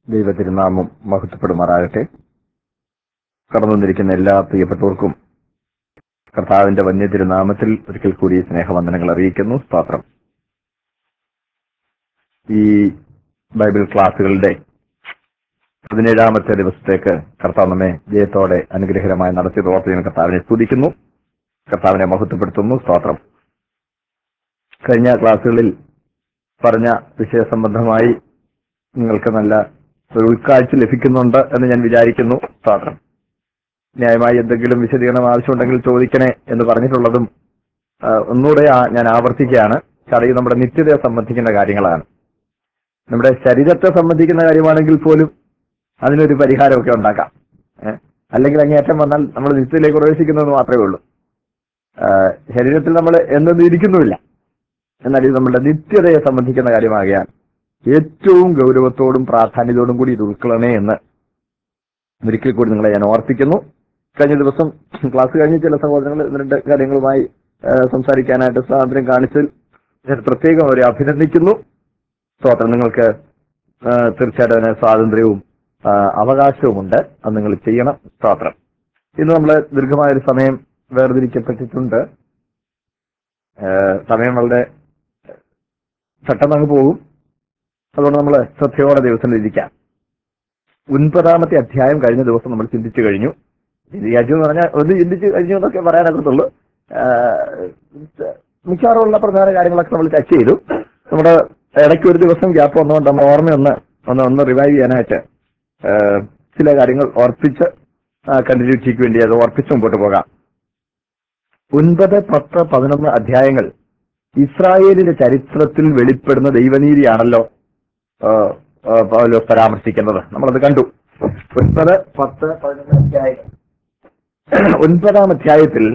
ദൈവത്തിരുനാമം മഹത്വപ്പെടുമാറാകട്ടെ കടന്നു വന്നിരിക്കുന്ന എല്ലാ പ്രിയപ്പെട്ടവർക്കും കർത്താവിന്റെ വന്യതിരുനാമത്തിൽ ഒരിക്കൽ കൂടി സ്നേഹവന്ദനങ്ങൾ അറിയിക്കുന്നു സ്തോത്രം ഈ ബൈബിൾ ക്ലാസ്സുകളുടെ പതിനേഴാമത്തെ ദിവസത്തേക്ക് കർത്താവ് നമ്മെ ജയത്തോടെ അനുഗ്രഹകരമായി നടത്തിയത് ഓർത്ത് ഞാൻ കർത്താവിനെ സ്തുതിക്കുന്നു കർത്താവിനെ മഹത്വപ്പെടുത്തുന്നു സ്തോത്രം കഴിഞ്ഞ ക്ലാസ്സുകളിൽ പറഞ്ഞ വിഷയസംബന്ധമായി നിങ്ങൾക്ക് നല്ല ഒരു ഉൾക്കാഴ്ച ലഭിക്കുന്നുണ്ട് എന്ന് ഞാൻ വിചാരിക്കുന്നു സ്തോത്രം ന്യായമായി എന്തെങ്കിലും വിശദീകരണം ആവശ്യമുണ്ടെങ്കിൽ ചോദിക്കണേ എന്ന് പറഞ്ഞിട്ടുള്ളതും ആ, ഒന്നുകൂടെ ആ- ഞാൻ ആവർത്തിക്കുകയാണ് കാരണം ഇത് നമ്മുടെ നിത്യതയെ സംബന്ധിക്കുന്ന കാര്യങ്ങളാണ് നമ്മുടെ ശരീരത്തെ സംബന്ധിക്കുന്ന കാര്യമാണെങ്കിൽ പോലും അതിനൊരു പരിഹാരമൊക്കെ ഉണ്ടാക്കാം ഏ? അല്ലെങ്കിൽ അങ്ങേയറ്റം വന്നാൽ നമ്മൾ നിത്യത്തിലേക്ക് പ്രവേശിക്കുന്നത് മാത്രമേ ഉള്ളൂ ആ, ശരീരത്തിൽ നമ്മൾ എന്തെന്നും ഇരിക്കുന്നുമില്ല എന്നാൽ ഇത് നമ്മുടെ നിത്യതയെ സംബന്ധിക്കുന്ന കാര്യമാകിയാൽ ഏറ്റവും ഗൗരവത്തോടും പ്രാധാന്യത്തോടും കൂടി ഇത് ഉൾക്കൊള്ളണേ എന്ന് ഒരിക്കൽ കൂടി നിങ്ങളെ ഞാൻ ഓർപ്പിക്കുന്നു കഴിഞ്ഞ ദിവസം ക്ലാസ് കഴിഞ്ഞ് ചില സഹോദരങ്ങൾ ഒന്ന് രണ്ട് കാര്യങ്ങളുമായി ആ, സംസാരിക്കാനായിട്ട് സ്വാതന്ത്ര്യം കാണിച്ചതിൽ ഞാൻ പ്രത്യേകം അവരെ അഭിനന്ദിക്കുന്നു സ്തോത്രം നിങ്ങൾക്ക് ആ, തീർച്ചയായിട്ടും അതിന് സ്വാതന്ത്ര്യവും ആ, അവകാശവുമുണ്ട് അത് നിങ്ങൾ ചെയ്യണം സ്തോത്രം ഇന്ന് നമ്മൾ ദീർഘമായൊരു സമയം വേർതിരിക്കപ്പെട്ടിട്ടുണ്ട് ആ, സമയം വളരെ പെട്ടെന്ന് അങ്ങ് പോകും അതുകൊണ്ട് നമ്മൾ ശ്രദ്ധയോടെ ദിവസം ഇരിക്കാം ഒൻപതാമത്തെ അധ്യായം കഴിഞ്ഞ ദിവസം നമ്മൾ ചിന്തിച്ചു കഴിഞ്ഞു ചിന്തിച്ചു എന്ന് പറഞ്ഞാൽ ഒന്ന് ചിന്തിച്ചു കഴിഞ്ഞു എന്നൊക്കെ പറയാനൊക്കത്തുള്ളൂ ആഹ് മിക്കവാറുമുള്ള പ്രധാന കാര്യങ്ങളൊക്കെ നമ്മൾ ചർച്ച ചെയ്തു നമ്മുടെ ഇടയ്ക്ക് ഒരു ദിവസം ഗ്യാപ്പ് വന്നുകൊണ്ട് നമ്മൾ ഓർമ്മയൊന്ന് ഒന്ന് ഒന്ന് റിവൈവ് ചെയ്യാനായിട്ട് ആഹ് ചില കാര്യങ്ങൾ ഓർപ്പിച്ച് കണ്ടിന്യൂറ്റിക്ക് വേണ്ടി അത് ഓർപ്പിച്ച് മുമ്പോട്ട് പോകാം ഒൻപത് പത്ത് പതിനൊന്ന് അധ്യായങ്ങൾ ഇസ്രായേലിന്റെ ചരിത്രത്തിൽ വെളിപ്പെടുന്ന ദൈവനീതിയാണല്ലോ ആഹ് ആഹ് പൗലോസ് പരാമർശിക്കുന്നത് നമ്മളത് കണ്ടു ഒൻപത് പത്ത് പതിനൊന്ന് അധ്യായങ്ങൾ ഒൻപതാം അധ്യായത്തിൽ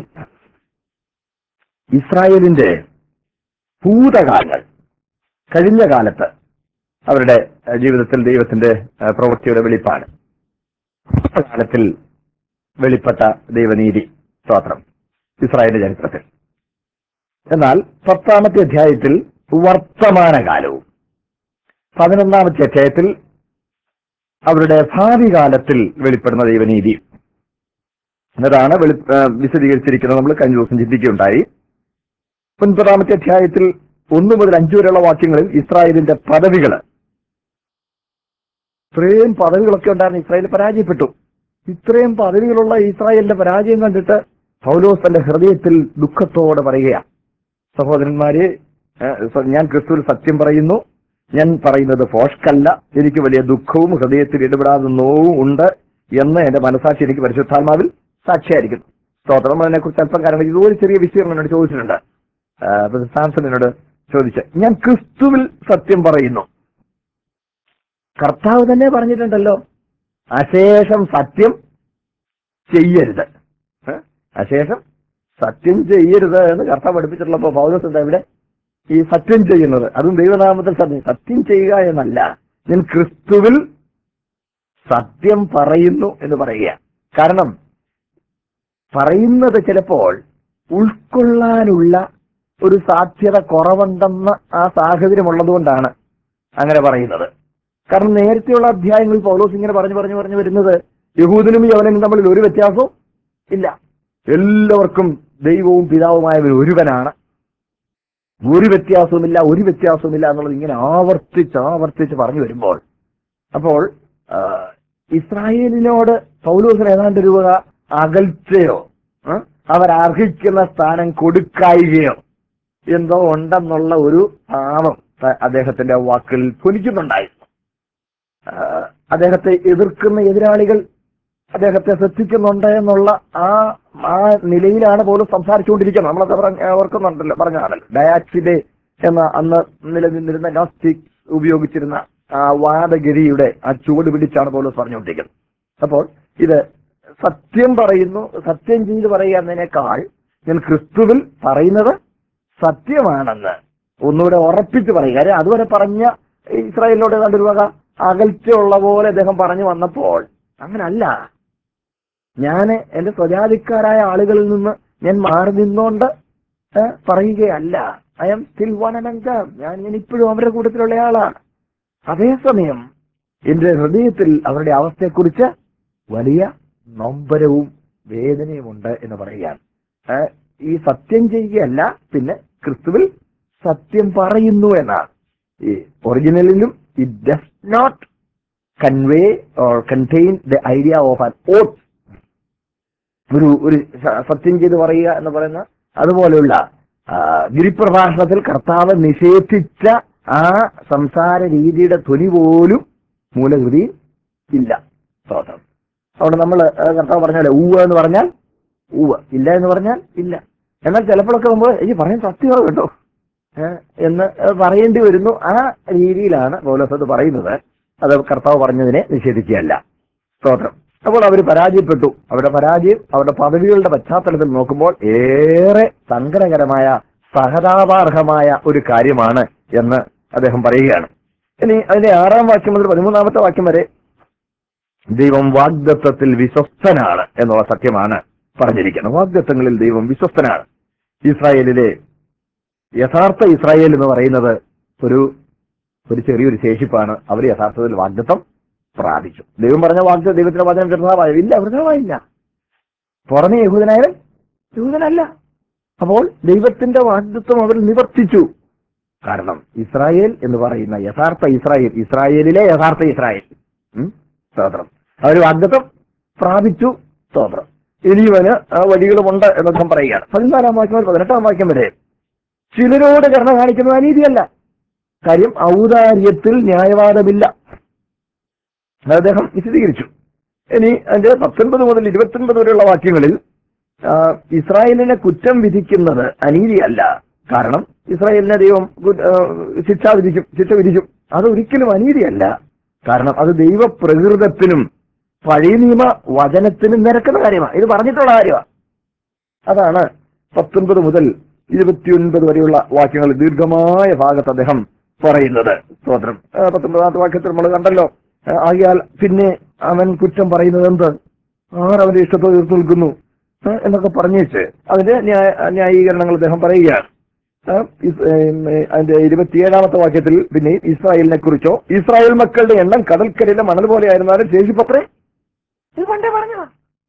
ഇസ്രായേലിന്റെ ഭൂതകാലങ്ങൾ കഴിഞ്ഞ കാലത്ത് അവരുടെ അഹ് ജീവിതത്തിൽ ദൈവത്തിന്റെ അഹ് പ്രവൃത്തിയുടെ വെളിപ്പാണ് കാലത്തിൽ വെളിപ്പെട്ട ദൈവനീതി സ്തോത്രം ഇസ്രായേലിന്റെ ചരിത്രത്തിൽ എന്നാൽ പത്താമത്തെ അധ്യായത്തിൽ വർത്തമാനകാലവും പതിനൊന്നാമത്തെ അധ്യായത്തിൽ അവരുടെ ഭാവി കാലത്തിൽ വെളിപ്പെടുന്ന ദൈവനീതി എന്നതാണ് വെളി ആ, വിശദീകരിച്ചിരിക്കുന്നത് നമ്മൾ കഴിഞ്ഞ ദിവസം ചിന്തിക്കുകയുണ്ടായി ഒൻപതാമത്തെ അധ്യായത്തിൽ ഒന്ന് മുതൽ അഞ്ചു വരെയുള്ള വാക്യങ്ങളിൽ ഇസ്രായേലിന്റെ പദവികൾ ഇത്രയും പദവികളൊക്കെ ഉണ്ടായിരുന്ന ഇസ്രായേൽ പരാജയപ്പെട്ടു ഇത്രയും പദവികളുള്ള ഇസ്രായേലിന്റെ പരാജയം കണ്ടിട്ട് പൗലോസ് തന്റെ ഹൃദയത്തിൽ ദുഃഖത്തോടെ പറയുകയാണ് സഹോദരന്മാരെ ഏഹ്, സ- ഞാൻ ക്രിസ്തുവിൽ സത്യം പറയുന്നു ഞാൻ പറയുന്നത് ഫോഷ്കല്ല എനിക്ക് വലിയ ദുഃഖവും ഹൃദയത്തിൽ ഇടപെടാതെ നോവും ഉണ്ട് എന്ന് എന്റെ മനസാക്ഷി എനിക്ക് പരിശുദ്ധാത്മാവിൽ സാക്ഷിയായിരിക്കുന്നു സ്തോത്രം അതിനെക്കുറിച്ച് അല്പം കാരണം ഇത് ഒരു ചെറിയ വിഷയം എന്നോട് ചോദിച്ചിട്ടുണ്ട് ആ, അപ്പൊ സാംസൺ എന്നോട് ചോദിച്ച ഞാൻ ക്രിസ്തുവിൽ സത്യം പറയുന്നു കർത്താവ് തന്നെ പറഞ്ഞിട്ടുണ്ടല്ലോ അശേഷം സത്യം ചെയ്യരുത് ഏ? അശേഷം സത്യം ചെയ്യരുത് എന്ന് കർത്താവ് പഠിപ്പിച്ചിട്ടുള്ളപ്പോ പൗലോസ് എന്താ ഇവിടെ ഈ സത്യം ചെയ്യുന്നത് അതും ദൈവനാമത്തിൽ സത്യം സത്യം ചെയ്യുക എന്നല്ല ഞാൻ ക്രിസ്തുവിൽ സത്യം പറയുന്നു എന്ന് പറയുക കാരണം പറയുന്നത് ചിലപ്പോൾ ഉൾക്കൊള്ളാനുള്ള ഒരു സാധ്യത കുറവുണ്ടെന്ന ആ സാഹചര്യം ഉള്ളതുകൊണ്ടാണ് അങ്ങനെ പറയുന്നത് കാരണം നേരത്തെയുള്ള അധ്യായങ്ങളിൽ പൗലോസ് ഇങ്ങനെ പറഞ്ഞു പറഞ്ഞു പറഞ്ഞു വരുന്നത് യഹൂദനും യവനും തമ്മിൽ ഒരു വ്യത്യാസവും ഇല്ല എല്ലാവർക്കും ദൈവവും പിതാവുമായവർ ഒരുവനാണ് ഒരു വ്യത്യാസവുമില്ല ഒരു വ്യത്യാസവുമില്ല എന്നുള്ളത് ഇങ്ങനെ ആവർത്തിച്ച് ആവർത്തിച്ച് പറഞ്ഞു വരുമ്പോൾ അപ്പോൾ ആ, ഇസ്രായേലിനോട് പൗലോസിന് ഏതാണ്ട് ഒരു വക അകൽച്ചയോ ആ, അവരർഹിക്കുന്ന സ്ഥാനം കൊടുക്കായികയോ എന്തോ ഉണ്ടെന്നുള്ള ഒരു ഭാവം ത- അദ്ദേഹത്തിന്റെ വാക്കിൽ ധ്വനിക്കുന്നുണ്ടായിരുന്നു ആ, അദ്ദേഹത്തെ എതിർക്കുന്ന എതിരാളികൾ അദ്ദേഹത്തെ ശ്രദ്ധിക്കുന്നുണ്ട് എന്നുള്ള ആ ആ നിലയിലാണ് പോലും സംസാരിച്ചുകൊണ്ടിരിക്കുന്നത് നമ്മളത് പറഞ്ഞ ഓർക്കുന്നുണ്ടല്ലോ പറഞ്ഞാണല്ലോ ഡയാക്സിഡെ എന്ന അന്ന് നിലനിന്നിരുന്ന നോസ്റ്റിക് ഉപയോഗിച്ചിരുന്ന ആ വാദഗിരിയുടെ ആ ചുവട് പിടിച്ചാണ് പോലും പറഞ്ഞുകൊണ്ടിരിക്കുന്നത് അപ്പോൾ ഇത് സത്യം പറയുന്നു സത്യം ചെയ്ത് പറയുക എന്നതിനേക്കാൾ ഞാൻ ക്രിസ്തുവിൽ പറയുന്നത് സത്യമാണെന്ന് ഒന്നുകൂടെ ഉറപ്പിച്ച് പറയുക കാര്യം അതുവരെ പറഞ്ഞ ഇസ്രായേലിനോട് ഏതാണ്ട് ഒരു വക അകൽച്ചയുള്ള പോലെ അദ്ദേഹം പറഞ്ഞു വന്നപ്പോൾ അങ്ങനല്ല ഞാൻ എന്റെ സ്വജാതിക്കാരായ ആളുകളിൽ നിന്ന് ഞാൻ മാറി നിന്നുകൊണ്ട് ഏ, പറയുകയല്ല I'm still one and ഞാൻ ഞാൻ ഇപ്പോഴും അവരുടെ കൂട്ടത്തിലുള്ള ആളാണ് അതേസമയം എന്റെ ഹൃദയത്തിൽ അവരുടെ അവസ്ഥയെക്കുറിച്ച് വലിയ നൊമ്പരവും വേദനയുമുണ്ട് എന്ന് പറയുകയാണ് ഏ, ഈ സത്യം ചെയ്യുകയല്ല പിന്നെ ക്രിസ്തുവിൽ സത്യം പറയുന്നു എന്നാണ് ഈ ഒറിജിനലിലും it does not convey or contain the idea of an out ഒരു ഒരു സ- സത്യം ചെയ്ത് പറയുക എന്ന് പറയുന്ന അതുപോലെയുള്ള ആ, ഗിരിപ്രഭാഷണത്തിൽ കർത്താവ് നിഷേധിച്ച ആ സംസാര രീതിയുടെ ധ്വനി പോലും മൂലകൃതിയിൽ ഇല്ല സ്തോത്രം അതുകൊണ്ട് നമ്മൾ കർത്താവ് പറഞ്ഞാലേ ഊവ എന്ന് പറഞ്ഞാൽ ഊവ ഇല്ല എന്ന് പറഞ്ഞാൽ ഇല്ല എന്നാൽ ചിലപ്പോഴൊക്കെ നമ്മൾ ഈ പറയാൻ സത്യമാണ് കേട്ടോ ഏ, എന്ന് പറയേണ്ടി വരുന്നു ആ രീതിയിലാണ് പൗലോസ് അത് പറയുന്നത് അത് കർത്താവ് പറഞ്ഞതിനെ നിഷേധിക്കുകയല്ല സ്തോത്രം അപ്പോൾ അവർ പരാജയപ്പെട്ടു അവരുടെ പരാജയം അവരുടെ പദവികളുടെ പശ്ചാത്തലത്തിൽ നോക്കുമ്പോൾ ഏറെ സങ്കടകരമായ സഹതാപാർഹമായ ഒരു കാര്യമാണ് എന്ന് അദ്ദേഹം പറയുകയാണ് ഇനി അതിന്റെ ആറാം വാക്യം മുതൽ പതിമൂന്നാമത്തെ വാക്യം വരെ ദൈവം വാഗ്ദത്വത്തിൽ വിശ്വസ്തനാണ് എന്നുള്ള സത്യമാണ് പറഞ്ഞിരിക്കുന്നത് വാഗ്ദത്വങ്ങളിൽ ദൈവം വിശ്വസ്തനാണ് ഇസ്രായേലിലെ യഥാർത്ഥ ഇസ്രായേൽ എന്ന് പറയുന്നത് ഒരു ഒരു ചെറിയൊരു ശേഷിപ്പാണ് അവർ യഥാർത്ഥത്തിൽ വാഗ്ദത്വം പ്രാപിച്ചു ദൈവം പറഞ്ഞ വാഗ്ദ ദൈവത്തിന്റെ വചനം വൃഥാവായോ ഇല്ല വൃഥാവായില്ല പുറമെ യഹൂദനായാലും യഹൂദനല്ല അപ്പോൾ ദൈവത്തിന്റെ വാഗ്ദത്വം അവർ നിവർത്തിച്ചു കാരണം ഇസ്രായേൽ എന്ന് പറയുന്ന യഥാർത്ഥ ഇസ്രായേൽ ഇസ്രായേലിലെ യഥാർത്ഥ ഇസ്രായേൽ ഉം? സ്തോത്രം അവർ വാഗ്ദത്വം പ്രാപിച്ചു സ്തോത്രം ഇനിയുവന് ആ വഴികളുമുണ്ട് എന്നൊക്കെ പറയുകയാണ് പതിനാലാം വാക്യം മുതൽ പതിനെട്ടാം വാക്യം വരെ ചിലരോട് കരുണ കാണിക്കുന്നത് അനീതിയല്ല കാര്യം ഔദാര്യത്തിൽ ന്യായവാദമില്ല അത് അദ്ദേഹം വിശദീകരിച്ചു ഇനി അതിന്റെ പത്തൊൻപത് മുതൽ ഇരുപത്തൊൻപത് വരെയുള്ള വാക്യങ്ങളിൽ ആ, ഇസ്രായേലിനെ കുറ്റം വിധിക്കുന്നത് അനീതിയല്ല കാരണം ഇസ്രായേലിനെ ദൈവം കു- ആ, ശിക്ഷ വിധിക്കും ശിക്ഷ വിധിക്കും അത് ഒരിക്കലും അനീതിയല്ല കാരണം അത് ദൈവപ്രകൃതത്തിനും പഴയ നിയമ വചനത്തിനും നിരക്കുന്ന കാര്യമാണ് ഇത് പറഞ്ഞിട്ടുള്ള കാര്യമാണ് അതാണ് പത്തൊൻപത് മുതൽ ഇരുപത്തിയൊൻപത് വരെയുള്ള വാക്യങ്ങൾ ദീർഘമായ ഭാഗത്ത് അദ്ദേഹം പറയുന്നത് സ്തോത്രം ആ, പത്തൊൻപതാമത്തെ വാക്യത്തിൽ നമ്മൾ കണ്ടല്ലോ ആ, ആകിയാൽ പിന്നെ അവൻ കുറ്റം പറയുന്നത് എന്ത് ആർ അവന്റെ ഇഷ്ടത്തോട് എതിർത്ത് നിൽക്കുന്നു ആ, എന്നൊക്കെ പറഞ്ഞേച്ച് അതിന്റെ ന്യായ- ന്യായീകരണങ്ങൾ അദ്ദേഹം പറയുകയാണ് ആ, ഇസ്- ഏം, ഏ, അതിന്റെ ഇരുപത്തിയേഴാമത്തെ വാക്യത്തിൽ പിന്നെ ഇസ്രായേലിനെ കുറിച്ചോ ഇസ്രായേൽ മക്കളുടെ എണ്ണം കടൽക്കരയിലെ മണൽ പോലെ ആയിരുന്നാലും ശേഷിപ്പത്രേ ഇത് പണ്ടേ പറഞ്ഞതാ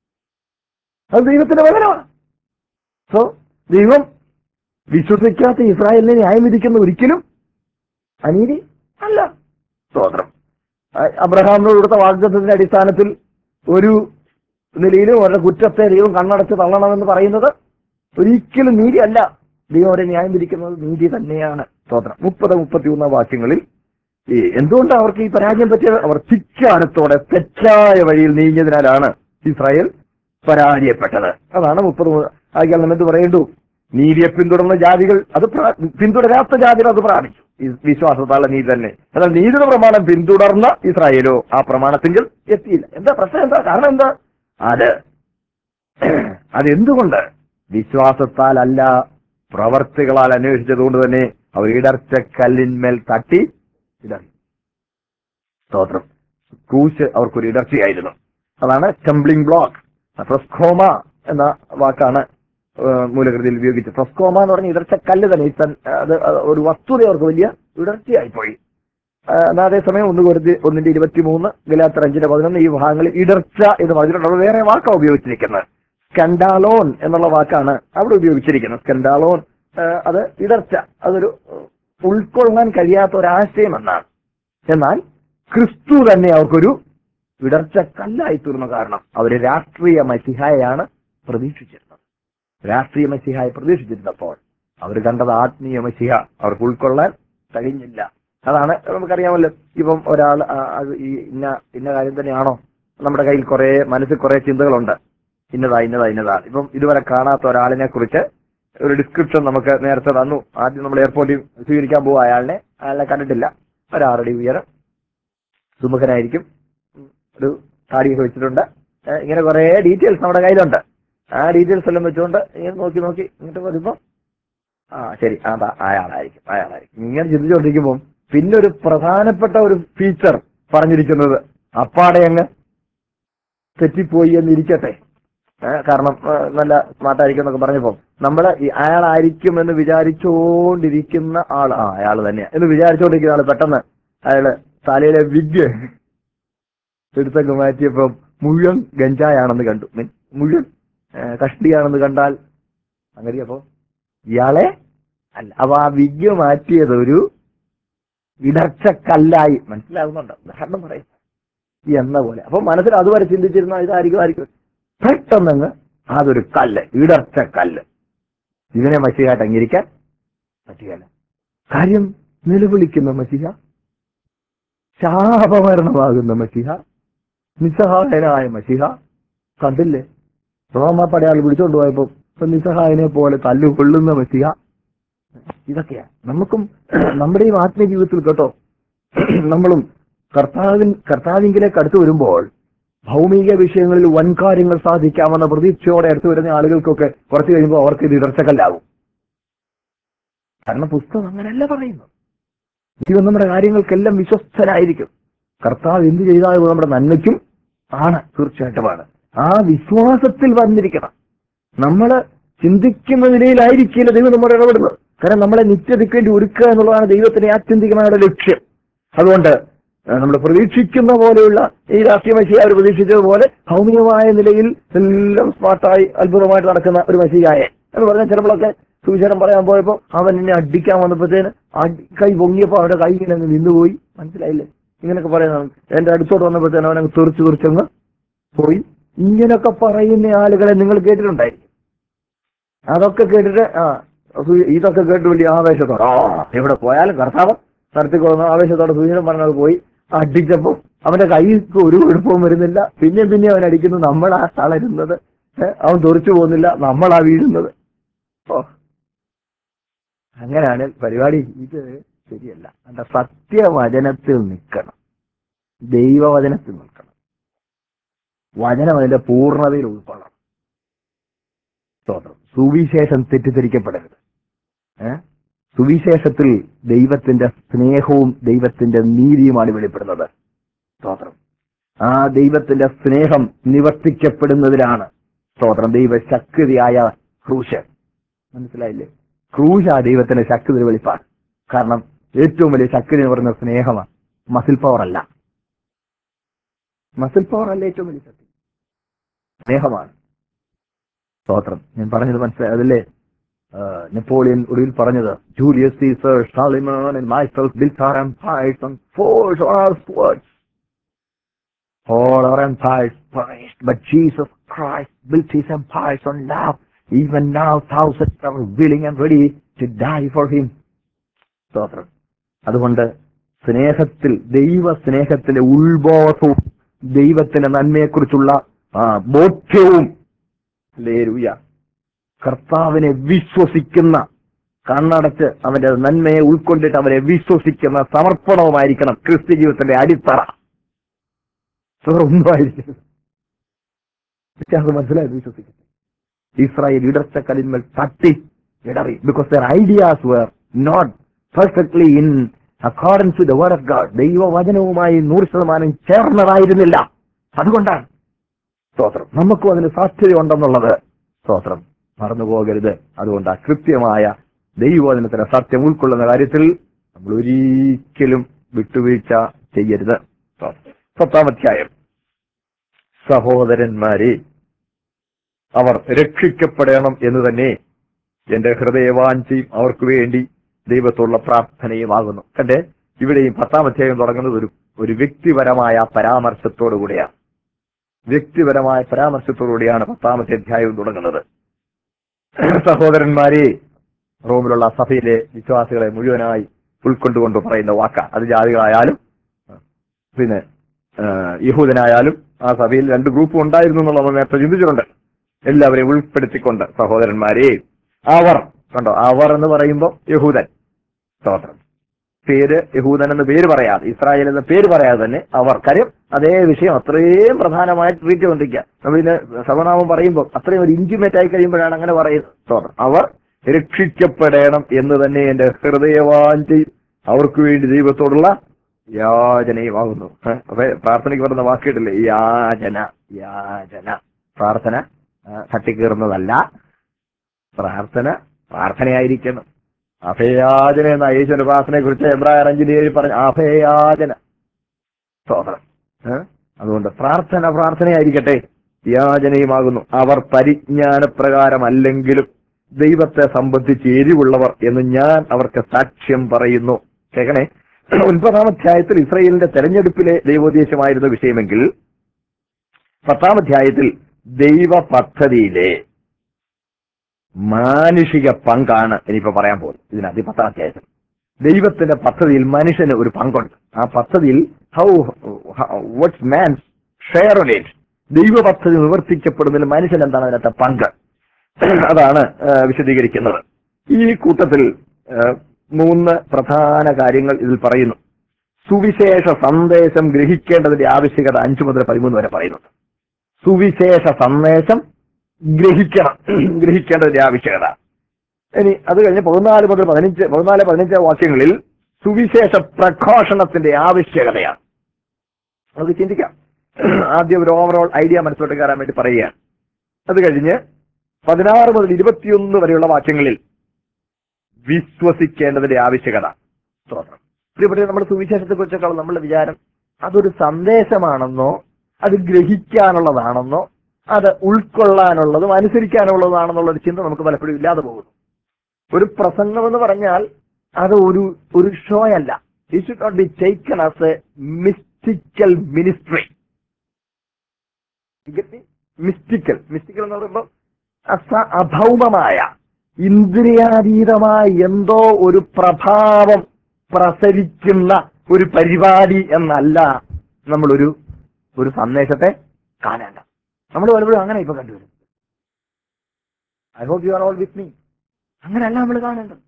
അത് ദൈവത്തിന്റെ വചനമാണ് സോ ദൈവം വിശ്വസിക്കാത്ത ഇസ്രായേലിനെ ന്യായം വിധിക്കുന്ന ഒരിക്കലും അനീതി അല്ല സ്തോത്രം അ- അബ്രഹാമിനോട് കൊടുത്ത വാഗ്ദത്തത്തിന്റെ അടിസ്ഥാനത്തിൽ ഒരു നിലയിലും അവരുടെ കുറ്റത്തെ ദൈവം കണ്ണടച്ച് തള്ളണമെന്ന് പറയുന്നത് ഒരിക്കലും നീതി അല്ല ദൈവം അവരെ ന്യായം വിധിക്കുന്നത് നീതി തന്നെയാണ് സ്തോത്രം മുപ്പത് മുപ്പത്തിയൊന്നാം വാക്യങ്ങളിൽ ഈ എന്തുകൊണ്ട് അവർക്ക് ഈ പരാജയം പറ്റിയത് അവർ ധിക്കാരത്തോടെ തെറ്റായ വഴിയിൽ നീങ്ങിയതിനാലാണ് ഇസ്രായേൽ പരാജയപ്പെട്ടത് അതാണ് മുപ്പത് ആകിയാൽ നമ്മൾ എന്ത് പറയേണ്ടു നീതിയെ പിന്തുടർന്ന ജാതികൾ അത് പ്രാ- പിന്തുടരാത്ത ജാതികൾ അത് പ്രാപിച്ചു ഈ വിശ്വാസത്താലുള്ള നീതി തന്നെ എന്നാൽ നീതിയുടെ പ്രമാണം പിന്തുടർന്ന ഇസ്രായേലോ ആ പ്രമാണത്തിങ്കിൽ എത്തിയില്ല എന്താ പ്രശ്നം എന്താ കാരണം എന്താ അത് അതെന്തുകൊണ്ട് വിശ്വാസത്താലല്ല പ്രവർത്തികളാൽ അന്വേഷിച്ചതുകൊണ്ട് തന്നെ അവർ ഇടർച്ച കല്ലിന്മേൽ തട്ടി ഇടറി സ്തോത്രം ക്രൂശ് അവർക്കൊരു ഇടർച്ചയായിരുന്നു അതാണ് സ്റ്റംബ്ലിംഗ് ബ്ലോക്ക് ഫ്രസ്കോമ എന്ന വാക്കാണ് ഏഹ്, മൂലകൃതിയിൽ ഉപയോഗിച്ചത് ഫ്രസ്കോമ എന്ന് പറഞ്ഞ ഇടർച്ചക്കല്ല് തന്നെ ഈ തൻ- അത് അത് ഒരു വസ്തുത അവർക്ക് വലിയ ഇടർച്ചയായി പോയി ഏഹ്, എന്നാൽ അതേസമയം ഒന്ന് കൊടുത്ത് ഒന്നിന്റെ ഇരുപത്തിമൂന്ന് ഗലാത്തർ അഞ്ചിന്റെ പതിനൊന്ന് ഈ ഭാഗങ്ങളിൽ ഇടർച്ച എന്ന് പറഞ്ഞിട്ടുണ്ട് അവിടെ വേറെ വാക്കാണ് ഉപയോഗിച്ചിരിക്കുന്നത് സ്കൻഡാലോൺ എന്നുള്ള വാക്കാണ് അവിടെ ഉപയോഗിച്ചിരിക്കുന്നത് സ്കൻഡാലോൺ ഏഹ്, അത് ഇടർച്ച അതൊരു ഏഹ്, ഉൾക്കൊള്ളാൻ കഴിയാത്ത ഒരാശയം എന്നാണ് എന്നാൽ ക്രിസ്തു തന്നെ അവർക്കൊരു വിടർച്ച കല്ലായി തീർന്ന കാരണം അവര് രാഷ്ട്രീയ മസിഹായാണ് പ്രതീക്ഷിച്ചിരുന്നത് രാഷ്ട്രീയ മസിഹായി പ്രതീക്ഷിച്ചിരുന്നപ്പോൾ അവർ കണ്ടത് ആത്മീയ മസിഹ അവർക്ക് ഉൾക്കൊള്ളാൻ കഴിഞ്ഞില്ല അതാണ് നമുക്കറിയാമല്ലോ ഇപ്പം ഒരാൾ ആ, അത് ഈ ഇന്ന ഇന്ന കാര്യം തന്നെയാണോ നമ്മുടെ കയ്യിൽ കുറെ മനസ്സിൽ കുറെ ചിന്തകളുണ്ട് ഇന്നതാ ഇന്നതാ ഇന്നതാ ഇപ്പം ഇതുവരെ കാണാത്ത ഒരാളിനെ കുറിച്ച് ഒരു ഡിസ്ക്രിപ്ഷൻ നമുക്ക് നേരത്തെ തന്നു ആദ്യം നമ്മൾ എയർപോർട്ടിൽ സ്വീകരിക്കാൻ പോകുക അയാളിനെ അയാളെ കണ്ടിട്ടില്ല ഒരാറടി ഉയരം സുമുഖനായിരിക്കും ഉം, ഒരു താടിയൊക്കെ വെച്ചിട്ടുണ്ട് ഏ, ഇങ്ങനെ കുറെ ഡീറ്റെയിൽസ് നമ്മുടെ കയ്യിലുണ്ട് ആ ഡീറ്റെയിൽസ് എല്ലാം വെച്ചുകൊണ്ട് ഇങ്ങനെ നോക്കി നോക്കി ഇങ്ങോട്ട് വരുമ്പോൾ ആ ശരി അതാ അയാളായിരിക്കും അയാളായിരിക്കും ഇങ്ങനെ ചിന്തിച്ചുകൊണ്ടിരിക്കുമ്പോൾ പിന്നെ ഒരു പ്രധാനപ്പെട്ട ഒരു ഫീച്ചർ പറഞ്ഞിരിക്കുന്നത് അപ്പാടെ അങ്ങ് തെറ്റിപ്പോയി എന്നിരിക്കട്ടെ ഏ, കാരണം ഏ, നല്ല സ്മാർട്ടായിരിക്കും എന്നൊക്കെ പറഞ്ഞപ്പോ നമ്മള് ഈ അയാളായിരിക്കും എന്ന് വിചാരിച്ചുകൊണ്ടിരിക്കുന്ന ആൾ ആ അയാൾ തന്നെയാ എന്ന് വിചാരിച്ചുകൊണ്ടിരിക്കുന്ന ആള് പെട്ടെന്ന് അയാള് തലയിലെ വിഗ് എടുത്തൊക്കെ മാറ്റിയപ്പം മുഴുവൻ ഗഞ്ചായാണെന്ന് കണ്ടു മീൻ- മുഴുവൻ ഏ, കഷ്ടിയാണെന്ന് കണ്ടാൽ അങ്ങനെ അപ്പൊ ഇയാളെ അല്ല അപ്പൊ ആ വിഗ് മാറ്റിയത് ഒരു ഇടർച്ചക്കല്ലായി മനസ്സിലാകുന്നുണ്ടോ ഉദാഹരണം പറയും എന്ന പോലെ അപ്പൊ മനസ്സിൽ അതുവരെ ചിന്തിച്ചിരുന്ന ഇതായിരിക്കും ആയിരിക്കും പെട്ടെന്നങ്ങ് അതൊരു കല്ല് ഇടർച്ച കല്ല് ഇതിനെ മഷിയായിട്ട് അംഗീകരിക്കാൻ പറ്റുകയല്ല കാര്യം നിലവിളിക്കുന്ന മഷിഹ ശാപമരണമാകുന്ന മഷിഹ നിസ്സഹായനായ മഷിഹ കണ്ടില്ലേ റോമ പടയാൾ പിടിച്ചോണ്ട് പോയപ്പോ ഇപ്പൊ നിസ്സഹായനെ പോലെ തല്ലുകൊള്ളുന്ന മഷിഹ ഇതൊക്കെയാ നമുക്കും നമ്മുടെയും ആത്മീയ ജീവിതത്തിൽ കേട്ടോ നമ്മളും കർത്താവിൻ കർത്താവിങ്കിലേക്ക് അടുത്ത് വരുമ്പോൾ ഭൗമിക വിഷയങ്ങളിൽ വൻകാര്യങ്ങൾ സാധിക്കാമെന്ന പ്രതീക്ഷയോടെ അടുത്ത് വരുന്ന ആളുകൾക്കൊക്കെ കുറച്ച് കഴിയുമ്പോൾ അവർക്ക് ഇത് ഇടർച്ചക്കല്ലാവും കാരണം പുസ്തകം അങ്ങനെയല്ല പറയുന്നു ദൈവം നമ്മുടെ കാര്യങ്ങൾക്കെല്ലാം വിശ്വസ്തനായിരിക്കും കർത്താവ് എന്ത് ചെയ്താലും അത് നമ്മുടെ നന്മയ്ക്കും ആണ് തീർച്ചയായിട്ടുമാണ് ആ വിശ്വാസത്തിൽ വന്നിരിക്കണം നമ്മൾ ചിന്തിക്കുന്ന നിലയിലായിരിക്കില്ല ദൈവം നമ്മുടെ ഇടപെടുന്നത് കാരണം നമ്മളെ നിത്യതയ്ക്ക് വേണ്ടി ഒരുക്കുക എന്നുള്ളതാണ് ദൈവത്തിന്റെ ആത്യന്തികമായ ലക്ഷ്യം അതുകൊണ്ട് നമ്മൾ പ്രതീക്ഷിക്കുന്ന പോലെയുള്ള ഈ രാഷ്ട്രീയ മഷിയ അവർ പ്രതീക്ഷിച്ചതുപോലെ ഭൗമികമായ നിലയിൽ എല്ലാം സ്മാർട്ടായി അത്ഭുതമായിട്ട് നടക്കുന്ന ഒരു മഷിയായെ എന്ന് പറഞ്ഞാൽ ചിലപ്പോഴൊക്കെ സുവിശേഷം പറയാൻ പോയപ്പോ അവൻ എന്നെ അടിക്കാൻ വന്നപ്പോഴത്തേന് അടി- കൈ പൊങ്ങിയപ്പോ അവന്റെ കൈ ഇങ്ങനെ അങ്ങ് നിന്നുപോയി മനസ്സിലായില്ലേ ഇങ്ങനെയൊക്കെ പറയുന്നത് എന്റെ അടുത്തോട്ട് വന്നപ്പോഴത്തേന് അവൻ അങ്ങ് തെറിച്ച് തെറിച്ചങ്ങ് പോയി ഇങ്ങനൊക്കെ പറയുന്ന ആളുകളെ നിങ്ങൾ കേട്ടിട്ടുണ്ടായിരിക്കും അതൊക്കെ കേട്ടിട്ട് ആ സു- ഇതൊക്കെ കേട്ട് വലിയ ആവേശത്തോടെ ആ എവിടെ പോയാലും കർത്താവ് നടത്തിക്കൊള്ളുന്ന ആവേശത്തോടെ സൂചന പറഞ്ഞത് പോയി അടിച്ചപ്പോ അവന്റെ കൈക്ക് ഒരു കുഴപ്പവും വരുന്നില്ല പിന്നെ പിന്നെ അവൻ അടിക്കുന്നു നമ്മളാ തളരുന്നത് ഏ, അവൻ തെറിച്ചു പോകുന്നില്ല നമ്മളാ വീഴുന്നത് ഓ അങ്ങനെയാണ് പരിപാടി ഇത് ശരിയല്ല എന്റെ സത്യവചനത്തിൽ നിൽക്കണം ദൈവവചനത്തിൽ നിൽക്കണം വചനം അതിന്റെ പൂർണ്ണതയിൽ ഉൾക്കൊള്ളണം സ്തോത്രം സുവിശേഷം തെറ്റിദ്ധരിക്കപ്പെടരുത് ഏ? സുവിശേഷത്തിൽ ദൈവത്തിന്റെ സ്നേഹവും ദൈവത്തിന്റെ നീതിയുമാണ് വെളിപ്പെടുന്നത് സ്തോത്രം ആ ദൈവത്തിന്റെ സ്നേഹം നിവർത്തിക്കപ്പെടുന്നതിലാണ് സ്തോത്രം ദൈവശക്തിയായ ക്രൂശ് മനസ്സിലായില്ലേ ക്രൂശ ദൈവത്തിന്റെ ശക്തി വെളിപ്പാണ് കാരണം ഏറ്റവും വലിയ ശക്തി എന്ന് പറയുന്നത് സ്നേഹമാണ് മസിൽ പവർ അല്ല മസിൽ പവർ അല്ല ഏറ്റവും വലിയ ശക്തി സ്നേഹമാണ് സ്തോത്രം ഞാൻ പറഞ്ഞത് മനസ്സിലായി അതല്ലേ ആ, നെപ്പോളിയൻ ഒടുവിൽ പറഞ്ഞത് Julius Caesar Charlemagne and myself built our empires on force or our swords. All our empires perished, but Jesus Christ built his empires on love. Even now thousands are willing and ready to die for him. സ്തോത്രം അതുകൊണ്ട് സ്നേഹത്തിൽ ദൈവ സ്നേഹത്തിന്റെ ഉത്ബോധവും ദൈവത്തിന്റെ നന്മയെക്കുറിച്ചുള്ള ആ, ബോധ്യവും ലേരുയ കർത്താവിനെ വിശ്വസിക്കുന്ന കണ്ണടച്ച് അവന്റെ നന്മയെ ഉൾക്കൊണ്ടിട്ട് അവനെ വിശ്വസിക്കുന്ന സമർപ്പണവുമായിരിക്കണം ക്രിസ്ത്യ ജീവിതത്തിന്റെ അടിത്തറ വേറെ ഒന്നുമായിരിക്കും പക്ഷെ അത് മനസ്സിലായി വിശ്വസിക്കുന്നു ഇസ്രായേൽ ഇടർച്ചക്കലിന്മേൽ തട്ടി ഇടറി because their ideas were not perfectly in accordance with word of God ദൈവവചനവുമായി നൂറ് ശതമാനം ചേർന്നതായിരുന്നില്ല അതുകൊണ്ടാണ് സ്തോത്രം നമുക്കും അതിന് സാധ്യതയുണ്ടെന്നുള്ളത് സ്തോത്രം മറന്നു പോകരുത് അതുകൊണ്ട് ആ കൃത്യമായ ദൈവവചനത്തിന് സത്യം ഉൾക്കൊള്ളുന്ന കാര്യത്തിൽ നമ്മൾ ഒരിക്കലും വിട്ടുവീഴ്ച ചെയ്യരുത് സ്തോത്രം. പത്താം അധ്യായം സഹോദരന്മാരെ അവർ രക്ഷിക്കപ്പെടണം എന്ന് തന്നെ എന്റെ ഹൃദയവാഞ്ചയും അവർക്ക് വേണ്ടി ദൈവത്തോടുള്ള പ്രാർത്ഥനയുമാകുന്നു കണ്ടേ ഇവിടെയും പത്താം അധ്യായം തുടങ്ങുന്നത് ഒരു ഒരു വ്യക്തിപരമായ പരാമർശത്തോടു കൂടിയാണ് വ്യക്തിപരമായ പരാമർശത്തോടുകൂടിയാണ് പത്താമത്തെ അധ്യായം തുടങ്ങുന്നത് സഹോദരന്മാരെ റോമിലുള്ള സഭയിലെ വിശ്വാസികളെ മുഴുവനായി ഉൾക്കൊണ്ടുകൊണ്ട് പറയുന്ന വാക്ക അത് ജാതികളായാലും പിന്നെ ആ, യഹൂദനായാലും ആ സഭയിൽ രണ്ട് ഗ്രൂപ്പും ഉണ്ടായിരുന്നു എന്നുള്ളത് നമ്മൾ നേരത്തെ ചിന്തിച്ചിട്ടുണ്ട് എല്ലാവരെയും ഉൾപ്പെടുത്തിക്കൊണ്ട് സഹോദരന്മാരെ അവർ കണ്ടോ അവർ എന്ന് പറയുമ്പോൾ യഹൂദൻ സ്തോത്രം പേര് യഹൂദൻ എന്ന് പേര് പറയാതെ ഇസ്രായേൽ എന്ന പേര് പറയാതെ തന്നെ അവർ കാര്യം അതേ വിഷയം അത്രയും പ്രധാനമായി ട്രീറ്റ് ചെയ്തുകൊണ്ടിരിക്കുക നമ്മളിതിന് സർവനാമം പറയുമ്പോൾ അത്രയും ഒരു ഇന്റിമേറ്റ് ആയി കഴിയുമ്പോഴാണ് അങ്ങനെ പറയുന്നത് സ്തോത്രം അവർ രക്ഷിക്കപ്പെടണം എന്ന് തന്നെ എന്റെ ഹൃദയവാഞ്ചി അവർക്ക് വേണ്ടി ദൈവത്തോടുള്ള യാചനയുമാകുന്നു ഏ? അപ്പൊ പ്രാർത്ഥനയ്ക്ക് പറയുന്ന വാക്കിട്ടില്ലേ യാചന യാചന പ്രാർത്ഥന ആ, തട്ടിക്കീറുന്നതല്ല പ്രാർത്ഥന പ്രാർത്ഥനയായിരിക്കണം അഭയാചന എന്ന യേശുവിന്റെ പ്രാർത്ഥനയെ കുറിച്ച് എബ്രായർ അഞ്ചിന് ഏഴ് പറഞ്ഞു അഭയാചന സ്തോത്രം ഏ? അതുകൊണ്ട് പ്രാർത്ഥന പ്രാർത്ഥനയായിരിക്കട്ടെ യാചനയുമാകുന്നു അവർ പരിജ്ഞാനപ്രകാരമല്ലെങ്കിലും ദൈവത്തെ സംബന്ധിച്ച് എരിവുള്ളവർ എന്ന് ഞാൻ അവർക്ക് സാക്ഷ്യം പറയുന്നു കേൾക്കണേ ഒൻപതാം അധ്യായത്തിൽ ഇസ്രയേലിന്റെ തെരഞ്ഞെടുപ്പിലെ ദൈവോദ്ദേശമായിരുന്ന വിഷയമെങ്കിൽ പത്താം അധ്യായത്തിൽ ദൈവ പദ്ധതിയിലെ മാനുഷിക പങ്കാണ് ഇനിയിപ്പോ പറയാൻ പോകുന്നത് ഇതിനകത്ത് ഈ പത്താം അധ്യായത്തിൽ ദൈവത്തിന്റെ പദ്ധതിയിൽ മനുഷ്യന് ഒരു പങ്കുണ്ട് ആ പദ്ധതിയിൽ how what's man share on it ദൈവ പദ്ധതി നിവർത്തിക്കപ്പെടുന്നതിൽ മനുഷ്യൻ എന്താണ് അതിനകത്തെ പങ്ക് അതാണ് ആ, വിശദീകരിക്കുന്നത് ഈ കൂട്ടത്തിൽ ആ, മൂന്ന് പ്രധാന കാര്യങ്ങൾ ഇതിൽ പറയുന്നു സുവിശേഷ സന്ദേശം ഗ്രഹിക്കേണ്ടതിന്റെ ആവശ്യകത അഞ്ചു മുതൽ പതിമൂന്ന് വരെ പറയുന്നുണ്ട് സുവിശേഷ സന്ദേശം ഗ്രഹിക്കണം ഗ്രഹിക്കേണ്ടതിന്റെ ആവശ്യകത ഇനി അത് കഴിഞ്ഞ് പതിനാല് മുതൽ പതിനഞ്ച് പതിനാല് പതിനഞ്ച് വാക്യങ്ങളിൽ സുവിശേഷ പ്രഘോഷണത്തിന്റെ ആവശ്യകതയാണ് നമുക്ക് ചിന്തിക്കാം ആദ്യം ഒരു ഓവറോൾ ഐഡിയ മനസ്സിലോട്ട് കയറാൻ വേണ്ടി പറയുകയാണ് അത് കഴിഞ്ഞ് പതിനാറ് മുതൽ ഇരുപത്തിയൊന്ന് വരെയുള്ള വാക്യങ്ങളിൽ വിശ്വസിക്കേണ്ടതിന്റെ ആവശ്യകത സ്തോത്രം പ്രിയപ്പെട്ട നമ്മുടെ സുവിശേഷത്തെ കുറിച്ചൊക്കെ നമ്മുടെ വിചാരം അതൊരു സന്ദേശമാണെന്നോ അത് ഗ്രഹിക്കാനുള്ളതാണെന്നോ അത് ഉൾക്കൊള്ളാനുള്ളതും അനുസരിക്കാനുള്ളതാണെന്നുള്ള ഒരു ചിന്ത നമുക്ക് പലപ്പോഴും ഇല്ലാതെ പോകുന്നു ഒരു പ്രസംഗം എന്ന് പറഞ്ഞാൽ അത് ഒരു ഒരു ഷോ അല്ല it should not be taken as a mystical ministry mystical mystical എന്ന് പറയുമ്പോൾ അസ അഭൗമമായ ഇന്ദ്രിയാതീതമായ എന്തോ ഒരു പ്രഭാവം പ്രസരിക്കുന്ന ഒരു പരിപാടി എന്നല്ല നമ്മളൊരു ഒരു സന്ദേശത്തെ കാണേണ്ട നമ്മൾ പലപ്പോഴും അങ്ങനെ ഇപ്പൊ കണ്ടുവരും I hope you are all with me അങ്ങനെയല്ല നമ്മൾ കാണേണ്ടത്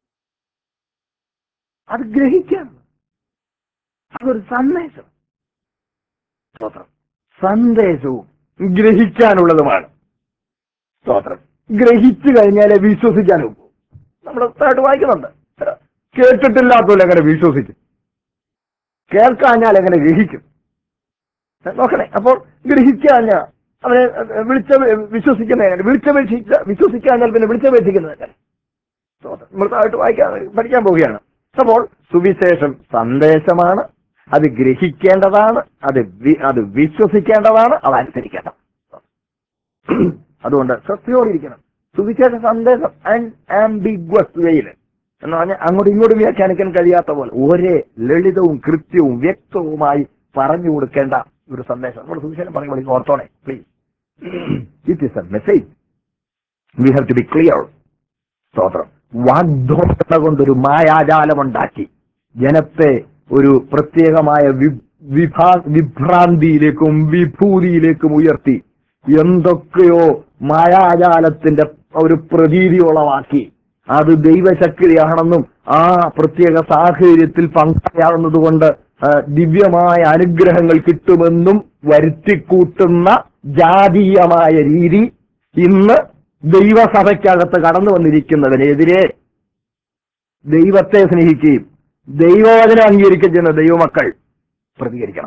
അത് ഗ്രഹിക്കണം അതൊരു സന്ദേശം സ്തോത്രം സന്ദേശവും ഗ്രഹിക്കാനുള്ളതുമാണ് സ്തോത്രം ഗ്രഹിച്ചു കഴിഞ്ഞാലേ വിശ്വസിക്കാൻ ഒക്കൂ നമ്മൾ തായിട്ട് വായിക്കുന്നുണ്ട് കേട്ടിട്ടില്ലാത്തവരെ എങ്ങനെ വിശ്വസിക്കും കേൾക്കാഞ്ഞാൽ എങ്ങനെ ഗ്രഹിക്കും നോക്കണേ അപ്പോൾ ഗ്രഹിക്കാഞ്ഞ അവനെ വിളിച്ച വിശ്വസിക്കുന്ന എങ്ങനെ വിളിച്ചപേക്ഷിച്ച വിശ്വസിക്കാഞ്ഞാൽ പിന്നെ വിളിച്ചപേക്ഷിക്കുന്നത് എങ്ങനെ സ്തോത്രം. നമ്മൾ താഴോട്ട് വായിക്കാൻ പഠിക്കാൻ പോവുകയാണ് അപ്പോൾ സുവിശേഷം സന്ദേശമാണ് അത് ഗ്രഹിക്കേണ്ടതാണ് അത് വി- അത് വിശ്വസിക്കേണ്ടതാണ് അത് അനുസരിക്കേണ്ടത് അതുകൊണ്ട് ശ്രദ്ധയോടിരിക്കണം സുവിശേഷ സന്ദേശം ആംബിഗ്വസ് വേയിൽ എന്ന് പറഞ്ഞാൽ അങ്ങോട്ടും ഇങ്ങോട്ടും വ്യാഖ്യാനിക്കാൻ കഴിയാത്ത പോലെ ഒരേ ലളിതവും കൃത്യവും വ്യക്തവുമായി പറഞ്ഞു കൊടുക്കേണ്ട ഒരു സന്ദേശം നമ്മൾ സുവിശേഷം പറയുമ്പോൾ ഇത് ഓർത്തോണേ please it is a message we have to be clear സ്തോത്രം വാഗ്ദോഷണ കൊണ്ടൊരു മായാജാലമുണ്ടാക്കി ജനത്തെ ഒരു പ്രത്യേകമായ വി- വിഭാ വിഭ്രാന്തിയിലേക്കും വിഭൂതിയിലേക്കും ഉയർത്തി എന്തൊക്കെയോ മായാജാലത്തിന്റെ ഒരു പ്രതീതി ഉളവാക്കി അത് ദൈവശക്തിയാണെന്നും ആ പ്രത്യേക സാഹചര്യത്തിൽ പങ്കാളിയാകുന്നത് കൊണ്ട് ആ, ദിവ്യമായ അനുഗ്രഹങ്ങൾ കിട്ടുമെന്നും വരുത്തിക്കൂട്ടുന്ന ജാതീയമായ രീതി ഇന്ന് ദൈവസഭയ്ക്കകത്ത് കടന്നു വന്നിരിക്കുന്നതിനെതിരെ ദൈവത്തെ സ്നേഹിക്കുകയും ദൈവവചനം അംഗീകരിക്കുകയും ചെയ്യുന്ന ദൈവമക്കൾ പ്രതികരിക്കണം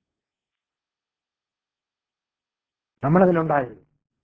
നമ്മളതിനുണ്ടായത്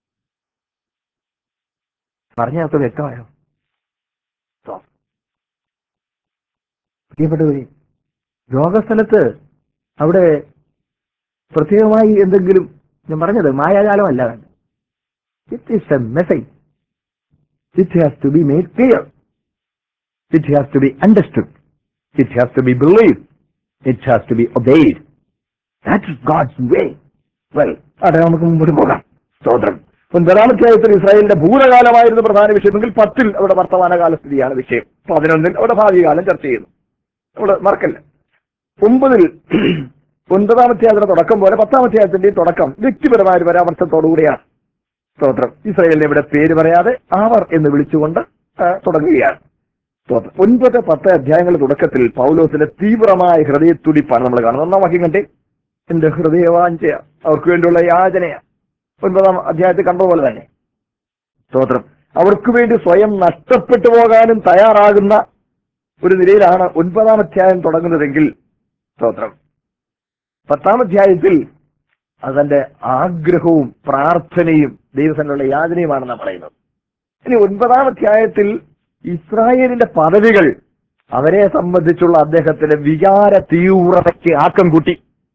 പറഞ്ഞതൊക്കെ വ്യക്തമായോ സോ, പ്രിയപ്പെട്ടവരെ രോഗസ്ഥലത്ത് അവിടെ പ്രത്യേകമായി എന്തെങ്കിലും ഞാൻ പറഞ്ഞത് മായാജാലമല്ല വേണ്ട it is a message it has to be made clear it has to be understood it has to be believe it has to be obeyed that is God's way well അതെ നമുക്ക് മുമ്പോട്ട് പോകാം സ്തോത്രം ഒൻപതാമധ്യായത്തിൽ ഇസ്രായേലിന്റെ ഭൂതകാലമായിരുന്നു പ്രധാന വിഷയമെങ്കിൽ പത്തിൽ അവിടെ വർത്തമാനകാല സ്ഥിതിയാണ് വിഷയം പതിനൊന്നിൽ അവിടെ ഭാവി കാലം ചർച്ച ചെയ്യുന്നു നമ്മൾ മറക്കല്ല ഒമ്പതിൽ ഒൻപതാമധ്യായത്തിന്റെ തുടക്കം പോലെ പത്താമധ്യായത്തിന്റെയും തുടക്കം വ്യക്തിപരമായ ഒരു പരാമർശത്തോടുകൂടിയാണ് സ്തോത്രം ഇസ്രായേലിനെ ഇവിടെ പേര് പറയാതെ അവർ എന്ന് വിളിച്ചുകൊണ്ട് ആ, തുടങ്ങുകയാണ് സ്തോത്രം ഒൻപത് പത്ത് അധ്യായങ്ങളുടെ തുടക്കത്തിൽ പൗലോസിന്റെ തീവ്രമായ ഹൃദയത്തുടിപ്പാണ് നമ്മൾ കാണുന്നത് ഒന്നാം വാക്യം കണ്ടേ എന്റെ ഹൃദയവാഞ്ചയ അവർക്ക് വേണ്ടിയുള്ള യാചനയാ ഒൻപതാം അധ്യായത്തിൽ കണ്ടതുപോലെ തന്നെ സ്തോത്രം അവർക്ക് വേണ്ടി സ്വയം നഷ്ടപ്പെട്ടു പോകാനും തയ്യാറാകുന്ന ഒരു നിലയിലാണ് ഒൻപതാം അധ്യായം തുടങ്ങുന്നതെങ്കിൽ സ്തോത്രം പത്താം അധ്യായത്തിൽ അതിന്റെ ആഗ്രഹവും പ്രാർത്ഥനയും ദൈവസനുള്ള യാചനയുമാണെന്നാണ് പറയുന്നത് ഇനി ഒൻപതാം അധ്യായത്തിൽ ഇസ്രായേലിന്റെ പദവികൾ അവരെ സംബന്ധിച്ചുള്ള അദ്ദേഹത്തിന്റെ വികാര തീവ്രതയ്ക്ക് ആക്കം കൂട്ടി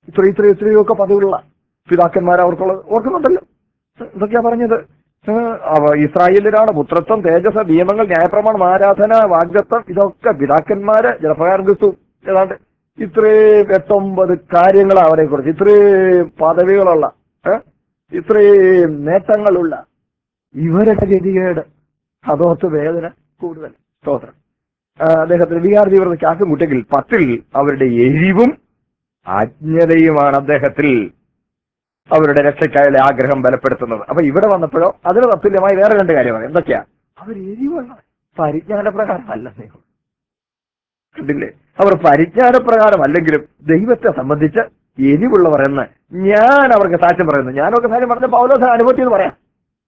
ഇത്ര ഇത്ര ഇത്രയും ഒക്കെ പദവിയുള്ള പിതാക്കന്മാർ അവർക്കുള്ളത് ഓർക്കുന്നുണ്ടല്ലോ ഇതൊക്കെയാ പറഞ്ഞത് ഏഹ് അവ ഇസ്രായേലിലാണ് പുത്രത്വം തേജസ് നിയമങ്ങൾ ന്യായപ്രമാണം ആരാധന വാഗ്ദത്വം ഇതൊക്കെ പിതാക്കന്മാര് ജലപ്രകാരം ക്രിസ്തു ഏതാണ്ട് ഇത്രയും എട്ടൊമ്പത് കാര്യങ്ങൾ അവരെ കുറിച്ച് ഇത്രയും പദവികളുള്ള ഏഹ് ഇത്രയും നേട്ടങ്ങളുള്ള ഇവരുടെ ഗതികേട് അതോർത്ത് വേദന കൂടുതൽ സ്തോത്രം ആ, അദ്ദേഹത്തിന് വികാർജി പറഞ്ഞ ചാക്ക് മുട്ടെങ്കിൽ പത്തിൽ അവരുടെ എരിവും അജ്ഞതയുമാണ് അദ്ദേഹത്തിൽ അവരുടെ രക്ഷയ്ക്കായുള്ള ആഗ്രഹം ബലപ്പെടുത്തുന്നത് അപ്പൊ ഇവിടെ വന്നപ്പോഴോ അതിന് തത്തുല്യമായി വേറെ രണ്ട് കാര്യമാണ് എന്തൊക്കെയാ അവർ എരിവുള്ള പരിജ്ഞാനപ്രകാരം അല്ലെന്നേ ഉള്ളൂ. കണ്ടില്ലേ അവർ പരിജ്ഞാനപ്രകാരം അല്ലെങ്കിലും ദൈവത്തെ സംബന്ധിച്ച് എരിവുള്ളവർ എന്ന് ഞാൻ അവർക്ക് സാക്ഷ്യം പറയുന്നു ഞാനൊക്കെ സാക്ഷ്യം പറഞ്ഞ പൗലോസ് അനുഭവത്തിൽ എന്ന് പറയാം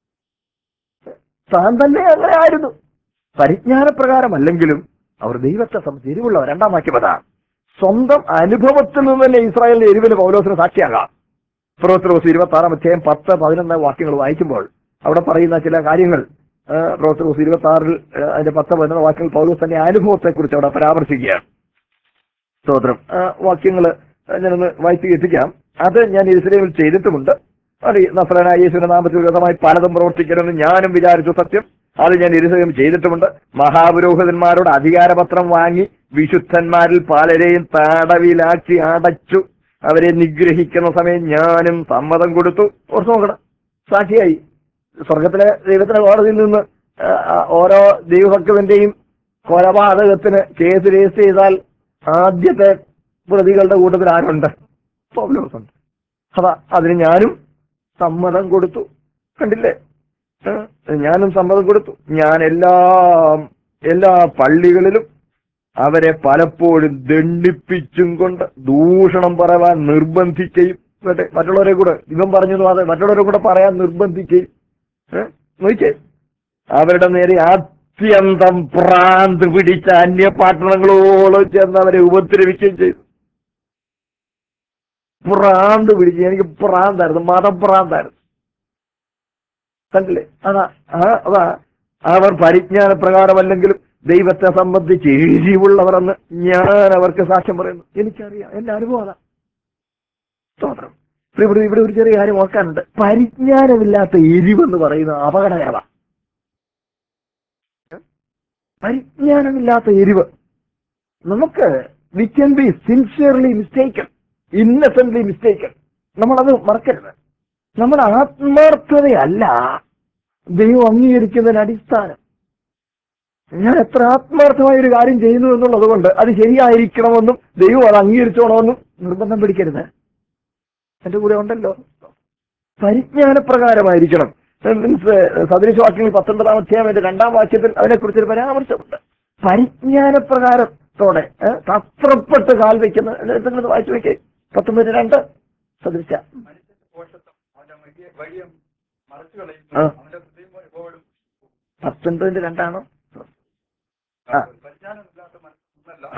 താൻ തന്നെ അങ്ങനെ ആയിരുന്നു പരിജ്ഞാനപ്രകാരം അല്ലെങ്കിലും അവർ ദൈവത്തെ സംബന്ധിച്ച് എരിവുള്ളവർ രണ്ടാം വാക്യം അതാണ് സ്വന്തം അനുഭവത്തിൽ നിന്ന് തന്നെ ഇസ്രായേലിന്റെ എരിവിന് പൗലോസിന് സാക്ഷിയാകാം പ്രവർത്തനോസ് ഇരുപത്തി ആറാം അധ്യായം പത്ത് പതിനൊന്ന് വാക്യങ്ങൾ വായിക്കുമ്പോൾ അവിടെ പറയുന്ന ചില കാര്യങ്ങൾ പ്രവർത്തനോസ് ഇരുപത്തി ആറിൽ അതിന്റെ പത്ത് പതിനൊന്ന് വാക്യങ്ങൾ പൗലോസ് തന്നെ അനുഭവത്തെ കുറിച്ച് അവിടെ പരാമർശിക്കുകയാണ് സ്തോത്രം ആ വാക്യങ്ങൾ ഞാനൊന്ന് വായിച്ചു എത്തിക്കാം അത് ഞാൻ ഇസ്രയേലിൽ ചെയ്തിട്ടുമുണ്ട് അത് നസ്രനായ യേശുവിന്റെ നാമത്തിൽ വിധമായി പലതും പ്രവർത്തിക്കണമെന്ന് ഞാനും വിചാരിച്ചു സത്യം അത് ഞാൻ ഇരുസയം ചെയ്തിട്ടുമുണ്ട് മഹാപുരോഹിതന്മാരോട് അധികാരപത്രം വാങ്ങി വിശുദ്ധന്മാരിൽ പലരെയും തടവിലാക്കി അടച്ചു അവരെ നിഗ്രഹിക്കുന്ന സമയം ഞാനും സമ്മതം കൊടുത്തു ഓർത്ത് നോക്കണം സാക്ഷിയായി സ്വർഗത്തിലെ ദൈവത്തിന്റെ കോടതിയിൽ നിന്ന് ആ, ആ, ഓരോ ദൈവഭക്തന്റെയും കൊലപാതകത്തിന് കേസ് രജിസ്റ്റർ ചെയ്താൽ ആദ്യത്തെ പ്രതികളുടെ കൂട്ടത്തിൽ ആരുണ്ട് പൗലോസുണ്ട് അതാ അതിന് ഞാനും സമ്മതം കൊടുത്തു കണ്ടില്ലേ ഏ? ഞാനും സമ്മതം കൊടുത്തു ഞാൻ എല്ലാ എല്ലാ പള്ളികളിലും അവരെ പലപ്പോഴും ദണ്ഡിപ്പിച്ചും കൊണ്ട് ദൂഷണം പറയാൻ നിർബന്ധിക്കുകയും കേട്ടെ മറ്റുള്ളവരെ കൂടെ ഇവൻ പറഞ്ഞതും അതെ മറ്റുള്ളവരെ കൂടെ പറയാൻ നിർബന്ധിക്കുകയും ഏ? നോക്കിയേ അവരുടെ നേരെ അത്യന്തം ഭ്രാന്ത് പിടിച്ച അന്യപാട്ടണങ്ങളോളം ചെന്ന് അവരെ ഉപദ്രവിക്കുകയും ചെയ്തു ഭ്രാന്ത് പിടിച്ച് എനിക്ക് ഭ്രാന്തായിരുന്നു മതഭ്രാന്തായിരുന്നു കണ്ടില്ലേ അതാ ആ അതാ അവർ പരിജ്ഞാന പ്രകാരമല്ലെങ്കിലും ദൈവത്തെ സംബന്ധിച്ച് എരിവുള്ളവരെന്ന് ഞാൻ അവർക്ക് സാക്ഷ്യം പറയുന്നു എനിക്കറിയാം എന്റെ അനുഭവം അതാ സ്തോത്രം ഇവിടെ ഇവിടെ ഒരു ചെറിയ കാര്യം ഓർക്കാനുണ്ട് പരിജ്ഞാനമില്ലാത്ത എരിവെന്ന് പറയുന്നത് അപകടകരമാണ് പരിജ്ഞാനമില്ലാത്ത എരിവ് നമുക്ക് we can be sincerely mistaken innocently mistaken നമ്മളത് മറക്കരുത് നമ്മുടെ ആത്മാർത്ഥതയല്ല ദൈവം അംഗീകരിക്കുന്നതിന് അടിസ്ഥാനം ഞാൻ എത്ര ആത്മാർത്ഥമായ ഒരു കാര്യം ചെയ്യുന്നു എന്നുള്ളത് കൊണ്ട് അത് ശരിയായിരിക്കണമെന്നും ദൈവം അത് അംഗീകരിച്ചോണമെന്നും നിർബന്ധം പിടിക്കരുത് എന്റെ കൂടെ ഉണ്ടല്ലോ പരിജ്ഞാനപ്രകാരമായിരിക്കണം മീൻസ് സദൃശവാക്യങ്ങൾ പത്തൊൻപതാം അധ്യായം അതിന്റെ രണ്ടാം വാക്യത്തിൽ അതിനെക്കുറിച്ചൊരു പരാമർശമുണ്ട് പരിജ്ഞാനപ്രകാരത്തോടെ ഏ, തത്രപ്പെട്ട് കാൽ വയ്ക്കുന്ന എന്തെങ്കിലും വായിച്ചു വെക്കേ പത്തൊമ്പത് രണ്ട് സദൃശ ആ. പത്തൊൻപതിന്റെ രണ്ടാണോ ആ. ആ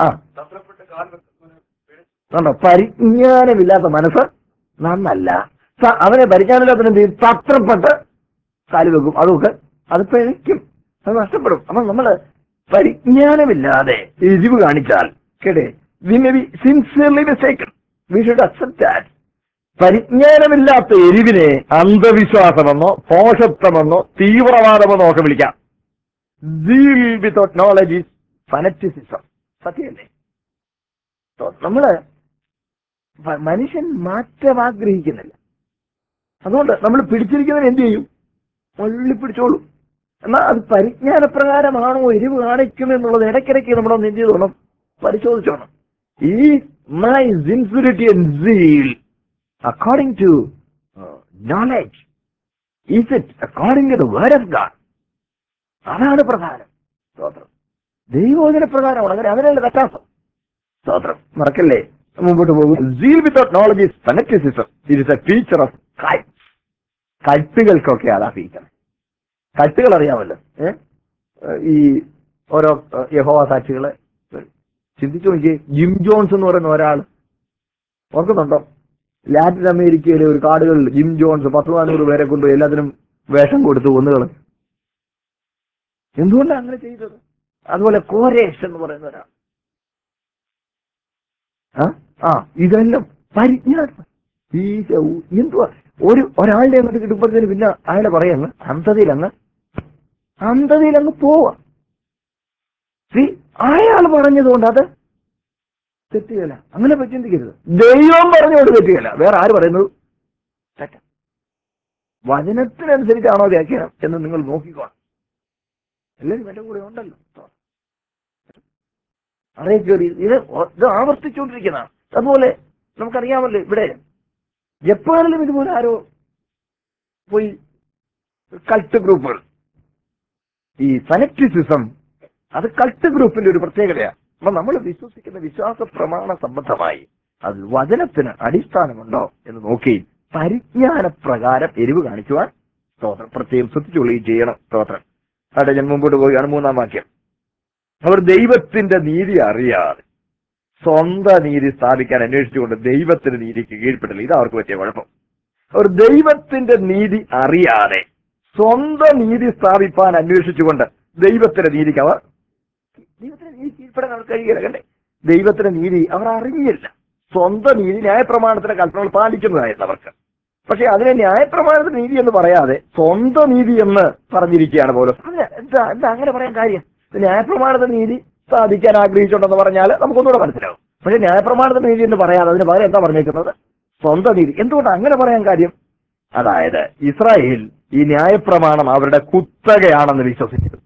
കണ്ടോ പരിജ്ഞാനമില്ലാത്ത മനസ്സ് നന്നല്ല സ- അവനെ പരിജ്ഞാനമില്ലാത്ത എന്ത് ചെയ്യും തത്രപ്പെട്ട് കാല് വെക്കും അതൊക്കെ അത് പിഴയ്ക്കും അത് നഷ്ടപ്പെടും അപ്പൊ നമ്മള് പരിജ്ഞാനമില്ലാതെ എരിവ് കാണിച്ചാൽ കേട്ടെ we may be sincerely mistaken we should accept that പരിജ്ഞാനമില്ലാത്ത എരിവിനെ അന്ധവിശ്വാസമെന്നോ പോഷത്വമെന്നോ തീവ്രവാദമെന്നോ ഒക്കെ വിളിക്കാം zeal without knowledge is fanaticism സത്യമല്ലേ So, നമ്മള് മ- മനുഷ്യൻ മാറ്റം ആഗ്രഹിക്കുന്നില്ല അതുകൊണ്ട് നമ്മൾ പിടിച്ചിരിക്കുന്നതിന് എന്ത് ചെയ്യും മള്ളി പിടിച്ചോളും എന്നാൽ അത് പരിജ്ഞാനപ്രകാരമാണോ എരിവ് കാണിക്കുമെന്നുള്ളത് ഇടയ്ക്കിടയ്ക്ക് നമ്മളൊന്ന് എന്ത് ചെയ്തോണം പരിശോധിച്ചോണം ഈ my sincerity and zeal according to knowledge is it according to the word of God അതാണ് പ്രധാനം സ്തോത്രം ദൈവോചന പ്രകാരമാണ് അങ്ങനെ അതിനുള്ള വ്യത്യാസം സ്തോത്രം മറക്കല്ലേ മുമ്പോട്ട് പോകും zeal without knowledge is fanaticism it is a feature of cult കട്ടുകൾക്കൊക്കെ അതാ ഫീച്ചർ കട്ടുകൾ അറിയാമല്ലോ ഏ? ഈ ഓരോ യഹോവ സാക്ഷികളെ ചിന്തിച്ചു നോക്കിയേ ജിം ജോൺസ് എന്ന് പറയുന്ന ഒരാൾ ഓർക്കുന്നുണ്ടോ ലാറ്റിൻ അമേരിക്കയിലെ ഒരു കാടുകളിൽ ജിം ജോൺസ് പത്ത് നാനൂറ് പേരെ കൊണ്ട് എല്ലാത്തിനും വേഷം കൊടുത്തു ഒന്നുകൾ എന്തുകൊണ്ടാണ് അങ്ങനെ ചെയ്തത് അതുപോലെ കോരേഷ് എന്ന് പറയുന്ന ഒരാൾ ആ? ആ ഇതെല്ലാം പരിജ്ഞാനം ഈ ചെ- എന്തുവാ ഒരു ഒരാളുടെ അങ്ങോട്ട് കിട്ടുമ്പോഴത്തേന് പിന്നെ അയാളെ പറയങ്ങ് അന്ധതയിലങ്ങ് അന്ധതയിലങ്ങ് പോവാ See, അയാൾ പറഞ്ഞതുകൊണ്ട് അത് തെറ്റുകയില്ല അങ്ങനെ പറ്റി ചിന്തിക്കരുത് ദൈവം പറഞ്ഞുകൊണ്ട് തെറ്റുകയില്ല വേറെ ആര് പറയുന്നത് തെറ്റ വചനത്തിനനുസരിച്ചാണോ വ്യാഖ്യാനം എന്ന് നിങ്ങൾ നോക്കിക്കോണം എല്ലാവരും എന്റെ കൂടെ ഉണ്ടല്ലോ അറിയ കയറി ഇത് ഒ- ഇത് ആവർത്തിച്ചുകൊണ്ടിരിക്കുന്നതാണ് അതുപോലെ നമുക്കറിയാമല്ലോ ഇവിടെ ജപ്പാനിലും ഇതുപോലെ ആരോ പോയി കൾട്ട് ഗ്രൂപ്പുകൾ ഈ ഫനറ്റിസിസം അത് കൾട്ട് ഗ്രൂപ്പിന്റെ ഒരു പ്രത്യേകതയാണ് അപ്പൊ നമ്മൾ വിശ്വസിക്കുന്ന വിശ്വാസ പ്രമാണ സംബന്ധമായി അത് വചനത്തിന് അടിസ്ഥാനമുണ്ടോ എന്ന് നോക്കി പരിജ്ഞാന പ്രകാരം എരിവ് കാണിക്കുവാൻ സ്തോത്രം പ്രത്യേകം ശ്രദ്ധിച്ചുകൊള്ളുകയും ചെയ്യണം സ്തോത്രം അവിടെ ഞാൻ മുമ്പോട്ട് പോവുകയാണ് മൂന്നാം വാക്യം അവർ ദൈവത്തിന്റെ നീതി അറിയാതെ സ്വന്തം നീതി സ്ഥാപിക്കാൻ അന്വേഷിച്ചുകൊണ്ട് ദൈവത്തിന്റെ നീതിക്ക് കീഴ്പ്പെട്ടില്ല ഇത് അവർക്ക് പറ്റിയ കുഴപ്പം അവർ ദൈവത്തിന്റെ നീതി അറിയാതെ സ്വന്തം നീതി സ്ഥാപിപ്പാൻ അന്വേഷിച്ചുകൊണ്ട് ദൈവത്തിന്റെ നീതിക്ക് അവർ ദൈവത്തിന്റെ നീതി കീഴ്പ്പെടാൻ അവർ കഴിയുകയില്ല കണ്ടേ ദൈവത്തിന്റെ നീതി അവർ അറിഞ്ഞില്ല സ്വന്തം നീതി ന്യായപ്രമാണത്തിന്റെ കൽപ്പനകൾ പാലിക്കുന്നതായിരുന്നു അവർക്ക് പക്ഷെ അതിനെ ന്യായപ്രമാണത്തിന്റെ നീതി എന്ന് പറയാതെ സ്വന്തം നീതി എന്ന് പറഞ്ഞിരിക്കുകയാണ് പോലും അതിന് എന്താ എന്താ അങ്ങനെ പറയാൻ കാര്യം ഇത് ന്യായപ്രമാണത്തിന്റെ നീതി സാധിക്കാൻ ആഗ്രഹിച്ചുണ്ടെന്ന് പറഞ്ഞാൽ നമുക്കൊന്നുകൂടെ മനസ്സിലാവും പക്ഷെ ന്യായപ്രമാണത്തിന്റെ നീതി എന്ന് പറയാതെ അതിന് പകരം എന്താ പറഞ്ഞേക്കുന്നത് സ്വന്തം നീതി എന്തുകൊണ്ട് അങ്ങനെ പറയാൻ കാര്യം അതായത് ഇസ്രായേൽ ഈ ന്യായപ്രമാണം അവരുടെ കുത്തകയാണെന്ന് വിശ്വസിച്ചു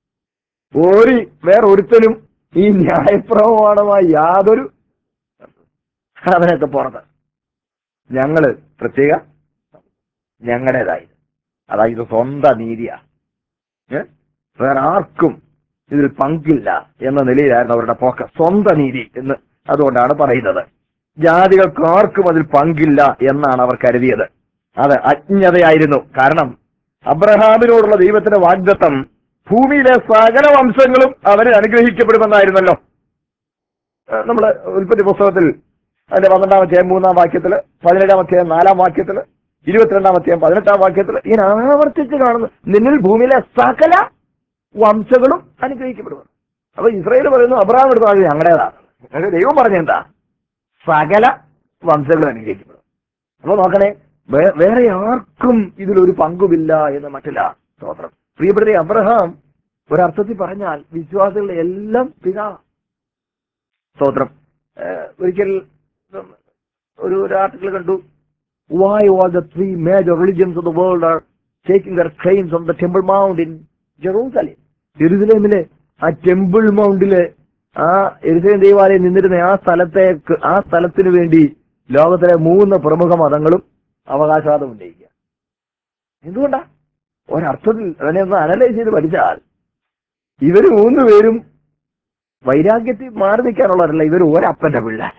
ഒരു വേറെ ഒരുത്തനും ഈ ന്യായപ്രമാണമായി യാതൊരു അതിനൊക്കെ പുറത്ത് ഞങ്ങള് പ്രത്യേക ഞങ്ങളുടേതായി അതായത് സ്വന്തം നീതിയാ ഏ? വേറെ ആർക്കും ഇതിൽ പങ്കില്ല എന്ന നിലയിലായിരുന്നു അവരുടെ പോക്ക് സ്വന്തം നീതി എന്ന് അതുകൊണ്ടാണ് പറയുന്നത് ജാതികൾക്ക് ആർക്കും അതിൽ പങ്കില്ല എന്നാണ് അവർ കരുതിയത് അത് അജ്ഞതയായിരുന്നു കാരണം അബ്രഹാമിനോടുള്ള ദൈവത്തിന്റെ വാഗ്ദത്തം ഭൂമിയിലെ സകല വംശങ്ങളും അവന് അനുഗ്രഹിക്കപ്പെടുമെന്നായിരുന്നല്ലോ ഏഹ് നമ്മള് ഉൽപ്പത്തി പുസ്തകത്തിൽ അതിന്റെ പന്ത്രണ്ടാം അധ്യായം മൂന്നാം വാക്യത്തില് പതിനേഴാം അധ്യായം നാലാം വാക്യത്തില് ഇരുപത്തിരണ്ടാം അധ്യായം പതിനെട്ടാം വാക്യത്തില് ഇങ്ങനെ ആവർത്തിച്ച് കാണുന്നു നിന്നിൽ ഭൂമിയിലെ സകല വംശങ്ങളും അനുഗ്രഹിക്കപ്പെടുന്നു അപ്പൊ ഇസ്രായേൽ പറയുന്നു അബ്രഹാം എടുത്ത അത് ഞങ്ങളുടേതാണ് പക്ഷേ ദൈവം പറഞ്ഞെന്താ സകല വംശങ്ങളും അനുഗ്രഹിക്കപ്പെടും അപ്പൊ നോക്കണേ വേ- വേറെ ആർക്കും ഇതിലൊരു പങ്കുമില്ല എന്ന് മറ്റില്ല സ്തോത്രം പ്രിയപ്പെട്ട അബ്രഹാം ഒരർത്ഥത്തിൽ പറഞ്ഞാൽ വിശ്വാസികളുടെ എല്ലാം പിതാ സ്തോത്രം ഏഹ് ഒരിക്കൽ ഉം, ഒരു ഒരു ആർട്ടിക്കിൾ കണ്ടു why all the three major religions of the world are taking their claims on the temple mount in Jerusalem ജെറൂസലേമിലെ ആ ടെമ്പിൾ മൗണ്ടില് ആ എരുസലേം ദേവാലയം നിന്നിരുന്ന ആ സ്ഥലത്തേക്ക് ആ സ്ഥലത്തിന് വേണ്ടി ലോകത്തിലെ മൂന്ന് പ്രമുഖ മതങ്ങളും അവകാശവാദം ഉന്നയിക്കുക എന്തുകൊണ്ടാ ഒരർത്ഥത്തിൽ അതിനെ ഒന്ന് അനലൈസ് ചെയ്ത് പഠിച്ചാൽ ഇവര് മൂന്ന് പേരും വൈരാഗ്യത്തിൽ മാറി നിൽക്കാനുള്ളവരല്ല ഇവർ ഒരപ്പന്റെ പിള്ളേർ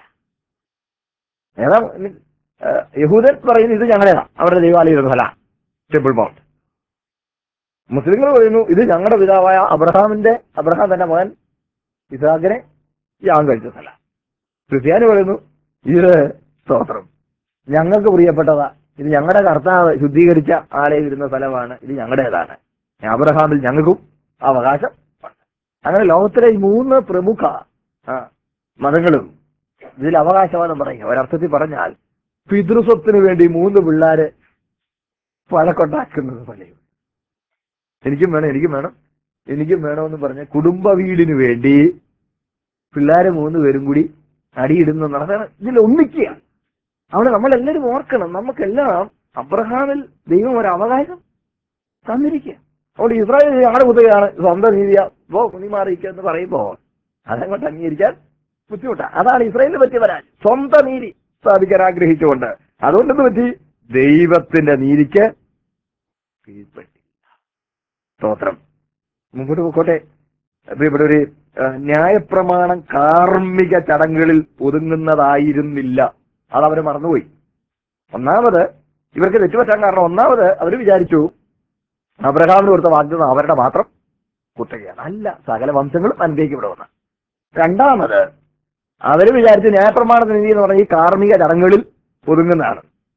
ഏതാ ഏഹ് യഹൂദൻ പറയുന്നു ഇത് ഞങ്ങളുടേതാ അവരുടെ ദൈവാലയം സ്ഥല ടെമ്പിൾ മൗണ്ട് മുസ്ലിങ്ങൾ പറയുന്നു ഇത് ഞങ്ങളുടെ പിതാവായ അബ്രഹാമിന്റെ അബ്രഹാം തന്റെ മകൻ ഇസാഖിനെ യാഗം കഴിച്ച സ്ഥല ക്രിസ്ത്യാനി പറയുന്നു ഇത് സ്തോത്രം ഞങ്ങൾക്ക് പ്രിയപ്പെട്ടതാ ഇത് ഞങ്ങളുടെ കർത്താവ് ശുദ്ധീകരിച്ച ആലയം ഇരുന്ന സ്ഥലമാണ് ഇത് ഞങ്ങളുടേതാണ് അബ്രഹാമിൽ ഞങ്ങൾക്കും അവകാശം ഉണ്ട്. അങ്ങനെ ലോകത്തിലെ ഈ മൂന്ന് പ്രമുഖ ആ, മതങ്ങളും ഇതിൽ അവകാശവാദം പറയുക ഒരർത്ഥത്തിൽ പറഞ്ഞാൽ പിതൃസ്വത്തിന് വേണ്ടി മൂന്ന് പിള്ളാര് വഴക്കുണ്ടാക്കുന്നത് പോലെയും എനിക്കും വേണം എനിക്കും വേണം എനിക്കും വേണമെന്ന് പറഞ്ഞ കുടുംബ വീടിന് വേണ്ടി പിള്ളേരെ മൂന്ന് പേരും കൂടി അടിയിടുന്ന നടന്നാണ് ഇതിൽ ഒന്നിക്കുക അവിടെ നമ്മളെല്ലാവരും ഓർക്കണം നമുക്കെല്ലാം അബ്രഹാമിൽ ദൈവം ഒരു അവകാശം തന്നിരിക്കുക അതുകൊണ്ട് ഇസ്രായേൽ ഞങ്ങളുടെ കുത്തകയാണ് സ്വന്തം നീതിയാ പോ കുണി മാറിയിക്കുക എന്ന് പറയുമ്പോ അതങ്ങോട്ട് അംഗീകരിക്കാൻ ബുദ്ധിമുട്ടാണ് അതാണ് ഇസ്രായേലിന് പറ്റിയ പരാജയം സ്വന്തം നീതി സ്ഥാപിക്കാൻ ആഗ്രഹിച്ചുകൊണ്ട് അതുകൊണ്ടെന്ന് പറ്റി ദൈവത്തിന്റെ നീതിക്ക് കീഴ്പ്പെട്ടില്ല സ്തോത്രം മുമ്പോട്ട് പോയിക്കോട്ടെ പ്രിയപ്പെട്ടവര് ഏഹ്, ന്യായപ്രമാണം കാർമ്മിക ചടങ്ങുകളിൽ ഒതുങ്ങുന്നതായിരുന്നില്ല അതവര് മറന്നുപോയി ഒന്നാമത് ഇവർക്ക് തെറ്റുപറ്റാൻ കാരണം ഒന്നാമത് അവർ വിചാരിച്ചു അബ്രഹാമിന് കൊടുത്ത വാഗ്ദത്തം അവരുടെ മാത്രം കുത്തകയാണ് അല്ല സകല വംശങ്ങളും അനുഗ്രഹിക്കപ്പെടുമെന്ന് രണ്ടാമത് അവര് വിചാരിച്ചു ന്യായപ്രമാണ നീതി എന്ന് പറഞ്ഞ ഈ കാർമ്മിക ചടങ്ങുകളിൽ ഒതുങ്ങുന്നതാണ്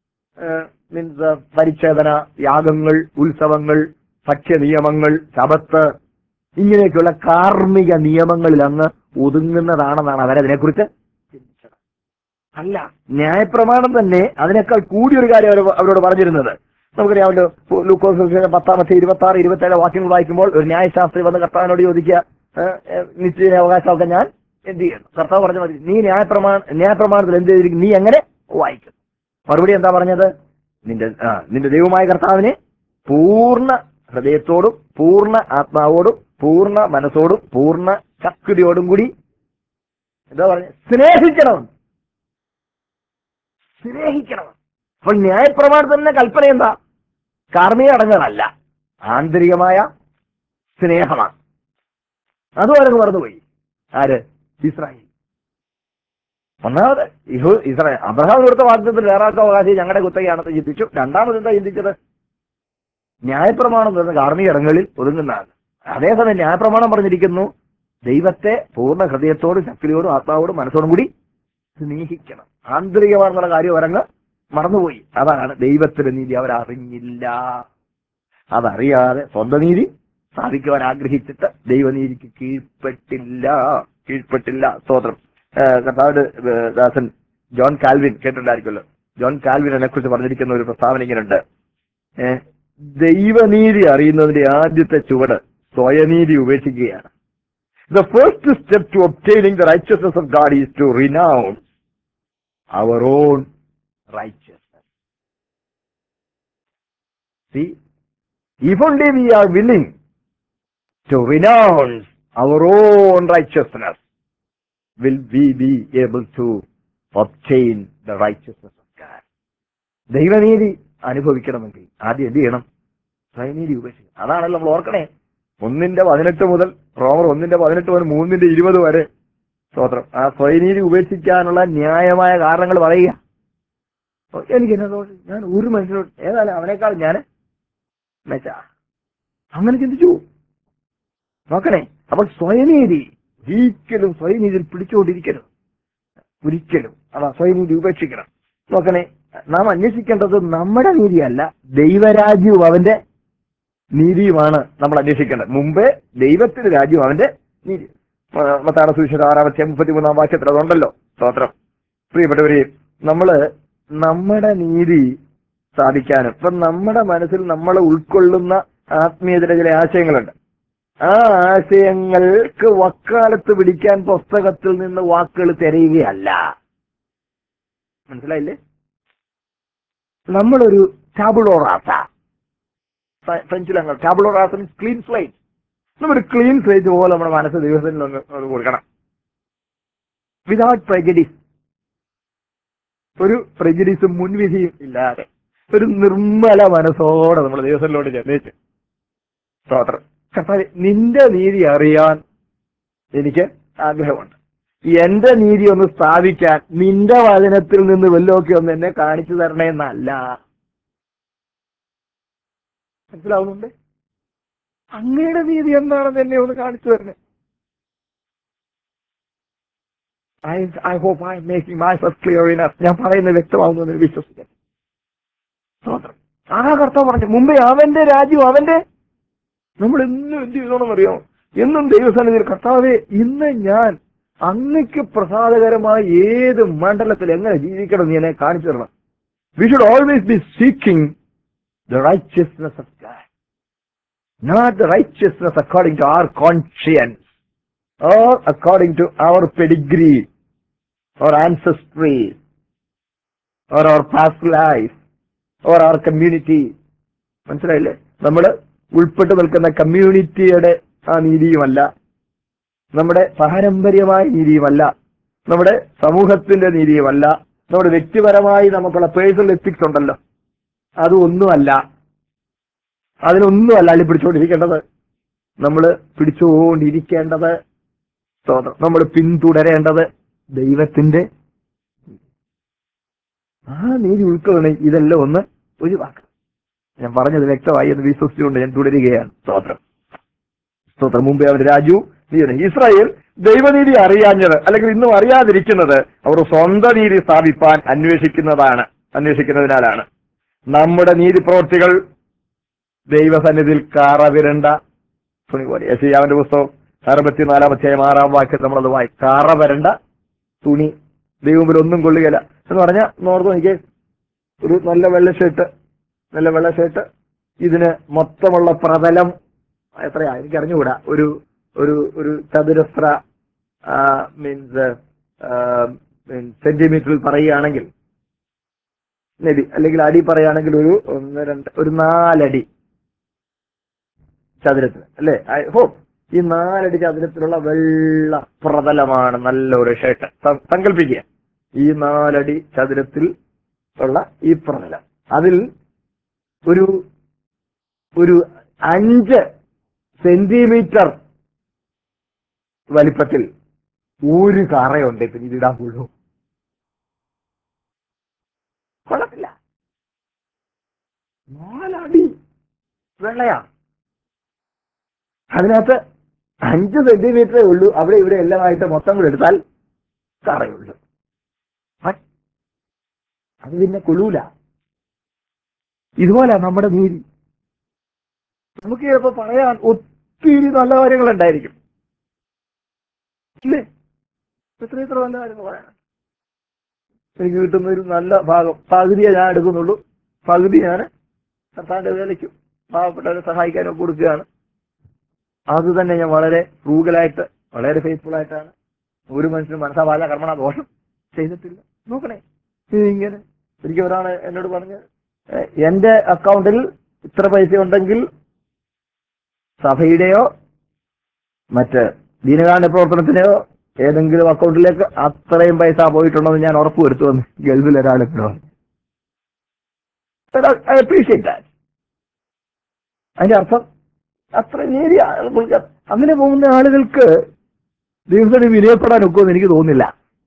മീൻസ് പരിച്ഛേദന യാഗങ്ങൾ ഉത്സവങ്ങൾ ഭക്ഷ്യ നിയമങ്ങൾ ശബത്ത് ഇങ്ങനെയൊക്കെയുള്ള കാർമ്മിക നിയമങ്ങളിൽ അങ്ങ് ഒതുങ്ങുന്നതാണെന്നാണ് അവരതിനെക്കുറിച്ച് ചിന്തിച്ചത് അല്ല ന്യായപ്രമാണം തന്നെ അതിനേക്കാൾ കൂടിയൊരു കാര്യം അവർ അവരോട് പറഞ്ഞിരുന്നത് നമുക്കറിയാമല്ലോ ലൂക്കോസ് സുവിശേഷം പത്താമത്തെ ഇരുപത്തി ആറ് ഇരുപത്തി ഏഴ് വാക്യങ്ങൾ വായിക്കുമ്പോൾ ഒരു ന്യായശാസ്ത്രി വന്ന് കർത്താവിനോട് ചോദിക്കുക നിശ്ചയ അവകാശമൊക്കെ ഞാൻ എന്ത് ചെയ്യുന്നു കർത്താവ് പറഞ്ഞ മതി നീ ന്യായപ്രമാണ ന്യായപ്രമാണത്തിൽ എന്ത് ചെയ്തിരിക്കും നീ എങ്ങനെ വായിക്കും മറുപടി എന്താ പറഞ്ഞത് നിന്റെ ആ, നിന്റെ ദൈവമായ കർത്താവിനെ പൂർണ്ണ ഹൃദയത്തോടും പൂർണ്ണ ആത്മാവോടും പൂർണ്ണ മനസ്സോടും പൂർണ്ണ ശക്തിയോടും കൂടി എന്താ പറഞ്ഞ സ്നേഹിക്കണം സ്നേഹിക്കണം അപ്പോൾ ന്യായപ്രമാണത്തിന്റെ കൽപ്പന എന്താ കാർമിക അടങ്ങുകളല്ല ആന്തരികമായ സ്നേഹമാണ് അതും അവരങ്ങ് മറന്നുപോയി ആര് ഇസ്രായേൽ ഒന്നാമത് ഇഹു ഇസ്രായേൽ അബ്രഹാം കൊടുത്ത വാഗ്ദത്തിൽ വേറാത്ത അവകാശം ഞങ്ങളുടെ കുത്തകയാണെന്ന് ചിന്തിച്ചു രണ്ടാമത് എന്താ ചിന്തിച്ചത് ന്യായപ്രമാണം എന്ന് പറയുന്ന കാർമിക ഇടങ്ങളിൽ ഒതുങ്ങുന്നതാണ് അതേസമയം ന്യായപ്രമാണം പറഞ്ഞിരിക്കുന്നു ദൈവത്തെ പൂർണ്ണ ഹൃദയത്തോടും ശക്തിയോടും ആത്മാവോടും മനസ്സോടും കൂടി സ്നേഹിക്കണം ആന്തരികമാണെന്നുള്ള കാര്യം അവരങ്ങ് മറന്നുപോയി അതാണ് ദൈവത്തിന്റെ നീതി അവരറിഞ്ഞില്ല അതറിയാതെ സ്വന്തം നീതി സാധിക്കുവാൻ ആഗ്രഹിച്ചിട്ട് ദൈവനീതിക്ക് കീഴ്പ്പെട്ടില്ല കീഴ്പ്പെട്ടില്ല സ്തോത്രം ഏഹ് കർത്താവിന്റെ ഏഹ് ദാസൻ ജോൺ കാൽവിൻ കേട്ടിട്ടുണ്ടായിരിക്കുമല്ലോ ജോൺ കാൽവിനെ കുറിച്ച് പറഞ്ഞിരിക്കുന്ന ഒരു പ്രസ്താവന ഇങ്ങനെയുണ്ട് ഏഹ് ദൈവനീതി അറിയുന്നതിന്റെ ആദ്യത്തെ ചുവട് സ്വയനീതി ഉപേക്ഷിക്കുകയാണ് the first step to obtaining the righteousness of God is to renounce our own righteousness. See, if only we are willing to renounce our own righteousness, will we be able to obtain the righteousness of God. ദൈവനീതി അനുഭവിക്കണമെങ്കിൽ ആദ്യം എന്ത് ചെയ്യണം സ്വയനീതി ഉപേക്ഷിക്കണം അതാണല്ലോ നമ്മൾ ഓർക്കണേ ഒന്നിന്റെ പതിനെട്ട് മുതൽ റോമർ ഒന്നിന്റെ പതിനെട്ട് മുതൽ മൂന്നിന്റെ ഇരുപത് വരെ സ്തോത്രം ആ സ്വയനീതി ഉപേക്ഷിക്കാനുള്ള ന്യായമായ കാരണങ്ങൾ പറയുക ഓ, എനിക്ക് എന്നാ ദോഷം ഞാൻ ഒരു മനുഷ്യനോട് ഏതായാലും അവനേക്കാൾ ഞാൻ മെച്ച അങ്ങനെ ചിന്തിച്ചു നോക്കണേ അപ്പോൾ സ്വയനീതി ഒരിക്കലും സ്വയനീതിയിൽ പിടിച്ചുകൊണ്ടിരിക്കരുത് ഒരിക്കലും അതാ സ്വയനീതി ഉപേക്ഷിക്കണം നോക്കണേ നാം അന്വേഷിക്കേണ്ടത് നമ്മുടെ നീതിയല്ല ദൈവരാജ്യവും അവന്റെ നീതിയുമാണ് നമ്മൾ അന്വേഷിക്കേണ്ടത് മുമ്പേ ദൈവത്തിന്റെ രാജ്യവും അവന്റെ നീതി മത്താട സുവിശേഷം ആറാമത്തെ മുപ്പത്തിമൂന്നാം വാക്യത്തിൽ അതുണ്ടല്ലോ സ്തോത്രം പ്രിയപ്പെട്ടവരെ നമ്മള് നമ്മുടെ നീതി സ്ഥാപിക്കാനും ഇപ്പൊ നമ്മുടെ മനസ്സിൽ നമ്മൾ ഉൾക്കൊള്ളുന്ന ആത്മീയതയുടെ ചില ആശയങ്ങളുണ്ട് ആ ആശയങ്ങൾക്ക് വക്കാലത്ത് പിടിക്കാൻ പുസ്തകത്തിൽ നിന്ന് വാക്കുകൾ തിരയുകയല്ല മനസ്സിലായില്ലേ നമ്മളൊരു ടാബുളോറാസ ഫ്രഞ്ചിലങ്ങൾ ടാബുളോറാസ മീൻസ് ക്ലീൻ സ്ലൈറ്റ് നമ്മൊരു ക്ലീൻ സ്ലൈറ്റ് പോലെ നമ്മുടെ മനസ്സ് ദൈവത്തിൽ ഒന്ന് ഒന്ന് കൊടുക്കണം വിതൗട്ട് പ്രജഡിസ് ഒരു പ്രജഡിസും മുൻവിധിയും ഇല്ലാതെ ഒരു നിർമ്മല മനസ്സോടെ നമ്മൾ ദൈവത്തിലോട്ട് ചെന്നേച്ച് സ്തോത്രം കർത്താവേ, നിന്റെ നീതി അറിയാൻ എനിക്ക് ആഗ്രഹമുണ്ട് എന്റെ നീതി ഒന്ന് സ്ഥാപിക്കാൻ നിന്റെ വചനത്തിൽ നിന്ന് വല്ലതൊക്കെ ഒന്ന് എന്നെ കാണിച്ചു തരണേ എന്നല്ല മനസ്സിലാവുന്നുണ്ട് അങ്ങയുടെ നീതി എന്താണെന്ന് എന്നെ ഒന്ന് കാണിച്ചു തരണേ I I hope I making my first clear enough ഞാൻ പറയുന്നത് വ്യക്തമാവുന്നു എന്ന് വിശ്വസിക്കാൻ സ്തോത്രം ആ കർത്താവ് പറഞ്ഞു മുമ്പേ അവന്റെ രാജ്യം അവന്റെ നമ്മൾ എന്നും എന്ത് ചെയ്തോണെന്ന് അറിയാമോ എന്നും ദൈവസന്നിധിയിൽ കർത്താവെ ഇന്ന് ഞാൻ അങ്ങക്ക് പ്രസാദകരമായ ഏത് മണ്ഡലത്തിൽ എങ്ങനെ ജീവിക്കണം നീ എന്നെ കാണിച്ചു തരണം we should always be seeking the righteousness of God not the righteousness according to our conscience or according to our pedigree or ancestry or our past life or our community മനസ്സിലായില്ലേ നമ്മൾ ഉൾപ്പെട്ട് നിൽക്കുന്ന കമ്മ്യൂണിറ്റിയുടെ ആ നീതിയുമല്ല നമ്മുടെ പാരമ്പര്യമായ നീതിയുമല്ല നമ്മുടെ സമൂഹത്തിന്റെ നീതിയുമല്ല നമ്മുടെ വ്യക്തിപരമായി നമുക്കുള്ള പേഴ്സണൽ എത്തിക്സ് ഉണ്ടല്ലോ അതൊന്നുമല്ല അതിനൊന്നുമല്ല അള്ളി പിടിച്ചുകൊണ്ടിരിക്കേണ്ടത് നമ്മൾ പിടിച്ചുകൊണ്ടിരിക്കേണ്ടത് സ്തോത്രം നമ്മൾ പിന്തുടരേണ്ടത് ദൈവത്തിന്റെ ആ നീതി ഉൾക്കൊള്ളണേ ഇതെല്ലാം ഒന്ന് ഒഴിവാക്കണം ഞാൻ പറഞ്ഞത് വ്യക്തമായി എന്ന് വിശ്വസിച്ചുകൊണ്ട് ഞാൻ തുടരുകയാണ് സ്തോത്രം സ്തോത്രം മുമ്പേ അവന്റെ രാജു നീതി ഇസ്രായേൽ ദൈവനീതി അറിയാഞ്ഞത് അല്ലെങ്കിൽ ഇന്നും അറിയാതിരിക്കുന്നത് അവർ സ്വന്തം നീതി സ്ഥാപിപ്പാൻ അന്വേഷിക്കുന്നതാണ് അന്വേഷിക്കുന്നതിനാലാണ് നമ്മുടെ നീതി പ്രവൃത്തികൾ ദൈവസന്നിധിയിൽ കാറവിരണ്ട തുണി പോലെ യശയാവിന്റെ പുസ്തകം അറുപത്തിനാലാം അധ്യായം ആറാം വാക്യം നമ്മളത് വായി കാറ വരണ്ട തുണി ദൈവമുമ്പിൽ ഒന്നും കൊള്ളുകയില്ല എന്ന് പറഞ്ഞാൽ നോർത്ത് നോക്കിയേ ഒരു നല്ല വെള്ള ഷർട്ട് നല്ല വെള്ള ഷർട്ട് ഇതിന് മൊത്തമുള്ള പ്രതലം എത്രയാ എനിക്ക് അറിഞ്ഞുകൂടാ ഒരു ഒരു ഒരു ചതുരശ്ര മീൻസ് സെന്റിമീറ്ററിൽ പറയുകയാണെങ്കിൽ നെബി അല്ലെങ്കിൽ അടി പറയുകയാണെങ്കിൽ ഒരു ഒന്ന് രണ്ട് ഒരു നാലടി ചതുരത്തിന് അല്ലേ ഹോ ഈ നാലടി ചതുരത്തിലുള്ള വെള്ള പ്രതലമാണ് നല്ല ഒരു ഷർട്ട് സങ്കല്പിക്കുക ഈ നാലടി ചതുരത്തിൽ ഉള്ള ഈ പ്രതലം അതിൽ ഒരു ഒരു അഞ്ച് സെന്റിമീറ്റർ വലിപ്പത്തിൽ ഒരു കറയുണ്ട് പിന്നെ ഇതിടാൻ പുഴു കൊള്ളത്തില്ല നാലടി വെള്ളയാ അതിനകത്ത് അഞ്ച് സെന്റിമീറ്ററേ ഉള്ളൂ അവിടെ ഇവിടെ എല്ലാമായിട്ട് മൊത്തം കൂടെ എടുത്താൽ കറയുള്ളൂ ഹ, അത് പിന്നെ കൊള്ളൂല ഇതുപോലെ നമ്മുടെ നീതി നമുക്ക് ചിലപ്പോ പറയാൻ ഒത്തിരി നല്ല കാര്യങ്ങൾ ഉണ്ടായിരിക്കും ഇല്ലേ എത്ര എത്ര നല്ല കാര്യങ്ങൾ പറയാൻ എനിക്ക് കിട്ടുന്ന ഒരു നല്ല ഭാഗം പകുതിയെ ഞാൻ എടുക്കുന്നുള്ളൂ പകുതി ഞാൻ കർത്താന്റെ വേലയ്ക്കും പാവപ്പെട്ടവരെ സഹായിക്കാനും കൊടുക്കുകയാണ് അത് തന്നെ ഞാൻ വളരെ ഫ്രൂഗലായിട്ട് വളരെ ഫെയ്ത്ത്ഫുൾ ആയിട്ടാണ് ഒരു മനുഷ്യനും മനസ്സാവാല കർമ്മണ ദോഷം ചെയ്തിട്ടില്ല നോക്കണേ ഇത് ഇങ്ങനെ എനിക്ക് ഒരാള് എന്നോട് പറഞ്ഞ് "ഏഹ്, എന്റെ അക്കൗണ്ടിൽ ഇത്ര പൈസ ഉണ്ടെങ്കിൽ സഭയുടെയോ മറ്റ് ദീനകാരുണ്യ പ്രവർത്തനത്തിനെയോ ഏതെങ്കിലും അക്കൗണ്ടിലേക്ക് അത്രയും പൈസ പോയിട്ടുണ്ടെന്ന് ഞാൻ ഉറപ്പ് വരുത്തുമെന്ന് ഗൾഫിൽ ഒരാളിപ്പോ ഐ അപ്രീഷിയേറ്റ് ദാറ്റ് അതിന്റെ അർത്ഥം അത്ര നേരിയ അങ്ങനെ പോകുന്ന ആളുകൾക്ക് ദൈവത്തിന് വിനയപ്പെടാൻ ഒക്കുമെന്ന് എനിക്ക് തോന്നുന്നില്ല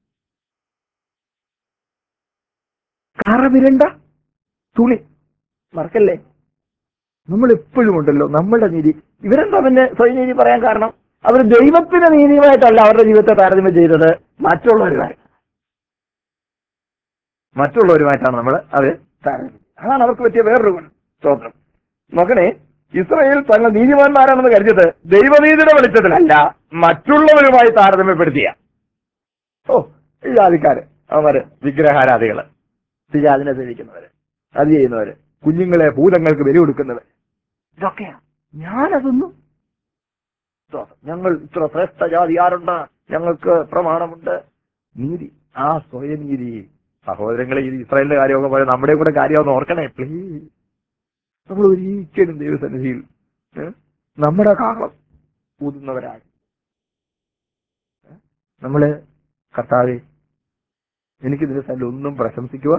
കറ വിരണ്ട തുണി മറക്കല്ലേ നമ്മൾ എപ്പോഴും ഉണ്ടല്ലോ നമ്മളുടെ നീതി ഇവരെന്താ പിന്നെ സ്വയം നീതി പറയാൻ കാരണം അവർ ദൈവത്തിന്റെ നീതിയുമായിട്ടല്ല അവരുടെ ജീവിതത്തെ താരതമ്യം ചെയ്തത് മറ്റുള്ളവരുമായി മറ്റുള്ളവരുമായിട്ടാണ് നമ്മൾ അവര് താരതമ്യം അതാണ് അവർക്ക് പറ്റിയ വേറൊരു ഗുണം സ്തോത്രം നോക്കണേ ഇസ്രയേൽ തങ്ങൾ നീതിമാന്മാരാണെന്ന് കരുതിയത് ദൈവനീതിയുടെ വെളിച്ചത്തിലല്ല മറ്റുള്ളവരുമായി താരതമ്യപ്പെടുത്തിയ ഓ ഈ ജാതിക്കാര് അവന്മാര് വിഗ്രഹാരാധികള് സിജാതിനെ സേവിക്കുന്നവര് അത് ചെയ്യുന്നവര് കുഞ്ഞുങ്ങളെ ഭൂതങ്ങൾക്ക് ബലി കൊടുക്കുന്നവര് ഇതൊക്കെയാ ഞാനതൊന്നും സ്തോത്രം. ഞങ്ങൾ ഇത്ര ശ്രേഷ്ഠ ജാതി ആരുണ്ട് ഞങ്ങൾക്ക് പ്രമാണമുണ്ട് നീതി ആ സ്വയം നീതി സഹോദരങ്ങളെ ഇത് ഇസ്രായേലിന്റെ കാര്യമൊക്കെ പോലെ നമ്മുടെ കൂടെ കാര്യമൊന്ന് ഓർക്കണേ പ്ലീസ് നമ്മൾ ഒരിക്കലും ദൈവസന്നിധിയിൽ ഏ, നമ്മുടെ കാഹളം ഊതുന്നവരാണ് ഏ, നമ്മള് കർത്താവെ എനിക്ക് ദിവസം ഒന്നും പ്രശംസിക്കുക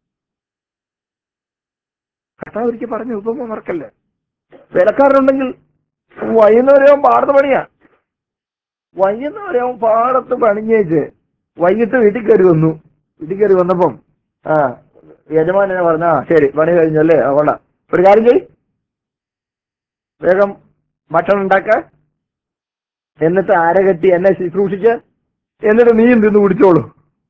കർത്താവ് ഒരിക്കൽ പറഞ്ഞു ഉപമ മറക്കല്ലേ വിലക്കാരനുണ്ടെങ്കിൽ വൈകുന്നേരം പാടത്ത് പണിയാ വൈകുന്നേരം പാടത്ത് പണിഞ്ഞേച്ച് വൈകിട്ട് വീട്ടിൽ കയറി വന്നു വീട്ടിൽ കയറി വന്നപ്പം ആ യജമാനെ പറഞ്ഞ ആ ശരി പണി കഴിഞ്ഞല്ലേ ആ കൊള്ളാം ഒരു കാര്യം ചെയ് വേഗം ഭക്ഷണം ഉണ്ടാക്ക എന്നിട്ട് അരകെട്ടി എന്നെ ശുശ്രൂഷിച്ച് എന്നിട്ട് നീയും തിന്ന് കുടിച്ചോളൂ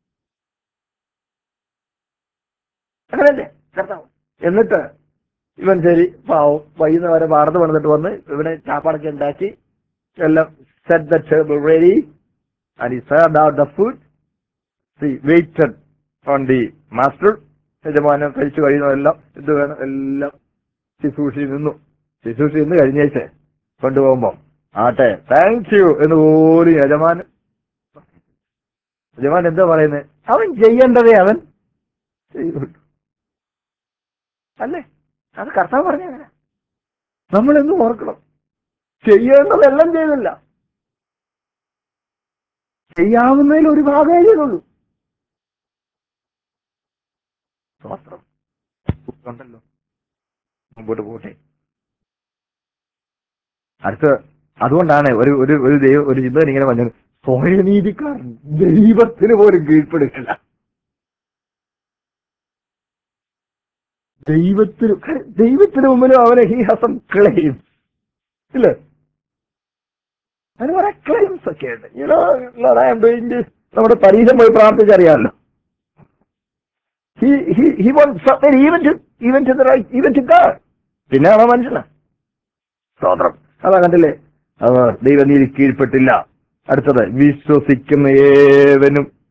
അങ്ങനല്ലേ കർത്താവ് എന്നിട്ട് ഇവൻ ശരി പാവം വൈകുന്നേരം പാടത്ത് പണിതിട്ട് വന്ന് ഇവിടെ ചാപ്പാടൊക്കെ ഉണ്ടാക്കി എല്ലാം set the table ready and ഈ served out the food he waited on the master യജമാനൻ കഴിച്ചു കഴിയുന്നതെല്ലാം ഇത് വേണം എല്ലാം ശുശ്രൂഷി നിന്നു ശുശ്രൂഷി നിന്ന് കഴിഞ്ഞേച്ച് കൊണ്ടുപോകുമ്പോ ആട്ടെ താങ്ക് യു എന്ന് പോലും യജമാനൻ യജമാൻ എന്താ പറയുന്നത് അവൻ ചെയ്യേണ്ടതേ അവൻ ചെയ്തു അല്ലേ അത് കർത്താവ് പറഞ്ഞ അങ്ങനെ നമ്മളെന്നും ഓർക്കണം ചെയ്യേണ്ടതെല്ലാം ചെയ്തില്ല ചെയ്യാവുന്നതിൽ ഒരു ഭാഗമേ ചെയ്തുള്ളൂ സ്തോത്രം ഉണ്ടല്ലോ മുമ്പോട്ട് പോട്ടെ അടുത്ത് അതുകൊണ്ടാണ് ഒരു ഒരു ഒരു ദൈവ ഒരു ചിന്തകൻ ഇങ്ങനെ പറഞ്ഞത് സ്വയനീതിക്കാരൻ ദൈവത്തിന് പോലും കീഴ്പ്പെടുകയില്ല ദൈവത്തിന് ദൈവത്തിന് മുമ്പിലും അവനെ ഹി ഹസം ക്ലെയിം ഇല്ലേ അതിന് കുറെ ക്ലെയിംസ് ഒക്കെ ഉണ്ട് You know, Lord, I am doing this. നമ്മുടെ പരീക്ഷ പോയി പ്രാർത്ഥിച്ചറിയാമല്ലോ he he he wants something even to even to the right even to God പിന്നെ അവൻ മനുഷ്യനാ സ്തോത്രം അതാ കണ്ടില്ലേ അവർ ദൈവനീതി കീഴ്പ്പെട്ടില്ല അടുത്തത് വിശ്വസിക്കുന്ന ഏവനും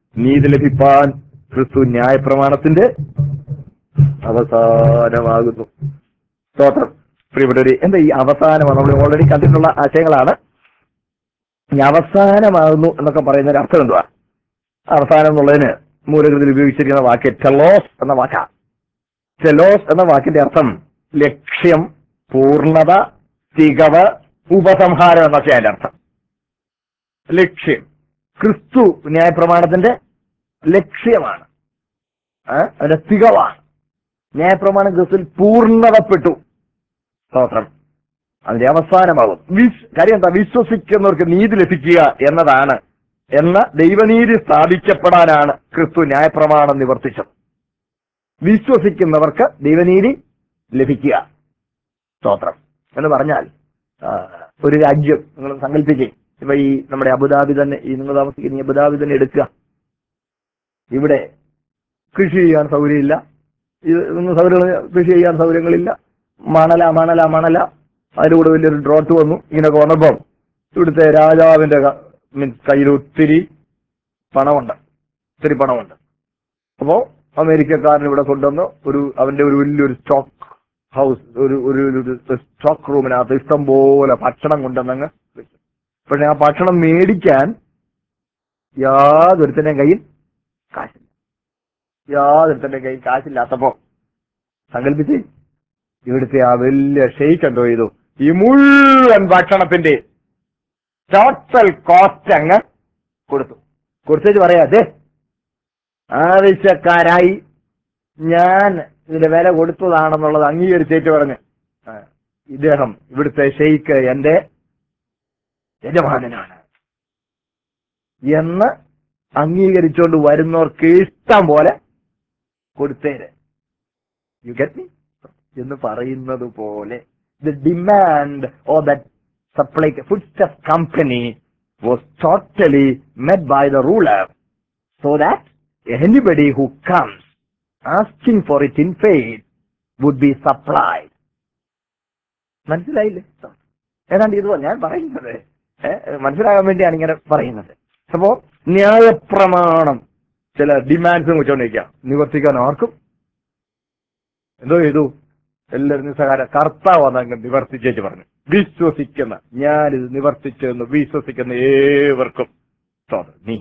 നീതി ലഭിപ്പാൻ ക്രിസ്തു ന്യായപ്രമാണത്തിന്റെ അവസാനമാകുന്നു സ്തോത്രം പ്രിയപ്പെട്ടവര് എന്താ ഈ അവസാനമാണ് നമ്മൾ ഓൾറെഡി കണ്ടിട്ടുള്ള ആശയങ്ങളാണ് ഈ അവസാനമാകുന്നു എന്നൊക്കെ പറയുന്ന ഒരു അർത്ഥം എന്തുവാ അവസാനം എന്നുള്ളതിന് മൂലകൃതിയിൽ ഉപയോഗിച്ചിരിക്കുന്ന വാക്ക് ടെലോസ് എന്ന വാക്കാ ടെലോസ് എന്ന വാക്കിന്റെ അർത്ഥം ലക്ഷ്യം പൂർണ്ണത തികവ് ഉപസംഹാരം എന്നൊക്കെ അതിന്റെ അർത്ഥം ലക്ഷ്യം ക്രിസ്തു ന്യായപ്രമാണത്തിന്റെ ലക്ഷ്യമാണ് ആ? അതിന്റെ തികവാണ് ന്യായപ്രമാണം ക്രിസ്തുവിൽ പൂർണ്ണതപ്പെട്ടു സ്തോത്രം അതിന്റെ അവസാനമാകും വിശ് കാര്യം എന്താ വിശ്വസിക്കുന്നവർക്ക് നീതി ലഭിക്കുക എന്നതാണ് എന്ന ദൈവനീതി സ്ഥാപിക്കപ്പെടാനാണ് ക്രിസ്തു ന്യായപ്രമാണം നിവർത്തിച്ചത് വിശ്വസിക്കുന്നവർക്ക് ദൈവനീതി ലഭിക്കുക സ്തോത്രം എന്ന് പറഞ്ഞാൽ ആ, ഒരു രാജ്യം നിങ്ങൾ സങ്കല്പിക്കുകയും ഇപ്പൊ ഈ നമ്മുടെ അബുദാബി തന്നെ ഈ നിങ്ങൾ താമസിക്കുന്ന ഈ അബുദാബി തന്നെ എടുക്കുക ഇവിടെ കൃഷി ചെയ്യാൻ സൗകര്യമില്ല ഇത് ഒന്നും സൗകര്യങ്ങൾ കൃഷി ചെയ്യാൻ സൗകര്യങ്ങളില്ല മണല മണല മണല അതിന്റെ കൂടെ വലിയൊരു ഡ്രോട്ട് വന്നു ഇങ്ങനെയൊക്കെ വന്നപ്പം ഇവിടുത്തെ രാജാവിന്റെ ക- മീൻസ് കയ്യിൽ ഒത്തിരി പണമുണ്ട് ഒത്തിരി പണമുണ്ട് അപ്പോ അമേരിക്കക്കാരൻ ഇവിടെ കൊണ്ടുവന്ന് ഒരു അവന്റെ ഒരു വലിയൊരു സ്റ്റോക്ക് ഹൗസ് ഒരു ഒരു ഒരു സ്റ്റോക്ക് റൂമിനകത്ത് ഇഷ്ടം പോലെ ഭക്ഷണം കൊണ്ടുവന്നങ്ങ് വെച്ചു. പക്ഷെ ആ ഭക്ഷണം മേടിക്കാൻ യാതൊരുത്തന്റെ കയ്യിൽ കാശില്ല യാതൊരുത്തന്റെ കയ്യിൽ കാശില്ലാത്തപ്പോ സങ്കല്പിച്ച് ഇവിടുത്തെ ആ വലിയ ഷെയ്ക്ക് എന്തോ ചെയ്തു ഈ മുഴുവൻ ഭക്ഷണത്തിന്റെ ടോട്ടൽ കോസ്റ്റ് അങ്ങ് കൊടുത്തു കൊടുത്തിട്ട് പറയാ അതെ ആവശ്യക്കാരായി ഞാൻ ഇതിന്റെ വില കൊടുത്തതാണെന്നുള്ളത് അംഗീകരിച്ചേറ്റ് പറഞ്ഞ് ആ, ഇദ്ദേഹം ഇവിടുത്തെ ഷെയ്ക്ക് എന്റെ യജമാനനാണ് എന്ന് അംഗീകരിച്ചുകൊണ്ട് വരുന്നവർക്ക് ഇഷ്ടം പോലെ കൊടുത്തേര് യു ഗെറ്റ് മീ എന്ന് പറയുന്നത് പോലെ the demand or the supply food step company was totally met by the ruler so that anybody who comes asking for it in faith would be supplied. മനസ്സിലായില്ലേ ഏതാണ്ട് ഇതുപോലെ ഞാൻ പറയുന്നത് ഏ, മനസ്സിലാകാൻ വേണ്ടിയാണ് ഇങ്ങനെ പറയുന്നത് അപ്പോ ന്യായപ്രമാണം ചില ഡിമാൻഡ്സും വെച്ചോണ്ടിരിക്കാം നിവർത്തിക്കാൻ ആർക്കും എന്തോ ചെയ്തു എല്ലാവരും നിസ്സഹാര കർത്താവ് അതങ്ങ് നിവർത്തിച്ചേച്ച് പറഞ്ഞു വിശ്വസിക്കുന്ന ഞാനിത് നിവർത്തിച്ചെന്ന് വിശ്വസിക്കുന്ന ഏവർക്കും സ്തോത്രം. നീ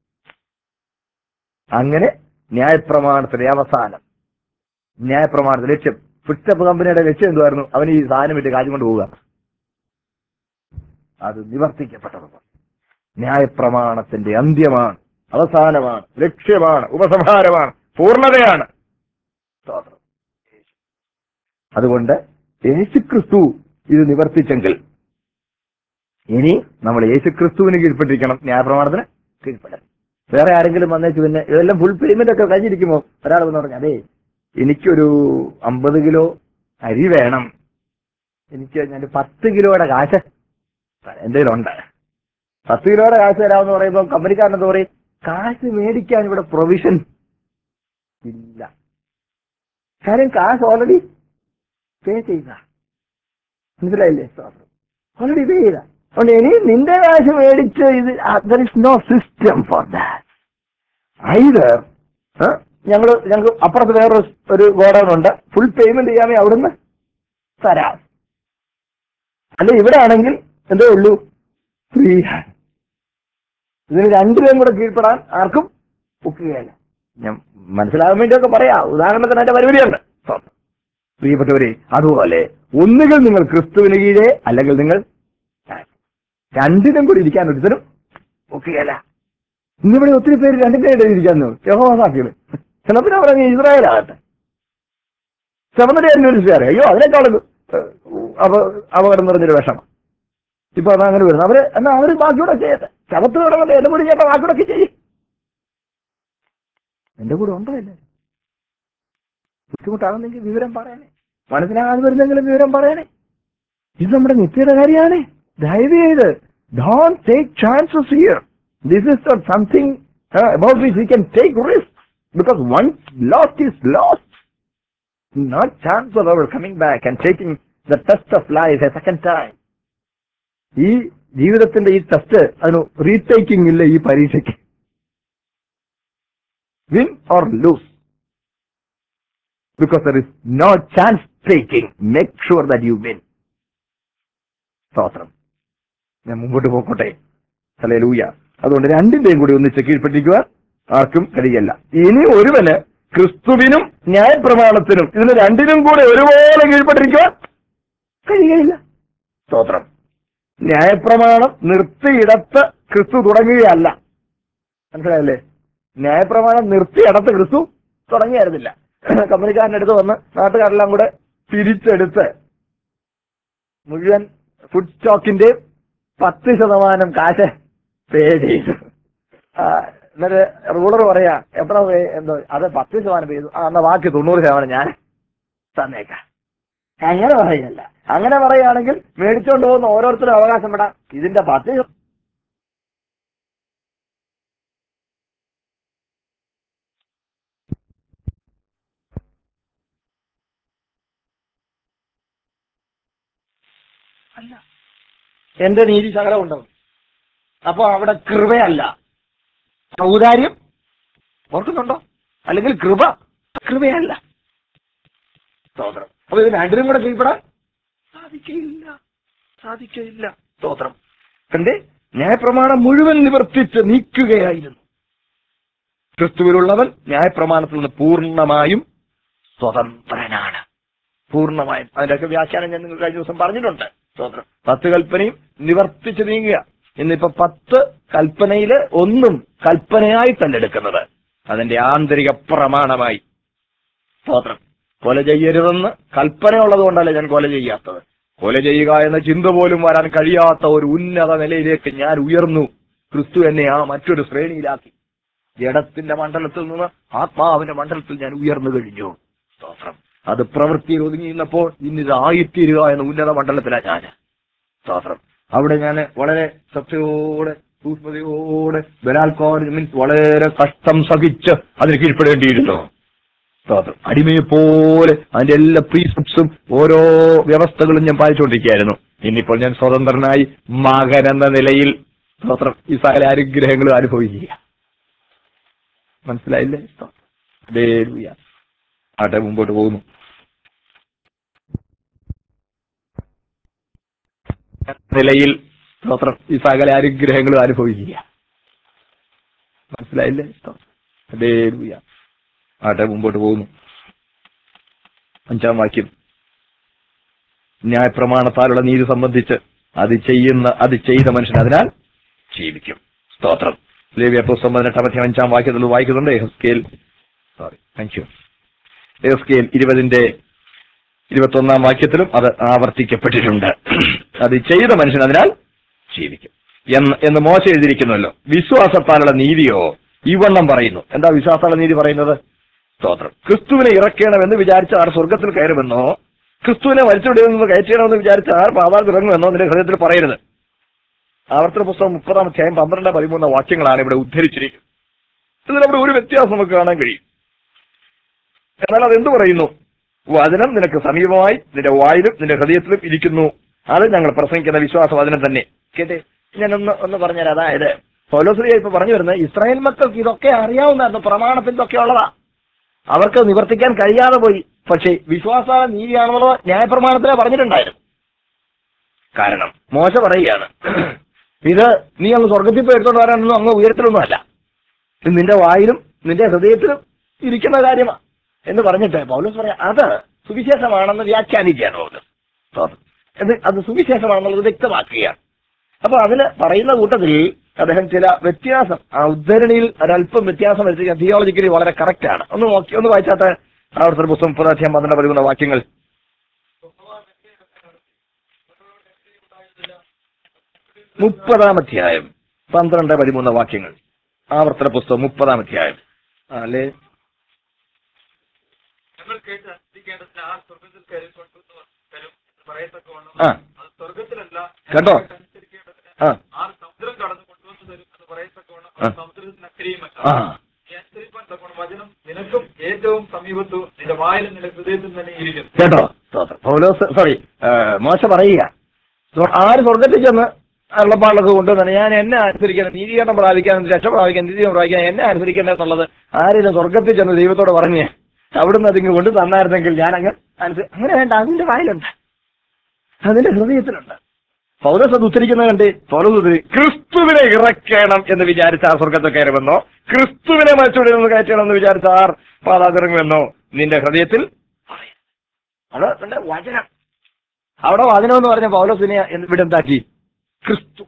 അങ്ങനെ ന്യായപ്രമാണത്തിന്റെ അവസാനം ന്യായപ്രമാണത്തിന്റെ ലക്ഷ്യം ഫുഡ്സ്റ്റെപ്പ് കമ്പനിയുടെ ലക്ഷ്യം എന്തുവായിരുന്നു അവൻ ഈ സാധനം വിറ്റ് കാര്യം കൊണ്ട് പോവുക അത് നിവർത്തിക്കപ്പെട്ടത് ന്യായപ്രമാണത്തിന്റെ അന്ത്യമാണ് അവസാനമാണ് ലക്ഷ്യമാണ് ഉപസംഹാരമാണ് പൂർണ്ണതയാണ് സ്തോത്രം. അതുകൊണ്ട് യേശുക്രിസ്തു ഇത് നിവർത്തിച്ചെങ്കിൽ ഇനി നമ്മൾ യേശുക്രിസ്തുവിന് കീഴ്പ്പെട്ടിരിക്കണം ന്യായപ്രമാണത്തിന് കീഴ്പ്പെടണം വേറെ ആരെങ്കിലും വന്നേച്ച് പിന്നെ ഇതെല്ലാം ഫുൾ പേയ്മെന്റ് ഒക്കെ കഴിഞ്ഞിരിക്കുമോ ഒരാൾ വന്ന് പറഞ്ഞു അതേ എനിക്കൊരു അമ്പത് കിലോ അരി വേണം എനിക്ക് ഞാൻ പത്ത് കിലോയുടെ കാശ് എന്തെങ്കിലും ഉണ്ട് പത്ത് കിലോയുടെ കാശ് തരാമെന്ന് പറയുമ്പോൾ കമ്പനിക്കാരൻ എന്താ പറയും കാശ് മേടിക്കാൻ ഇവിടെ പ്രൊവിഷൻ ഇല്ല കാര്യം കാശ് ഓൾറെഡി പേ ചെയ്ത മനസ്സിലായില്ലേ ഓൾറെഡി പേ ചെയ്ത അതുകൊണ്ട് ഇനി നിന്റെ കാശ് മേടിച്ച് ഇത് there is no system for that either ഞങ്ങള് ഞങ്ങൾക്ക് അപ്പുറത്ത് വേറൊരു ഒരു ഗോഡൗൺ ഉണ്ട് ഫുൾ പേയ്മെന്റ് ചെയ്യാമേ അവിടുന്ന് തരാം അല്ല ഇവിടെ ആണെങ്കിൽ എന്തേ ഉള്ളൂ ഫ്രീ ഹാൻഡ് ഇതിന് രണ്ടുപേരും കൂടെ കീഴ്പ്പെടാൻ ആർക്കും ഒക്കുകയല്ല ഞാൻ മനസ്സിലാകാൻ വേണ്ടിയൊക്കെ പറയാം ഉദാഹരണത്തിന് അതിന്റെ പരിമിതിയുണ്ട് പ്രിയപ്പെട്ടവരെ അതുപോലെ ഒന്നുകിൽ നിങ്ങൾ ക്രിസ്തുവിന് കീഴേ അല്ലെങ്കിൽ നിങ്ങൾ രണ്ടിനും കൂടി ഇരിക്കാൻ ഒരുത്തരും ഒക്കുകയല്ല ഇന്നിവിടെ ഒത്തിരി പേര് രണ്ടിന്റെ ഇടയിൽ ഇരിക്കാന്ന് യഹോസാക്കികള് ചിലപ്പോൾ പറഞ്ഞ ഇസ്രായേലാകട്ടെ ശബരിമല അന്വേഷിച്ചാരെ അയ്യോ അതിനേക്കാളും ഏഹ്, അപ- അപകടം നിറഞ്ഞൊരു വിഷമം ഇപ്പൊ അത് അങ്ങനെ വരുന്നു അവര് എന്നാ അവര് ബാക്കിയൂടെ ചെയ്യട്ടെ ശബത്ത് കിടന്നിട്ട് എന്റെ കൂടി ചേട്ടാ ബാക്കിയൂടെ ചെയ്യും എന്റെ കൂടെ ഉണ്ടോ അല്ലേ ബുദ്ധിമുട്ടാകുന്നെങ്കിൽ വിവരം പറയണേ മനസ്സിലാകാതെ വരുന്നെങ്കിലും വിവരം പറയണേ ഇത് നമ്മുടെ നിത്യയുടെ കാര്യമാണ് ദയവ് ചെയ്ത് don't take chances here this is not something about which we can take risk because once lost is lost not chance of our coming back and taking the test of life a second time ഈ ജീവിതത്തിന്റെ ഈ test അതിന് retaking ഇല്ല ഈ പരീക്ഷയ്ക്ക് win or lose because there is no chance taking make sure that you win സ്തോത്രം ഞാൻ മുമ്പോട്ട് പോക്കോട്ടെ ഹല്ലേലൂയ അതുകൊണ്ട് രണ്ടിന്റെയും കൂടി ഒന്നിച്ച് കീഴ്പ്പെട്ടിരിക്കുക ആർക്കും കഴിയല്ല ഇനി ഒരുവന് ക്രിസ്തുവിനും ന്യായപ്രമാണത്തിനും ഇതിന് രണ്ടിനും കൂടെ ഒരുപോലെ കീഴ്പ്പെട്ടിരിക്കുക കഴിയുകയില്ല സ്തോത്രം ന്യായപ്രമാണം നിർത്തിയിടത്ത് ക്രിസ്തു തുടങ്ങുകയല്ല മനസ്സിലായല്ലേ ന്യായപ്രമാണം നിർത്തിയിടത്ത് ക്രിസ്തു തുടങ്ങിയായിരുന്നില്ല കമ്പനിക്കാരൻ്റെ അടുത്ത് വന്ന് നാട്ടുകാരെല്ലാം കൂടെ പിരിച്ചെടുത്ത് മുഴുവൻ ഫുഡ് സ്റ്റോക്കിന്റെ പത്ത് ശതമാനം കാശ് പേ ചെയ്തു ആ, എന്നിട്ട് റൂളർ പറയാ എത്ര പേ എന്തോ അത് പത്ത് ശതമാനം പേ ചെയ്തു ആ എന്നാ ബാക്കി തൊണ്ണൂറ് ശതമാനം ഞാൻ തന്നേക്കാം അങ്ങനെ പറയല്ല അങ്ങനെ പറയുകയാണെങ്കിൽ മേടിച്ചോണ്ട് പോകുന്ന ഓരോരുത്തരും അവകാശം വിടാം ഇതിന്റെ പത്ത് ശത- അല്ല എന്റെ നീതി ശകലം ഉണ്ടാവും അപ്പൊ അവിടെ കൃപയല്ല ഔദാര്യം ഓർക്കുന്നുണ്ടോ അല്ലെങ്കിൽ കൃപ കൃപയല്ല സ്തോത്രം അപ്പൊ ഇത് രണ്ടിനും കൂടെ കീഴ്പ്പെടാൻ സാധിക്കയില്ല സാധിക്കയില്ല സ്തോത്രം കണ്ടേ ന്യായപ്രമാണം മുഴുവൻ നിവർത്തിച്ച് നീക്കുകയായിരുന്നു ക്രിസ്തുവിലുള്ളവൻ ന്യായപ്രമാണത്തിൽ നിന്ന് പൂർണ്ണമായും സ്വതന്ത്രനാണ് പൂർണ്ണമായും അതിന്റെയൊക്കെ വ്യാഖ്യാനം ഞാൻ നിങ്ങൾ കഴിഞ്ഞ ദിവസം പറഞ്ഞിട്ടുണ്ട് സ്തോത്രം പത്ത് കൽപ്പനയും നിവർത്തിച്ച് നീങ്ങുക ഇന്നിപ്പോ പത്ത് കൽപ്പനയില് ഒന്നും കൽപ്പനയായി തന്നെ എടുക്കുന്നത് അതിന്റെ ആന്തരിക പ്രമാണമായി സ്തോത്രം കൊല ചെയ്യരുതെന്ന് കൽപ്പന ഉള്ളത് കൊണ്ടല്ല ഞാൻ കൊല ചെയ്യാത്തത് കൊല ചെയ്യുക എന്ന ചിന്ത പോലും വരാൻ കഴിയാത്ത ഒരു ഉന്നത നിലയിലേക്ക് ഞാൻ ഉയർന്നു ക്രിസ്തു എന്നെ ആ മറ്റൊരു ശ്രേണിയിലാക്കി ജഡത്തിന്റെ മണ്ഡലത്തിൽ നിന്ന് ആത്മാവിന്റെ മണ്ഡലത്തിൽ ഞാൻ ഉയർന്നു കഴിഞ്ഞു സ്തോത്രം അത് പ്രവൃത്തിയിൽ ഒതുങ്ങിയിരുന്നപ്പോൾ ഇന്നിത് ആയിത്തീരുക എന്ന ഉന്നത മണ്ഡലത്തിലാണ് ഞാൻ സ്തോത്രം അവിടെ ഞാൻ വളരെ സത്യത്തോടെ സൂക്ഷ്മതയോടെ ബലാൽക്കോർ മീൻസ് വളരെ കഷ്ടം സഹിച്ച് അതിന് കീഴ്പ്പെടേണ്ടിയിരുന്നു സ്തോത്രം അടിമയെ പോലെ അതിന്റെ എല്ലാ പ്രീസെപ്സും ഓരോ വ്യവസ്ഥകളും ഞാൻ പാലിച്ചുകൊണ്ടിരിക്കുകയായിരുന്നു ഇന്നിപ്പോൾ ഞാൻ സ്വതന്ത്രനായി മകൻ എന്ന നിലയിൽ സ്തോത്രം ഈ സകല അനുഗ്രഹങ്ങളും അനുഭവിക്കുക മനസ്സിലായില്ലേ സ്തോത്രം. ഹല്ലേലൂയ. ആട്ടെ മുമ്പോട്ട് പോകുന്നു നിലയിൽ സ്തോത്രം ഈ സകല അനുഗ്രഹങ്ങളും അനുഭവിക്കുക മനസ്സിലായില്ലേ സ്തോത്രം. ഹല്ലേലൂയ. ആട്ടെ മുമ്പോട്ട് പോകുന്നു അഞ്ചാം വാക്യം ന്യായപ്രമാണത്താലുള്ള നീതി സംബന്ധിച്ച് അത് ചെയ്യുന്ന അത് ചെയ്ത മനുഷ്യൻ അതിനാൽ ജീവിക്കും സ്തോത്രം ലേവ്യ പുസ്തകം പതിനെട്ടാം അധ്യായം അഞ്ചാം വാക്യത്തിൽ വായിക്കുന്നുണ്ട് എഹസ്കേൽ സോറി താങ്ക് യു എഹസ്കേൽ ഇരുപതിന്റെ ഇരുപത്തൊന്നാം വാക്യത്തിലും അത് ആവർത്തിക്കപ്പെട്ടിട്ടുണ്ട് അത് ചെയ്ത മനുഷ്യൻ അതിനാൽ ജീവിക്കും എന്ന് എന്ന് മോശം എഴുതിയിരിക്കുന്നുവല്ലോ വിശ്വാസത്താലുള്ള നീതിയോ ഇവണ്ണം പറയുന്നു എന്താ വിശ്വാസത്താലുള്ള നീതി പറയുന്നത് സ്തോത്രം ക്രിസ്തുവിനെ ഇറക്കണമെന്ന് വിചാരിച്ച ആർ സ്വർഗത്തിൽ കയറുമെന്നോ ക്രിസ്തുവിനെ വലിച്ചുവിടുമെന്ന് കയറ്റണമെന്ന് വിചാരിച്ച ആർ പാതാൾ ഇറങ്ങുമെന്നോ നിന്റെ ഹൃദയത്തിൽ പറയരുത് ആവർത്തന പുസ്തകം മുപ്പതാം അധ്യായം പന്ത്രണ്ട് പതിമൂന്ന് വാക്യങ്ങളാണ് ഇവിടെ ഉദ്ധരിച്ചിരിക്കുന്നത് ഇതിലവിടെ ഒരു വ്യത്യാസം നമുക്ക് കാണാൻ കഴിയും എന്നാൽ അതെന്ത് പറയുന്നു വചനം നിനക്ക് സമീപമായി നിന്റെ വായിലും നിന്റെ ഹൃദയത്തിലും ഇരിക്കുന്നു അത് ഞങ്ങൾ പ്രസംഗിക്കുന്ന വിശ്വാസ വചനം തന്നെ കേട്ടെ ഞാനൊന്ന് ഒന്ന് പറഞ്ഞുതരാം അതായത് പൗലോസ്ലിയ ഇപ്പൊ പറഞ്ഞു വരുന്നത് ഇസ്രായേൽ മക്കൾക്ക് ഇതൊക്കെ അറിയാവുന്നതായിരുന്നു പ്രമാണത്തിൽ ഇതൊക്കെ ഉള്ളതാ അവർക്ക് നിവർത്തിക്കാൻ കഴിയാതെ പോയി പക്ഷേ വിശ്വാസ നീതിയാണെന്നുള്ളത് ന്യായപ്രമാണത്തിലെ പറഞ്ഞിട്ടുണ്ടായിരുന്നു കാരണം മോശ പറയുകയാണ് ഇത് നീ അങ്ങ് സ്വർഗത്തിൽ പോയി എടുത്തോണ്ട് വരാനൊന്നും അങ്ങ് ഉയരത്തിലൊന്നും അല്ല ഇത് നിന്റെ വായിലും നിന്റെ ഹൃദയത്തിലും ഇരിക്കുന്ന കാര്യമാണ് എന്ന് പറഞ്ഞിട്ട് പൗലോസ് പറയാം അത് സുവിശേഷമാണെന്ന് വ്യാഖ്യാനിക്കുകയാണ് പൗലോസ് സ്തോത്രം. ഇത് അത് സുവിശേഷമാണെന്നുള്ളത് വ്യക്തമാക്കുകയാണ് അപ്പൊ അതിന് പറയുന്ന കൂട്ടത്തിൽ അദ്ദേഹം ചില വ്യത്യാസം ആ ഉദ്ധരണിയിൽ ഒരല്പം വ്യത്യാസം വരുത്തിയ തിയോളജിക്കലി വളരെ കറക്റ്റ് ആണ് ഒന്ന് നോക്കി ഒന്ന് വായിച്ചാത്ത അവിടുത്തെ പുസ്തകം മുപ്പതാധ്യായം പന്ത്രണ്ട് പതിമൂന്ന് വാക്യങ്ങൾ മുപ്പതാം അധ്യായം പന്ത്രണ്ട് പതിമൂന്ന് വാക്യങ്ങൾ ആവർത്തന പുസ്തകം മുപ്പതാം അധ്യായം ആ, അല്ലേ ഞങ്ങൾ കേട്ട് അനുസരിക്കേണ്ടതിന് ആ സ്വർഗത്തിൽ കയറി കൊണ്ടുവന്നു തരും എന്ന് പറയത്തക്കവണ്ണം ആ അത് സ്വർഗത്തിലല്ല കേട്ടോ? ഞങ്ങൾക്ക് അനുസരിക്കേണ്ടതിന് ആ ആ സമുദ്രം കടന്നു കൊണ്ടുവന്നു തരും എന്ന് പറയത്തക്കവണ്ണം ആ. അത് സമുദ്രത്തിന് അക്കരെയുമല്ല ആ നീ അനുസരിപ്പാൻ തക്കവണ്ണം വചനം നിനക്കും ഏറ്റവും സമീപത്തും നിന്റെ വായിലും നിന്റെ ഹൃദയത്തിൽ തന്നെ ഇരിക്കുന്നു കേട്ടോ സ്തോത്രം. പൗലോസ് സോറി മോശ പറയുക സ്വ- ആര് സ്വർഗത്തിൽ ചെന്ന് അള്ളപ്പാടൊക്കെ കൊണ്ടുവന്നാണ് ഞാൻ എന്നെ അനുസരിക്കണം നീതീകരണം പ്രാപിക്കാൻ രക്ഷ പ്രാപിക്കാൻ നീതീകരണം പ്രാപിക്കാൻ എന്നെ അനുസരിക്കേണ്ട എന്നുള്ളത് ആരെങ്കിലും സ്വർഗത്തിൽ ചെന്ന് ദൈവത്തോട് പറഞ്ഞ് അവിടുന്ന് അതിങ്ങ് കൊണ്ട് തന്നായിരുന്നെങ്കിൽ ഞാൻ അങ്ങ് അനുസരി അങ്ങനെ വേണ്ട അതിന്റെ വായിലുണ്ട് അതിന്റെ ഹൃദയത്തിലുണ്ട് പൗലോസ് അത് ഉദ്ധരിക്കുന്നത് കണ്ട് പൗലോസ് ഉദ്ധരി ക്രിസ്തുവിനെ ഇറക്കണം എന്ന് വിചാരിച്ച ആ സ്വർഗത്തിൽ കയറുമെന്നോ ക്രിസ്തുവിനെ മരിച്ചുവിടെ നിന്ന് കയറ്റണം എന്ന് വിചാരിച്ച ആർ പാതാതിറങ്ങുമെന്നോ നിന്റെ ഹൃദയത്തിൽ പറയും. അവിടെ ഉണ്ട് വചനം അവിടെ വചനം എന്ന് പറഞ്ഞ പൗലോസിനെ എന്ത് ഇവിടെ എന്താക്കി ക്രിസ്തു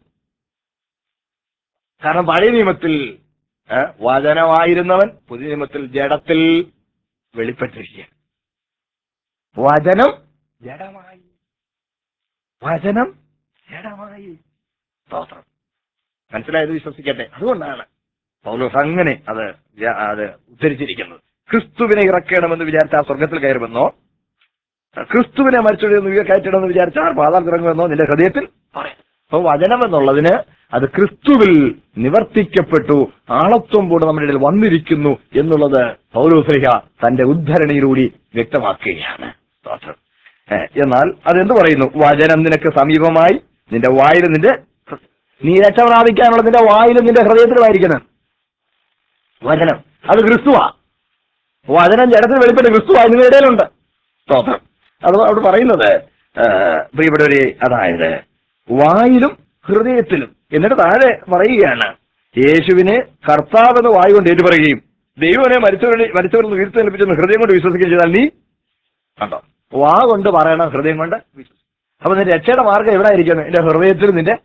കാരണം പഴയ നിയമത്തിൽ ഏ, വചനമായിരുന്നവൻ പുതിയ നിയമത്തിൽ ജഡത്തിൽ വെളിപ്പെട്ടിരിക്കുക വചനം ജഡമായി വചനം ജഡമായി സ്തോത്രം മനസ്സിലായത് വിശ്വസിക്കട്ടെ അതുകൊണ്ടാണ് പൗലോസ് അങ്ങനെ അത് ജ- അത് ഉദ്ധരിച്ചിരിക്കുന്നത് ക്രിസ്തുവിനെ ഇറക്കണമെന്ന് വിചാരിച്ച ആ സ്വർഗത്തിൽ കയറുമെന്നോ ക്രിസ്തുവിനെ മരിച്ചെന്ന് കയറ്റണമെന്ന് വിചാരിച്ച ആ പാതാൾ ഇറങ്ങുമെന്നോ നിന്റെ ഹൃദയത്തിൽ പറയാം അപ്പൊ വചനം എന്നുള്ളതിന് അത് ക്രിസ്തുവിൽ നിവർത്തിക്കപ്പെട്ടു ആളത്വം കൂടെ നമ്മുടെ ഇടയിൽ വന്നിരിക്കുന്നു എന്നുള്ളത് പൗലോസ്ലിഹ തന്റെ ഉദ്ധരണിയിലൂടെ വ്യക്തമാക്കുകയാണ് സ്തോത്രം. ഏ, എന്നാൽ അതെന്ത് പറയുന്നു വചനം നിനക്ക് സമീപമായി നിന്റെ വായിൽ നിന്റെ നീ രക്ഷ പ്രാപിക്കാനുള്ള നിന്റെ വായിലും നിന്റെ ഹൃദയത്തിലുമായിരിക്കണം വചനം അത് ക്രിസ്തുവാ വചനം ജഡത്തിൽ വെളിപ്പെട്ട് ക്രിസ്തുവാ നിങ്ങളുടെ ഇടയിലുണ്ട് സ്തോത്രം അത് അവിടെ പറയുന്നത് ആ, പ്രിയപ്പെട്ടവരെ അതായത് വായിലും ഹൃദയത്തിലും എന്നിട്ട് താഴെ പറയുകയാണ് യേശുവിനെ കർത്താവെന്ന് വായു കൊണ്ട് ഏറ്റുപറയുകയും ദൈവനെ മരിച്ചവരെ മരിച്ചവരിൽ നിന്ന് ഉയർത്തെടുപ്പിച്ചെന്ന് ഹൃദയം കൊണ്ട് വിശ്വസിക്കുകയും ചെയ്താൽ നീ കണ്ടോ വാ കൊണ്ട് പറയണം ഹൃദയം കൊണ്ട് വിശ്വസിക്കും അപ്പൊ നിന്റെ രക്ഷയുടെ മാർഗം എവിടെ ആയിരിക്കുന്നു എന്റെ ഹൃദയത്തിൽ നിന്റെ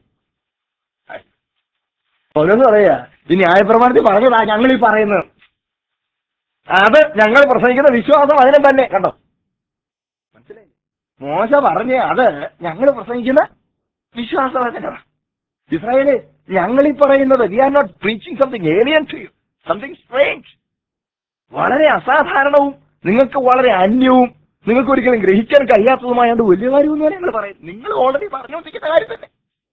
ഓരോന്ന് പറയാ ഈ ന്യായപ്രമാണത്തിൽ പറഞ്ഞതാ ഞങ്ങൾ ഈ പറയുന്നത് അത് ഞങ്ങൾ പ്രസംഗിക്കുന്ന വിശ്വാസം അതിനെ തന്നെ കണ്ടോ മനസ്സിലായി മോശ പറഞ്ഞ അത് ഞങ്ങൾ പ്രസംഗിക്കുന്ന വിശ്വാസവചനമാണ് ഇസ്രായേല് ഞങ്ങൾ ഈ പറയുന്നത് we are not preaching something alien to you something strange വളരെ അസാധാരണവും നിങ്ങൾക്ക് വളരെ അന്യവും നിങ്ങൾക്ക് ഒരിക്കലും ഗ്രഹിക്കാൻ കഴിയാത്തതുമായത് വലിയ കാര്യമൊന്നും ഞങ്ങൾ പറയും നിങ്ങൾ ഓൾറെഡി പറഞ്ഞുകൊണ്ടിരിക്കുന്ന കാര്യം തന്നെ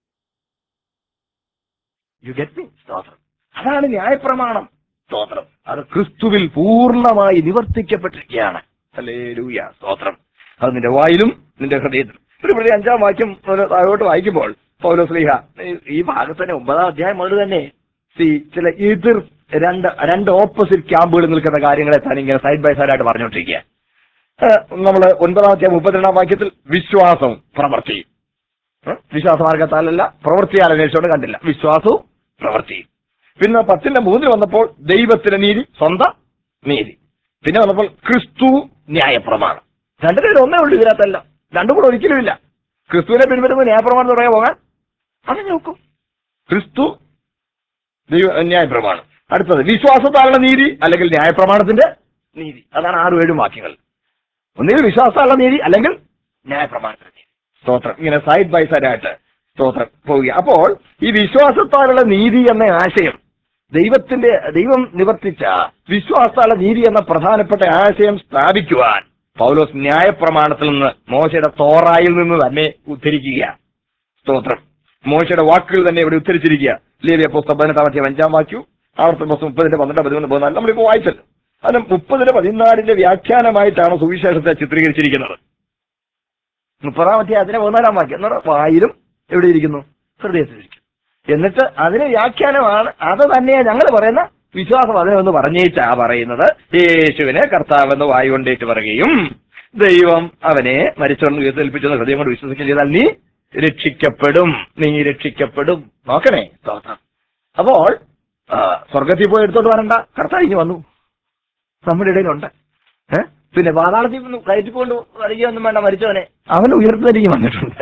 യു ഗെറ്റ് മീ സ്തോത്രം അതാണ് ന്യായപ്രമാണം സ്തോത്രം അത് ക്രിസ്തുവിൽ പൂർണ്ണമായി നിവർത്തിക്കപ്പെട്ടിരിക്കുകയാണ് ഹല്ലേലൂയ സ്തോത്രം അത് നിന്റെ വായിലും നിന്റെ ഹൃദയത്തിലും ഒരു പ്രതി അഞ്ചാം വാക്യം മുതൽ താഴോട്ട് വായിക്കുമ്പോൾ പൗലോസ്ലിഹ ഈ ഭാഗത്ത് തന്നെ ഒമ്പതാം അധ്യായം മുതൽ തന്നെ സി ചില എതിർ രണ്ട് രണ്ട് ഓപ്പോസിറ്റ് ക്യാമ്പുകൾ നിൽക്കുന്ന കാര്യങ്ങളെ താൻ ഇങ്ങനെ സൈഡ് ബൈ സൈഡ് ആയിട്ട് പറഞ്ഞുകൊണ്ടിരിക്കുക നമ്മൾ ഒൻപതാം അധ്യായം മുപ്പത്തിരണ്ടാം വാക്യത്തിൽ വിശ്വാസം പ്രവർത്തിയും ഉം? വിശ്വാസമാർഗത്താലല്ല പ്രവൃത്തിയാൽ അന്വേഷിച്ചുകൊണ്ട് കണ്ടില്ല വിശ്വാസവും പ്രവൃത്തിയും പിന്നെ പത്തിന്റെ മൂന്നിൽ വന്നപ്പോൾ ദൈവത്തിന്റെ നീതി സ്വന്തം നീതി പിന്നെ വന്നപ്പോൾ ക്രിസ്തു ന്യായപ്രമാണം രണ്ടുപേരും ഒന്നേ ഉള്ളൂ ഇതിനകത്തല്ല രണ്ടും കൂടെ ഒരിക്കലും ഇല്ല ക്രിസ്തുവിനെ പിൻവരുന്ന ന്യായപ്രമാണം പറയാൻ പോകാൻ അത് നോക്കും ക്രിസ്തു ദൈവ ന്യായപ്രമാണം അടുത്തത് വിശ്വാസത്താലുള്ള നീതി അല്ലെങ്കിൽ ന്യായപ്രമാണത്തിന്റെ നീതി അതാണ് ആറും ഏഴും വാക്യങ്ങൾ ഒന്നുകിൽ വിശ്വാസത്താലുള്ള നീതി അല്ലെങ്കിൽ ന്യായപ്രമാണത്തിന്റെ നീതി സ്തോത്രം ഇങ്ങനെ സൈഡ് ബൈ സൈഡ് ആയിട്ട് സ്തോത്രം പോവുക അപ്പോൾ ഈ വിശ്വാസത്താലുള്ള നീതി എന്ന ആശയം ദൈവത്തിന്റെ ദൈവം നിവർത്തിച്ച വിശ്വാസത്താലുള്ള നീതി എന്ന പ്രധാനപ്പെട്ട ആശയം സ്ഥാപിക്കുവാൻ പൗലോസ് ന്യായപ്രമാണത്തിൽ നിന്ന് മോശയുടെ തോറായിൽ നിന്ന് തന്നെ ഉദ്ധരിക്കുക സ്തോത്രം മോശയുടെ വാക്കുകൾ തന്നെ ഇവിടെ ഉദ്ധരിച്ചിരിക്കുക ലേവിയ പുസ്തകം പതിനെട്ടാം അധ്യായം അഞ്ചാം വാക്യു ആവർത്തന പുസ്തകം മുപ്പതിന്റെ പന്ത്രണ്ട് പതിമൂന്ന് പതിനാല് നമ്മളിപ്പോൾ വായിച്ചല്ലോ അതിന് മുപ്പതിന്റെ പതിനാലിന്റെ വ്യാഖ്യാനമായിട്ടാണ് സുവിശേഷത്തെ ചിത്രീകരിച്ചിരിക്കുന്നത് മുപ്പതാം അധ്യായത്തിന്റെ പതിനാലാം വാക്യം എന്ന് പറഞ്ഞാൽ വായിലും എവിടെ ഇരിക്കുന്നു ഹൃദയത്തിലിരിക്കുന്നു എന്നിട്ട് അതിന് വ്യാഖ്യാനമാണ് അത് തന്നെയാ ഞങ്ങൾ പറയുന്ന വിശ്വാസം അതിനെന്ന് പറഞ്ഞേച്ചാ പറയുന്നത് യേശുവിനെ കർത്താവെന്ന് വായു കൊണ്ടേറ്റ് പറയുകയും ദൈവം അവനെ മരിച്ചവർക്ക് ഉയർത്തെൽപ്പിച്ചെന്ന് ഹൃദയം കൊണ്ട് വിശ്വസിക്കുകയും ചെയ്താൽ നീ രക്ഷിക്കപ്പെടും നീ രക്ഷിക്കപ്പെടും നോക്കണേ സ്തോത്രം അപ്പോൾ ആ, സ്വർഗത്തിൽ പോയി എടുത്തോണ്ട് വരണ്ട കർത്താവ് ഇനി വന്നു നമ്മുടെ ഇടയിലുണ്ട് ഏ? പിന്നെ പാതാളത്തിൽ നിന്ന് കയറ്റി കൊണ്ട് വരികയൊന്നും വേണ്ട മരിച്ചവനെ അവൻ ഉയർത്തരികയും വന്നിട്ടുണ്ട്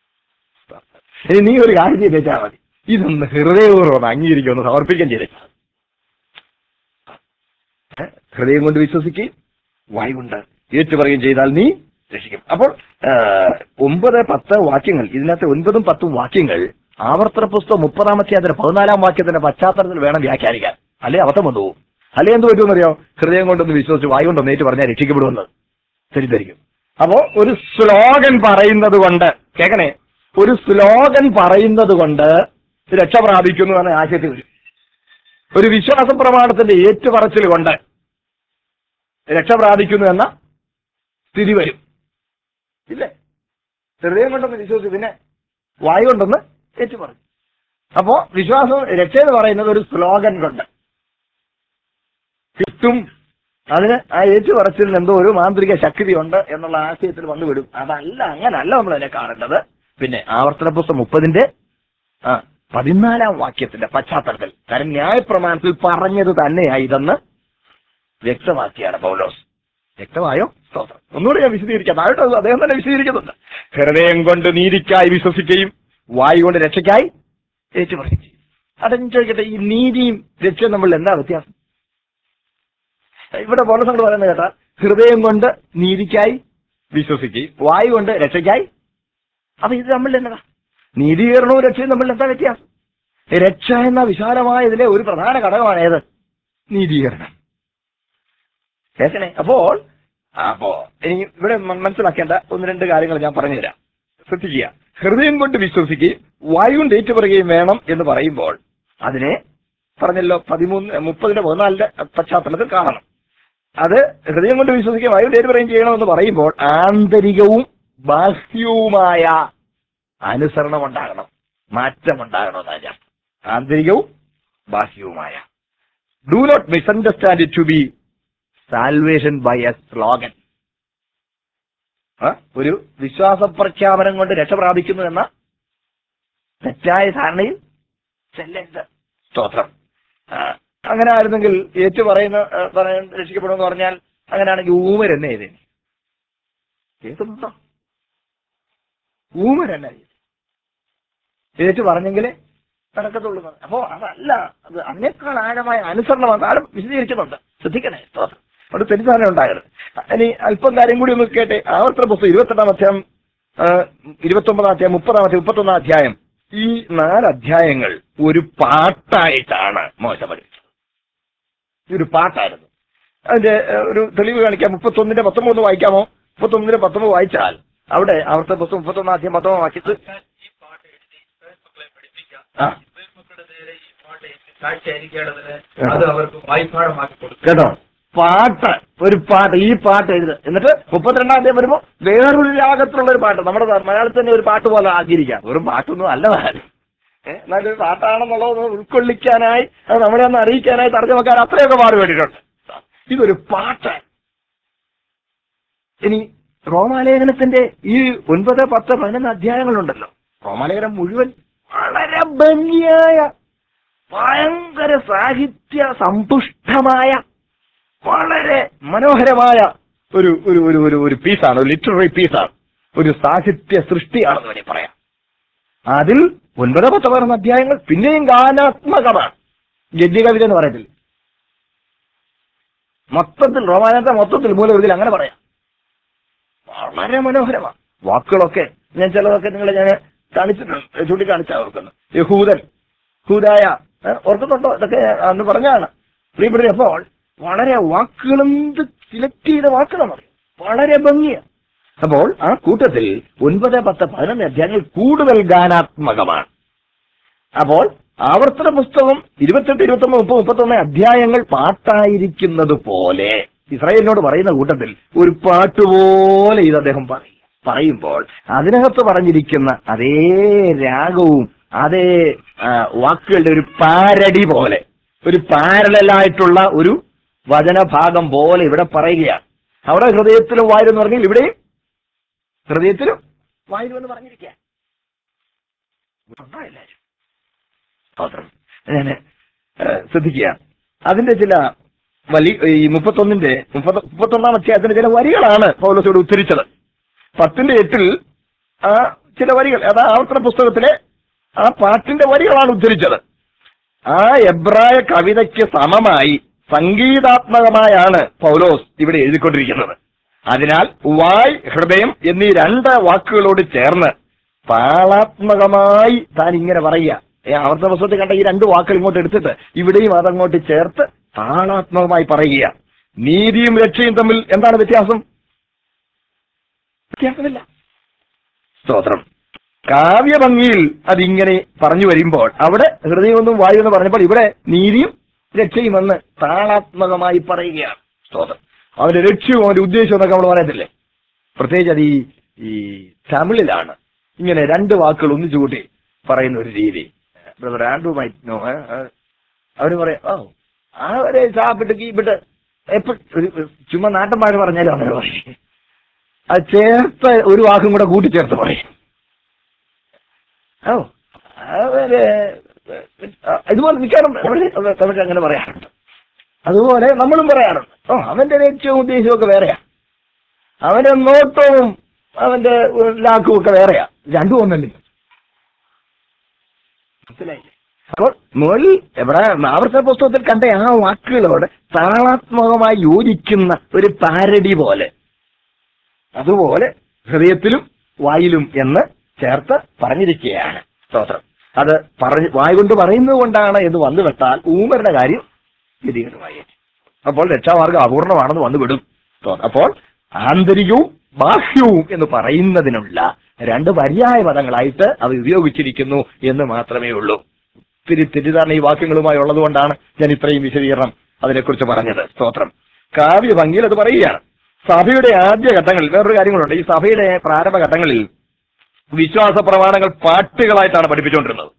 ഇനി നീ ഒരു കാര്യം ചെയ്തേച്ചാൽ മതി ഇതൊന്ന് ഹൃദയപൂർവ്വം അംഗീകരിക്കുമെന്ന് സമർപ്പിക്കാൻ ചെയ്തേച്ചാൽ ഏ? ഹൃദയം കൊണ്ട് വിശ്വസിക്കുകയും വായു കൊണ്ട് ഏറ്റുപറയുകയും ചെയ്താൽ നീ രക്ഷിക്കും അപ്പോൾ ആ, ഒമ്പത് പത്ത് വാക്യങ്ങൾ ഇതിനകത്ത് ഒൻപതും പത്തും വാക്യങ്ങൾ ആവർത്തന പുസ്തകം മുപ്പതാമത്തെ അതിന്റെ പതിനാലാം വാക്യത്തിന്റെ പശ്ചാത്തലത്തിൽ വേണം വ്യാഖ്യാനിക്കാൻ അല്ലെ അബദ്ധം വന്നു പോകും അല്ലെ എന്ത് പറ്റുമെന്നറിയോ ഹൃദയം കൊണ്ടൊന്ന് വിശ്വസിച്ച് വായു കൊണ്ടൊന്ന് ഏറ്റു പറഞ്ഞാൽ രക്ഷിക്കപ്പെടുമെന്ന് തെറ്റിദ്ധരിക്കും അപ്പോ ഒരു സ്ലോഗൻ പറയുന്നത് കൊണ്ട് കേക്കണേ ഒരു സ്ലോഗൻ പറയുന്നത് കൊണ്ട് രക്ഷ പ്രാപിക്കുന്നു എന്ന ആശയത്തിൽ വരും ഒരു വിശ്വാസ പ്രമാണത്തിന്റെ ഏറ്റുപറച്ചിൽ കൊണ്ട് രക്ഷ പ്രാപിക്കുന്നു എന്ന സ്ഥിതി വരും ഇല്ലേ ഹൃദയം കൊണ്ടൊന്ന് വിശ്വസിച്ച് പിന്നെ വായു കൊണ്ടൊന്ന് ഏറ്റു പറഞ്ഞു അപ്പോ വിശ്വാസം രക്ഷ എന്ന് പറയുന്നത് ഒരു സ്ലോഗൻ കൊണ്ട് കിട്ടും അതിന് ആ ഏറ്റു പറച്ചിലിന് എന്തോ ഒരു മാന്ത്രിക ശക്തി ഉണ്ട് എന്നുള്ള ആശയത്തിൽ വന്നുവിടും അതല്ല അങ്ങനല്ല നമ്മൾ അതിനെ കാണേണ്ടത് പിന്നെ ആവർത്തന പുസ്തകം മുപ്പതിന്റെ ആ പതിനാലാം വാക്യത്തിന്റെ പശ്ചാത്തലത്തിൽ കാരണം ന്യായപ്രമാണത്തിൽ പറഞ്ഞത് തന്നെയായി ഇതെന്ന് വ്യക്തമാക്കിയാണ് പൗലോസ് വ്യക്തമായോ സ്തോത്രം ഒന്നുകൂടി ഞാൻ വിശദീകരിക്കാം താഴോട്ട് അത് അദ്ദേഹം തന്നെ വിശദീകരിക്കുന്നുണ്ട് ഹൃദയം കൊണ്ട് നീതിക്കായി വിശ്വസിക്കുകയും വായു കൊണ്ട് രക്ഷയ്ക്കായി ഏറ്റുപറയുകയും ചെയ്യും അതെന്ന് ചോദിക്കട്ടെ ഈ നീതിയും രക്ഷയും തമ്മിൽ എന്താ വ്യത്യാസം ഇവിടെ പൗലോസ് കൊണ്ട് പറയുന്നത് കേട്ടാ ഹൃദയം കൊണ്ട് നീതിക്കായി വിശ്വസിക്കുകയും വായു കൊണ്ട് രക്ഷയ്ക്കായി അപ്പൊ ഇത് തമ്മിൽ എന്നതാ നീതീകരണവും രക്ഷയും തമ്മിൽ എന്താ വ്യത്യാസം രക്ഷ എന്ന വിശാലമായ ഇതിലെ ഒരു പ്രധാന ഘടകമാണ് ഏത് നീതീകരണം കേൾക്കണേ അപ്പോൾ അപ്പോ ഇനി ഇവിടെ മ- മനസ്സിലാക്കേണ്ട ഒന്ന് രണ്ട് കാര്യങ്ങൾ ഞാൻ പറഞ്ഞുതരാം ശ്രദ്ധിക്കുക ഹൃദയം കൊണ്ട് വിശ്വസിക്കുകയും വായു കൊണ്ട് ഏറ്റുപറയുകയും വേണം എന്ന് പറയുമ്പോൾ അതിനെ പറഞ്ഞല്ലോ പതിമൂന്ന് മുപ്പതിന്റെ പതിനാലിന്റെ പശ്ചാത്തലത്തിൽ കാണണം അത് ഹൃദയം കൊണ്ട് വിശ്വസിക്കുകയും വായു കൊണ്ട് ഏറ്റുപറയുകയും ചെയ്യണമെന്ന് പറയുമ്പോൾ ആന്തരികവും ബാഹ്യവുമായ അനുസരണം ഉണ്ടാകണം മാറ്റം ഉണ്ടാകണം എന്നാണ് ഞാൻ ആന്തരികവും ബാഹ്യവുമായ do not misunderstand it to be salvation by a slogan ഒരു വിശ്വാസ പ്രഖ്യാപനം കൊണ്ട് രക്ഷ പ്രാപിക്കുന്നു എന്ന തെറ്റായ ധാരണയിൽ ചെല്ലരുത് സ്തോത്രം ആ, അങ്ങനെ ആയിരുന്നെങ്കിൽ ഏറ്റു പറയുന്ന ആ, പറയാൻ രക്ഷിക്കപ്പെടുമെന്ന് പറഞ്ഞാൽ അങ്ങനെയാണെങ്കിൽ ഊമരെന്നെ ചെയ്തേ കേൾക്കുന്നുണ്ടോ ഊമരെന്നെ ചെയ്തേ ഏറ്റു പറഞ്ഞെങ്കിലേ നടക്കത്തുള്ളൂ എന്ന്. അപ്പോ അതല്ല അത് അതിനേക്കാൾ ആഴമായ അനുസരണമാണ് ആരും വിശദീകരിക്കുന്നുണ്ട് ശ്രദ്ധിക്കണേ സ്തോത്രം അവിടെ തെറ്റിദ്ധാരണ ഉണ്ടാകരുത് ഇനി അല്പം കാര്യം കൂടി ഒന്ന് കേട്ടെ ആവർത്തന പുസ്തകം ഇരുപത്തെട്ടാം അധ്യായം ഇരുപത്തൊമ്പതാം അധ്യായം മുപ്പതാം അധ്യായം മുപ്പത്തൊന്നാം അധ്യായം ഈ നാല് അധ്യായങ്ങൾ ഒരു പാട്ടായിട്ടാണ് മോശ പഠിപ്പിച്ചത് ഈ ഒരു പാട്ടായിരുന്നു അതിന്റെ ഏഹ്, ഒരു തെളിവ് കാണിക്കാം മുപ്പത്തൊന്നിന്റെ പത്തൊമ്പത് വായിക്കാമോ മുപ്പത്തൊന്നിന്റെ പത്തൊമ്പത് വായിച്ചാൽ അവിടെ ആവർത്തന പുസ്തകം മുപ്പത്തൊന്നാം അധ്യായം പത്തൊമ്പത് വാക്യത്ത് ഈ പാട്ട് എഴുതി ഇസ്രായേൽ മക്കളെ പഠിപ്പിക്കാം ആ. ഇസ്രായേൽ മക്കളുടെ നേരെ ഈ പാട്ട് എഴുതി സാക്ഷിയായിരിക്കേണ്ടതിന് അത് അവർക്ക് വായ്പാഠമാക്കി കൊടുക്കും കേട്ടോ പാട്ട് ഒരു പാട്ട് ഈ പാട്ട് എഴുത് എന്നിട്ട് മുപ്പത്തിരണ്ടാം തീയതി വരുമ്പോ വേറൊരു രാഗത്തിലുള്ള ഒരു പാട്ട് നമ്മുടെ മലയാളത്തിൽ തന്നെ ഒരു പാട്ട് പോലെ ആക്കിയിരിക്കാം ഒരു പാട്ടൊന്നും അല്ലതാനും ഏഹ് എന്നാലും പാട്ടാണെന്നുള്ളത് ഒന്ന് ഉൾക്കൊള്ളിക്കാനായി അത് നമ്മളെ ഒന്ന് അറിയിക്കാനായി തർജ്ജമക്കാർ അത്രയൊക്കെ പാട് വേണ്ടിയിട്ടുണ്ട് ഇതൊരു പാട്ട് ഇനി റോമാലേഖനത്തിന്റെ ഈ ഒൻപത് പത്ത് പതിനൊന്ന് അധ്യായങ്ങളുണ്ടല്ലോ റോമാലേഖനം മുഴുവൻ വളരെ ഭംഗിയായ ഭയങ്കര സാഹിത്യ സമ്പുഷ്ടമായ വളരെ മനോഹരമായ ഒരു ഒരു ഒരു ഒരു ഒരു പീസാണ് ഒരു ലിറ്റററി പീസാണ് ഒരു സാഹിത്യ സൃഷ്ടിയാണെന്ന് വേണമെങ്കിൽ പറയാം അതിൽ ഒൻപത് പത്ത് പതിനൊന്ന് അധ്യായങ്ങൾ പിന്നെയും ഗാനാത്മകമാണ് ഗദ്യകവിത എന്ന് പറയത്തില്ല മൊത്തത്തിൽ റോമാനത്തെ മൊത്തത്തിൽ മൂലവിധിയിൽ അങ്ങനെ പറയാം വളരെ മനോഹരമാണ് വാക്കുകളൊക്കെ ഞാൻ ചിലതൊക്കെ നിങ്ങളെ ഞാൻ കാണിച്ചിട്ടുണ്ട് ചൂണ്ടിക്കാണിച്ചാ ഓർക്കുന്നു യഹൂദൻ ഹൂദായ ഏ, ഓർക്കുന്നുണ്ടോ ഇതൊക്കെ അന്ന് പറഞ്ഞാണ് പ്രിയപ്പെട്ട അപ്പോൾ വളരെ വാക്കുകളെന്ത് സിലക്ട് ചെയ്ത വാക്കുകളാണ് വളരെ ഭംഗിയാണ് അപ്പോൾ ആ കൂട്ടത്തിൽ ഒൻപത് പത്ത് പതിനൊന്ന് അധ്യായങ്ങൾ കൂടുതൽ ഗാനാത്മകമാണ് അപ്പോൾ ആവർത്തന പുസ്തകം ഇരുപത്തെട്ട് ഇരുപത്തൊന്ന് മുപ്പത് മുപ്പത്തൊന്ന് അധ്യായങ്ങൾ പാട്ടായിരിക്കുന്നത് പോലെ ഇസ്രായേലിനോട് പറയുന്ന കൂട്ടത്തിൽ ഒരു പാട്ടുപോലെ ഇത് അദ്ദേഹം പറയും പറയുമ്പോൾ അതിനകത്ത് പറഞ്ഞിരിക്കുന്ന അതേ രാഗവും അതേ ആ, വാക്കുകളുടെ ഒരു പാരടി പോലെ ഒരു പാരലായിട്ടുള്ള ഒരു വചനഭാഗം പോലെ ഇവിടെ പറയുകയാണ് അവിടെ ഹൃദയത്തിലും വായു എന്ന് പറഞ്ഞാൽ ഇവിടെയും ഹൃദയത്തിലും വായു എന്ന് പറഞ്ഞിരിക്കുക ഉണ്ടോ എല്ലാവരും സ്തോത്രം ഞാൻ ശ്രദ്ധിക്കുക അതിന്റെ ചില വലി ഈ മുപ്പത്തൊന്നിന്റെ മുപ്പത്തി മുപ്പത്തൊന്നാം അധ്യായത്തിന്റെ ചില വരികളാണ് പൗലോസോട് ഉദ്ധരിച്ചത് പത്തിന്റെ എട്ടിൽ ആ ചില വരികൾ അതാ ആവർത്തന പുസ്തകത്തിലെ ആ പാട്ടിന്റെ വരികളാണ് ഉദ്ധരിച്ചത് ആ എബ്രായ കവിതയ്ക്ക് സമമായി സംഗീതാത്മകമായാണ് പൗലോസ് ഇവിടെ എഴുതിക്കൊണ്ടിരിക്കുന്നത് അതിനാൽ വായ് ഹൃദയം എന്നീ രണ്ട് വാക്കുകളോട് ചേർന്ന് താളാത്മകമായി താൻ ഇങ്ങനെ പറയുക ഏ, ആവർത്തന പുസ്തകത്തിൽ കണ്ട ഈ രണ്ട് വാക്കുകൾ ഇങ്ങോട്ട് എടുത്തിട്ട് ഇവിടെയും അതങ്ങോട്ട് ചേർത്ത് താളാത്മകമായി പറയുക നീതിയും രക്ഷയും തമ്മിൽ എന്താണ് വ്യത്യാസം വ്യത്യാസമില്ല സ്തോത്രം കാവ്യഭംഗിയിൽ അതിങ്ങനെ പറഞ്ഞു വരുമ്പോൾ അവിടെ ഹൃദയമൊന്നും വായു എന്ന് പറഞ്ഞപ്പോൾ ഇവിടെ നീതിയും രക്ഷയും എന്ന് താളാത്മകമായി പറയുകയാണ് സ്തോത്രം അവന്റെ ലക്ഷ്യവും അവന്റെ ഉദ്ദേശവും എന്നൊക്കെ നമ്മൾ പറയത്തില്ലേ പ്രത്യേകിച്ച് അത് ഈ ഈ തമിഴിലാണ് ഇങ്ങനെ രണ്ട് വാക്കുകൾ ഒന്നിച്ചു കൂട്ടി പറയുന്ന ഒരു രീതി ബ്രദർ ആൻഡ്രൂ മൈറ്റ് നോ അവര് പറയാം ഓ അവരെ സാപ്പിട്ട് കീപ്പിട്ട് എപ്പോ ചുമ്മാ നാട്ടന്മാര് പറഞ്ഞാലും അങ്ങനെ പറയും അത് ചേർത്ത് ഒരു വാക്കും കൂടെ കൂട്ടിച്ചേർത്ത് പറയും ഓ അവര് ഇതുപോലെ മിക്കവാറും അവര് നമുക്ക് അങ്ങനെ പറയാറുണ്ട് അതുപോലെ നമ്മളും പറയാറുണ്ട് ഓ അവന്റെ ലക്ഷ്യവും ഉദ്ദേശവും ഒക്കെ വേറെയാ അവന്റെ നോട്ടവും അവന്റെ ലാക്കും ഒക്കെ വേറെയാ രണ്ടും ഒന്നല്ലേ മനസ്സിലായില്ലേ അപ്പോൾ മുകളിൽ എവിടെ ആവർത്തന പുസ്തകത്തിൽ കണ്ട ആ വാക്കുകളോട് താളാത്മകമായി യോജിക്കുന്ന ഒരു പാരഡി പോലെ അതുപോലെ ഹൃദയത്തിലും വായിലും എന്ന് ചേർത്ത് പറഞ്ഞിരിക്കുകയാണ് സ്തോത്രം അത് പറഞ്ഞ് വായ കൊണ്ട് പറയുന്നത് കൊണ്ടാണ് എന്ന് വന്നു വിട്ടാൽ ഊമരുടെ കാര്യം ഗതികേടുമായി അപ്പോൾ രക്ഷാമാർഗം അപൂർണമാണെന്ന് വന്നു വിടും സ്തോത്രം. അപ്പോൾ ആന്തരികവും ബാഹ്യവും എന്ന് പറയുന്നതിനുള്ള രണ്ട് പര്യായ പദങ്ങളായിട്ട് അത് ഉപയോഗിച്ചിരിക്കുന്നു എന്ന് മാത്രമേ ഉള്ളൂ ഒത്തിരി തെറ്റിദ്ധാരണ ഈ വാക്യങ്ങളുമായി ഉള്ളത് കൊണ്ടാണ് ഞാൻ ഇത്രയും വിശദീകരണം അതിനെക്കുറിച്ച് പറഞ്ഞത് സ്തോത്രം കാവ്യ ഭംഗിയിൽ അത് പറയുകയാണ് സഭയുടെ ആദ്യ ഘട്ടങ്ങളിൽ വേറൊരു കാര്യങ്ങളുണ്ട് ഈ സഭയുടെ പ്രാരംഭ ഘട്ടങ്ങളിൽ വിശ്വാസ പ്രമാണങ്ങൾ പാട്ടുകളായിട്ടാണ് പഠിപ്പിച്ചുകൊണ്ടിരുന്നത്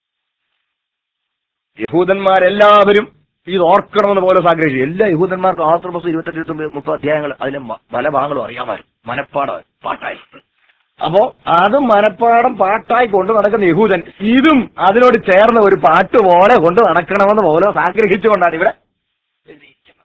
യഹൂദന്മാരെല്ലാവരും ഇത് ഓർക്കണമെന്ന് പോലെ ആഗ്രഹിച്ചു എല്ലാ യഹൂദന്മാർക്കും ആസ്ത്ര പുസ്തകം ഇരുപത്തെട്ട് ഇരുപത്തൊമ്പത് മുപ്പത് അധ്യായങ്ങൾ അതിലെ മ- പല ഭാഗങ്ങളും അറിയാമായിരുന്നു മനപ്പാടം പാട്ടായി അപ്പോ അത് മനപ്പാടം പാട്ടായി കൊണ്ടു നടക്കുന്ന യഹൂദൻ ഇതും അതിനോട് ചേർന്ന ഒരു പാട്ട് പോലെ കൊണ്ട് നടക്കണമെന്ന് പോലെ ആഗ്രഹിച്ചുകൊണ്ടാണ് ഇവിടെ എഴുതിയിരിക്കുന്നത്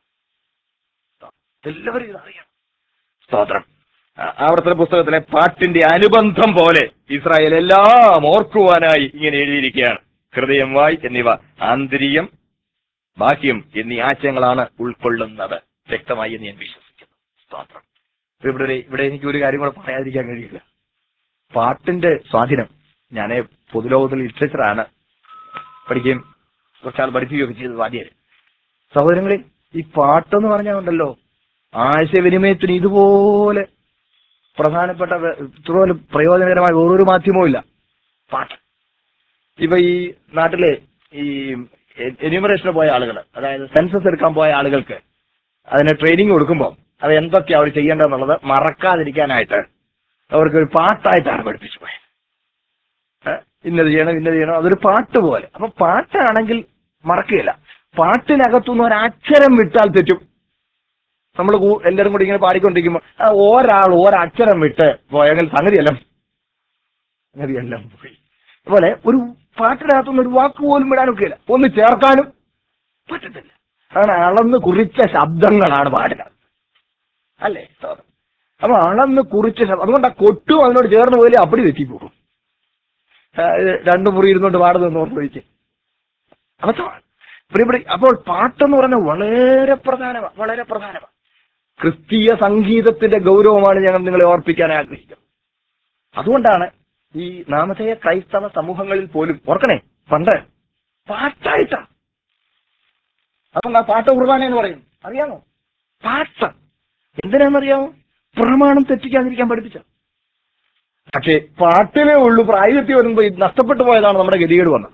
എല്ലാവരും ഇതറിയണം സ്തോത്രം ആ- ആവർത്തന പുസ്തകത്തിലെ പാട്ടിന്റെ അനുബന്ധം പോലെ ഇസ്രായേൽ എല്ലാം ഓർക്കുവാനായി ഇങ്ങനെ എഴുതിയിരിക്കുകയാണ് ഹൃദയം വായ് എന്നിവ ആന്തരികം ബാഹ്യം എന്നീ ആശയങ്ങളാണ് ഉൾക്കൊള്ളുന്നത് വ്യക്തമായി എന്ന് ഞാൻ വിശ്വസിക്കുന്നു സ്തോത്രം ഇപ്പൊ ഇവിടെ ഒരു- ഇവിടെ എനിക്ക് ഒരു കാര്യം കൂടെ പറയാതിരിക്കാൻ കഴിയില്ല പാട്ടിന്റെ സ്വാധീനം ഞാൻ പൊതുലോകത്തിൽ ലിറ്ററേച്ചറാണ് പഠിക്കുകയും കുറച്ചാൾ പഠിപ്പിക്കുകയൊക്കെ ചെയ്തത് വാദ്യര് സഹോദരങ്ങളെ ഈ പാട്ടെന്ന് പറഞ്ഞാൽ ഉണ്ടല്ലോ ആശയവിനിമയത്തിന് ഇതുപോലെ പ്രധാനപ്പെട്ട വേ- ഇതുപോലെ പ്രയോജനകരമായ വേറൊരു മാധ്യമവും ഇല്ല പാട്ട് ഇപ്പൊ ഈ നാട്ടിലെ ഈ എന്യൂമറേഷന് പോയ ആളുകൾ അതായത് സെൻസസ് എടുക്കാൻ പോയ ആളുകൾക്ക് അതിന് ട്രെയിനിങ് കൊടുക്കുമ്പോൾ അത് എന്തൊക്കെയാ അവർ ചെയ്യേണ്ടതെന്നുള്ളത് മറക്കാതിരിക്കാനായിട്ട് അവർക്ക് ഒരു പാട്ടായിട്ടാണ് പഠിപ്പിച്ചു പോയത് ഏ? ഇന്നത് ചെയ്യണം ഇന്നത് ചെയ്യണം അതൊരു പാട്ട് പോലെ അപ്പൊ പാട്ടാണെങ്കിൽ മറക്കുകയില്ല പാട്ടിനകത്തുനിന്ന് ഒരു അക്ഷരം വിട്ടാൽ തെറ്റും നമ്മൾ എല്ലാവരും കൂടി ഇങ്ങനെ പാടിക്കൊണ്ടിരിക്കുമ്പോൾ ആ ഒരാൾ ഒരക്ഷരം വിട്ട് പോയെങ്കിൽ സംഗതിയെല്ലാം സംഗതിയെല്ലാം പോയി അതുപോലെ ഒരു പാട്ടിനകത്തുനിന്ന് ഒരു വാക്ക് പോലും വിടാനൊക്കെയില്ല ഒന്ന് ചേർക്കാനും പറ്റത്തില്ല അതാണ് അളന്ന് കുറിച്ച ശബ്ദങ്ങളാണ് പാടിനകത്ത് അല്ലേ സ്തോത്രം. അപ്പൊ അളന്ന് കുറിച്ച ശബ്ദം അതുകൊണ്ട് ആ കൊട്ടും അതിനോട് ചേർന്ന് പോലെ അപ്പടി തെറ്റിപ്പോകും ആ, ഇത് രണ്ടു മുറി ഇരുന്നുകൊണ്ട് പാടുന്നു ഓർത്ത് വയ്ക്ക് അബദ്ധമാണ് പ്രിയപ്പെട്ട അപ്പോൾ പാട്ടെന്ന് പറഞ്ഞാൽ വളരെ പ്രധാനമാണ് വളരെ പ്രധാനമാണ് ക്രിസ്തീയ സംഗീതത്തിന്റെ ഗൗരവമാണ് ഞങ്ങൾ നിങ്ങളെ ഓർപ്പിക്കാൻ ആഗ്രഹിക്കുന്നത് അതുകൊണ്ടാണ് ഈ നാമധേയ ക്രൈസ്തവ സമൂഹങ്ങളിൽ പോലും ഓർക്കണേ പണ്ട് പാട്ടായിട്ടാ അതുകൊണ്ട് ആ പാട്ട് കുർബാന എന്ന് പറയും അറിയാമോ പാട്ട് എന്തിനാണെന്നറിയാമോ പ്രമാണം തെറ്റിക്കാതിരിക്കാൻ പഠിപ്പിച്ച പക്ഷേ പാട്ടിലേ ഉള്ളൂ പ്രായത്തിൽ വരുമ്പോൾ ഇത് നഷ്ടപ്പെട്ടു പോയതാണ് നമ്മുടെ ഗതികേട് വന്നത്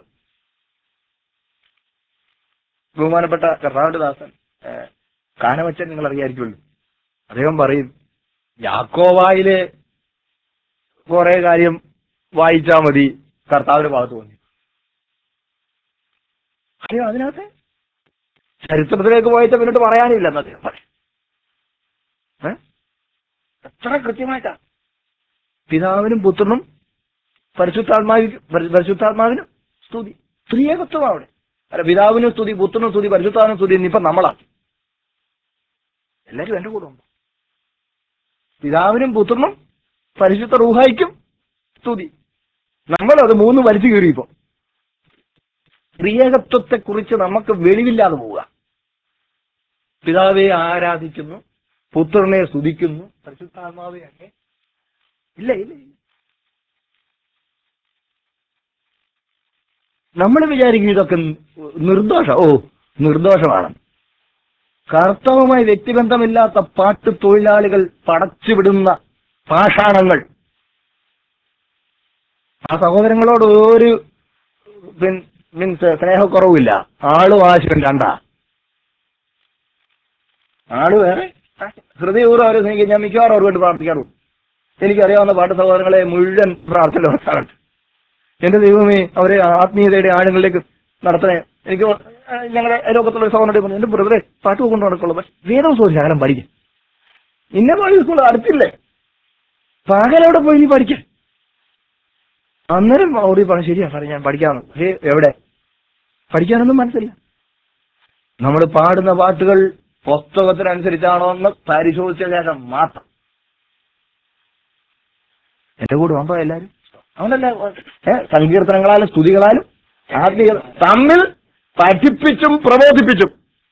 ബഹുമാനപ്പെട്ട കർണാടക ദാസൻ ഏഹ്, കാനവച്ചൻ നിങ്ങൾ അറിയായിരിക്കുമല്ലോ അദ്ദേഹം പറയും യാക്കോവായിലെ കുറെ കാര്യം വായിച്ചാൽ മതി കർത്താവിന്റെ ഭാഗത്ത് വന്നു അറിയോ അതിനകത്ത് ചരിത്രത്തിലേക്ക് പോയിട്ട് പിന്നോട്ട് പറയാനില്ല എന്ന് അദ്ദേഹം പറയും ഏ? എത്ര കൃത്യമായിട്ടാ പിതാവിനും പുത്രനും പരിശുദ്ധാത്മാവി പരി- പരിശുദ്ധാത്മാവിനും സ്തുതി സ്ത്രീയകത്വം അവിടെ അല്ല പിതാവിനും സ്തുതി പുത്രനും സ്തുതി പരിശുദ്ധാവിനും സ്തുതി ഇനിയിപ്പൊ നമ്മളാ എല്ലാരും എന്റെ കൂടെ ഉണ്ട് പിതാവിനും പുത്രനും പരിശുദ്ധ റൂഹായിക്കും സ്തുതി നമ്മളത് മൂന്ന് വലിച്ചു കീറിയപ്പോ സ്ത്രീയകത്വത്തെ കുറിച്ച് നമുക്ക് വെളിവില്ലാതെ പോവുക പിതാവെ ആരാധിക്കുന്നു പുത്രനെ സ്തുതിക്കുന്നു പരിശുദ്ധാത്മാവെ അങ്ങേ ഇല്ല ഇല്ല ഇല്ല. നമ്മൾ വിചാരിക്കും ഇതൊക്കെ നിർദോഷം ഓ നിർദോഷമാണ് കർത്തവുമായി വ്യക്തിബന്ധമില്ലാത്ത പാട്ട് തൊഴിലാളികൾ പടച്ചുവിടുന്ന പാഷാണങ്ങൾ ആ സഹോദരങ്ങളോട് ഒരു മീൻസ് സ്നേഹക്കുറവില്ല ആളും ആശുവും രണ്ടാ ആള് വേറെ ഹൃദയപൂർവ്വം അവരെ സ്നേഹിക്കും ഞാൻ മിക്കവാറും അവർക്ക് വേണ്ടി പ്രാർത്ഥിക്കാറുള്ളൂ എനിക്കറിയാവുന്ന പാട്ട് സഹോദരങ്ങളെ മുഴുവൻ പ്രാർത്ഥന നടത്താറുണ്ട് എന്റെ ദൈവമേ അവരെ ആത്മീയതയുടെ ആഴങ്ങളിലേക്ക് നടത്തണേ എനിക്ക് ആ, ഞങ്ങളുടെ അയലോക്കത്തുള്ള ഒരു സഹോദരൻ പറഞ്ഞു എന്റെ ബ്രദറെ പാട്ട് കൊണ്ട് നടക്കുള്ളൂ പക്ഷെ വേദവസം ഒരു ശകലം പഠിക്കും ഇന്ന പോലെ സ്കൂൾ അടുത്തില്ലേ പകലവിടെ പോയി നീ പഠിക്കാൻ അന്നേരം ഓടി പറഞ്ഞു ശരിയാ സാറേ ഞാൻ പഠിക്കാമെന്ന് പക്ഷേ എവിടെ പഠിക്കാനൊന്നും മനസ്സില്ല നമ്മൾ പാടുന്ന പാട്ടുകൾ പുസ്തകത്തിനനുസരിച്ചാണോ എന്ന് പരിശോധിച്ച ശേഷം മാത്രം എന്റെ കൂടെ ഉണ്ടോ എല്ലാരും അവനല്ല ഏ സങ്കീർത്തനങ്ങളാലും സ്തുതികളാലും ആത്മീയ തമ്മിൽ പഠിപ്പിച്ചും പ്രബോധിപ്പിച്ചും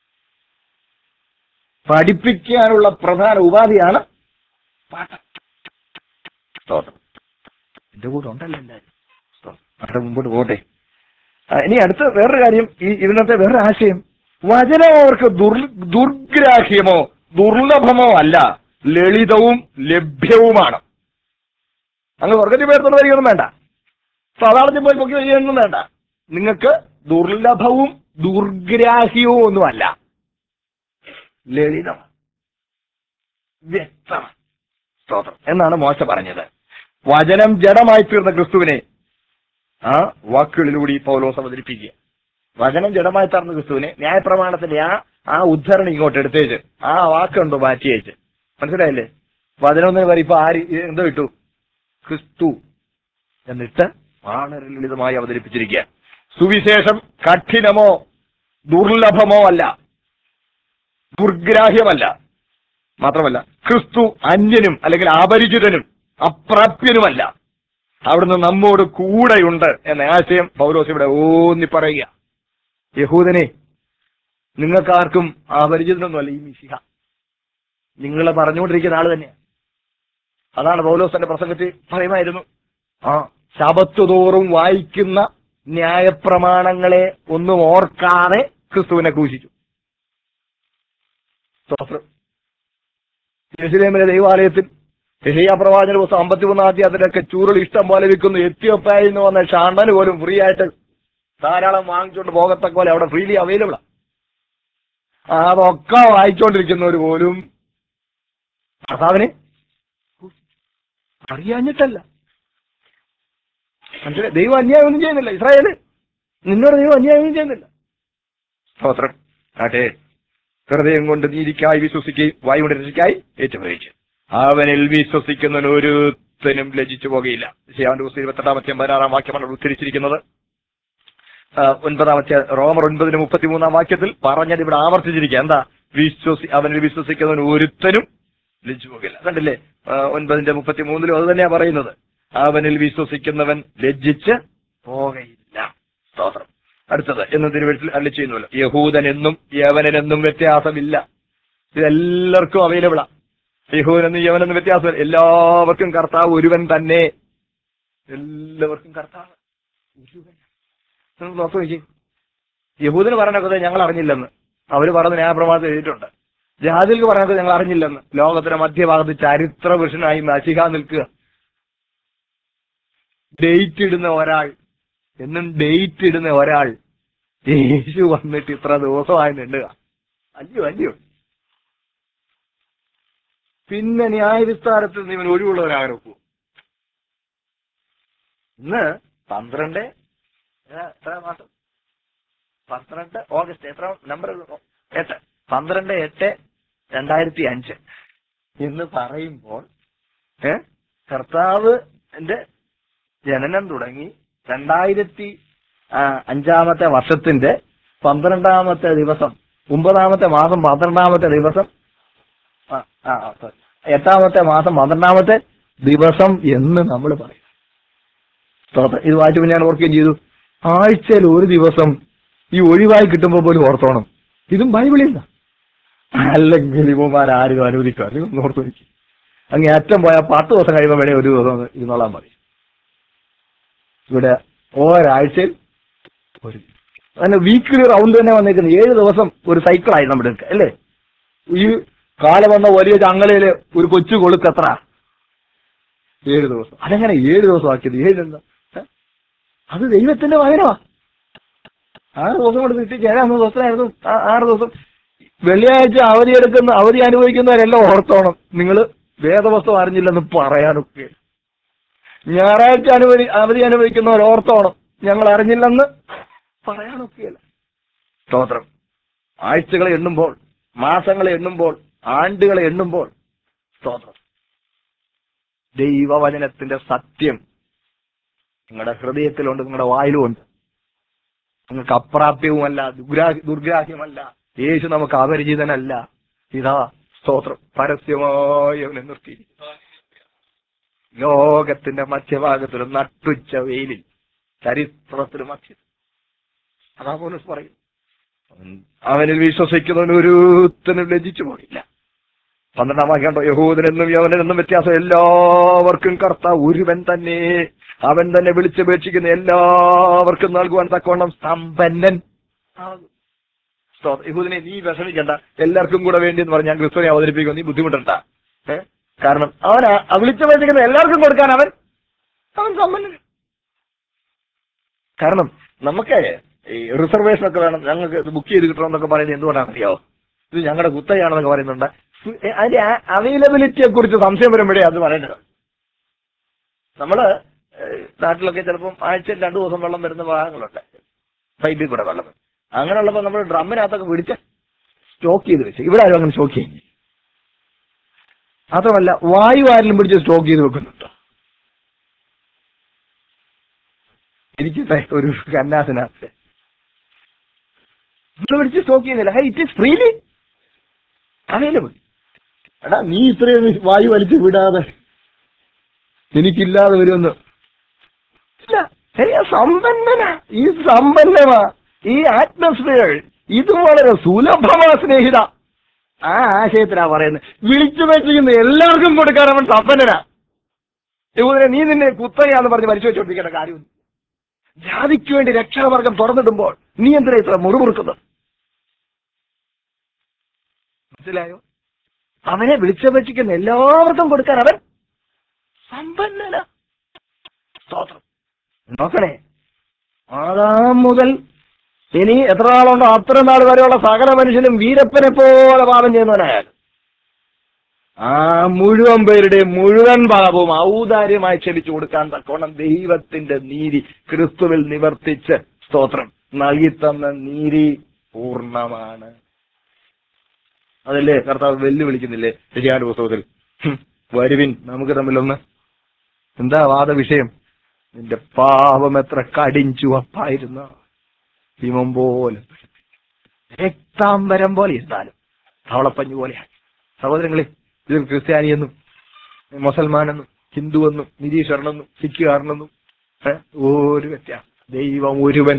പഠിപ്പിക്കാനുള്ള പ്രധാന ഉപാധിയാണ് പാട്ട് സ്തോത്രം എന്റെ കൂടെ ഉണ്ടല്ലോ എല്ലാരും സ്തോത്രം. അവിടെ മുമ്പോട്ട് പോട്ടെ ആ, ഇനി അടുത്ത വേറൊരു കാര്യം ഈ ഇതിനകത്തെ വേറൊരു ആശയം വചനം അവർക്ക് ദുർ ദുർഗ്രാഹ്യമോ ദുർലഭമോ അല്ല ലളിതവും ലഭ്യവുമാണ് അങ്ങ് സ്വർഗത്തിൽ പേർത്തോട് വരികയൊന്നും വേണ്ട സാധാരണത്തിൽ പോയി പൊക്കി വരികയൊന്നും വേണ്ട നിങ്ങൾക്ക് ദുർലഭവും ദുർഗ്രാഹ്യവും ഒന്നുമല്ല ലളിതമാണ് വ്യക്തമാണ് സ്തോത്രം എന്നാണ് മോശ പറഞ്ഞത് വചനം ജഡമായി തീർന്ന ക്രിസ്തുവിനെ ആ വാക്കുകളിലൂടെ ഈ പൗലോസ് അവതരിപ്പിക്കുക വചനം ജഡമായി തീർന്ന ക്രിസ്തുവിനെ ന്യായപ്രമാണത്തിന്റെ ആ ആ ഉദ്ധരണി ഇങ്ങോട്ട് എടുത്തേച്ച് ആ വാക്കുണ്ടോ മാറ്റിയേച്ച് മനസ്സിലായില്ലേ വചനം എന്ന് പറയും ഇപ്പൊ ആര് എന്തോ ഇട്ടു ക്രിസ്തു എന്നിട്ട് വളരെ ലളിതമായി അവതരിപ്പിച്ചിരിക്കുക സുവിശേഷം കഠിനമോ ദുർലഭമോ അല്ല ദുർഗ്രാഹ്യമല്ല മാത്രമല്ല ക്രിസ്തു അന്യനും അല്ലെങ്കിൽ അപരിചിതനും അപ്രാപ്യനുമല്ല അവിടുന്ന് നമ്മോട് കൂടെയുണ്ട് എന്ന ആശയം പൗലോസ് ഇവിടെ ഊന്നി പറയുക യഹൂദനെ നിങ്ങൾക്കാർക്കും അപരിചിതനൊന്നുമല്ല ഈ മിശിഹ നിങ്ങളെ പറഞ്ഞുകൊണ്ടിരിക്കുന്ന ആള് തന്നെയാണ് അതാണ് പൗലോസ് തന്റെ പ്രസംഗത്തിൽ പറയുമായിരുന്നു ആ ശബത്ത് തോറും വായിക്കുന്ന ന്യായപ്രമാണങ്ങളെ ഒന്നും ഓർക്കാതെ ക്രിസ്തുവിനെ ക്രൂശിച്ചു സ്തോത്രം യെരുശലേമിലെ ദൈവാലയത്തിൽ യഹയ്യ പ്രവാചന പുസ്തകം അമ്പത്തിമൂന്നാം അധ്യായത്തിലൊക്കെ ചൂരൽ ഇഷ്ടം പോലെ വിൽക്കുന്നു എത്തിയോപ്പായിൽ നിന്ന് വന്ന ഷാണ്ടന് പോലും ഫ്രീ ആയിട്ട് ധാരാളം വാങ്ങിച്ചുകൊണ്ട് പോകത്തക്ക പോലെ അവിടെ ഫ്രീലി അവൈലബിൾ അതൊക്കെ വായിച്ചുകൊണ്ടിരിക്കുന്നവർ പോലും കർത്താവിനെ അറിയാഞ്ഞിട്ടല്ല മനസ്സിലായി ദൈവം അന്യായം ഒന്നും ചെയ്യുന്നില്ല ഇസ്രായേല് നിന്നോട് ദൈവം അന്യായം ഒന്നും ചെയ്യുന്നില്ല സ്തോത്രം ആട്ടെ ഹൃദയം കൊണ്ട് നീതിക്കായി വിശ്വസിക്കുകയും വായുകൊണ്ട് രക്ഷിക്കായി ഏറ്റുപയോഗിച്ചു അവനിൽ വിശ്വസിക്കുന്നവൻ ഒരുത്തനും ലജിച്ചു പോകുകയില്ല ശിയാന്റെ പുസ്തകം ഇരുപത്തെട്ടാമത്തെ പതിനാറാം വാക്യമാണ് അവിടെ ഉദ്ധരിച്ചിരിക്കുന്നത് ആ, ഒൻപതാമത്തെ റോമർ ഒൻപതിന് മുപ്പത്തിമൂന്നാം വാക്യത്തിൽ പറഞ്ഞത് ഇവിടെ ആവർത്തിച്ചിരിക്കുക എന്താ വിശ്വസി അവനിൽ വിശ്വസിക്കുന്നവൻ ഒരുത്തനും ലജ്ജു പോകില്ല കണ്ടില്ലേ ആ, ഒൻപതിന്റെ മുപ്പത്തിമൂന്നിലും അത് തന്നെയാ പറയുന്നത് അവനിൽ വിശ്വസിക്കുന്നവൻ ലജ്ജിച്ച് പോകയില്ല സ്തോത്രം അടുത്തത് എന്ന് തിരുവഴുത്തിൽ അല്ല ചെയ്യുന്നുവല്ലോ യഹൂദൻ എന്നും യവനെന്നും വ്യത്യാസമില്ല ഇതെല്ലാവർക്കും അവൈലബിളാ യഹൂദനെന്നും യവനെന്നും വ്യത്യാസമില്ല എല്ലാവർക്കും കർത്താവ് ഒരുവൻ തന്നെ എല്ലാവർക്കും കർത്താവ് ഒരുവൻ നിങ്ങൾ നോക്കി നോക്കി യഹൂദന് പറഞ്ഞൊക്കെ ഞങ്ങൾ അറിഞ്ഞില്ലെന്ന് അവര് പറഞ്ഞ ന്യായപ്രമാണത്തിൽ എഴുതിയിട്ടുണ്ട് ജാതികൾക്ക് പറഞ്ഞൊക്കെ ഞങ്ങൾ അറിഞ്ഞില്ലെന്ന് ലോകത്തിന്റെ മധ്യഭാഗത്ത് ചരിത്ര പുരുഷനായി നശിക നിൽക്കുക ഡേറ്റ് ഇടുന്ന ഒരാൾ എന്നും ഡേറ്റ് ഇടുന്ന ഒരാൾ യേശു വന്നിട്ട് ഇത്ര ദിവസമായി നിണ്ടുക അല്ലയോ അല്ലയോ പിന്നെ ന്യായവിസ്താരത്തിൽ നിന്ന് ഇവൻ ഒഴിവുള്ളവരാകാൻ ഒക്കൂ ഇന്ന് പന്ത്രണ്ട് ഏതാ, എത്ര മാസം പന്ത്രണ്ട് ഓഗസ്റ്റ് എത്ര നമ്പർ എട്ട് പന്ത്രണ്ട് എട്ട് രണ്ടായിരത്തി അഞ്ച് എന്ന് പറയുമ്പോൾ ഏ കർത്താവിന്റെ ജനനം തുടങ്ങി രണ്ടായിരത്തി ആ, അഞ്ചാമത്തെ വർഷത്തിന്റെ പന്ത്രണ്ടാമത്തെ ദിവസം ഒമ്പതാമത്തെ മാസം പന്ത്രണ്ടാമത്തെ ദിവസം ആ, ആ, sorry. എട്ടാമത്തെ മാസം പന്ത്രണ്ടാമത്തെ ദിവസം എന്ന് നമ്മൾ പറയും സ്തോത്രം. ഇത് വായിച്ചപ്പോൾ ഞാൻ ഓർക്കുകയും ചെയ്തു ആഴ്ചയിൽ ഒരു ദിവസം ഈ ഒഴിവായി കിട്ടുമ്പോൾ പോലും ഓർത്തോണം ഇതും ബൈബിളിൽ നിന്നാ. അല്ലെങ്കിൽ ഇവന്മാർ ആരും അനുവദിക്കുക അല്ലെങ്കിൽ ഒന്ന് ഓർത്തു വയ്ക്കും അങ്ങ് അറ്റം പോയാൽ പത്ത് ദിവസം കഴിയുമ്പോൾ വേണേ ഒരു ദിവസം ഒന്ന് ഇരുന്നോളാൻ മതി ഇവിടെ ഒരാഴ്ചയിൽ ഒരു അങ്ങനെ വീക്കിലി റൗണ്ട് തന്നെ വന്നേക്കുന്നത് ഏഴ് ദിവസം ഒരു സൈക്കിളായി നമ്മുടെ അടുത്ത് അല്ലേ ഈ കാലം വന്ന വലിയ ചങ്ങലയില് ഒരു കൊച്ചു കൊളുക്ക് എത്ര ഏഴ് ദിവസം അതെങ്ങനെ ഏഴ് ദിവസം ആക്കിയത് ഏഴ് എന്താ ഏ? അത് ദൈവത്തിന്റെ വചനമാ ആറ് ദിവസം കൊണ്ട് കിട്ടി ഏഴാമത് ദിവസമായിരുന്നു ആ- ആറ് ദിവസം വെള്ളിയാഴ്ച അവധി എടുക്കുന്ന അവധി അനുഭവിക്കുന്നവരെല്ലാം ഓർത്തോണം നിങ്ങൾ വേദവസ്തു അറിഞ്ഞില്ലെന്ന് പറയാനൊക്കെ ഞായറാഴ്ച അനുവദി അവധി അനുവദിക്കുന്നവർ ഓർത്തോണം ഞങ്ങൾ അറിഞ്ഞില്ലെന്ന് പറയാനൊക്കെയല്ല സ്തോത്രം ആഴ്ചകളെ എണ്ണുമ്പോൾ മാസങ്ങളെ എണ്ണുമ്പോൾ ആണ്ടുകളെ എണ്ണുമ്പോൾ സ്തോത്രം ദൈവവചനത്തിന്റെ സത്യം നിങ്ങളുടെ ഹൃദയത്തിലുണ്ട് നിങ്ങളുടെ വായിലുമുണ്ട് നിങ്ങൾക്ക് അപ്രാപ്യവുമല്ല ദുർഗ്രാഹി ദുർഗ്രാഹ്യമല്ല യേശു നമുക്ക് അപരിചിതനല്ല ഇതാ സ്തോത്രം പരസ്യമായി അവനെ നിർത്തിയിരിക്കുന്നു ലോകത്തിന്റെ മധ്യഭാഗത്തിൽ നട്ടുച്ച വെയിലിൽ ചരിത്രത്തിൽ മധ്യ അതാ പോലീസ് പറയും അവനിൽ വിശ്വസിക്കുന്നവന് ഒരുത്തനും ലജിച്ചു പോയില്ല പന്ത്രണ്ടാം വാക്യണ്ടോ യഹൂദനെന്നും യവനെന്നും വ്യത്യാസം എല്ലാവർക്കും കർത്താവ് ഒരുവൻ തന്നെ അവൻ തന്നെ വിളിച്ചപേക്ഷിക്കുന്ന എല്ലാവർക്കും നൽകുവാൻ തക്കവണ്ണം സമ്പന്നൻ ആകും. സ്തോത്രം. യഹൂദനെ നീ വിഷമിക്കണ്ട എല്ലാവർക്കും കൂടെ വേണ്ടി എന്ന് പറഞ്ഞ് ഞാൻ ക്രിസ്തുവിനെ അവതരിപ്പിക്കും നീ ബുദ്ധിമുട്ടണ്ട ഏ? കാരണം അവൻ ആ- ആ വിളിച്ചപേക്ഷിക്കുന്ന എല്ലാവർക്കും കൊടുക്കാൻ അവൻ അവൻ സമ്പന്നൻ കാരണം നമുക്ക് ഈ റിസർവേഷൻ ഒക്കെ വേണം ഞങ്ങൾക്ക് ഇത് ബുക്ക് ചെയ്ത് കിട്ടണം എന്നൊക്കെ പറയുന്നത് എന്തുകൊണ്ടാണെന്ന് അറിയാവോ ഇത് ഞങ്ങളുടെ കുത്തകയാണെന്നൊക്കെ പറയുന്നുണ്ട് സു- ഏ, അതിന്റെ അവൈലബിലിറ്റിയെ കുറിച്ച് സംശയം വരുമ്പോഴേ അത് പറയേണ്ടത് നമ്മള് ഏ, നാട്ടിലൊക്കെ ചിലപ്പം ആഴ്ചയിൽ രണ്ടു ദിവസം വെള്ളം വരുന്ന ഭാഗങ്ങളുണ്ട് പൈപ്പിൽ കൂടെ വെള്ളം വരും. അങ്ങനെയുള്ളപ്പോൾ നമ്മൾ ഡ്രമ്മിനകത്തൊക്കെ പിടിച്ച് സ്റ്റോക്ക് ചെയ്ത് വെച്ച് ഇവിടെ ആരും അങ്ങനെ സ്റ്റോക്ക് ചെയ്യും മാത്രമല്ല വായു ആരിലും പിടിച്ച് സ്റ്റോക്ക് ചെയ്ത് വെക്കുന്നുണ്ട് ഇരിക്കട്ടെ ഒരു കന്നാസിനകത്ത് നിങ്ങൾ പിടിച്ച് സ്റ്റോക്ക് ചെയ്യുന്നില്ല ഹൈ ഇറ്റ് ഇസ് ഫ്രീലി അവൈലബിൾ എടാ നീ ഇത്രയും വായു വലിച്ചു വിടാതെ എനിക്കില്ലാതെ വരുമെന്ന് ഇല്ല ശരിയാ സമ്പന്നനാ ഈ സമ്പന്നമാ ഈ ആറ്റ്മോസ്ഫിയർ ഇത് വളരെ സുലഭമാ സ്നേഹിത ആ ആശയത്തിലാ പറയുന്നത് വിളിച്ചു വെച്ചിരിക്കുന്ന എല്ലാവർക്കും കൊടുക്കാൻ അവൻ സമ്പന്നനാ യഹൂദനെ നീ നിന്നെ കുത്തകയാന്ന് പറഞ്ഞ് മരിച്ചു വെച്ചോണ്ടിരിക്കേണ്ട കാര്യമൊന്നും ജാതിക്ക് വേണ്ടി രക്ഷാമാർഗം തുറന്നിടുമ്പോൾ നീ എന്തിനാ ഇത്ര മുറിമുറുക്കുന്നത് മനസ്സിലായോ അവനെ വിളിച്ചപേക്ഷിക്കുന്ന എല്ലാവർക്കും കൊടുക്കാൻ അവൻ സമ്പന്നന സ്തോത്രം നോക്കണേ ആദാം മുതൽ ഇനി എത്ര നാളുണ്ടോ അത്ര നാൾ വരെയുള്ള സകല മനുഷ്യനും വീരപ്പനെ പോലെ പാപം ചെയ്യുന്നവനായാൽ ആ മുഴുവൻ പേരുടെ മുഴുവൻ പാപവും ഔദാര്യമായി ക്ഷമിച്ചു കൊടുക്കാൻ തക്കോണം ദൈവത്തിന്റെ നീതി ക്രിസ്തുവിൽ നിവർത്തിച്ച് സ്തോത്രം നൽകിത്തന്ന നീതി പൂർണ്ണമാണ് അതല്ലേ കർത്താവ് വെല്ലുവിളിക്കുന്നില്ലേ ശരിയായ പുസ്തകത്തിൽ ഹും, വരുവിൻ നമുക്ക് തമ്മിലൊന്ന് എന്താ വാദ വിഷയം നിന്റെ പാപം എത്ര കടിഞ്ചുവപ്പായിരുന്നു ഹിമം പോലെ രക്താംബരം പോലെ ഇരുന്നാലും തവളപ്പഞ്ഞു പോലെയാണ് സഹോദരങ്ങളെ ഇതിൽ ക്രിസ്ത്യാനിയെന്നും മുസൽമാനെന്നും ഹിന്ദുവെന്നും നിരീശ്വരനെന്നും സിഖുകാരനെന്നും ഏ, ഒരു വ്യത്യാസം ദൈവം ഒരുവൻ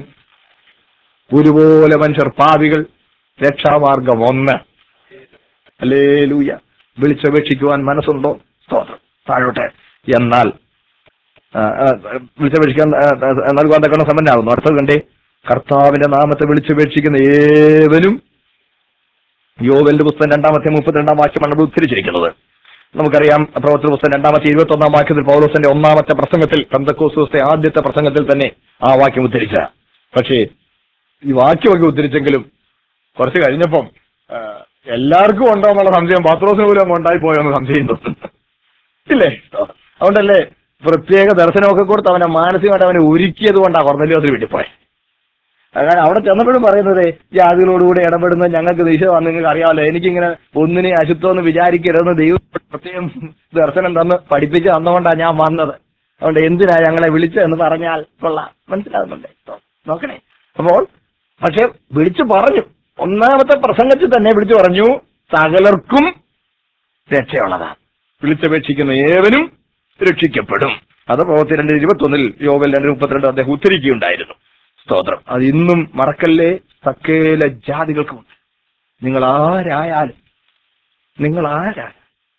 ഒരുപോലെ മനുഷ്യർ പാപികൾ രക്ഷാമാർഗം ഒന്ന് അല്ലേ ലൂയ വിളിച്ചപേക്ഷിക്കുവാൻ മനസ്സുണ്ടോ സ്തോത്രം താഴോട്ടെ എന്നാൽ ആ, ആ, വിളിച്ചപേക്ഷിക്കാൻ ആ, ആ, നൽകുവാൻ തക്കണം സമ്പന്നാകുന്നു അടുത്തത് കണ്ടേ കർത്താവിന്റെ നാമത്തെ വിളിച്ചപേക്ഷിക്കുന്ന ഏവനും യോവലിന്റെ പുസ്തകം രണ്ടാമത്തെ മുപ്പത്തിരണ്ടാം വാക്യമാണ് ഇവിടെ ഉദ്ധരിച്ചിരിക്കുന്നത് നമുക്കറിയാം പ്രവർത്തന പുസ്തകം രണ്ടാമത്തെ ഇരുപത്തി ഒന്നാം വാക്യത്തിൽ പൗലോസിന്റെ ഒന്നാമത്തെ പ്രസംഗത്തിൽ പെന്തക്കോസ് ദിവസത്തെ ആദ്യത്തെ പ്രസംഗത്തിൽ തന്നെ ആ വാക്യം ഉദ്ധരിച്ച പക്ഷേ ഈ വാക്യമൊക്കെ ഉദ്ധരിച്ചെങ്കിലും കുറച്ച് കഴിഞ്ഞപ്പം ആ, എല്ലാവർക്കും ഉണ്ടോ എന്നുള്ള സംശയം പത്രോസിന് പോലും അങ്ങ് ഉണ്ടായി പോയോ എന്ന് സംശയം തോന്നുന്നു ഇല്ലേ അതുകൊണ്ടല്ലേ പ്രത്യേക ദർശനമൊക്കെ കൊടുത്ത് അവനെ മാനസികമായിട്ട് അവനെ ഒരുക്കിയത് കൊണ്ടാണ് കൊർന്നലിയോസിന് വീട്ടിൽ പോയത് അങ്ങനെ അവിടെ ചെന്നപ്പോഴും പറയുന്നത് ജാതികളോടുകൂടി ഇടപെടുന്ന ഞങ്ങൾക്ക് നിശ്ചയമാണ് നിങ്ങൾക്ക് അറിയാമല്ലോ എനിക്കിങ്ങനെ ഒന്നിനെ അശുദ്ധമെന്ന് വിചാരിക്കരുതെന്ന് ദൈവം പ്രത്യേകം ദർശനം തന്ന് പഠിപ്പിച്ച് തന്നുകൊണ്ടാണ് ഞാൻ വന്നത് അതുകൊണ്ട് എന്തിനാ ഞങ്ങളെ വിളിച്ചതെന്ന് പറഞ്ഞാൽ കൊള്ളാം മനസ്സിലാകുന്നുണ്ടേ ഇപ്പൊ നോക്കണേ അപ്പോൾ പക്ഷെ വിളിച്ചു പറഞ്ഞു ഒന്നാമത്തെ പ്രസംഗത്തിൽ തന്നെ വിളിച്ചു പറഞ്ഞു സകലർക്കും രക്ഷയുള്ളതാണ് വിളിച്ചപേക്ഷിക്കുന്ന ഏവനും രക്ഷിക്കപ്പെടും അത് പ്രവൃത്തി രണ്ട് ഇരുപത്തൊന്നിൽ യോവൽ രണ്ട് മുപ്പത്തിരണ്ട് അദ്ദേഹം ഉദ്ധരിക്കുകയുണ്ടായിരുന്നു സ്തോത്രം അത് ഇന്നും മറക്കല്ലേ സകല ജാതികൾക്കുമുണ്ട് നിങ്ങൾ ആരായാലും നിങ്ങൾ ആരായാലും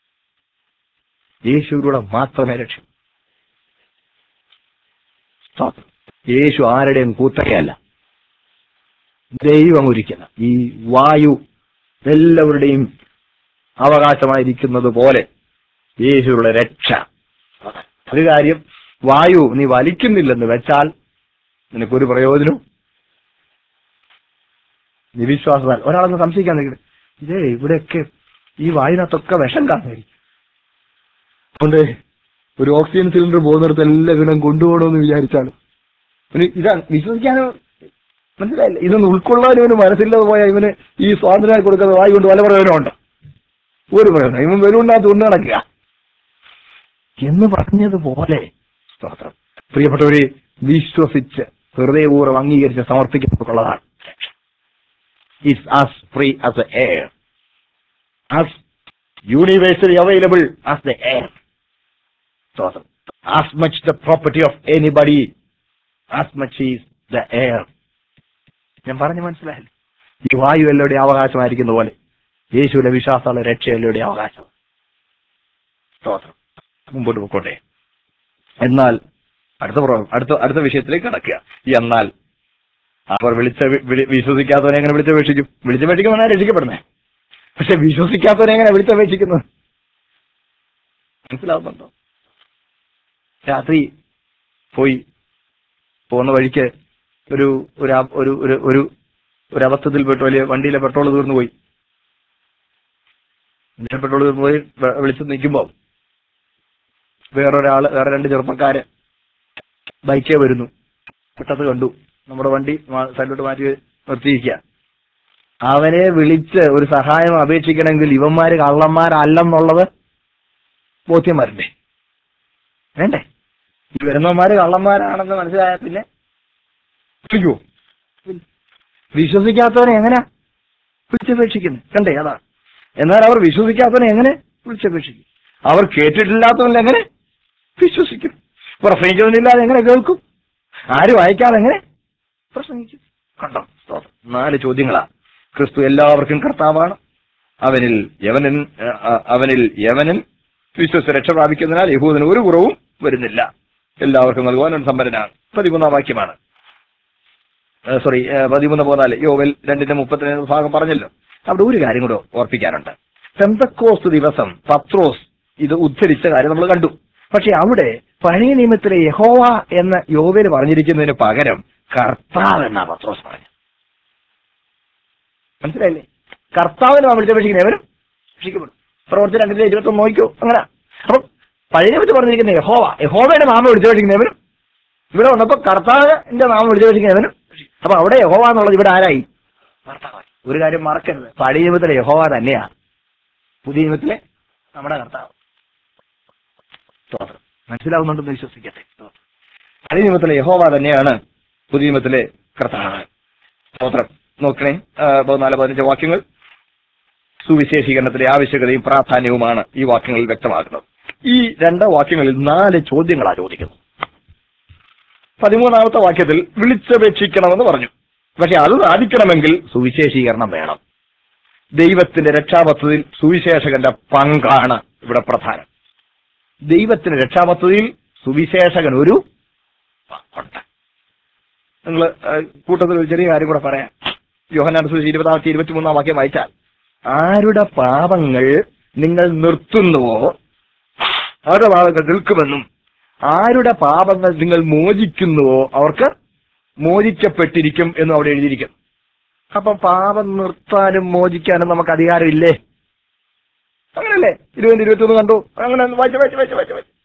യേശുവിലൂടെ മാത്രമേ രക്ഷ സ്തോത്രം യേശു ആരുടെയും കൂത്തകയല്ല ദൈവം ഒരുക്കുന്ന ഈ വായു എല്ലാവരുടെയും അവകാശമായിരിക്കുന്നത് പോലെ യേശുവിലുള്ള രക്ഷ ഒരു കാര്യം വായു നീ വലിക്കുന്നില്ലെന്ന് വെച്ചാൽ നിനക്കൊരു പ്രയോജനവും നിവിശ്വാസത്താൽ ഒരാളൊന്ന് സംശയിക്കാൻ നിൽക്കട്ടെ ഇതേ ഇവിടെയൊക്കെ ഈ വായുനകത്തൊക്കെ വിഷം കാണുമായിരിക്കും അതുകൊണ്ട് ഒരു ഓക്സിജൻ സിലിണ്ടർ പോകുന്നിടത്ത് എല്ലാം ഇവിടം കൊണ്ടുപോകണമെന്ന് വിചാരിച്ചാണ് ഇവന് ഇതാണ് വിശ്വസിക്കാനോ മനസ്സിലായില്ല ഇതൊന്ന് ഉൾക്കൊള്ളാനും ഇവന് മനസ്സില്ലാതെ പോയാൽ ഇവന് ഈ സ്വാതന്ത്ര്യം കൊടുക്കുന്ന വായി കൊണ്ട് വല പ്രയോജനമുണ്ട് ഒരു പ്രയോജനം ഇവൻ വെലുണ്ടാകത്ത് കൊണ്ട് നടക്കുക എന്ന് പറഞ്ഞതുപോലെ സ്തോത്രം പ്രിയപ്പെട്ടവരെ വിശ്വസിച്ച് ഹൃദയപൂർവ്വം അംഗീകരിച്ച് സമർപ്പിക്കപ്പെട്ടുള്ളതാണ് it's as free as a air as universally available as the air സ്തോത്രം as much the property of anybody as much is the air ഞാൻ പറഞ്ഞു മനസ്സിലായില്ല ഈ വായു എല്ലാവരുടെ അവകാശമായിരിക്കുന്ന പോലെ യേശുവിന്റെ വിശ്വാസമുള്ള രക്ഷ എല്ലാവരുടെ അവകാശം സ്തോത്രം മുമ്പോട്ട് പോയിക്കോട്ടെ എന്നാൽ അടുത്ത പ്ര- അടുത്ത അടുത്ത വിഷയത്തിലേക്ക് കടക്കുക എന്നാൽ അവർ വിളിച്ച വി- വിളി- വിശ്വസിക്കാത്തവനെ എങ്ങനെ വിളിച്ചപേക്ഷിക്കും വിളിച്ചപേക്ഷിക്കുന്നവനാ രക്ഷിക്കപ്പെടുന്നേ പക്ഷെ വിശ്വസിക്കാത്തവനെ എങ്ങനെ വിളിച്ചപേക്ഷിക്കുന്നത് മനസ്സിലാവുന്നുണ്ടോ രാത്രി പോയി പോകുന്ന വഴിക്ക് ഒരു ഒരു അ- ഒരു ഒരു ഒരു ഒരു അബദ്ധത്തിൽ പെട്ടു വലിയ വണ്ടിയിലെ പെട്രോൾ തീർന്നു പോയി വണ്ടിയിലെ പെട്രോൾ തീർന്നു പോയി വെ- വെളിച്ചം നിൽക്കുമ്പോൾ വേറൊരാള് വേറെ രണ്ട് ചെറുപ്പക്കാര് ബൈക്കേ വരുന്നു പെട്ടെന്ന് കണ്ടു നമ്മുടെ വണ്ടി മാ- സൈഡിലോട്ട് മാറ്റി നിർത്തിയിരിക്കുക അവനെ വിളിച്ച് ഒരു സഹായം അപേക്ഷിക്കണമെങ്കിൽ ഇവന്മാര് കള്ളന്മാരല്ലെന്നുള്ളത് ബോധ്യം വരണ്ടേ വേണ്ടേ ഈ വരുന്നവന്മാര് കള്ളന്മാരാണെന്ന് മനസ്സിലായ പിന്നെ വിളിക്കുവോ വിശ്വസിക്കാത്തവനെ എങ്ങനെ വിളിച്ചപേക്ഷിക്കുന്നു കണ്ടേ അതാണ് എന്നാൽ അവർ വിശ്വസിക്കാത്തവനെ എങ്ങനെ വിളിച്ചപേക്ഷിക്കും അവർ കേട്ടിട്ടില്ലാത്തവനെ എങ്ങനെ വിശ്വസിക്കും പ്രസംഗിക്കുന്നതില്ലാതെ എങ്ങനെ കേൾക്കും ആരും അയക്കാതെ എങ്ങനെ പ്രസംഗിക്കും കണ്ടോ സ്തോത്രം. നാല് ചോദ്യങ്ങളാ ക്രിസ്തു എല്ലാവർക്കും കർത്താവാണ് അവനിൽ യവനൻ അഹ് അഹ് അവനിൽ യവനൻ വിശ്വസിച്ച് രക്ഷ പ്രാപിക്കുന്നതിനാൽ യഹൂദന് ഒരു കുറവും വരുന്നില്ല എല്ലാവർക്കും നൽകുവാൻ അവൻ സമ്പന്നനാണ് പതിമൂന്നാം വാക്യമാണ് സോറി പതിമൂന്ന് പോന്നാല് യോവൽ രണ്ടിന്റെ മുപ്പത്തിന് ഭാഗം പറഞ്ഞല്ലോ അവിടെ ഒരു കാര്യം കൂടെ ഓർപ്പിക്കാനുണ്ട് പെന്തക്കോസ് ദിവസം പത്രോസ് ഇത് ഉദ്ധരിച്ച കാര്യം നമ്മൾ കണ്ടു പക്ഷെ അവിടെ പഴയ നിയമത്തിലെ യഹോവ എന്ന യോവേൽ പറഞ്ഞിരിക്കുന്നതിന് പകരം കർത്താവ് എന്നാ പത്രോസ് പറഞ്ഞു മനസ്സിലായില്ലേ കർത്താവിനെ വിളിച്ചപേക്ഷിക്കുന്ന എവരും രക്ഷിക്കപ്പെടും പ്രവർത്തി രണ്ടിലെ ഇരുപത്തി ഒന്ന് നോക്കിയോ അങ്ങനെ അപ്പം പഴയ നിയമത്തിൽ പറഞ്ഞിരിക്കുന്ന യഹോവ യഹോവയുടെ നാമം വിളിച്ചപേക്ഷിക്കുന്നവരും ഇവിടെ വന്നപ്പോ കർത്താവിന്റെ നാമം വിളിച്ചപേക്ഷിക്കുന്നവനും അപ്പൊ അവിടെ യഹോവ എന്നുള്ളത് ഇവിടെ ആരായി കർത്താവായി ഒരു കാര്യം മറക്കരുത് പഴയ നിയമത്തിലെ യഹോവ തന്നെയാ പുതിയ നിയമത്തിലെ നമ്മുടെ കർത്താവ് സ്തോത്രം മനസ്സിലാവുന്നുണ്ടെന്ന് വിശ്വസിക്കട്ടെ സ്തോത്രം. പഴയ നിയമത്തിലെ യഹോവ തന്നെയാണ് പുതിയ നിയമത്തിലെ കർത്താവ് സ്തോത്രം നോക്കണേ ആ, പതിനാല് പതിനഞ്ച് വാക്യങ്ങൾ സുവിശേഷീകരണത്തിന്റെ ആവശ്യകതയും പ്രാധാന്യവുമാണ് ഈ വാക്യങ്ങളിൽ വ്യക്തമാക്കുന്നത് ഈ രണ്ട് വാക്യങ്ങളിൽ നാല് ചോദ്യങ്ങളാണ് ചോദിക്കുന്നത് പതിമൂന്നാമത്തെ വാക്യത്തിൽ വിളിച്ചപേക്ഷിക്കണമെന്ന് പറഞ്ഞു പക്ഷെ അത് സാധിക്കണമെങ്കിൽ സുവിശേഷീകരണം വേണം ദൈവത്തിന്റെ രക്ഷാപദ്ധതിയിൽ സുവിശേഷകന്റെ പങ്കാണ് ഇവിടെ പ്രധാനം ദൈവത്തിന്റെ രക്ഷാപദ്ധതിയിൽ സുവിശേഷകൻ ഒരു പങ്കുണ്ട് നിങ്ങൾ കൂട്ടത്തിൽ ഒരു ചെറിയ കാര്യം കൂടെ പറയാം യോഹനാൻ സുവിശേഷം ഇരുപതാമത്തെ ഇരുപത്തിമൂന്നാം വാക്യം വായിച്ചാൽ ആരുടെ പാപങ്ങൾ നിങ്ങൾ നിർത്തുന്നുവോ അവരുടെ പാപങ്ങൾ നിൽക്കുമെന്നും ആരുടെ പാപങ്ങൾ നിങ്ങൾ മോചിക്കുന്നുവോ അവർക്ക് മോചിക്കപ്പെട്ടിരിക്കും എന്നും അവിടെ എഴുതിയിരിക്കുന്നു അപ്പൊ പാപം നിർത്താനും മോചിക്കാനും നമുക്ക് അധികാരമില്ലേ അങ്ങനല്ലേ ഇരുപത് ഇരുപത്തി ഒന്ന് കണ്ടു അങ്ങനെ ഒന്ന് വായിച്ച് വായിച്ച് വായിച്ച് വായിച്ച് വായിച്ച്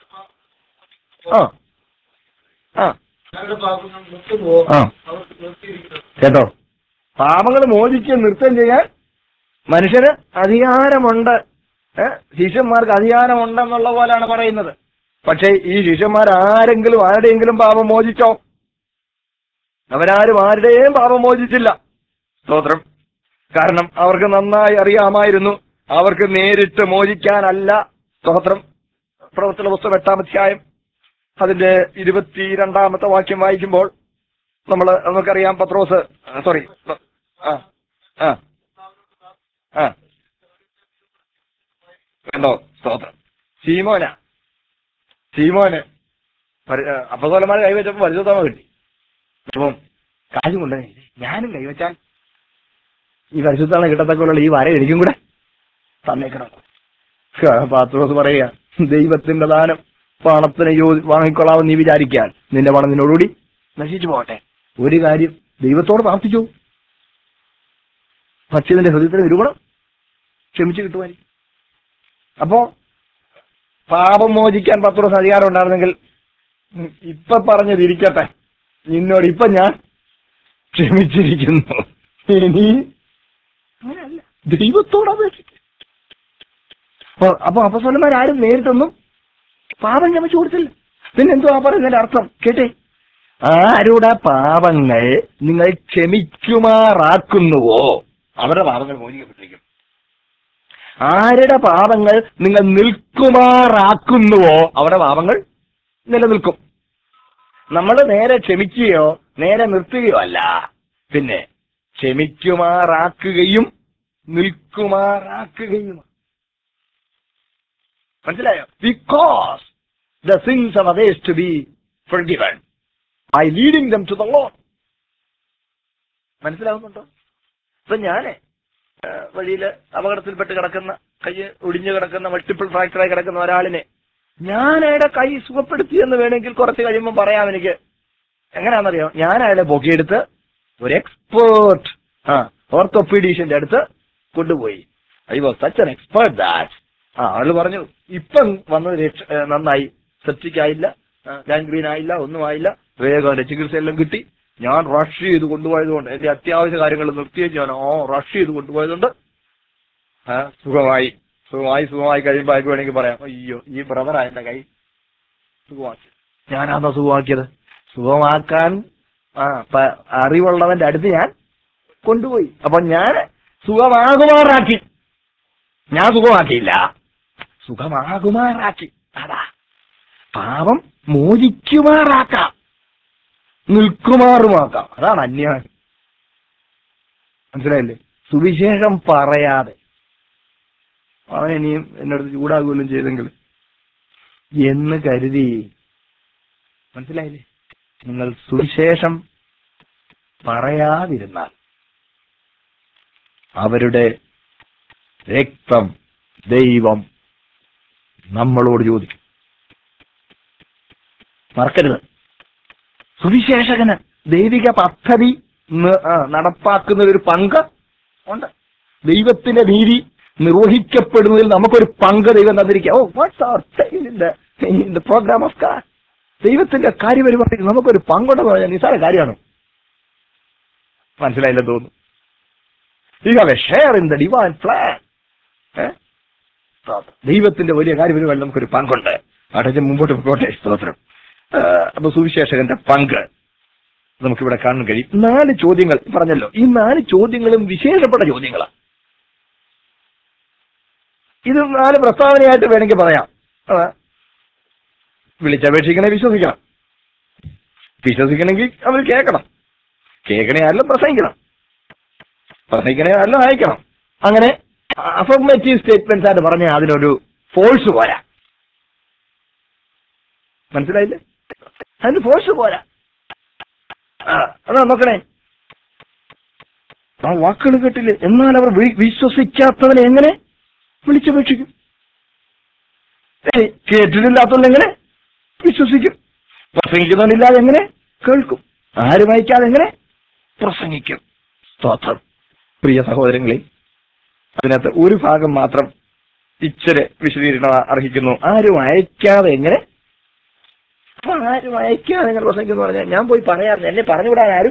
ആ ആ ഞങ്ങളുടെ പാപങ്ങൾ നിർത്തുമോ ആ. അവർക്ക് നിർത്തിയിരിക്കുന്നത് കേട്ടോ പാപങ്ങൾ മോചിക്കുകയും നൃത്തം ചെയ്യാൻ മനുഷ്യന് അധികാരമുണ്ട് ഏ? ശിഷ്യന്മാർക്ക് അധികാരമുണ്ടെന്നുള്ള പോലാണ് പറയുന്നത് പക്ഷേ ഈ ശിഷ്യന്മാർ ആരെങ്കിലും ആരുടെയെങ്കിലും പാപം മോചിച്ചോ അവരാരും ആരുടെയും പാപം മോചിച്ചില്ല സ്തോത്രം കാരണം അവർക്ക് നന്നായി അറിയാമായിരുന്നു അവർക്ക് നേരിട്ട് മോചിക്കാനല്ല സ്തോത്രം പ്രവർത്തന പുസ്തകം എട്ടാം അധ്യായം അതിന്റെ ഇരുപത്തിരണ്ടാമത്തെ വാക്യം വായിക്കുമ്പോൾ നമ്മൾ നമുക്കറിയാം പത്രോസ് സോറി ആ ആ ആ കണ്ടോ സ്തോത്രം സീമോന സീമോന് അപ്പസോലന്മാർ കൈവച്ചപ്പോൾ പരിശുദ്ധമ കിട്ടി അപ്പം കാര്യം കൊണ്ട് ഞാനും കൈവച്ചാൽ ഈ പരിശുദ്ധമാണ് കിട്ടത്തക്കുള്ള ഈ വര എനിക്കും കൂടെ തന്നേക്കണം പാത്രോസ് പറയുക ദൈവത്തിന്റെ ദാനം പണത്തിന് യോ വാങ്ങിക്കൊള്ളാമെന്ന് നീ വിചാരിക്കാൻ നിന്റെ പണം നിന്നോടുകൂടി നശിച്ചു പോകട്ടെ ഒരു കാര്യം ദൈവത്തോട് പ്രാർത്ഥിച്ചു ഭക്ഷ്യത്തിന്റെ ഹൃദയത്തിന് നിരൂപണം ക്ഷമിച്ചു കിട്ടുവാൻ അപ്പോ പാപം മോചിക്കാൻ പത്ത് ദിവസം അധികാരം ഉണ്ടായിരുന്നെങ്കിൽ ഉം, ഇപ്പൊ പറഞ്ഞതിരിക്കട്ടെ നിന്നോട് ഇപ്പൊ ഞാൻ ക്ഷമിച്ചിരിക്കുന്നു ഇനി അങ്ങനെയല്ല ദൈവത്തോട് അപേക്ഷിക്കും അപ്പൊ അപ്പൊ അപ്പസ്വലന്മാരാരും നേരിട്ടൊന്നും പാപം ക്ഷമിച്ചു കൊടുത്തില്ല പിന്നെ എന്തുവാ പറയുന്നതിന്റെ അർത്ഥം കേട്ടെ ആരുടെ പാപങ്ങൾ നിങ്ങൾ ക്ഷമിക്കുമാറാക്കുന്നുവോ അവരുടെ പാപങ്ങൾ മോചിക്കപ്പെട്ടിരിക്കും ആരുടെ പാപങ്ങൾ നിങ്ങൾ നിൽക്കുമാറാക്കുന്നുവോ അവരുടെ പാപങ്ങൾ നിലനിൽക്കും നമ്മൾ നേരെ ക്ഷമിക്കുകയോ നേരെ നിർത്തുകയോ അല്ല പിന്നെ ക്ഷമിക്കുമാറാക്കുകയും നിൽക്കുമാറാക്കുകയും മനസ്സിലായോ because the sins of others to be forgiven by leading them to the Lord. മനസ്സിലാവുന്നുണ്ടോ ഇപ്പൊ ഞാന് ആ, വഴിയില് അപകടത്തിൽപ്പെട്ട് കിടക്കുന്ന കൈ ഒടിഞ്ഞു കിടക്കുന്ന മൾട്ടിപ്പിൾ ഫ്രാക്ചറായി കിടക്കുന്ന ഒരാളിനെ ഞാൻ അയാളുടെ കൈ സുഖപ്പെടുത്തി എന്ന് വേണമെങ്കിൽ കുറച്ച് കഴിയുമ്പോൾ പറയാം എനിക്ക് എങ്ങനെയാണെന്നറിയോ ഞാൻ അയാളെ പൊക്കിയെടുത്ത് ഒരു എക്സ്പേർട്ട് ആ ഓർത്തോപീഡീഷ്യന്റെ അടുത്ത് കൊണ്ടുപോയി I was such an expert that ആ ആള് പറഞ്ഞു ഇപ്പം വന്നത് രക്ഷ ഏ, നന്നായി സെപ്റ്റിക് ആയില്ല ഗാൻഗ്രീൻ ആയില്ല ഒന്നും ആയില്ല വേഗം അതിന്റെ ചികിത്സയെല്ലാം കിട്ടി ഞാൻ റഷ് ചെയ്ത് കൊണ്ടുപോയതുകൊണ്ട് എന്റെ അത്യാവശ്യ കാര്യങ്ങൾ നിർത്തിയ ഞാൻ ഓ റഷ് ചെയ്ത് കൊണ്ടുപോയതുകൊണ്ട് ആ, സുഖമായി സുഖമായി സുഖമായി കഴിയുമ്പോൾ ആർക്ക് വേണമെങ്കിൽ പറയാം അയ്യോ ഈ ബ്രദറാ എന്റെ കൈ സുഖമാക്കി ഞാനാണോ സുഖമാക്കിയത് സുഖമാക്കാൻ ആ പ- അറിവുള്ളവന്റെ അടുത്ത് ഞാൻ കൊണ്ടുപോയി അപ്പൊ ഞാൻ സുഖമാകുമാറാക്കി ഞാൻ സുഖമാക്കിയില്ല സുഖമാകുമാറാക്കി അതാ പാപം മോചിക്കുമാറാക്കാം നിൽക്കുമാറുമാക്കാം അതാണ് അന്യായം മനസ്സിലായില്ലേ സുവിശേഷം പറയാതെ അവൻ ഇനിയും എന്നടുത്ത് ചൂടാകുമല്ലോ ചെയ്തെങ്കിൽ എന്ന് കരുതി മനസ്സിലായില്ലേ നിങ്ങൾ സുവിശേഷം പറയാതിരുന്നാൽ അവരുടെ രക്തം ദൈവം നമ്മളോട് ചോദിക്കും മറക്കരുത് സുവിശേഷകന് ദൈവിക പദ്ധതി ന- ആ, നടപ്പാക്കുന്നതിൽ ഒരു പങ്ക് ഉണ്ട് ദൈവത്തിന്റെ നീതി നിർവഹിക്കപ്പെടുന്നതിൽ നമുക്കൊരു പങ്ക് ദൈവം തന്നിരിക്കുക oh what's our in the program of car ദൈവത്തിന്റെ കാര്യപരിപാടിയിൽ നമുക്കൊരു പങ്കുണ്ടെന്ന് പറഞ്ഞാൽ നിസ്സാര കാര്യമാണ് മനസ്സിലായില്ലെന്ന് തോന്നുന്നു you have a share in the divine plan ദൈവത്തിന്റെ വലിയ കാര്യപരിപാടി നമുക്കൊരു പങ്കുണ്ട് അടച്ച് മുമ്പോട്ട് പോട്ടെ സ്തോത്രം ആ, അപ്പൊ സുവിശേഷകന്റെ പങ്ക് നമുക്കിവിടെ കാണാൻ കഴിയും നാല് ചോദ്യങ്ങൾ പറഞ്ഞല്ലോ ഈ നാല് ചോദ്യങ്ങളും വിശേഷപ്പെട്ട ചോദ്യങ്ങളാണ് ഇത് നാല് പ്രസ്താവനയായിട്ട് വേണമെങ്കിൽ പറയാം ആ, വിളിച്ചപേക്ഷിക്കണേ വിശ്വസിക്കണം വിശ്വസിക്കണമെങ്കിൽ അവർ കേൾക്കണം കേൾക്കണേ ആരെല്ലാം പ്രസംഗിക്കണം പ്രസംഗിക്കണേ ആരെല്ലാം അയക്കണം അങ്ങനെ അഫർമേറ്റീവ് സ്റ്റേറ്റ്മെന്റ്സ് ആയിട്ട് പറഞ്ഞാൽ അതിനൊരു ഫോഴ്സ് പോരാ മനസ്സിലായില്ലേ അതിന് ഫോഴ്സ് പോരാ ആ, അതാ നോക്കണേ ആ വാക്കുകൾ കേട്ടില്ലേ എന്നാൽ അവർ വി- വിശ്വസിക്കാത്തവനെ എങ്ങനെ വിളിച്ചപേക്ഷിക്കും ഏയ് കേട്ടിട്ടില്ലാത്തവൻ എങ്ങനെ വിശ്വസിക്കും പ്രസംഗിക്കുന്നവനില്ലാതെ എങ്ങനെ കേൾക്കും ആരും അയക്കാതെ എങ്ങനെ പ്രസംഗിക്കും സ്തോത്രം പ്രിയ സഹോദരങ്ങളെ അതിനകത്ത് ഒരു ഭാഗം മാത്രം ഇച്ചിരി വിശദീകരണം അർഹിക്കുന്നു ആരും അയക്കാതെ എങ്ങനെ അപ്പൊ ആരും അയക്കാതെ എങ്ങനെ പ്രസംഗിക്കുന്നു പറഞ്ഞാൽ ഞാൻ പോയി പറയാറില്ല എന്നെ പറഞ്ഞുവിടാൻ ആരും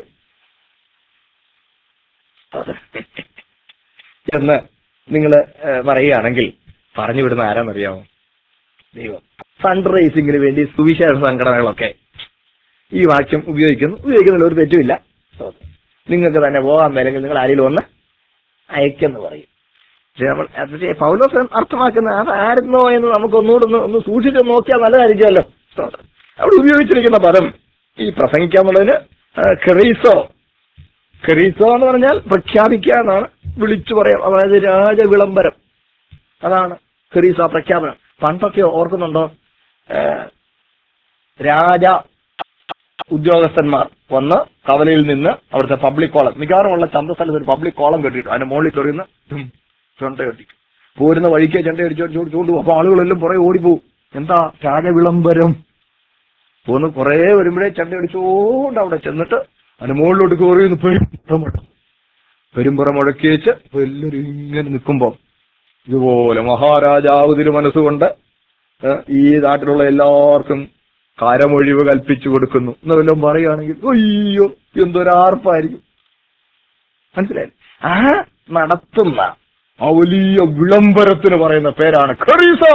എന്ന് നിങ്ങൾ പറയുകയാണെങ്കിൽ പറഞ്ഞു വിടുന്ന ആരാന്നറിയാമോ ദൈവം ഫണ്ട് റേസിംഗിന് വേണ്ടി സുവിശേഷ സംഘടനകളൊക്കെ ഈ വാക്യം ഉപയോഗിക്കുന്നു ഉപയോഗിക്കുന്നതിൽ ഒരു തെറ്റുമില്ല നിങ്ങൾക്ക് തന്നെ പോകാൻ മേലെങ്കിൽ നിങ്ങൾ ആരെങ്കിലും ഒന്ന് അയക്കെന്ന് പറയും പക്ഷേ നമ്മൾ പക്ഷേ പൗലോസ് അർത്ഥമാക്കുന്ന അതായിരുന്നോ എന്ന് നമുക്ക് ഒന്നുകൂടെ ഒന്ന് ഒന്ന് സൂക്ഷിച്ച് നോക്കിയാൽ നല്ലതായിരിക്കുമല്ലോ അവിടെ ഉപയോഗിച്ചിരിക്കുന്ന പദം ഈ പ്രസംഗിക്കാന്നുള്ളതിന് കെറീസോ കെറീസോ എന്ന് പറഞ്ഞാൽ പ്രഖ്യാപിക്കുക എന്നാണ് വിളിച്ചു പറയാം അതായത് രാജവിളംബരം അതാണ് കെറീസ പ്രഖ്യാപനം പണ്ടൊക്കെ ഓർക്കുന്നുണ്ടോ ആ, രാജ ഉദ്യോഗസ്ഥന്മാർ വന്ന് കവലയിൽ നിന്ന് അവിടുത്തെ പബ്ലിക് കോളം മിക്കവാറും ഉള്ള ചന്തസ്ഥലത്ത് ഒരു പബ്ലിക് കോളം കെട്ടിയിട്ടു അതിന്റെ മുകളിൽ കയറിയുന്ന ചുണ്ട കെട്ടി പോരുന്ന വഴിക്ക് ചെണ്ട അടിച്ചോ ചൂണ്ടു അപ്പൊ ആളുകളെല്ലാം പുറകെ ഓടിപ്പോവും എന്താ രാജവിളംബരം പോന്ന് കുറേ വരുമ്പോഴേ ചെണ്ട അടിച്ചോണ്ട് അവിടെ ചെന്നിട്ട് അതിന്റെ മുകളിലോട്ട് കയറി പെരുമ്പുറം മുഴക്കും പെരുമ്പുറം മുഴക്കി വെച്ച് എല്ലാവരും ഇങ്ങനെ നിൽക്കുമ്പോ ഇതുപോലെ മഹാരാജാവ് തിരു മനസ്സുകൊണ്ട് ഏ, ഈ നാട്ടിലുള്ള എല്ലാവർക്കും കരമൊഴിവ് കൽപ്പിച്ചു കൊടുക്കുന്നു എന്ന് വല്ലതും പറയുകയാണെങ്കിൽ അയ്യോ എന്തൊരാർപ്പായിരിക്കും മനസ്സിലായി ആ നടത്തുന്ന ആ വലിയ വിളംബരത്തിന് പറയുന്ന പേരാണ് ഖറീസോ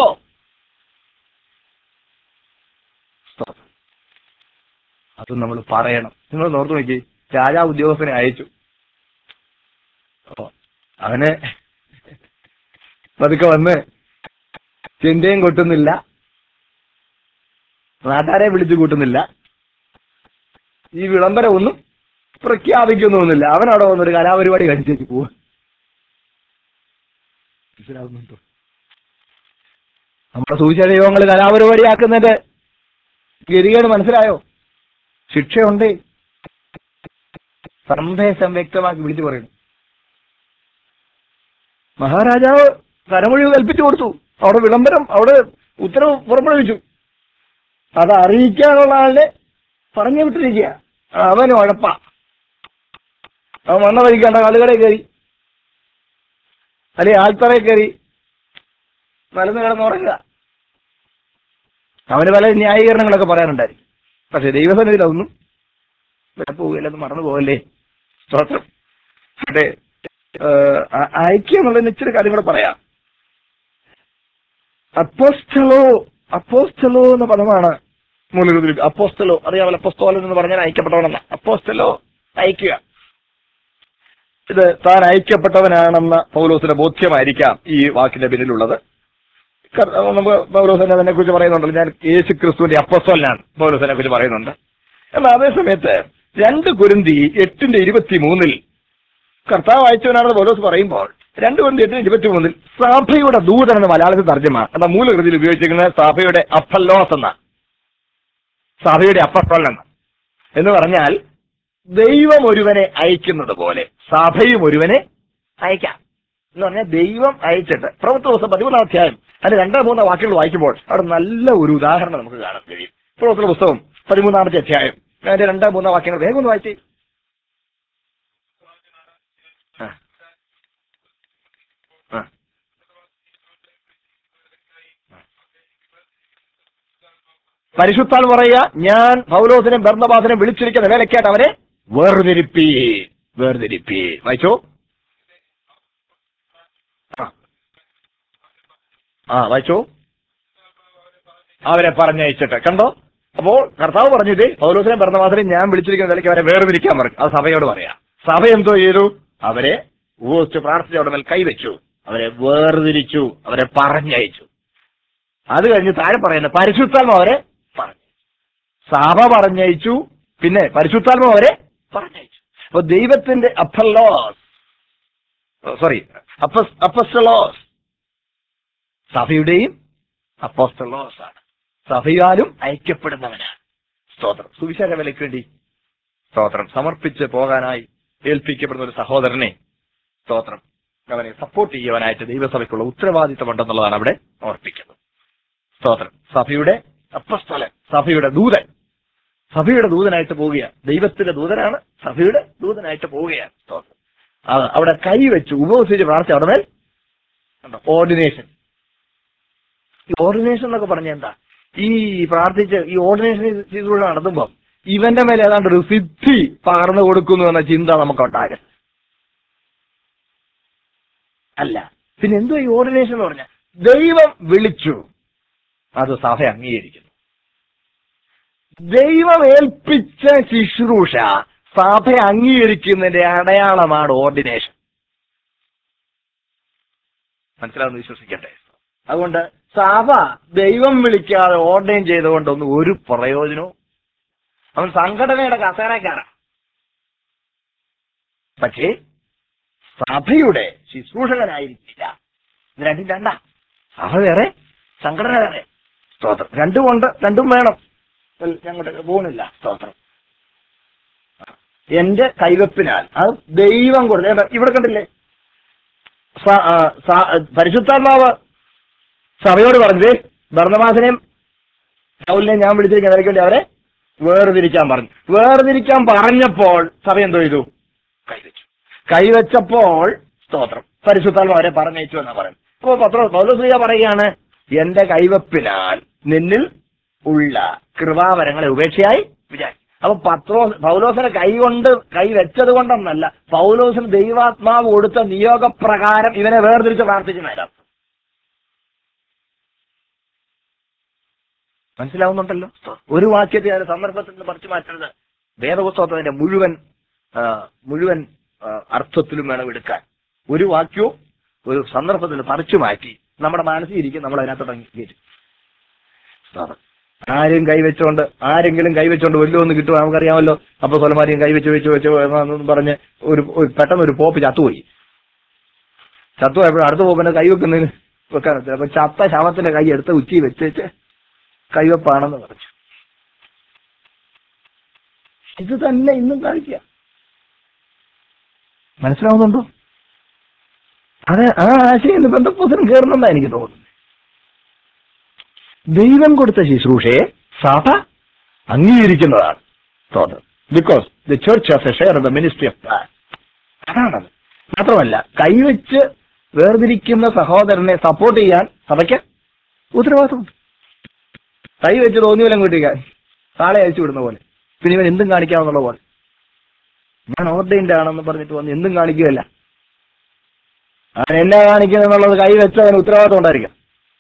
അത് നമ്മൾ പറയണം നിങ്ങൾ നോർത്തു നോക്കി രാജാ ഉദ്യോഗസ്ഥനെ അയച്ചു അപ്പൊ അവന് പതുക്കെ വന്ന് ചിന്തയും കൊട്ടുന്നില്ല നാട്ടാരെ വിളിച്ചു കൂട്ടുന്നില്ല ഈ വിളംബരം ഒന്നും പ്രഖ്യാപിക്കുന്നൊന്നുമില്ല അവനവിടെ വന്നൊരു കലാപരിപാടി കഴിച്ചേക്ക് പോവുക മനസ്സിലാവുന്നുണ്ടോ നമ്മുടെ സൂചന ദൈവങ്ങൾ കലാപരിപാടിയാക്കുന്നതിന്റെ ഗതികേട് മനസ്സിലായോ ശിക്ഷയുണ്ട് സന്ദേശം വ്യക്തമാക്കി വിളിച്ചു പറയുന്നു മഹാരാജാവ് കരമൊഴിവ് കൽപ്പിച്ചു കൊടുത്തു അവിടെ വിളംബരം അവിടെ ഉത്തരവ് പുറപ്പെടുവിച്ചു അത് അറിയിക്കാനുള്ള ആളിനെ പറഞ്ഞു വിട്ടിരിക്കുക അവന് ഉഴപ്പ അവൻ വന്ന വഴിക്കാണ്ട കാലുകടയിൽ കയറി അല്ലെ ആൽത്തറയിൽ കയറി മലന്ന് കിടന്നുറങ്ങുക അവന് പല ന്യായീകരണങ്ങളൊക്കെ പറയാനുണ്ടായിരിക്കും പക്ഷെ ദൈവസന്നിധിയിൽ അതൊന്നും വില പോവുകയില്ലെന്ന് മറന്നു പോകല്ലേ സ്തോത്രം അവിടെ ഐക്യം എന്നുള്ളതിന് ഇച്ചിരി കാര്യം കൂടെ പറയാം അപ്പോസ്റ്റലോ അപ്പോസ്റ്റലോ എന്ന പദമാണ് മൂലകൃതി അപ്പോസ്റ്റലോ അറിയാമല്ലോ അപ്പോസ്തോലൻ എന്ന് പറഞ്ഞാൽ അയക്കപ്പെട്ടവനെന്ന അപ്പോസ്റ്റലോ അയക്കുക ഇത് താൻ അയക്കപ്പെട്ടവനാണെന്ന പൗലോസിന്റെ ബോധ്യമായിരിക്കാം ഈ വാക്കിന്റെ പിന്നിലുള്ളത് കർ- നമുക്ക് പൗലോസിനെ അതിനെ കുറിച്ച് പറയുന്നുണ്ടല്ലോ ഞാൻ യേശു ക്രിസ്തുവിന്റെ അപ്പസ്തോലനാണ് പൗലോസിനെ കുറിച്ച് പറയുന്നുണ്ട് എന്നാൽ അതേ സമയത്ത് രണ്ട് കുരുന്തി എട്ടിന്റെ ഇരുപത്തി മൂന്നിൽ കർത്താവ് അയച്ചവനാണെന്ന് പൗലോസ് പറയുമ്പോൾ രണ്ട് കുരുന്തി എട്ടിന്റെ ഇരുപത്തി മൂന്നിൽ സഭയുടെ ദൂതൻ എന്ന മലയാളത്തിൽ തർജ്ജമ എന്ന മൂലകൃതിയിൽ ഉപയോഗിച്ചിരിക്കുന്നത് സഭയുടെ അപ്പല്ലോസ് എന്ന സഭയുടെ അപ്പസ്തോലൻ എന്ന എന്ന് പറഞ്ഞാൽ ദൈവം ഒരുവനെ അയക്കുന്നത് പോലെ സഭയും ഒരുവനെ അയക്കാം എന്ന് പറഞ്ഞാൽ ദൈവം അയച്ചിട്ട് പ്രവൃത്തി ദിവസം പതിമൂന്നാം അധ്യായം അതിന്റെ രണ്ടോ മൂന്നോ വാക്യങ്ങൾ വായിക്കുമ്പോൾ അവിടെ നല്ല ഒരു ഉദാഹരണം നമുക്ക് കാണാൻ കഴിയും പ്രവൃത്തി പുസ്തകം പതിമൂന്നാമത്തെ അധ്യായം അതിന്റെ രണ്ടോ മൂന്നോ വാക്യങ്ങൾ വേഗം ഒന്ന് വായിച്ചേ ആ. ആ. പരിശുദ്ധാൽ പറയുക ഞാൻ പൗലോസിനെ ബർണബാസിനെ വിളിച്ചിരിക്കുന്ന വേലക്കായിട്ട് അവരെ വേർതിരിപ്പി വേർതിരിപ്പി വായിച്ചോ ആ. ആ വായിച്ചോ അവരെ പറഞ്ഞയച്ചിട്ട് കണ്ടോ അപ്പോൾ കർത്താവ് പറഞ്ഞത് പൗലോസിനെ ബർണബാസിനെ ഞാൻ വിളിച്ചിരിക്കുന്ന നിലയ്ക്ക് അവരെ വേർതിരിക്കാൻ പറഞ്ഞു അത് സഭയോട് പറയാം സഭ എന്തോ ചെയ്തു അവരെ ഉപയോഗിച്ച് പ്രാർത്ഥിച്ച് അവിടെ മേൽ കൈവച്ചു അവരെ വേർതിരിച്ചു അവരെ പറഞ്ഞയച്ചു അത് കഴിഞ്ഞ് താഴെ പറയുന്ന പരിശുദ്ധാത്മ അവരെ പറഞ്ഞു സഭ പറഞ്ഞയച്ചു പിന്നെ പരിശുദ്ധാത്മ അവരെ പറഞ്ഞയച്ചു അപ്പൊ ദൈവത്തിന്റെ അപ്പല്ലോസ് സോറി അപ്പസ്റ്റലോസ് സഭയുടെയും അപ്പോസ്റ്റലോസ് ആണ് സഭയാലും ഐക്യപ്പെടുന്നവനാണ് സ്തോത്രം സുവിശേഷ വിലയ്ക്ക് വേണ്ടി സ്തോത്രം സമർപ്പിച്ച് പോകാനായി ഏൽപ്പിക്കപ്പെടുന്ന ഒരു സഹോദരനെ സ്തോത്രം അവനെ സപ്പോർട്ട് ചെയ്യുവാനായിട്ട് ദൈവസഭയ്ക്കുള്ള ഉത്തരവാദിത്തം ഉണ്ടെന്നുള്ളതാണ് അവിടെ ഓർപ്പിക്കുന്നത് സ്തോത്രം സഭയുടെ അപ്പസ്തലൻ സഭയുടെ ദൂതൻ സഭയുടെ ദൂതനായിട്ട് പോവുകയാണ് ദൈവത്തിന്റെ ദൂതനാണ് സഭയുടെ ദൂതനായിട്ട് പോവുകയാണ് സ്തോത്രം ആ, അവിടെ കൈവച്ച് ഉപവസിച്ച് പ്രാർത്ഥിച്ച അവിടെ മേൽ ഓർഡിനേഷൻ ഈ ഓർഡിനേഷൻ എന്നൊക്കെ പറഞ്ഞ എന്താ ഈ പ്രാർത്ഥിച്ച് ഈ ഓർഡിനേഷൻ ചെയ്തുകൊണ്ട് നടത്തുമ്പോൾ ഇവന്റെ മേലെ ഏതാണ്ട് ഒരു സിദ്ധി പകർന്നു കൊടുക്കുന്നു എന്ന ചിന്ത നമുക്ക് ഉണ്ടാകരുത് അല്ല പിന്നെ എന്തോ ഈ ഓർഡിനേഷൻ എന്ന് പറഞ്ഞ ദൈവം വിളിച്ചു അത് സഭ അംഗീകരിക്കുന്നു ദൈവം ഏൽപ്പിച്ച ശുശ്രൂഷ സഭ അംഗീകരിക്കുന്നതിന്റെ അടയാളമാണ് ഓർഡിനേഷൻ മനസ്സിലാവുന്ന വിശ്വസിക്കട്ടെ അതുകൊണ്ട് സഭ ദൈവം വിളിക്കാതെ ഓർഡൈൻ ചെയ്തുകൊണ്ടൊന്നും ഒരു പ്രയോജനവും അവൻ സംഘടനയുടെ കസേരക്കാരാണ് പക്ഷേ സഭയുടെ ശുശ്രൂഷകനായിരിക്കില്ല ഇത് രണ്ടും രണ്ടാ സഭ വേറെ സംഘടന വേറെ സ്തോത്രം രണ്ടും ഉണ്ട് രണ്ടും വേണം വെൽ, ഞങ്ങളുടെ പോകുന്നില്ല സ്തോത്രം എന്റെ കൈവപ്പിനാൽ അത് ദൈവം കൊടുത്തു ഏതാ, ഇവിടെ കണ്ടില്ലേ സ- ആ, സ- പരിശുദ്ധാത്മാവ് സഭയോട് പറഞ്ഞത് ഭരണമാസനെയും രാഹുലിനെയും ഞാൻ വിളിച്ചിരിക്കുന്ന നിലയ്ക്ക് വേണ്ടി അവരെ വേർതിരിക്കാൻ പറഞ്ഞു വേർതിരിക്കാൻ പറഞ്ഞപ്പോൾ സഭ എന്തോ ചെയ്തു കൈവച്ചു കൈവച്ചപ്പോൾ സ്തോത്രം പരിശുദ്ധാത്മാവ് അവരെ പറഞ്ഞയച്ചു എന്നാ പറയുന്നത് ഇപ്പോ പത്ര പൗലോസ്ലിയ പറയുകയാണ് എന്റെ കൈവപ്പിനാൽ നിന്നിൽ ഉള്ള കൃപാവരങ്ങളെ ഉപേക്ഷയായി വിചാരിച്ചു അപ്പൊ പത്രോ പൗലോസിനെ കൈ കൊണ്ട് കൈ വെച്ചത് കൊണ്ടെന്നല്ല പൗലോസിന് ദൈവാത്മാവ് കൊടുത്ത നിയോഗപ്രകാരം ഇവനെ വേർതിരിച്ച് പ്രാർത്ഥിച്ചു മേലം മനസ്സിലാവുന്നുണ്ടല്ലോ ഒരു വാക്യത്തെ അതിന്റെ സന്ദർഭത്തിൽ നിന്ന് പറിച്ചു മാറ്റരുത് വേദപുസ്തകത്തിന്റെ മുഴുവൻ ആ, മുഴുവൻ ആ, അർത്ഥത്തിലും വേണം എടുക്കാൻ ഒരു വാക്യവും ഒരു സന്ദർഭത്തിൽ പറിച്ചു മാറ്റി നമ്മുടെ മനസ്സിൽ ഇരിക്കും നമ്മൾ അതിനകത്തോട്ട് അംഗീകരിക്കും സ്തോത്രം. ആരും കൈവച്ചുകൊണ്ട് ആരെങ്കിലും കൈവച്ചുകൊണ്ട് വല്ലതൊന്ന് കിട്ടുമോ നമുക്കറിയാമല്ലോ അപ്പൊ സ്വലമാരിയും കൈവച്ച് വെച്ച് വെച്ച് എന്ന് പറഞ്ഞ് ഒരു ഒരു പെട്ടെന്ന് ഒരു പോപ്പ് ചത്തുപോയി ചത്തുപോയപ്പോൾ അടുത്ത പോപ്പിന്റെ കൈ വെക്കുന്നതിന് വെക്കാൻ പറ്റില്ല അപ്പൊ ചത്ത ശവത്തിന്റെ കൈ എടുത്ത് ഉച്ചി വെച്ച് വെച്ച് കൈവപ്പാണെന്ന് പറഞ്ഞു ഇത് തന്നെ ഇന്നും കാണിക്കുക മനസ്സിലാവുന്നുണ്ടോ അത് ആ ആശയം ഇന്ന് ബന്ധപ്പൂസനം കയറണമെന്നാ എനിക്ക് തോന്നുന്നത് ദൈവം കൊടുത്ത ശുശ്രൂഷയെ സഭ അംഗീകരിക്കുന്നതാണ് തോന്നുന്നത് because the church of a share the ministry of അതാണത് മാത്രമല്ല കൈവച്ച് വേർതിരിക്കുന്ന സഹോദരനെ സപ്പോർട്ട് ചെയ്യാൻ സഭയ്ക്ക് ഉത്തരവാദിത്വമുണ്ട് കൈ വെച്ച് തോന്നിയവരും കൂട്ടിക്കാൻ താളെ അയച്ചു വിടുന്ന പോലെ പിന്നെ ഇവൻ എന്തും കാണിക്കാമെന്നുള്ള പോലെ ഞാൻ ഓർഡൈൻഡ് ആണെന്ന് പറഞ്ഞിട്ട് വന്ന് എന്തും കാണിക്കുകയല്ല അവൻ എന്നാ കാണിക്കുന്നുള്ളത് കൈ വെച്ച് അവന് ഉത്തരവാദിത്വം ഉണ്ടായിരിക്കാം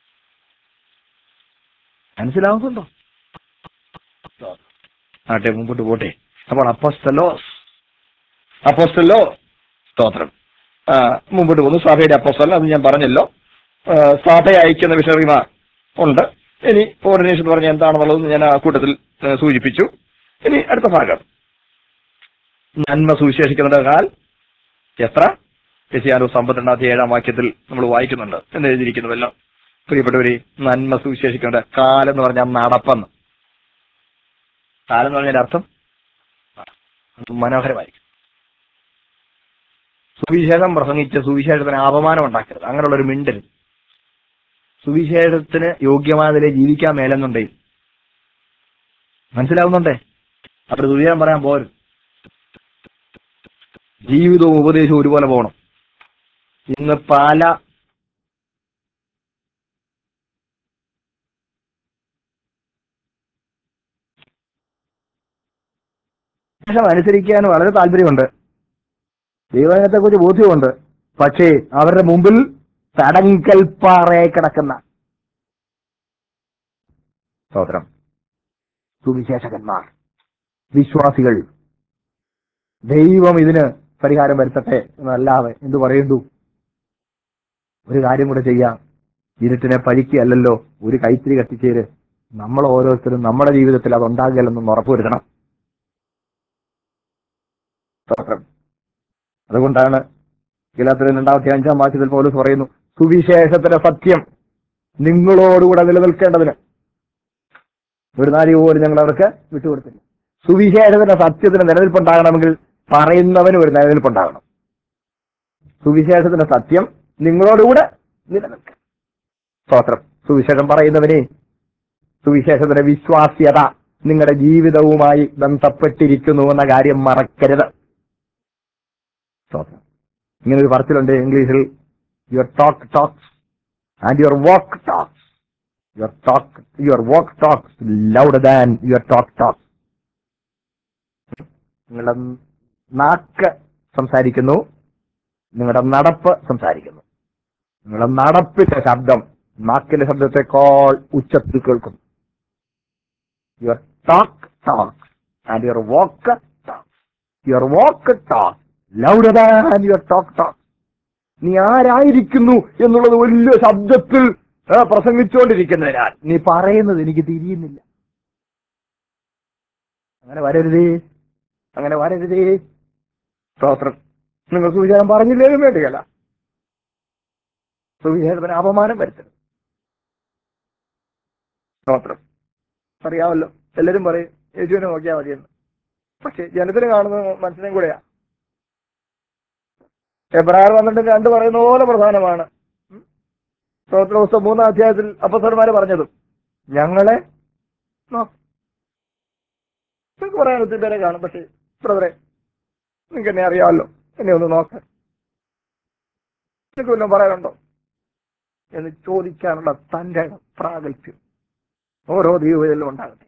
മനസ്സിലാവുന്നുണ്ടോ ആട്ടെ മുമ്പോട്ട് പോട്ടെ അപ്പോൾ അപ്പോസ്തലോസ് അപ്പോസ്തലോ സ്തോത്രം ആ, മുമ്പോട്ട് പോകുന്നു സഭയുടെ അപ്പോസ്തലൻ അത് ഞാൻ പറഞ്ഞല്ലോ ആ, സഭയെ അയക്കുന്ന മിഷണറിമാർ ഉണ്ട് ഇനി കോർഡിനേഷൻ പറഞ്ഞ എന്താണെന്നുള്ളത് ഞാൻ ആ കൂട്ടത്തിൽ ആ, സൂചിപ്പിച്ചു ഇനി അടുത്ത ഭാഗം നന്മ സുവിശേഷിക്കുന്നതിന്റെ കാൽ എത്ര യശിയാനു സമ്പത്തിരണ്ടാമത്തെ ഏഴാം വാക്യത്തിൽ നമ്മൾ വായിക്കുന്നുണ്ട് എന്ന് എഴുതിയിരിക്കുന്നുവല്ലോ പ്രിയപ്പെട്ടവരെ നന്മ സുവിശേഷിക്കേണ്ട കാലെന്ന് പറഞ്ഞാൽ നടപ്പെന്ന് കാലെന്ന് പറഞ്ഞതിന്റെ അർത്ഥം അത് മനോഹരമായിരിക്കും സുവിശേഷം പ്രസംഗിച്ച് സുവിശേഷത്തിന് അപമാനം ഉണ്ടാക്കരുത് അങ്ങനെയുള്ള ഒരു മിണ്ടരുത് സുവിശേഷത്തിന് യോഗ്യമായതിലെ ജീവിക്കാൻ മേലെന്നുണ്ടേ മനസ്സിലാവുന്നുണ്ടേ അപ്പോൾ സുവിശേഷം പറയാൻ പോരും ജീവിതവും ഉപദേശവും ഒരുപോലെ പോകണം ഇന്ന് പല സുവിശേഷം അനുസരിക്കാൻ വളരെ താല്പര്യമുണ്ട് ദൈവത്തെ കുറിച്ച് ബോധ്യമുണ്ട് പക്ഷേ അവരുടെ മുമ്പിൽ തടങ്കൽപ്പാറയായി കിടക്കുന്ന സ്തോത്രം സുവിശേഷകന്മാർ വിശ്വാസികൾ ദൈവം ഇതിന് പരിഹാരം വരുത്തട്ടെ എന്നല്ലാതെ എന്തു പറയുന്നു ഒരു കാര്യം കൂടെ ചെയ്യാം ഇരുട്ടിനെ പഴിക്കുകയല്ലല്ലോ ഒരു കൈത്തിരി കത്തിച്ചേര് നമ്മൾ ഓരോരുത്തരും നമ്മുടെ ജീവിതത്തിൽ അത് ഉണ്ടാകില്ലെന്നും ഉറപ്പുവരുത്തണം സ്തോത്രം അതുകൊണ്ടാണ് ഗലാത്തിലെ രണ്ടാമത്തെ അഞ്ചാം വാക്യത്തിൽ പോലും പറയുന്നു സുവിശേഷത്തിന്റെ സത്യം നിങ്ങളോടുകൂടെ നിലനിൽക്കേണ്ടതിന് ഒരു നാരി പോലും ഞങ്ങൾ അവർക്ക് വിട്ടുകൊടുത്തില്ല സുവിശേഷത്തിന്റെ സത്യത്തിന് നിലനിൽപ്പുണ്ടാകണമെങ്കിൽ പറയുന്നവന് ഒരു നിലനിൽപ്പുണ്ടാകണം സുവിശേഷത്തിന്റെ സത്യം നിങ്ങളോടുകൂടെ നിലനിൽക്കണം സ്തോത്രം സുവിശേഷം പറയുന്നവനെ സുവിശേഷത്തിന്റെ വിശ്വാസ്യത നിങ്ങളുടെ ജീവിതവുമായി ബന്ധപ്പെട്ടിരിക്കുന്നു എന്ന കാര്യം മറക്കരുത് സ്തോത്രം ഇങ്ങനെ ഒരു പറച്ചിലുണ്ട് ഇംഗ്ലീഷിൽ your talk talks and your walk talks your talk your walk talks louder than your talk talks നിങ്ങളുടെ നാക്ക് സംസാരിക്കുന്നു നിങ്ങളുടെ നടപ്പ് സംസാരിക്കുന്നു നിങ്ങളുടെ നടപ്പിന്റെ ശബ്ദം നാക്കിന്റെ ശബ്ദത്തെക്കാൾ ഉച്ചത്തിൽ കേൾക്കുന്നു your talk talk and your walk talk your walk talk louder than your talk talk നീ ആരായിരിക്കുന്നു എന്നുള്ളത് വലിയ ശബ്ദത്തിൽ ആ, പ്രസംഗിച്ചുകൊണ്ടിരിക്കുന്നതിനാൽ നീ പറയുന്നത് എനിക്ക് തിരിയുന്നില്ല അങ്ങനെ വരരുതേ അങ്ങനെ വരരുതേ സ്തോത്രം നിങ്ങൾ സുവിശേഷം പറഞ്ഞില്ലേലും വേണ്ടിയല്ല സുവിശേഷത്തിന് അപമാനം വരുത്തരുത് സ്തോത്രം അറിയാമല്ലോ എല്ലാവരും പറയും യേശുവിനെ നോക്കിയാൽ മതിയെന്ന് പക്ഷെ ജനത്തിന് കാണുന്നത് മനസ്സിനും കൂടെയാ എബ്രാർ പന്ത്രണ്ട് രണ്ട് പറയുന്ന പോലെ പ്രധാനമാണ് ഉം. സ്തോത്ര പുസ്തകം മൂന്നാം അധ്യായത്തിൽ അപ്പസന്മാര് പറഞ്ഞതും ഞങ്ങളെ നോക്ക്. നിങ്ങൾക്ക് പറയാൻ ഒത്തിരി പേരെ കാണും പക്ഷേ ബ്രദറെ നിങ്ങൾക്ക് എന്നെ അറിയാമല്ലോ എന്നെ ഒന്ന് നോക്ക് നിങ്ങൾക്ക് വല്ലതും പറയാനുണ്ടോ എന്ന് ചോദിക്കാനുള്ള തന്റെ പ്രാഗൽഭ്യം ഓരോ ദൈവത്തിലും ഉണ്ടാകട്ടെ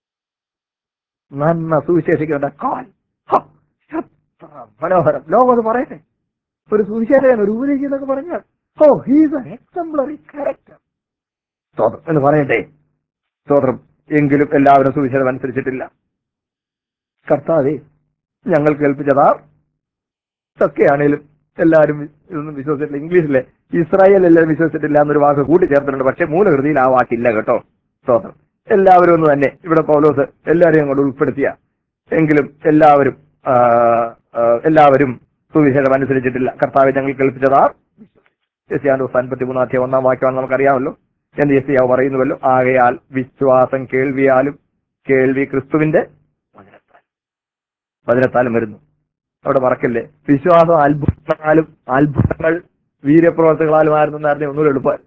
നന്മ സുവിശേഷിക്കേണ്ട കാൽ ഹ, എത്ര മനോഹരം ലോകം അത് പറയട്ടെ ഒരു സുവിശേഷകൻ ഒരു ഉപദേശി എന്നൊക്കെ പറഞ്ഞാൽ oh he's an exemplary character സ്തോത്രം എന്ന് പറയട്ടെ സ്തോത്രം എങ്കിലും എല്ലാവരും സുവിശേഷം അനുസരിച്ചിട്ടില്ല കർത്താവെ ഞങ്ങൾ കേൾപ്പിച്ചതാ ഇതൊക്കെയാണേലും എല്ലാവരും ഇതൊന്നും വിശ്വസിച്ചിട്ടില്ല ഇംഗ്ലീഷിലെ ഇസ്രായേൽ എല്ലാവരും വിശ്വസിച്ചിട്ടില്ല എന്നൊരു വാക്ക് കൂട്ടിച്ചേർത്തിട്ടുണ്ട് പക്ഷെ മൂലകൃതിയിൽ ആ വാക്കില്ല കേട്ടോ സ്തോത്രം എല്ലാവരും ഒന്ന് തന്നെ ഇവിടെ പൗലോസ് എല്ലാവരെയും അങ്ങോട്ട് ഉൾപ്പെടുത്തിയ എങ്കിലും എല്ലാവരും ആ, ആ, എല്ലാവരും സുവിശേഷം അനുസരിച്ചിട്ടില്ല കർത്താവ് ഞങ്ങൾ കേൾപ്പിച്ചതാ യസ്യാന്റെ അൻപത്തി മൂന്നാം അധ്യായം ഒന്നാം വാക്യമാണ് നമുക്കറിയാമല്ലോ എന്ന് യസ്യാവ് പറയുന്നുവല്ലോ ആകയാൽ വിശ്വാസം കേൾവിയാലും കേൾവി ക്രിസ്തുവിന്റെ വചനത്താൽ വചനത്താലും വരുന്നു അവിടെ മറക്കല്ലേ വിശ്വാസം അത്ഭുതങ്ങളാലും അത്ഭുതങ്ങൾ വീര്യപ്രവർത്തികളാലും ആയിരുന്നായിരുന്നു ഒന്നുകൂടെ എളുപ്പം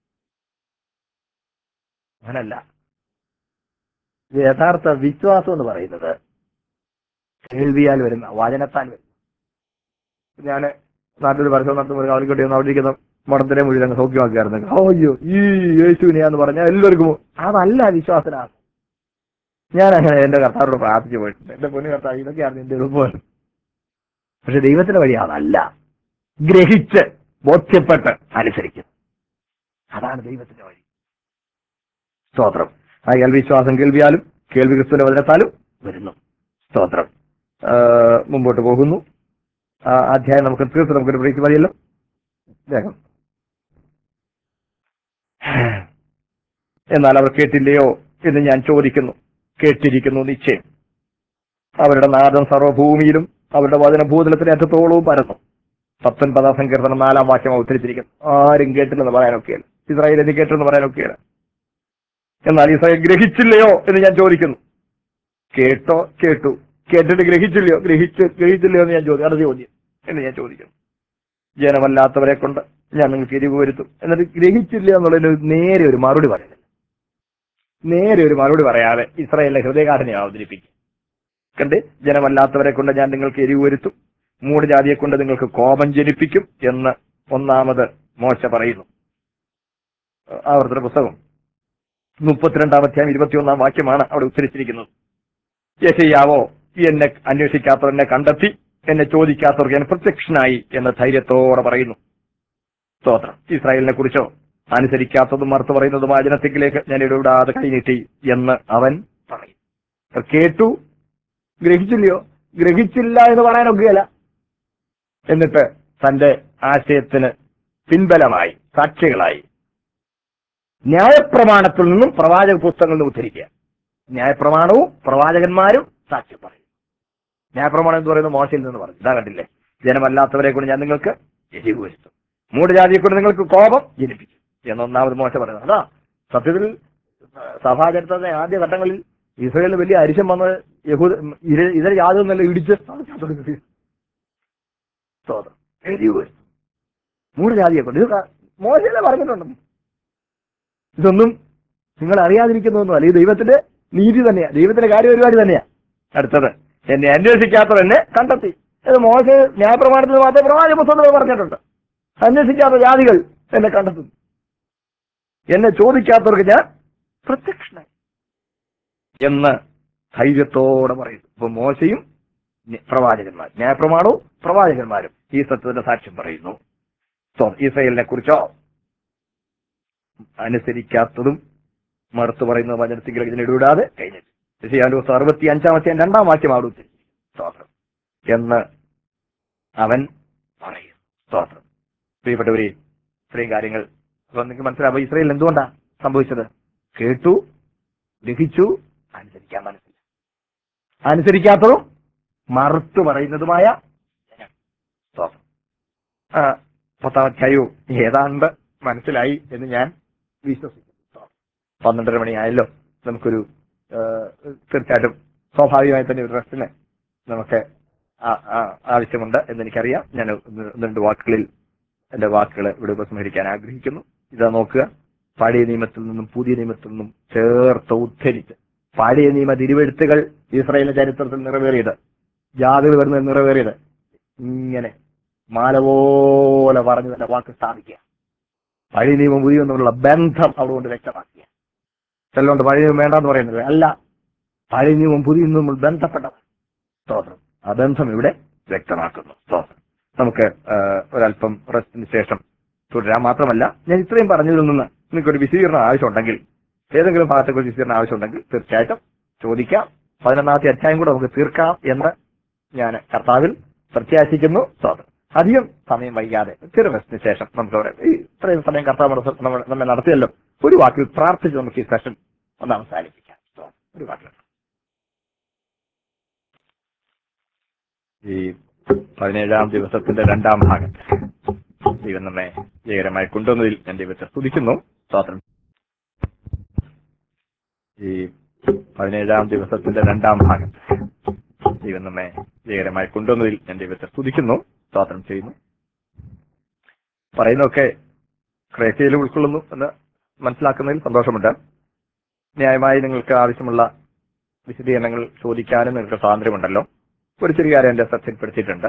അങ്ങനല്ല ഇത് യഥാർത്ഥ വിശ്വാസം എന്ന് പറയുന്നത് കേൾവിയാൽ വരുന്ന വചനത്താൽ വരുന്ന ഞാന് നാട്ടിൽ പരിശോധന നടത്തുമ്പോൾ അവർക്ക് ഒന്ന് അവിടെ ഇരിക്കുന്ന മഠത്തിനെ മുഴുവൻ അങ്ങ് സൗഖ്യമാക്കിയായിരുന്നു അയ്യോ ഈ യേശുവിനെയാന്ന് പറഞ്ഞാൽ എല്ലാവർക്കും അതല്ല വിശ്വാസനാണ് ഞാൻ അങ്ങനെ എന്റെ കർത്താവോട് പ്രാർത്ഥിച്ചു പോയിട്ടുണ്ട് എന്റെ പൊന്നു കർത്താവ് ഇതൊക്കെയാണ് എന്റെ എളുപ്പം പക്ഷെ ദൈവത്തിന്റെ വഴി അതല്ല ഗ്രഹിച്ച് ബോധ്യപ്പെട്ട് അനുസരിക്കും അതാണ് ദൈവത്തിന്റെ വഴി സ്തോത്രം അയാൾ വിശ്വാസം കേൾവിയാലും കേൾവി ക്രിസ്തുവിന്റെ വചനത്താലും വരുന്നു സ്തോത്രം ആ, മുമ്പോട്ട് പോകുന്നു ആ അധ്യായം നമുക്ക് തീർത്ത് നമുക്കൊരു ബ്രേക്ക് മതിയല്ലോ വേഗം എന്നാൽ അവർ കേട്ടില്ലയോ എന്ന് ഞാൻ ചോദിക്കുന്നു കേട്ടിരിക്കുന്നു നിശ്ചയം അവരുടെ നാദം സർവ്വഭൂമിയിലും അവരുടെ വചന ഭൂതലത്തിന് അറ്റത്തോളവും പരന്നു പത്തൊൻപതാം സങ്കീർത്തനം നാലാം വാക്യം ഉദ്ധരിച്ചിരിക്കുന്നു ആരും കേട്ടില്ലെന്ന് പറയാനൊക്കെയല്ല ഇസ്രായേൽ എന്ന് കേട്ടെന്ന് പറയാനൊക്കെയല്ല എന്നാൽ ഇസ്രായേൽ ഗ്രഹിച്ചില്ലയോ എന്ന് ഞാൻ ചോദിക്കുന്നു കേട്ടോ കേട്ടു കേട്ടിട്ട് ഗ്രഹിച്ചില്ലയോ ഗ്രഹിച്ച് ഗ്രഹിച്ചില്ലയോ എന്ന് ഞാൻ ചോദിക്കും അത് ചോദ്യം എന്ന് ഞാൻ ചോദിക്കുന്നു ജനമല്ലാത്തവരെ കൊണ്ട് ഞാൻ നിങ്ങൾക്ക് എരിവ് വരുത്തും എന്നിട്ട് ഗ്രഹിച്ചില്ല എന്നുള്ളതിന് ഒരു നേരെ ഒരു മറുപടി പറയുന്നില്ല നേരെ ഒരു മറുപടി പറയാതെ ഇസ്രായേലിലെ ഹൃദയകാഠിനെ അവതരിപ്പിക്കും കണ്ട് ജനമല്ലാത്തവരെ കൊണ്ട് ഞാൻ നിങ്ങൾക്ക് എരിവ് വരുത്തും മൂന്ന് ജാതിയെ കൊണ്ട് നിങ്ങൾക്ക് കോപം ജനിപ്പിക്കും എന്ന് ഒന്നാമത് മോശ പറയുന്നു ആവർത്തന പുസ്തകം മുപ്പത്തിരണ്ടാം അധ്യായം ഇരുപത്തിയൊന്നാം വാക്യമാണ് അവിടെ ഉച്ചരിച്ചിരിക്കുന്നത് യശയ്യാവോ എന്നെ അന്വേഷിക്കാത്തവർ എന്നെ കണ്ടെത്തി എന്നെ ചോദിക്കാത്തവർക്ക് ഞാൻ പ്രത്യക്ഷനായി എന്ന ധൈര്യത്തോടെ പറയുന്നു സ്തോത്രം ഇസ്രായേലിനെ കുറിച്ചോ അനുസരിക്കാത്തതും മറുത്തു പറയുന്നതുമായ ജനത്തിലേക്ക് ഞാൻ ഇടപെടാതെ കൈനീട്ടി എന്ന് അവൻ പറയും അവർ കേട്ടു ഗ്രഹിച്ചില്ലയോ ഗ്രഹിച്ചില്ല എന്ന് പറയാനൊക്കെയല്ല എന്നിട്ട് തന്റെ ആശയത്തിന് പിൻബലമായി സാക്ഷികളായി ന്യായപ്രമാണത്തിൽ നിന്നും പ്രവാചക പുസ്തകങ്ങളിൽ നിന്ന് ഉദ്ധരിക്കുക ന്യായപ്രമാണവും പ്രവാചകന്മാരും സാക്ഷ്യം പറയും ന്യായപ്രമാണം എന്ന് പറയുന്നത് മോശയിൽ നിന്ന് പറഞ്ഞു ഇതാ കണ്ടില്ലേ ജനമല്ലാത്തവരെ കൊണ്ട് ഞാൻ നിങ്ങൾക്ക് എരിവ് വരുത്തും മൂടുജാതിയെ കൊണ്ട് നിങ്ങൾക്ക് കോപം ജനിപ്പിക്കും എന്നൊന്നാമത് മോശം പറയുന്നത് അതാ സത്യത്തിൽ സഭാചരിത്രത്തെ ആദ്യ ഘട്ടങ്ങളിൽ ഇസ്രയേലിന് വലിയ അരിശം വന്നത് യഹൂദ ഇര- ഇതര യാതൊന്നും നല്ല ഇടിച്ച് സ്തോത്രം. എരിവ് വരുത്തും മൂന്ന് ജാതിയെ കൊണ്ട് ഇത് ക- മോശമല്ലേ പറഞ്ഞിട്ടുണ്ട് ഇതൊന്നും നിങ്ങൾ അറിയാതിരിക്കുന്നതൊന്നുമല്ല ഈ ദൈവത്തിന്റെ നീതി തന്നെയാ ദൈവത്തിന്റെ കാര്യപരിപാടി തന്നെയാ അടുത്തത് എന്നെ അന്വേഷിക്കാത്തവർ എന്നെ കണ്ടെത്തി ഇത് മോശ ന്യായപ്രമാണത്തിൽ മാത്രമേ പ്രവാചക പുസ്തകത്തിൽ പറഞ്ഞിട്ടുണ്ട് അന്വേഷിക്കാത്ത ജാതികൾ എന്നെ കണ്ടെത്തുന്നു എന്നെ ചോദിക്കാത്തവർക്ക് ഞാൻ പ്രത്യക്ഷനായി എന്ന് ധൈര്യത്തോടെ പറയുന്നു ഇപ്പൊ മോശയും ന്യ- പ്രവാചകന്മാർ ന്യായപ്രമാണവും പ്രവാചകന്മാരും ഈ സത്യത്തിന്റെ സാക്ഷ്യം പറയുന്നു സോ ഇസ്രയേലിനെ കുറിച്ചോ അനുസരിക്കാത്തതും മറുത്തു പറയുന്ന വചനത്തിൽ ഇതിനെ ഇടപെടാതെ കഴിഞ്ഞിട്ട് ശരിയാണ്ട് ദിവസം അറുപത്തി അഞ്ചാമത്തെ രണ്ടാം വാക്യം അവിടെ ഉച്ചരിച്ചിരിക്കുന്നു. സ്തോത്രം എന്ന് അവൻ പറയും സ്തോത്രം പ്രിയപ്പെട്ടവരെ ഇത്രയും കാര്യങ്ങൾ അപ്പൊ നിങ്ങൾക്ക് മനസ്സിലാവും ഇസ്രയേൽ എന്തുകൊണ്ടാ സംഭവിച്ചത് കേട്ടു ഗ്രഹിച്ചു അനുസരിക്കാൻ മനസ്സില്ല അനുസരിക്കാത്തതും മറുത്തു പറയുന്നതുമായ ജനം. സ്തോത്രം ആ, പത്താം അധ്യായവും ഏതാണ്ട് മനസ്സിലായി എന്ന് ഞാൻ വിശ്വസിക്കുന്നു സ്തോത്രം. പന്ത്രണ്ടര മണിയായല്ലോ നമുക്കൊരു ആ, തീർച്ചയായിട്ടും സ്വാഭാവികമായി തന്നെ ഒരു റെസ്റ്റിന് നമുക്ക് ആ- ആ- ആവശ്യമുണ്ട് എന്ന് എനിക്കറിയാം ഞാൻ ഒന്ന് ഒന്ന് രണ്ട് വാക്കുകളിൽ എന്റെ വാക്കുകൾ ഇവിടെ ഉപസംഹരിക്കാൻ ആഗ്രഹിക്കുന്നു ഇതാ നോക്കുക പഴയ നിയമത്തിൽ നിന്നും പുതിയ നിയമത്തിൽ നിന്നും ചേർത്ത് ഉദ്ധരിച്ച് പഴയ നിയമ തിരുവെഴുത്തുകൾ ഇസ്രായേലിന്റെ ചരിത്രത്തിൽ നിറവേറിയത് ജാതികൾ വരുന്നത് നിറവേറിയത് ഇങ്ങനെ മാല പോലെ പറഞ്ഞു തന്നെ വാക്ക് സ്ഥാപിക്കുക പഴയ നിയമം പുതിയ നിയമം തമ്മിലുള്ള ബന്ധം അതുകൊണ്ട് വ്യക്തമാക്കിയ ചിലരുണ്ട് പഴയ നിയമം വേണ്ടെന്ന് പറയുന്നത് അല്ല പഴയ നിയമം പുതിയ നിയമം തമ്മിൽ ബന്ധപ്പെട്ടത് സ്തോത്രം ആ ബന്ധം ഇവിടെ വ്യക്തമാക്കുന്നു സ്തോത്രം നമുക്ക് ആ, ഒരല്പം റെസ്റ്റിന് ശേഷം തുടരാൻ മാത്രമല്ല ഞാൻ ഇത്രയും പറഞ്ഞതിൽ നിന്ന് നിങ്ങൾക്കൊരു വിശദീകരണം ആവശ്യമുണ്ടെങ്കിൽ ഏതെങ്കിലും ഭാഗത്തെക്കുറിച്ച് വിശദീകരണം ആവശ്യമുണ്ടെങ്കിൽ തീർച്ചയായിട്ടും ചോദിക്കാം പതിനൊന്നാമത്തെ അധ്യായം കൂടെ നമുക്ക് തീർക്കാം എന്ന് ഞാൻ കർത്താവിൽ പ്രത്യാശിക്കുന്നു സ്തോത്രം അധികം സമയം വൈകാതെ ചെറു റെസ്റ്റിന് ശേഷം നമുക്ക് അവിടെ ഈ ഇത്രയും സമയം കർത്താവ് നമ്മുടെ- നമ്മൾ- നമ്മെ നടത്തിയല്ലോ ഒരു വാക്കിൽ പ്രാർത്ഥിച്ച് നമുക്ക് ഈ സെഷൻ ഒന്ന് അവസാനിപ്പിക്കാം സ്തോത്രം. ഒരു വാക്കിൽ ഈ പതിനേഴാം ദിവസത്തിന്റെ രണ്ടാം ഭാഗം ദൈവം നമ്മെ ജയകരമായി കൊണ്ടുവന്നതിൽ ഞാൻ ദൈവത്തെ സ്തുതിക്കുന്നു സ്വാതന്ത്ര്യം ഈ പതിനേഴാം ദിവസത്തിന്റെ രണ്ടാം ഭാഗം ദൈവം നമ്മെ ജയകരമായി കൊണ്ടുവന്നതിൽ ഞാൻ ദൈവത്തെ സ്തുതിക്കുന്നു സ്വാതന്ത്ര്യം ചെയ്യുന്നു പറയുന്നതൊക്കെ ക്രേക്കയിൽ ഉൾക്കൊള്ളുന്നു എന്ന് മനസ്സിലാക്കുന്നതിൽ സന്തോഷമുണ്ട് ന്യായമായി നിങ്ങൾക്ക് ആവശ്യമുള്ള വിശദീകരണങ്ങൾ ചോദിക്കാനും നിങ്ങൾക്ക് സ്വാതന്ത്ര്യമുണ്ടല്ലോ ഒരു ചെറിയ കാര്യം എന്റെ ശ്രദ്ധയിൽപ്പെടുത്തിയിട്ടുണ്ട്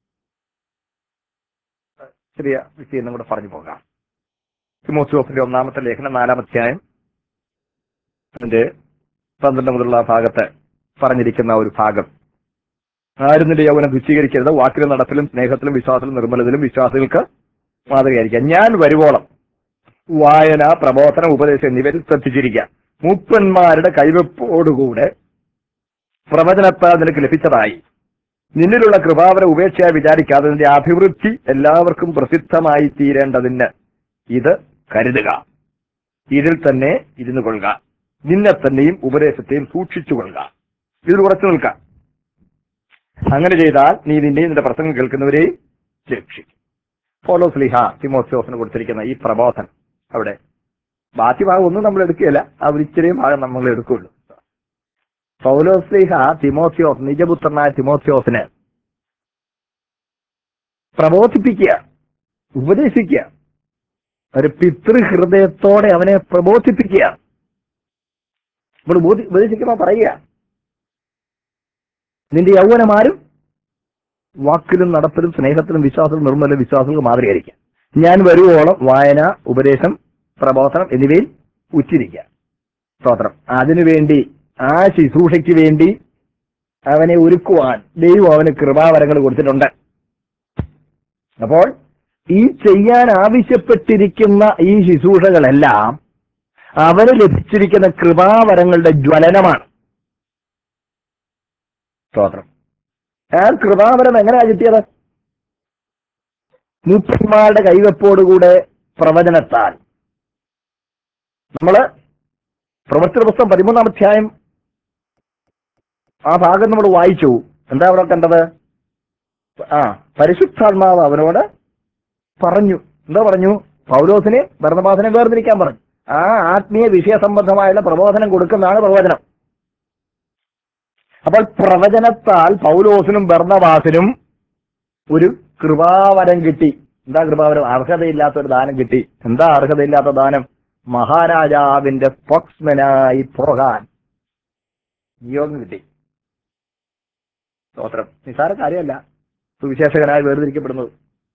ചെറിയ വിഷയം കൂടെ പറഞ്ഞു പോകാം തിമോസിയോസിന്റെ ഒന്നാമത്തെ ലേഖനം നാലാം അധ്യായം അതിന്റെ പന്ത്രണ്ട് മുതലുള്ള ഭാഗത്ത് പറഞ്ഞിരിക്കുന്ന ഒരു ഭാഗം ആരും നിന്റെ യൗവനം തുച്ഛീകരിക്കരുത് വാക്കിലും നടപ്പിലും സ്നേഹത്തിലും വിശ്വാസത്തിലും നിർമ്മലത്തിലും വിശ്വാസികൾക്ക് മാതൃകയായിരിക്കാം ഞാൻ വരുവോളം വായന പ്രബോധനം ഉപദേശം എന്നിവരിൽ ശ്രദ്ധിച്ചിരിക്കുക മൂപ്പന്മാരുടെ കൈവെപ്പോടുകൂടെ പ്രവചനത്താൽ നിനക്ക് ലഭിച്ചതായി നിന്നിലുള്ള കൃപാവര ഉപേക്ഷയായി വിചാരിക്കാതെ നിന്റെ അഭിവൃദ്ധി എല്ലാവർക്കും പ്രസിദ്ധമായി തീരേണ്ടതിന് ഇത് കരുതുക ഇതിൽ തന്നെ ഇരുന്നു കൊള്ളുക നിന്നെ തന്നെയും ഉപദേശത്തെയും സൂക്ഷിച്ചു കൊള്ളുക ഇതിൽ ഉറച്ചു നിൽക്കാം അങ്ങനെ ചെയ്താൽ നീ നിന്നെയും നിന്റെ പ്രസംഗം കേൾക്കുന്നവരെയും രക്ഷിക്കും ഫോലോ സ്ലിഹ തിമോസിയോസിന് കൊടുത്തിരിക്കുന്ന ഈ പ്രബോധനം അവിടെ ബാക്കി ഭാഗം ഒന്നും നമ്മൾ എടുക്കുകയില്ല ആ ഒരു ഇച്ചിരിയും ഭാഗം നമ്മൾ എടുക്കുള്ളൂ പൗലോസ്ലിഹ തിമോത്തിയോസ് നിജപുത്രനായ തിമോത്തിയോസിന് പ്രബോധിപ്പിക്കുക ഉപദേശിക്കുക ഒരു പിതൃഹൃദയത്തോടെ അവനെ പ്രബോധിപ്പിക്കുക ഇവിടെ ബോധി- ഉപദേശിക്കുമ്പോൾ പറയുക നിന്റെ യൗവനമാരും വാക്കിലും നടപ്പിലും സ്നേഹത്തിലും വിശ്വാസത്തിലും നിർമ്മല വിശ്വാസത്തിലും മാതൃകരിക്കുക ഞാൻ വരുവോളം വായന ഉപദേശം പ്രബോധനം എന്നിവയിൽ ഉച്ചിരിക്കുക സ്തോത്രം അതിനുവേണ്ടി ആ ശുശ്രൂഷയ്ക്ക് വേണ്ടി അവനെ ഒരുക്കുവാൻ ദൈവം അവന് കൃപാവരങ്ങൾ കൊടുത്തിട്ടുണ്ട് അപ്പോൾ ഈ ചെയ്യാൻ ആവശ്യപ്പെട്ടിരിക്കുന്ന ഈ ശുശ്രൂഷകളെല്ലാം അവന് ലഭിച്ചിരിക്കുന്ന കൃപാവരങ്ങളുടെ ജ്വലനമാണ് സ്തോത്രം ആ കൃപാവരം എങ്ങനെയാ കിട്ടിയത് മൂപ്പന്മാരുടെ കൈവപ്പോടുകൂടെ പ്രവചനത്താൽ നമ്മള് പ്രവർത്തന പുസ്തകം പതിമൂന്നാം അധ്യായം ആ ഭാഗം നമ്മൾ വായിച്ചു എന്താ അവിടെ കണ്ടത് ആ പരിശുദ്ധാത്മാവ് അവനോട് പറഞ്ഞു എന്താ പറഞ്ഞു പൗലോസിനെ ഭരണബാധനെ വേർതിരിക്കാൻ പറഞ്ഞു ആ ആത്മീയ വിഷയ സംബന്ധമായുള്ള പ്രബോധനം കൊടുക്കുന്നതാണ് പ്രവചനം അപ്പോൾ പ്രവചനത്താൽ പൗലോസിനും ഭരണവാസിനും ഒരു കൃപാവരം കിട്ടി എന്താ കൃപാവരം അർഹതയില്ലാത്ത ഒരു ദാനം കിട്ടി എന്താ അർഹതയില്ലാത്ത ദാനം മഹാരാജാവിന്റെ സ്പോക്സ്മനായി പോകാൻ നിയോഗം കിട്ടി സ്തോത്രം നിസാര കാര്യമല്ല സുവിശേഷകനായി വേർതിരിക്കപ്പെടുന്നത്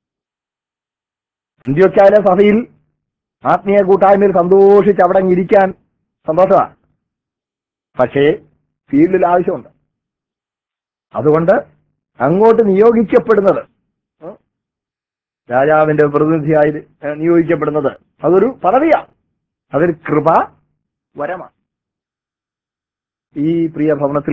ഇന്ത്യക്കാല സഭയിൽ ആത്മീയ കൂട്ടായ്മയിൽ സന്തോഷിച്ച് അവിടെ അങ്ങ് ഇരിക്കാൻ സന്തോഷമാണ് പക്ഷേ ഫീൽഡിൽ ആവശ്യമുണ്ട് അതുകൊണ്ട് അങ്ങോട്ട് നിയോഗിക്കപ്പെടുന്നത് ഉം, രാജാവിന്റെ പ്രതിനിധിയായി ഏഹ്, നിയോഗിക്കപ്പെടുന്നത് അതൊരു പദവിയാണ് അതൊരു കൃപ വരമാണ് ഈ പ്രിയ ഭവനത്തിൽ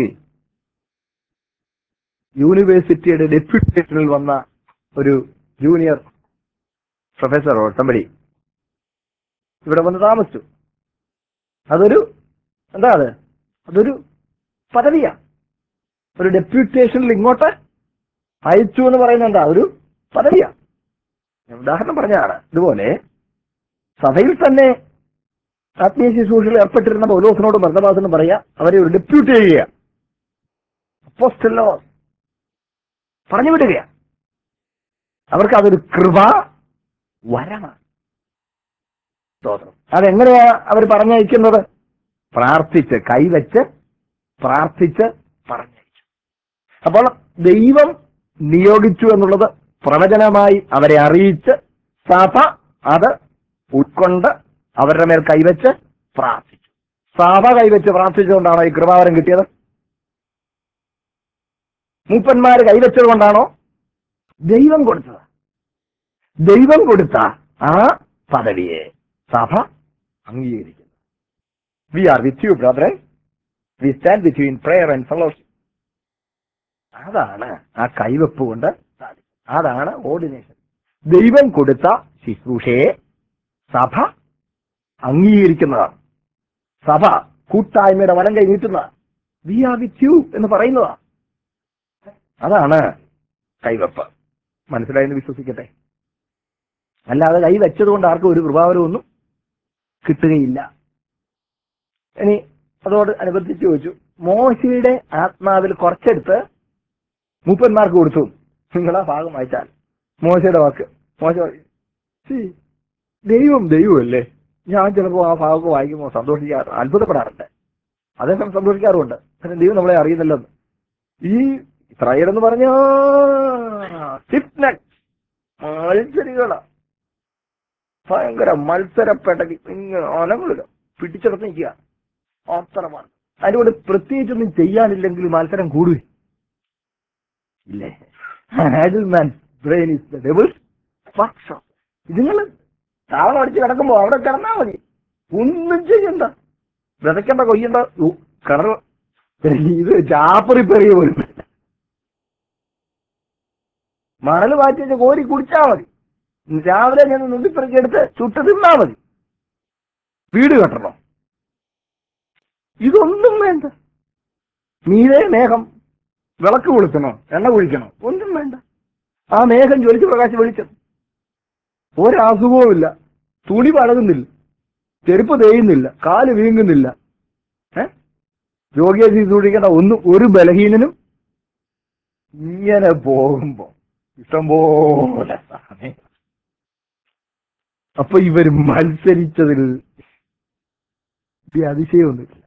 യൂണിവേഴ്സിറ്റിയുടെ ഡെപ്യൂട്ടേഷനിൽ വന്ന ഒരു ജൂനിയർ പ്രൊഫസർ ഓട്ടമ്പടി ഇവിടെ വന്ന് താമസിച്ചു അതൊരു എന്താ അത് അതൊരു പദവിയാണ് ഒരു ഡെപ്യൂട്ടേഷനിൽ ഇങ്ങോട്ട് അയച്ചു എന്ന് പറയുന്നത് എന്താ ഒരു പദവിയാണ് ഞാൻ ഉദാഹരണം പറഞ്ഞതാണ് ഇതുപോലെ സഭയിൽ തന്നെ ആത്മീയ ശുശ്രൂഷയിൽ ഏർപ്പെട്ടിരുന്ന പൗലോസിനോട് ഭർത്തദാസനും പറയാ അവരെ ഒരു ഡെപ്യൂട്ട് ചെയ്യുക അപ്പോസ്റ്റലോ പറഞ്ഞു വിടുക അവർക്ക് അതൊരു കൃപ വരമാണ് സ്തോത്രം അതെങ്ങനെയാ അവർ പറഞ്ഞയക്കുന്നത് പ്രാർത്ഥിച്ച് കൈവച്ച് പ്രാർത്ഥിച്ച് പറഞ്ഞയച്ചു അപ്പോൾ ദൈവം നിയോഗിച്ചു എന്നുള്ളത് പ്രവചനമായി അവരെ അറിയിച്ച് സഭ അത് ഉൾക്കൊണ്ട് അവരുടെ മേൽ കൈവച്ച് പ്രാർത്ഥിച്ചു സഭ കൈവച്ച് പ്രാർത്ഥിച്ചുകൊണ്ടാണോ ഈ കൃപാവരം കിട്ടിയത് മൂപ്പന്മാര് കൈവച്ചത് കൊണ്ടാണോ ദൈവം കൊടുത്തത് ദൈവം കൊടുത്ത ആ പദവിയെ സഭ അംഗീകരിക്കുന്നു we are with you brethren we stand with you in prayer and fellowship അതാണ് ആ കൈവപ്പ് കൊണ്ട് സാധിക്കും അതാണ് ഓർഡിനേഷൻ ദൈവം കൊടുത്ത ശുശ്രൂഷയെ സഭ അംഗീകരിക്കുന്നതാണ് സഭ കൂട്ടായ്മയുടെ വലം കൈ നീട്ടുന്നതാണ് വി ആർ വിത്ത് യു എന്ന് പറയുന്നതാണ് അതാണ് കൈവപ്പ് മനസ്സിലായെന്ന് വിശ്വസിക്കട്ടെ അല്ലാതെ കൈ വെച്ചതുകൊണ്ട് ആർക്കും ഒരു കൃപാവരമൊന്നും കിട്ടുകയില്ല ഇനി അതോട് അനുബന്ധിച്ച് ചോദിച്ചു മോശയുടെ ആത്മാവിൽ കുറച്ചെടുത്ത് മൂപ്പന്മാർക്ക് കൊടുത്തു നിങ്ങളാ ഭാഗം വായിച്ചാൽ മോശയുടെ വാക്ക് മോശ പറയും, "സീ, ദൈവം ദൈവമല്ലേ ഞാൻ ചിലപ്പോൾ ആ ഭാഗമൊക്കെ വായിക്കുമ്പോൾ സന്തോഷിക്കാറ് അത്ഭുതപ്പെടാറുണ്ട് അതേസമയം സന്തോഷിക്കാറുമുണ്ട് കാരണം ദൈവം നമ്മളെ അറിയുന്നില്ലെന്ന് ഈ ഇസ്രായേൽ എന്ന് പറഞ്ഞ മത്സരികളാ ഭയങ്കര മത്സരപ്പെട്ടക്ക് ഇങ്ങനെ അനങ്ങളില്ല പിടിച്ചെടുത്ത് നിൽക്കുക അത്രമാണ് അതിനോട് പ്രത്യേകിച്ചൊന്നും ചെയ്യാനില്ലെങ്കിൽ മത്സരം കൂടുകയും ഇല്ലേ man brain is the devil's workshop ഇതുങ്ങൾ താവളം അടിച്ച് കിടക്കുമ്പോ അവിടെ കിടന്നാ മതി ഒന്നും ചെയ്യണ്ട വിതയ്ക്കണ്ട കൊയ്യണ്ട ഉ, കിണർ ഇത് ചാപ്പറി പെറിയ പോലും വേണ്ട. മണൽ മാറ്റി വെച്ച് കോരി കുടിച്ചാ മതി രാവിലെ ഞാൻ നുള്ളിപ്പെറുക്കി എടുത്ത് ചുട്ട് തിന്നാ മതി വീട് കെട്ടണം ഇതൊന്നും വേണ്ട മീതെ മേഘം വിളക്ക് കൊളുത്തണോ എണ്ണ കുഴിക്കണോ ഒന്നും വേണ്ട ആ മേഘം ജ്വലിച്ച് പ്രകാശം വെളിച്ചം ഒരസുഖവുമില്ല തുണി പഴകുന്നില്ല ചെരുപ്പ് തേയുന്നില്ല കാല് വീങ്ങുന്നില്ല ഏ രോഗിയെ സൂക്ഷിക്കേണ്ട ഒന്നും ഒരു ബലഹീനനും ഇങ്ങനെ പോകുമ്പോ ഇഷ്ടംപോലെ സമയം അപ്പൊ ഇവർ മത്സരിച്ചതിൽ ഈ അതിശയമൊന്നുമില്ല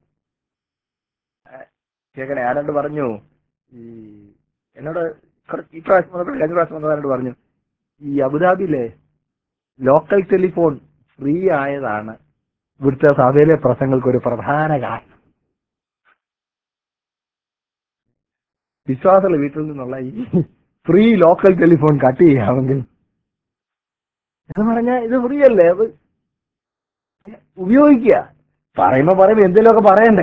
കേക്കണേ ആരാണ്ട് പറഞ്ഞു ഈ എന്നോട് കുറച്ച് ഈ പ്രാവശ്യം വന്നപ്പോൾ കഴിഞ്ഞ പ്രാവശ്യം വന്നതാരോട് പറഞ്ഞു ഈ അബുദാബിയിലെ ലോക്കൽ ടെലിഫോൺ ഫ്രീ ആയതാണ് ഇവിടുത്തെ സഭയിലെ പ്രശ്നങ്ങൾക്ക് ഒരു പ്രധാന കാരണം വിശ്വാസമുള്ള വീട്ടിൽ നിന്നുള്ള ഈ ഫ്രീ ലോക്കൽ ടെലിഫോൺ കട്ട് ചെയ്യാമെങ്കിൽ എന്ന് പറഞ്ഞാൽ ഇത് ഫ്രീ അല്ലേ അത് ഉപയോഗിക്കുക പറയുമ്പോ പറയുമ്പോ എന്തെങ്കിലുമൊക്കെ പറയണ്ടേ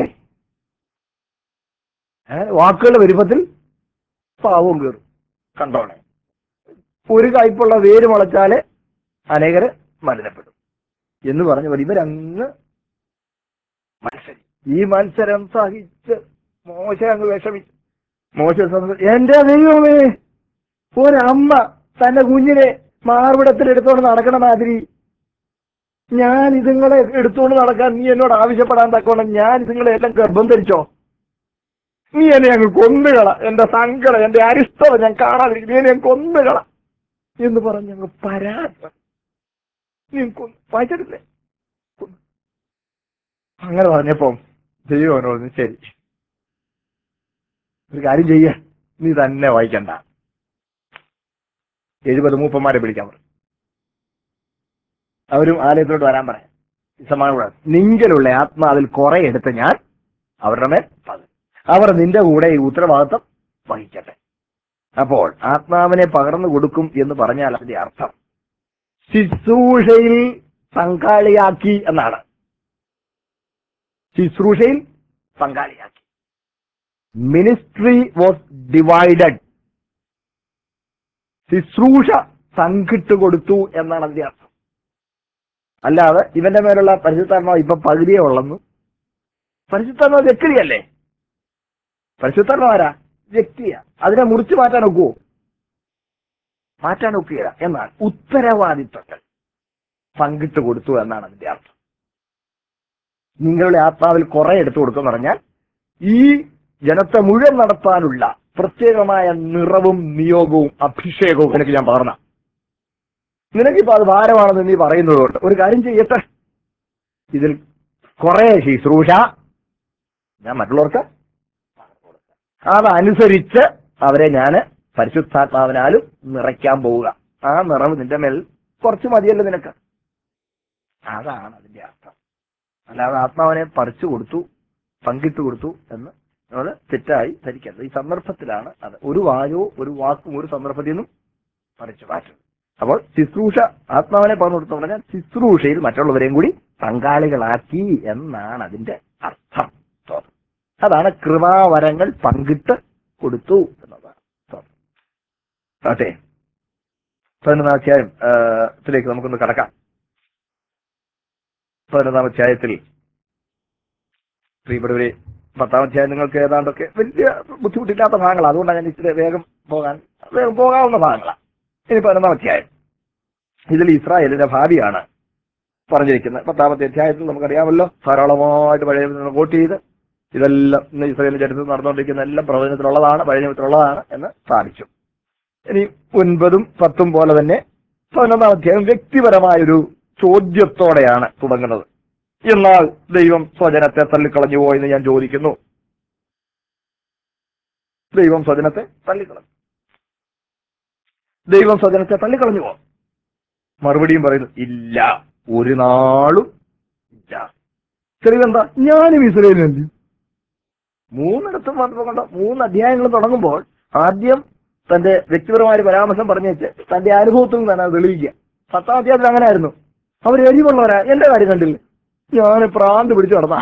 ഏ, വാക്കുകളുടെ വലുപ്പത്തിൽ പാവവും കയറും കണ്ടോണേ ഒരു കയ്പുള്ള വേര് മുളച്ചാല് അനേകര് മലിനപ്പെടും എന്ന് പറഞ്ഞ പോലെ ഇവരങ്ങ് മത്സരം ഈ മത്സരം സഹിച്ച് മോശ അങ്ങ് വിഷമിച്ചു മോശ സംസ- എന്റെ ദൈവമേ ഒരമ്മ തന്റെ കുഞ്ഞിനെ മാർവിടത്തിൽ എടുത്തോണ്ട് നടക്കണ മാതിരി ഞാൻ ഇതുങ്ങളെ എടുത്തോണ്ട് നടക്കാൻ നീ എന്നോട് ആവശ്യപ്പെടാൻ തക്കോണം ഞാൻ ഇതുങ്ങളെ എല്ലാം ഗർഭം ധരിച്ചോ നീ എന്നെ അങ്ങ് കൊന്നുകള എന്റെ സങ്കടം എന്റെ അരിഷ്ടത ഞാൻ കാണാതിരിക്കും നീ എന്നെ അങ്ങ് കൊന്നുകള എന്ന് പറഞ്ഞ് അങ്ങ് പരാതി നീ കൊന്ന് വായിച്ചിട്ടില്ലേ കൊന്നു. അങ്ങനെ പറഞ്ഞപ്പം ദൈവം അവനോട് പറഞ്ഞു, ശരി ഒരു കാര്യം ചെയ്യ നീ തന്നെ വായിക്കണ്ട എഴുപത് മൂപ്പന്മാരെ വിളിക്കാൻ പറഞ്ഞു അവരും ആലയത്തിലോട്ട് വരാൻ പറയാം സമാനം നിങ്കലുള്ള ആത്മാവിൽ കുറെ എടുത്ത് ഞാൻ അവരുടെ മേൽ പകരും അവർ നിന്റെ കൂടെ ഈ ഉത്തരവാദിത്വം വഹിക്കട്ടെ അപ്പോൾ ആത്മാവിനെ പകർന്നു കൊടുക്കും എന്ന് പറഞ്ഞാൽ അതിന്റെ അർത്ഥം ശുശ്രൂഷയിൽ പങ്കാളിയാക്കി എന്നാണ് ശുശ്രൂഷയിൽ പങ്കാളിയാക്കി മിനിസ്ട്രി വാസ് ഡിവൈഡഡ് ശുശ്രൂഷ പങ്കിട്ട് കൊടുത്തു എന്നാണ് അതിന്റെ അർത്ഥം അല്ലാതെ ഇവന്റെ മേലുള്ള പരിശുദ്ധാത്മാവ് ഇപ്പൊ പകുതിയേ ഉള്ളെന്നും പരിശുദ്ധാത്മാവ് വ്യക്തിയല്ലേ പരിശുദ്ധാത്മാവ് ആരാ വ്യക്തിയാ അതിനെ മുറിച്ചു മാറ്റാൻ ഒക്കുവോ മാറ്റാൻ ഒക്കുകയില്ല എന്നാൽ ഉത്തരവാദിത്വങ്ങൾ പങ്കിട്ട് കൊടുത്തു എന്നാണ് അതിന്റെ അർത്ഥം നിങ്ങളുടെ ആത്മാവിൽ കുറെ എടുത്തു കൊടുക്കുമെന്ന് പറഞ്ഞാൽ ഈ ജനത്തെ മുഴുവൻ നടത്താനുള്ള പ്രത്യേകമായ നിറവും നിയോഗവും അഭിഷേകവും നിനക്ക് ഞാൻ പകർന്ന നിനക്കിപ്പോ അത് ഭാരമാണെന്ന് നീ പറയുന്നതുകൊണ്ട് ഒരു കാര്യം ചെയ്യട്ടെ ഇതിൽ കുറെ ശുശ്രൂഷ ഞാൻ മറ്റുള്ളവർക്ക് അതനുസരിച്ച് അവരെ ഞാൻ പരിശുദ്ധാത്മാവിനാലും നിറയ്ക്കാൻ പോവുക ആ നിറവ് നിന്റെ മേൽ കുറച്ച് മതിയല്ലോ നിനക്ക് അതാണ് അതിന്റെ അർത്ഥം അല്ലാതെ ആത്മാവിനെ പറിച്ചു കൊടുത്തു പങ്കിട്ട് കൊടുത്തു എന്ന് നമ്മൾ തെറ്റായി ധരിക്കരുത് ഈ സന്ദർഭത്തിലാണ് അത് ഒരു വായോ ഒരു വാക്കും ഒരു സന്ദർഭത്തിൽ നിന്നും പറിച്ചു മാറ്റുന്നത് അപ്പോൾ ശുശ്രൂഷ ആത്മാവിനെ പറഞ്ഞു കൊടുത്തു പറഞ്ഞാൽ ശുശ്രൂഷയിൽ മറ്റുള്ളവരെയും കൂടി പങ്കാളികളാക്കി എന്നാണ് അതിന്റെ അർത്ഥം സ്തോത്രം. അതാണ് കൃപാവരങ്ങൾ പങ്കിട്ട് കൊടുത്തു എന്നതാണ് സ്തോത്രം. ആട്ടെ പതിനൊന്നാം അധ്യായം ആ, ത്തിലേക്ക് നമുക്കൊന്ന് കടക്കാം പതിനൊന്നാം അധ്യായത്തിൽ പ്രിയപ്പെട്ടവരെ പത്താം അധ്യായം നിങ്ങൾക്ക് ഏതാണ്ടൊക്കെ വലിയ ബുദ്ധിമുട്ടില്ലാത്ത ഭാഗങ്ങളാണ് അതുകൊണ്ടാണ് ഞാൻ ഇച്ചിരി വേഗം പോകാൻ വേഗം പോകാവുന്ന ഭാഗങ്ങളാണ് ഇനി പതിനൊന്നാം അധ്യായം ഇതിൽ ഇസ്രായേലിന്റെ ഭാവിയാണ് പറഞ്ഞിരിക്കുന്നത് പത്താമത്തെ അധ്യായത്തിൽ നമുക്കറിയാമല്ലോ ധാരാളമായിട്ട് പഴയ നിയമത്തിൽ നിന്ന് കോട്ട് ചെയ്ത് ഇതെല്ലാം ഇന്ന് ഇസ്രായേലിന്റെ ചരിത്രത്തിൽ നടന്നുകൊണ്ടിരിക്കുന്ന എല്ലാം പ്രവചനത്തിലുള്ളതാണ് പഴയ നിയമത്തിലുള്ളതാണ് എന്ന് സ്ഥാപിച്ചു ഇനി ഒൻപതും പത്തും പോലെ തന്നെ പതിനൊന്നാം അധ്യായം വ്യക്തിപരമായൊരു ചോദ്യത്തോടെയാണ് തുടങ്ങുന്നത് എന്നാൽ ദൈവം സ്വജനത്തെ തള്ളിക്കളഞ്ഞു പോയെന്ന് ഞാൻ ചോദിക്കുന്നു ദൈവം സ്വജനത്തെ തള്ളിക്കളഞ്ഞു ദൈവം സ്വജനത്തെ തള്ളിക്കളഞ്ഞു പോ മറുപടിയും പറയുന്നു ഇല്ല ഒരു നാളും ഇല്ല തെളിവെന്താ ഞാനും ഇസ്രയേലിനല്ലേ മൂന്നിടത്തും വന്നുകൊണ്ട് മൂന്ന് അധ്യായങ്ങൾ തുടങ്ങുമ്പോൾ ആദ്യം തന്റെ വ്യക്തിപരമായ ഒരു പരാമർശം പറഞ്ഞു വെച്ച് തന്റെ അനുഭവത്തിൽ നിന്ന് തന്നെ അത് തെളിയിക്കുക പത്താം അധ്യായത്തിൽ അങ്ങനെ ആയിരുന്നു അവർ എരിവുള്ളവരാ എന്റെ കാര്യം കണ്ടില്ല ഞാൻ പ്രാന്ത് പിടിച്ചു നടന്ന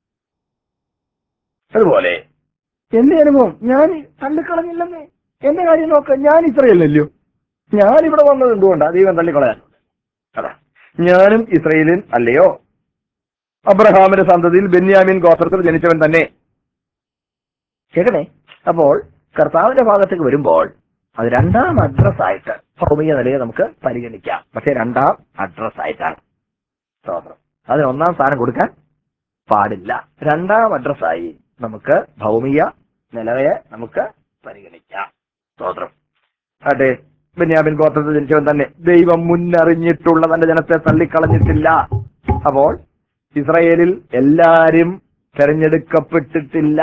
അതുപോലെ എന്റെ അനുഭവം ഞാൻ തള്ളിക്കളഞ്ഞില്ലെന്നേ എന്റെ കാര്യം നോക്ക ഞാൻ ഇസ്രയേലിനല്ലയോ ഞാൻ ഇവിടെ വന്നത് എന്തുകൊണ്ടാ ദൈവം തള്ളിക്കളയാൻ അതാ ഞാനും ഇസ്രയേലിൻ അല്ലയോ അബ്രഹാമിന്റെ സന്തതിയിൽ ബെന്യാമിൻ ഗോത്രത്തിൽ ജനിച്ചവൻ തന്നെ കേൾക്കണേ അപ്പോൾ കർത്താവിന്റെ ഭാഗത്തേക്ക് വരുമ്പോൾ അത് രണ്ടാം അഡ്രസ് ആയിട്ട് ഭൗമിക നിലയെ നമുക്ക് പരിഗണിക്കാം പക്ഷെ രണ്ടാം അഡ്രസ് ആയിട്ടാണ് സ്തോത്രം അതിന് ഒന്നാം സ്ഥാനം കൊടുക്കാൻ പാടില്ല രണ്ടാം അഡ്രസ്സായി നമുക്ക് ഭൗമിക നിലയെ നമുക്ക് പരിഗണിക്കാം സ്തോത്രം അതെ ബെന്യാമിൻ ഗോത്രത്തിൽ ജനിച്ചവൻ തന്നെ ദൈവം മുന്നറിഞ്ഞിട്ടുള്ള തന്റെ ജനത്തെ തള്ളിക്കളഞ്ഞിട്ടില്ല അപ്പോൾ ഇസ്രയേലിൽ എല്ലാരും തെരഞ്ഞെടുക്കപ്പെട്ടിട്ടില്ല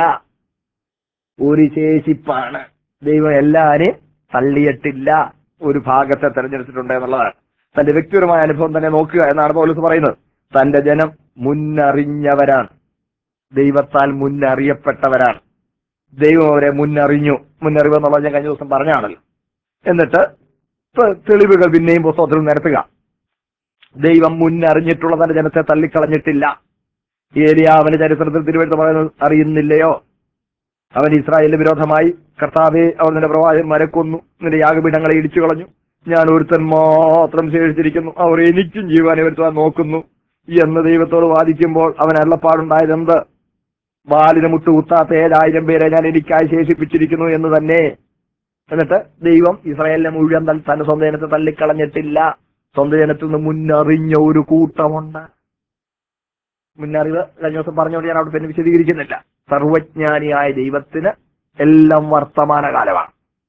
ഒരു ശേഷിപ്പാണ് ദൈവം എല്ലാരെയും തള്ളിയിട്ടില്ല ഒരു ഭാഗത്തെ തെരഞ്ഞെടുത്തിട്ടുണ്ട് എന്നുള്ളതാണ് തന്റെ വ്യക്തിപരമായ അനുഭവം തന്നെ നോക്കുക എന്നാണ് പൗലൂസ് പറയുന്നത് തന്റെ ജനം മുന്നറിഞ്ഞവരാണ് ദൈവത്താൽ മുന്നറിയപ്പെട്ടവരാണ് ദൈവം അവരെ മുന്നറിഞ്ഞു മുന്നറിവ് എന്നുള്ളത് ഞാൻ കഴിഞ്ഞ ദിവസം പറഞ്ഞാണല്ലോ എന്നിട്ട് ഇപ്പൊ തെളിവുകൾ പിന്നെയും പുസ്തകത്തിൽ നിരത്തുക ദൈവം മുന്നറിഞ്ഞിട്ടുള്ള തന്റെ ജനത്തെ തള്ളിക്കളഞ്ഞിട്ടില്ല ഏലിയാവിന്റെ ചരിത്രത്തിൽ തിരുവനന്തപുരം പറയുന്നത് അറിയുന്നില്ലയോ അവൻ ഇസ്രായേലിന് വിരോധമായി കർത്താവെ അവർ നിന്റെ പ്രവാചകന്മാരെ കൊന്നു നിന്റെ യാഗപീഠങ്ങളെ ഇടിച്ചു കളഞ്ഞു ഞാൻ ഒരുത്തൻ മാത്രം ശേഷിച്ചിരിക്കുന്നു അവർ എനിക്കും ജീവാനെ വരുത്തുവാൻ നോക്കുന്നു എന്ന് ദൈവത്തോട് വാദിക്കുമ്പോൾ അവൻ അരുളപ്പാടുണ്ടായത് എന്ത് ബാലിന് മുട്ട് കുത്താത്ത ഏഴായിരം പേരെ ഞാൻ എനിക്കായി ശേഷിപ്പിച്ചിരിക്കുന്നു എന്ന് തന്നെ എന്നിട്ട് ദൈവം ഇസ്രായേലിനെ മുഴുവൻ തൻ- തന്റെ സ്വന്തം ജനത്തെ തള്ളിക്കളഞ്ഞിട്ടില്ല സ്വന്തം ജനത്തിൽ നിന്ന് മുന്നറിഞ്ഞ ഒരു കൂട്ടമുണ്ട് മുന്നറിവ് കഴിഞ്ഞ ദിവസം പറഞ്ഞുകൊണ്ട് ഞാൻ അവിടെ പിന്നെ വിശദീകരിക്കുന്നില്ല സർവജ്ഞാനിയായ ദൈവത്തിന് എല്ലാം വർത്തമാനകാലമാണ്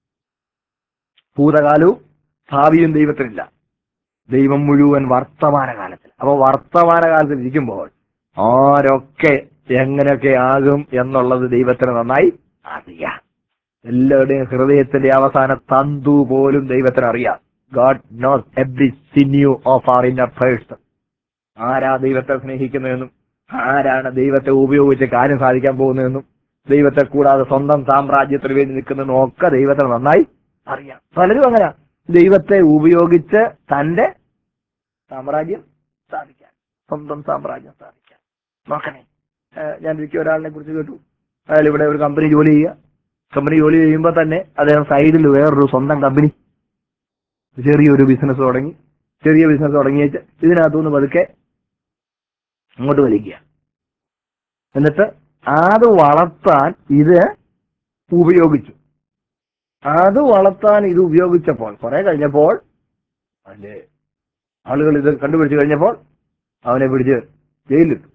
ഭൂതകാലവും ഭാവിയും ദൈവത്തിനില്ല ദൈവം മുഴുവൻ വർത്തമാനകാലത്തിൽ അപ്പൊ വർത്തമാനകാലത്തിൽ ഇരിക്കുമ്പോൾ ആരൊക്കെ എങ്ങനെയൊക്കെ ആകും എന്നുള്ളത് ദൈവത്തിന് നന്നായി അറിയാം എല്ലാവരുടെയും ഹൃദയത്തിന്റെ അവസാന തന്തു പോലും ദൈവത്തിന് അറിയാം God knows every sinew of our inner person ആരാ ദൈവത്തെ സ്നേഹിക്കുന്നതെന്നും ആരാണ് ദൈവത്തെ ഉപയോഗിച്ച് കാര്യം സാധിക്കാൻ പോകുന്നതെന്നും ദൈവത്തെ കൂടാതെ സ്വന്തം സാമ്രാജ്യത്തിന് വേണ്ടി നിൽക്കുന്നതെന്നും ഒക്കെ ദൈവത്തിന് നന്നായി അറിയാം പലരും അങ്ങനെ ദൈവത്തെ ഉപയോഗിച്ച് തന്റെ സാമ്രാജ്യം സ്ഥാപിക്കാൻ സ്വന്തം സാമ്രാജ്യം സ്ഥാപിക്കാൻ നോക്കണേ ഏഹ് ഞാൻ ഒരിക്കൽ ഒരാളിനെ കുറിച്ച് കേട്ടു അയാൾ ഇവിടെ ഒരു കമ്പനി ജോലി ചെയ്യുക കമ്പനി ജോലി ചെയ്യുമ്പോൾ തന്നെ അദ്ദേഹം സൈഡിൽ വേറൊരു സ്വന്തം കമ്പനി ചെറിയൊരു ബിസിനസ് തുടങ്ങി ചെറിയ ബിസിനസ് തുടങ്ങിയിട്ട് ഇതിനകത്തുനിന്ന് പതുക്കെ അങ്ങോട്ട് വലിക്കുക എന്നിട്ട് അത് വളർത്താൻ ഇത് ഉപയോഗിച്ചു അത് വളർത്താൻ ഇത് ഉപയോഗിച്ചപ്പോൾ കുറെ കഴിഞ്ഞപ്പോൾ അതിന്റെ ആളുകൾ ഇത് കണ്ടുപിടിച്ചു കഴിഞ്ഞപ്പോൾ അവനെ പിടിച്ച് ജയിലിലിട്ടു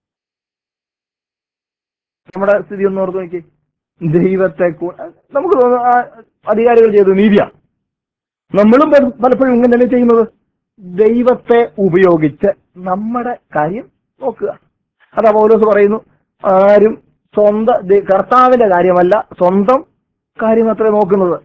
നമ്മുടെ സ്ഥിതി ഒന്ന് ഓർത്ത് നോക്കി ദൈവത്തെ കൂ- നമുക്ക് തോന്നുന്നു ആ അധികാരികൾ ചെയ്തത് നീതിയാണ് നമ്മളും പല- പലപ്പോഴും ഇങ്ങനെ തന്നെ ചെയ്യുന്നത് ദൈവത്തെ ഉപയോഗിച്ച് നമ്മുടെ കാര്യം നോക്കുക അതാ പൗലോസ് പറയുന്നു ആരും സ്വന്തം ദൈ- കർത്താവിന്റെ കാര്യമല്ല സ്വന്തം കാര്യം അത്ര നോക്കുന്നത്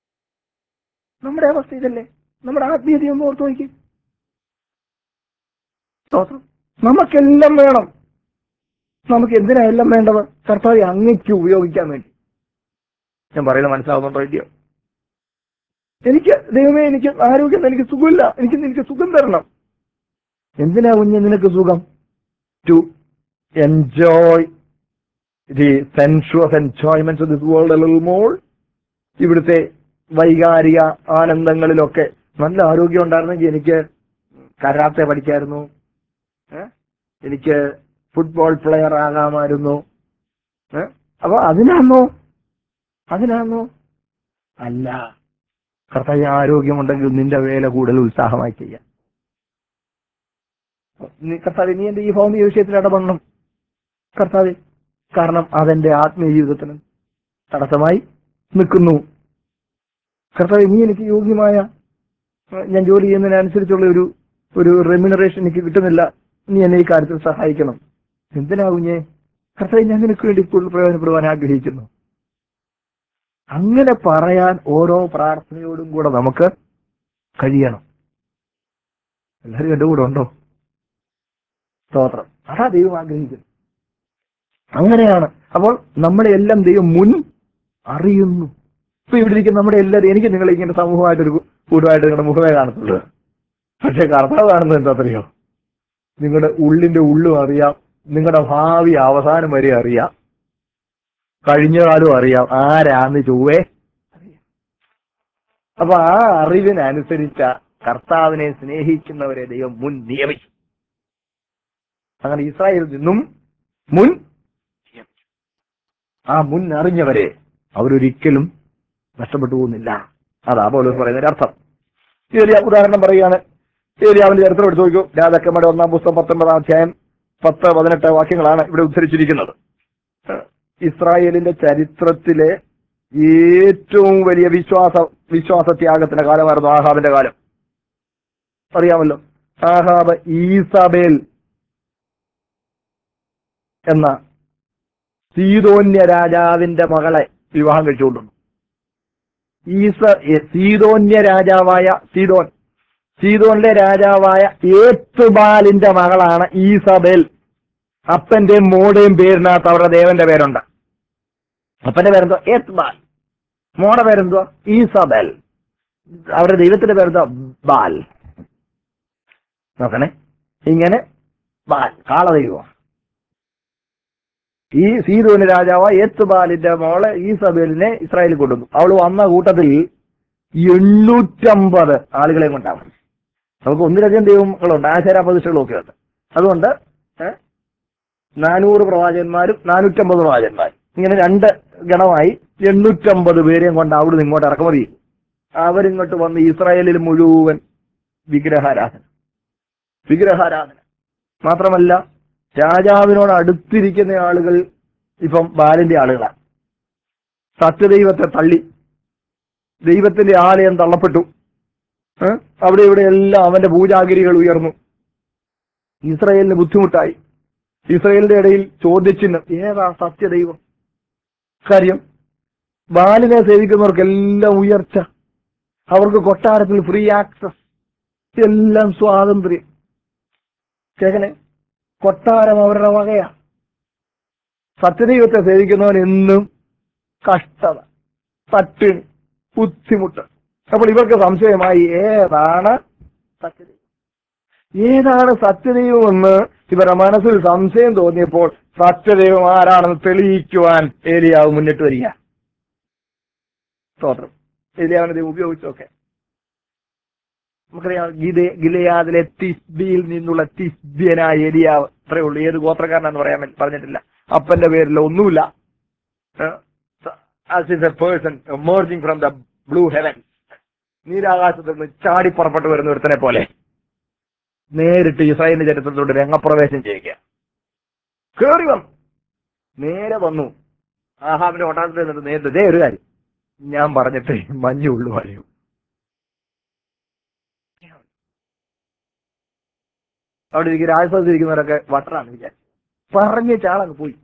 നമ്മുടെ അവസ്ഥ ഇതല്ലേ നമ്മുടെ ആത്മീയത ഒന്ന് ഓർത്ത് നോക്കി സ്തോത്രം നമുക്കെല്ലാം വേണം നമുക്ക് എന്തിനാ എല്ലാം വേണ്ടത് കർത്താവ് അങ്ങയ്ക്ക് ഉപയോഗിക്കാൻ വേണ്ടി ഞാൻ പറയുന്നത് മനസ്സിലാവുന്നുണ്ടോ ഇല്ലയോ എനിക്ക് ദൈവമേ എനിക്ക് ആരോഗ്യം തരാം, എനിക്ക് സുഖമില്ല എനിക്ക് എനിക്ക് സുഖം തരണം എന്തിനാ കുഞ്ഞ് നിനക്ക് സുഖം to enjoy the sensuous enjoyment of this world little more ഇവിടുത്തെ വൈകാരിക ആനന്ദങ്ങളിലൊക്കെ നല്ല ആരോഗ്യം ഉണ്ടായിരുന്നെങ്കിൽ എനിക്ക് കരാത്തെ പഠിക്കായിരുന്നു ഏ? എനിക്ക് ഫുട്ബോൾ പ്ലെയർ ആകാമായിരുന്നു ഏ? അപ്പൊ അതിനാന്നോ അതിനാന്നോ അല്ല കർത്താവ് ആരോഗ്യമുണ്ടെങ്കിൽ നിന്റെ വേല കൂടുതൽ ഉത്സാഹമായി ചെയ്യാം നീ- കർത്താവ് നീ എന്റെ ഈ ഭൗമിക വിഷയത്തിൽ ഇടപെടണം കർത്താവ് കാരണം അതെന്റെ ആത്മീയ ജീവിതത്തിന് തടസ്സമായി നിൽക്കുന്നു കർത്താവ് നീ എനിക്ക് യോഗ്യമായ ഏഹ്, ഞാൻ ജോലി ചെയ്യുന്നതിനനുസരിച്ചുള്ള ഒരു ഒരു റെമ്യൂണറേഷൻ എനിക്ക് കിട്ടുന്നില്ല നീ എന്നെ ഈ കാര്യത്തിൽ സഹായിക്കണം എന്തിനാ കുഞ്ഞെ കർത്താവ് ഞാൻ നിനക്ക് വേണ്ടി കൂടുതൽ പ്രയോജനപ്പെടുവാൻ ആഗ്രഹിക്കുന്നു അങ്ങനെ പറയാൻ ഓരോ പ്രാർത്ഥനയോടും കൂടെ നമുക്ക് കഴിയണം എല്ലാവരും എന്റെ കൂടെ ഉണ്ടോ സ്തോത്രം അതാ ദൈവം ആഗ്രഹിക്കുന്നു അങ്ങനെയാണ് അപ്പോൾ നമ്മളെ എല്ലാം ദൈവം മുൻ അറിയുന്നു ഇപ്പൊ ഇവിടെ ഇരിക്കുന്ന നമ്മുടെ എല്ലാവരും എനിക്ക് നിങ്ങളെ ഇങ്ങനെ സമൂഹമായിട്ടൊരു കൂട്ടമായിട്ട് നിങ്ങളുടെ മുഖമേ കാണത്തുള്ളൂ പക്ഷെ കർത്താവ് കാണുന്നത് എന്താ അറിയോ നിങ്ങളുടെ ഉള്ളിന്റെ ഉള്ളും അറിയാം നിങ്ങളുടെ ഭാവി അവസാനം വരെ അറിയാം കഴിഞ്ഞ കാലം അറിയാം ആരാന്ന് ചൊവ്വേ അറിയാം അപ്പൊ ആ അറിവിനനുസരിച്ച കർത്താവിനെ സ്നേഹിക്കുന്നവരെ ദൈവം മുൻ നിയമിച്ചു അങ്ങനെ ഇസ്രായേലിൽ നിന്നും മുൻ നിയമിച്ചു. ആ മുൻ അറിഞ്ഞവരെ അവരൊരിക്കലും നഷ്ടപ്പെട്ടു പോകുന്നില്ല അതാ പോലും പറയുന്നതിന്റെ അർത്ഥം ഏലിയ ഉദാഹരണം പറയുകയാണ് ഏലിയാവിന്റെ ചരിത്രം എടുത്തു നോക്കൂ രാജാക്കന്മാരുടെ ഒന്നാം പുസ്തകം പത്തൊമ്പതാം അധ്യായം പത്ത് പതിനെട്ട് വാക്യങ്ങളാണ് ഇവിടെ ഉദ്ധരിച്ചിരിക്കുന്നത് ഇസ്രായേലിന്റെ ചരിത്രത്തിലെ ഏറ്റവും വലിയ വിശ്വാസ വിശ്വാസത്യാഗത്തിന്റെ കാലമായിരുന്നു ആഹാബിന്റെ കാലം അറിയാമല്ലോ ആഹാബ് ഈസബേൽ എന്ന സീതോന്യ രാജാവിന്റെ മകളെ വിവാഹം കഴിച്ചുകൊണ്ടുവന്നു ഈസ എ- സീതോന്യ രാജാവായ സീതോൻ സീതോനിലെ രാജാവായ ഏത്തുബാലിന്റെ മകളാണ് ഈസബേൽ അപ്പന്റെയും മോടെയും പേരിനകത്ത് അവരുടെ ദേവന്റെ പേരുണ്ട് അപ്പന്റെ പേരെന്തോ ഏത്ബാൽ മോടെ പേരെന്തോ ഈസബേൽ അവരുടെ ദൈവത്തിന്റെ പേരെന്തോ ബാൽ നോക്കണേ ഇങ്ങനെ ബാൽ കാളദൈവം ഈ സീതോന് രാജാവ് ഏത്തുബാലിന്റെ മോളെ ഈസബേലിനെ ഇസ്രായേലിൽ കൊണ്ടുവന്നു അവൾ വന്ന കൂട്ടത്തിൽ എണ്ണൂറ്റമ്പത് ആളുകളെ കൊണ്ടാണ് നമുക്ക് ഒന്നിലധികം ദൈവങ്ങളുണ്ട് ആശാര പ്രതിഷ്ഠകളും ഒക്കെ ഉണ്ട് അതുകൊണ്ട് ഏ, നാനൂറ് പ്രവാചകന്മാരും നാനൂറ്റമ്പത് പ്രവാചകന്മാരും ഇങ്ങനെ രണ്ട് ഗണമായി എണ്ണൂറ്റമ്പത് പേരെയും കൊണ്ട് അവിടുന്ന് ഇങ്ങോട്ട് ഇറക്കുമതി ചെയ്തു. അവരിങ്ങോട്ട് വന്ന് ഇസ്രായേലിൽ മുഴുവൻ വിഗ്രഹാരാധന വിഗ്രഹാരാധന മാത്രമല്ല രാജാവിനോട് അടുത്തിരിക്കുന്ന ആളുകൾ ഇപ്പം ബാലിന്റെ ആളുകളാണ് സത്യദൈവത്തെ തള്ളി ദൈവത്തിന്റെ ആലയം തള്ളപ്പെട്ടു ഏ? അവിടെ ഇവിടെ എല്ലാം അവന്റെ പൂജാഗിരികൾ ഉയർന്നു ഇസ്രയേലിന് ബുദ്ധിമുട്ടായി ഇസ്രയേലിന്റെ ഇടയിൽ ചോദ്യചിഹ്നം ഏതാ സത്യദൈവം കാര്യം ബാലിനെ സേവിക്കുന്നവർക്കെല്ലാം ഉയർച്ച അവർക്ക് കൊട്ടാരത്തിൽ ഫ്രീ ആക്സസ് എല്ലാം സ്വാതന്ത്ര്യം കേക്കണേ കൊട്ടാരം അവരുടെ വകയാ സത്യദൈവത്തെ സേവിക്കുന്നവൻ എന്നും കഷ്ടത പട്ടിണി ബുദ്ധിമുട്ട് അപ്പോൾ ഇവർക്ക് സംശയമായി ഏതാണ് സത്യദൈവം ഏതാണ് സത്യദൈവമെന്ന് ഇവരുടെ മനസ്സിൽ സംശയം തോന്നിയപ്പോൾ സത്യദൈവം ആരാണെന്ന് തെളിയിക്കുവാൻ ഏലിയാവ് മുന്നിട്ട് വരിക സ്തോത്രം ഏലിയാവിനെ ദൈവം ഉപയോഗിച്ചൊക്കെ നമുക്കറിയാം ഗിദെ ഗിലയാദിലെ തിസ്ബിയിൽ നിന്നുള്ള തിസ്ബിയനായ ഏലിയാവ് അത്രേ ഉള്ളൂ ഏത് ഗോത്രക്കാരനാന്ന് പറയാൻ വേണ്ടി പറഞ്ഞിട്ടില്ല അപ്പന്റെ പേരിൽ ഒന്നുമില്ല as is a person emerging from the blue heaven നീരാകാശത്ത് നിന്ന് ചാടി പുറപ്പെട്ടു വരുന്ന ഒരുത്തനെ പോലെ നേരിട്ട് ഇസ്രായേലിന്റെ ചരിത്രത്തിലൂടെ രംഗപ്രവേശം ചെയ്യുക കേറി വന്നു നേരെ വന്നു ആഹാബിന്റെ ഒട്ടാരത്തിൽ നിന്നിട്ട് നേരിട്ട് ദേ ഒരു കാര്യം ഞാൻ പറഞ്ഞിട്ട് മഞ്ഞ് ഉള്ളു അറിയൂ അവിടെ ഇരിക്കുന്ന രാജസ്ഥാനത്ത് ഇരിക്കുന്നവരൊക്കെ വട്ടറാണ് വിചാരിച്ചു പറഞ്ഞ ചാളങ്ങ് പോയി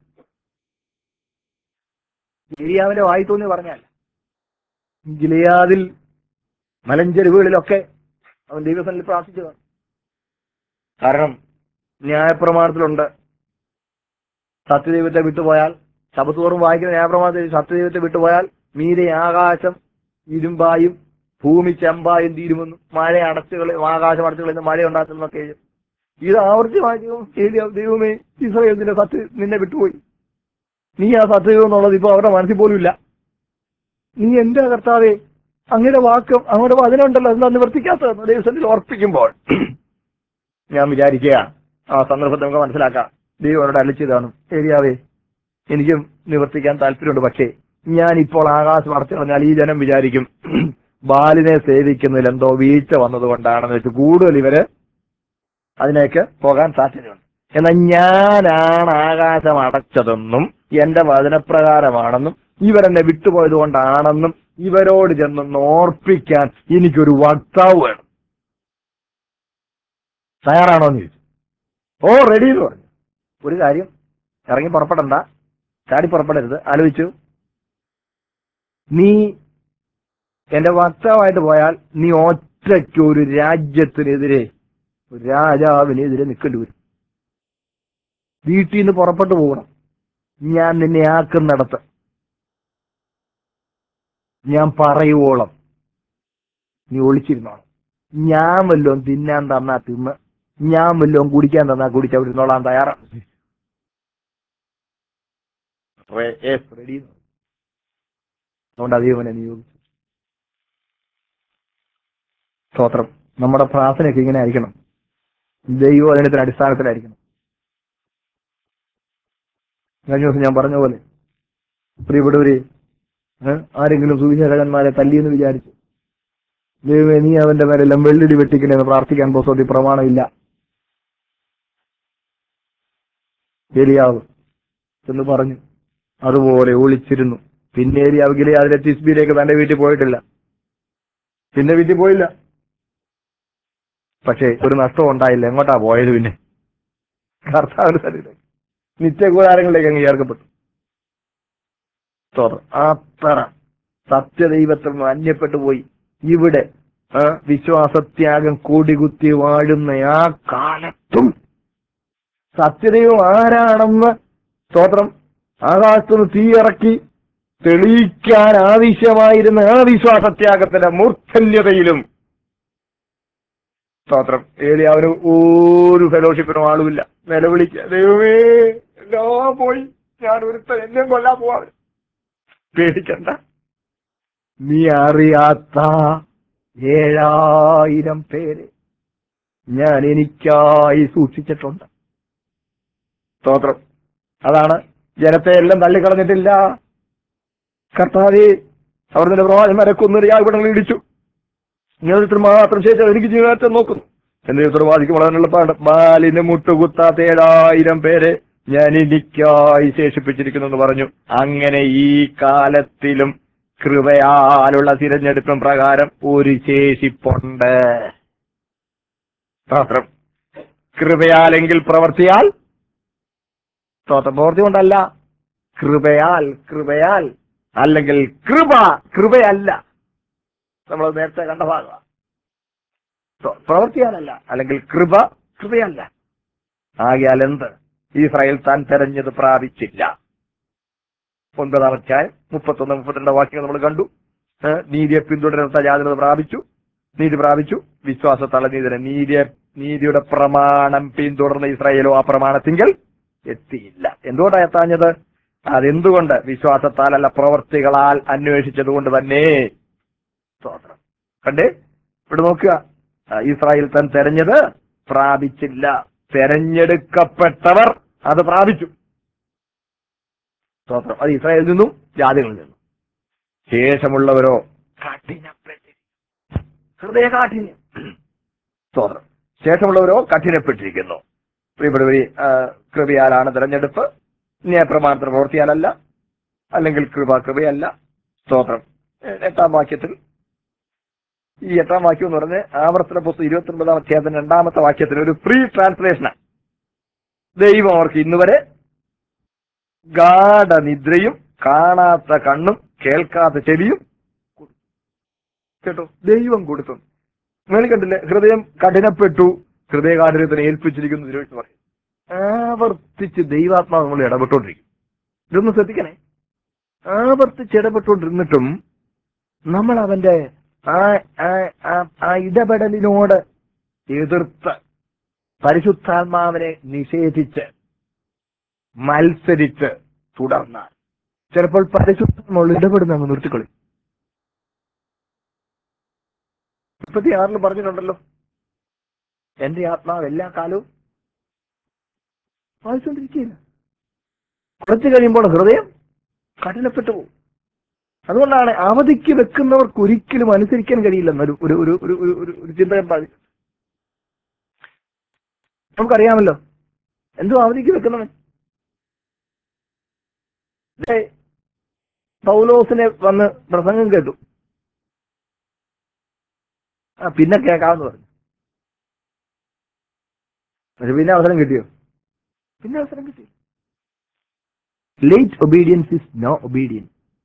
ഗിലിയാവിന്റെ വായി തോന്നി പറഞ്ഞല്ല ഗിലിയാദിൽ മലഞ്ചെരുവുകളിലൊക്കെ അവൻ ദൈവസനിൽ പ്രാർത്ഥിച്ചതാണ് കാരണം ന്യായപ്രമാണത്തിലുണ്ട് സത്യദൈവത്തെ വിട്ടുപോയാൽ ശബത്തോറും വായിക്കുന്ന ന്യായപ്രമാണത്തിൽ സത്യദൈവത്തെ വിട്ടുപോയാൽ മീരെ ആകാശം ഇരുമ്പായും ഭൂമി ചെമ്പായും തീരുമെന്നും മഴ അടച്ചു കളി ആകാശം അടച്ചു കളയുന്ന മഴ ഉണ്ടാക്കുന്നൊക്കെ എഴുതും. ഇത് ആവർത്തി വായിക്കും ഏലിയാ, ദൈവമേ ഇസ്രായേൽ നിന്റെ സത്യ നിന്നെ വിട്ടുപോയി നീ ആ സത്യദൈവം എന്നുള്ളത് ഇപ്പൊ അവരുടെ മനസ്സിൽ പോലും ഇല്ല നീ എന്റെ കർത്താവേ അങ്ങയുടെ വാക്കും അങ്ങയുടെ വചനമുണ്ടല്ലോ എന്താ നിവർത്തിക്കാത്തതെന്ന് ദൈവത്തിൽ ഓർപ്പിക്കുമ്പോൾ ഞാൻ വിചാരിക്കുക ആ സന്ദർഭത്തെ നമുക്ക് മനസ്സിലാക്കാം ദൈവം അവരോട് അലിച്ചതാണ് ഏരിയാവേ എനിക്കും നിവർത്തിക്കാൻ താല്പര്യമുണ്ട് പക്ഷേ ഞാൻ ഇപ്പോൾ ആകാശം അടച്ചു പറഞ്ഞാൽ ഈ ജനം വിചാരിക്കും ബാലിനെ സേവിക്കുന്നതിൽ എന്തോ വീഴ്ച വന്നതുകൊണ്ടാണെന്ന് വെച്ച് കൂടുതൽ ഇവര് അതിലേക്ക് പോകാൻ സാധ്യതയുണ്ട് എന്നാൽ ഞാനാണ് ആകാശം അടച്ചതെന്നും എന്റെ വചനപ്രകാരമാണെന്നും ഇവരെന്നെ വിട്ടുപോയത് കൊണ്ടാണെന്നും ഇവരോട് ചെന്നൊന്ന് ഓർപ്പിക്കാൻ എനിക്കൊരു വക്താവ് വേണം തയ്യാറാണോ എന്ന് ചോദിച്ചു ഓ റെഡി എന്ന് പറഞ്ഞു ഒരു കാര്യം ഇറങ്ങി പുറപ്പെടണ്ട ചാടി പുറപ്പെടരുത് ആലോചിച്ചു നീ എന്റെ വക്താവായിട്ട് പോയാൽ നീ ഒറ്റയ്ക്ക് ഒരു രാജ്യത്തിനെതിരെ ഒരു രാജാവിനെതിരെ നിൽക്കേണ്ടി വരും വീട്ടിൽ നിന്ന് പുറപ്പെട്ടു പോകണം ഞാൻ നിന്നെ ആക്കുന്നിടത്ത് ഞാൻ പറയുവോളം നീ ഒളിച്ചിരുന്നോണം ഞാൻ വല്ലതും തിന്നാൻ തന്നാ തിന്ന് ഞാൻ വല്ലതും കുടിക്കാൻ തന്നാ കുടിച്ച് അവിടെ ഇരുന്നോളാൻ തയ്യാറാണ് റേ- yes, ready എന്ന് പറഞ്ഞു. അതുകൊണ്ട് അതേവനെ നിയോഗിച്ചു സ്തോത്രം നമ്മുടെ പ്രാർത്ഥനയൊക്കെ ഇങ്ങനെ ആയിരിക്കണം ദൈവവചനത്തിന്റെ അടിസ്ഥാനത്തിലായിരിക്കണം കഴിഞ്ഞ ദിവസം ഞാൻ പറഞ്ഞ പോലെ പ്രിയപ്പെട്ടവരെ ഏ, ആരെങ്കിലും സുവിശേഷകന്മാരെ തല്ലിയെന്ന് വിചാരിച്ചു ദൈവമേ നീ അവന്റെ മേലെല്ലാം വെള്ളിടി വെട്ടിക്കണെന്ന് പ്രാർത്ഥിക്കാൻ പുസ്തകത്തിൽ പ്രമാണമില്ല ഏലിയാവ് എന്ന് പറഞ്ഞു അതുപോലെ ഒളിച്ചിരുന്നു പിന്നെ ഏലിയാവ് ഗിലിയാദിലെ തിസ്ബിയിലേക്ക് തന്റെ വീട്ടിൽ പോയിട്ടില്ല പിന്നെ വീട്ടിൽ പോയില്ല പക്ഷേ ഒരു നഷ്ടവും ഉണ്ടായില്ല എങ്ങോട്ടാ പോയത് പിന്നെ കർത്താവിന്റെ സന്നിധിയിലേക്ക് നിത്യകൂടാരങ്ങളിലേക്ക് അങ്ങ് ചേർക്കപ്പെട്ടു സ്തോത്രം അത്ര സത്യദൈവത്തിൽ നിന്ന് അന്യപ്പെട്ടു പോയി ഇവിടെ ആ, വിശ്വാസത്യാഗം കൂടികുത്തി വാഴുന്ന ആ കാലത്തും സത്യദൈവം ആരാണെന്ന് സ്തോത്രം ആകാശത്തുനിന്ന് തീയിറക്കി തെളിയിക്കാൻ ആവശ്യമായിരുന്ന ആ വിശ്വാസത്യാഗത്തിന്റെ മൂർധന്യതയിലും സ്തോത്രം ഏലിയാവിന് ഒരു ഫെലോഷിപ്പിനും ആളുമില്ല നിലവിളിക്കുക ദൈവമേ എല്ലാം പോയി ഞാൻ ഒരുത്തൻ എന്നെ കൊല്ലാൻ പോവാ പേടിക്കണ്ട നീ അറിയാത്ത ഏഴായിരം പേര് ഞാൻ എനിക്കായി സൂക്ഷിച്ചിട്ടുണ്ട് സ്തോത്രം അതാണ് ജനത്തെ എല്ലാം തള്ളിക്കളഞ്ഞിട്ടില്ല കർത്താവേ അവർ നിന്റെ പ്രവാചന്മാരെ കൊന്നൊരു ഇവിടങ്ങളിൽ ഇടിച്ചു ജീവിതത്തിൽ മാത്രം ശേഷം എനിക്ക് ജീവിതത്തെ നോക്കുന്നു എന്റെ ജീവിതത്തിൽ ബാധിക്കും വളരെ എളുപ്പമാണ് ബാലിന് മുട്ടുകുത്താത്ത ഏഴായിരം പേരെ ഞാൻ എനിക്കായി ശേഷിപ്പിച്ചിരിക്കുന്നു എന്ന് പറഞ്ഞു അങ്ങനെ ഈ കാലത്തിലും കൃപയാലുള്ള തിരഞ്ഞെടുപ്പും പ്രകാരം ഒരു ശേഷിപ്പുണ്ട് സ്തോത്രം കൃപയാലെങ്കിൽ പ്രവർത്തിയാൽ സ്തോത്രം പ്രവർത്തി കൊണ്ടല്ല കൃപയാൽ കൃപയാൽ അല്ലെങ്കിൽ കൃപ കൃപയല്ല നമ്മൾ നേരത്തെ കണ്ട ഭാഗമാണ് സ്വ- പ്രവർത്തിയാലല്ല അല്ലെങ്കിൽ കൃപ കൃപയല്ല ആകിയാൽ എന്ത് ഇസ്രായേൽ താൻ തെരഞ്ഞത് പ്രാപിച്ചില്ല ഒൻപതാം അധ്യായം മുപ്പത്തൊന്ന് മുപ്പത്തിരണ്ട് വാക്യങ്ങൾ നമ്മൾ കണ്ടു ഏ, നീതിയെ പിന്തുടരുന്ന ജാതിനത് പ്രാപിച്ചു നീതി പ്രാപിച്ചു വിശ്വാസത്തല നീതിനെ നീതിയെ നീതിയുടെ പ്രമാണം പിന്തുടർന്ന ഇസ്രായേലോ ആ പ്രമാണത്തിങ്കൽ എത്തിയില്ല എന്തുകൊണ്ടാണ് എത്താഞ്ഞത് അതെന്തുകൊണ്ട് വിശ്വാസത്താലല്ല പ്രവർത്തികളാൽ അന്വേഷിച്ചത് കൊണ്ട് തന്നെ സ്തോത്രം കണ്ടേ ഇവിടെ നോക്കുക ആ, ഇസ്രായേൽ താൻ തെരഞ്ഞത് പ്രാപിച്ചില്ല തെരഞ്ഞെടുക്കപ്പെട്ടവർ അത് പ്രാപിച്ചു സ്തോത്രം അത് ഇസ്രായേലിൽ നിന്നും ജാതികളിൽ നിന്നും ശേഷമുള്ളവരോ കഠിനപ്പെട്ടി ഹൃദയ കാഠിന്യം സ്തോത്രം ശേഷമുള്ളവരോ കഠിനപ്പെട്ടിരിക്കുന്നു പ്രിയപ്പെട്ടവരെ ആ, കൃപയാലാണ് തെരഞ്ഞെടുപ്പ് ന്യായപ്രമാണത്തിന് പ്രവർത്തിയാലല്ല അല്ലെങ്കിൽ കൃപ കൃപയല്ല സ്തോത്രം എ- എട്ടാം വാക്യത്തിൽ ഈ എട്ടാം വാക്യം എന്ന് പറഞ്ഞ് ആവർത്തന പുസ്തകം ഇരുപത്തി ഒൻപതാം അധ്യായത്തിന്റെ രണ്ടാമത്തെ വാക്യത്തിന് ഒരു ഫ്രീ ട്രാൻസ്ലേഷനാണ് ദൈവം അവർക്ക് ഇന്നുവരെ ഗാഠനിദ്രയും കാണാത്ത കണ്ണും കേൾക്കാത്ത ചെവിയും കൊടുത്തു. കേട്ടോ ദൈവം കൊടുത്തു നിങ്ങൾ കണ്ടില്ലേ ഹൃദയം കഠിനപ്പെട്ടു ഹൃദയകാഠിന്യത്തിന് ഏൽപ്പിച്ചിരിക്കുന്നു തിരുവഴുത്ത് പറയും ആവർത്തിച്ച് ദൈവാത്മാവ് നമ്മൾ ഇടപെട്ടോണ്ടിരിക്കും ഇതൊന്ന് ശ്രദ്ധിക്കണേ ആവർത്തിച്ച് ഇടപെട്ടോണ്ടിരുന്നിട്ടും നമ്മൾ അവന്റെ ആ ആ- ആ- ആ ഇടപെടലിനോട് എതിർത്ത് പരിശുദ്ധാത്മാവിനെ നിഷേധിച്ച് മത്സരിച്ച് തുടർന്നാൽ ചിലപ്പോൾ പരിശുദ്ധാത്മാവ് ഇടപെടുന്ന അങ്ങ് നിർത്തിക്കളി മുപ്പത്തി ആറിൽ പറഞ്ഞിട്ടുണ്ടല്ലോ എന്റെ ആത്മാവ് എല്ലാ കാലവും വായിച്ചുകൊണ്ടിരിക്കുകയില്ല കുറച്ചു കഴിയുമ്പോൾ ഹൃദയം കഠിനപ്പെട്ടു പോകും അതുകൊണ്ടാണ് അവധിക്ക് വെക്കുന്നവർക്ക് ഒരിക്കലും അനുസരിക്കാൻ കഴിയില്ലെന്നൊരു ഒരു ഒരു ഒരു ഒരു ഒരു ഒരു ചിന്ത ഞാൻ പറഞ്ഞു നമുക്കറിയാമല്ലോ എന്തോ അവധിക്ക് വെക്കുന്നവൻ ദേ, പൗലോസിനെ വന്ന് പ്രസംഗം കേട്ടു ആ പിന്നെ കേൾക്കാമെന്ന് പറഞ്ഞു പക്ഷെ പിന്നെ അവസരം കിട്ടിയോ പിന്നെ അവസരം കിട്ടി late obedience is no obedience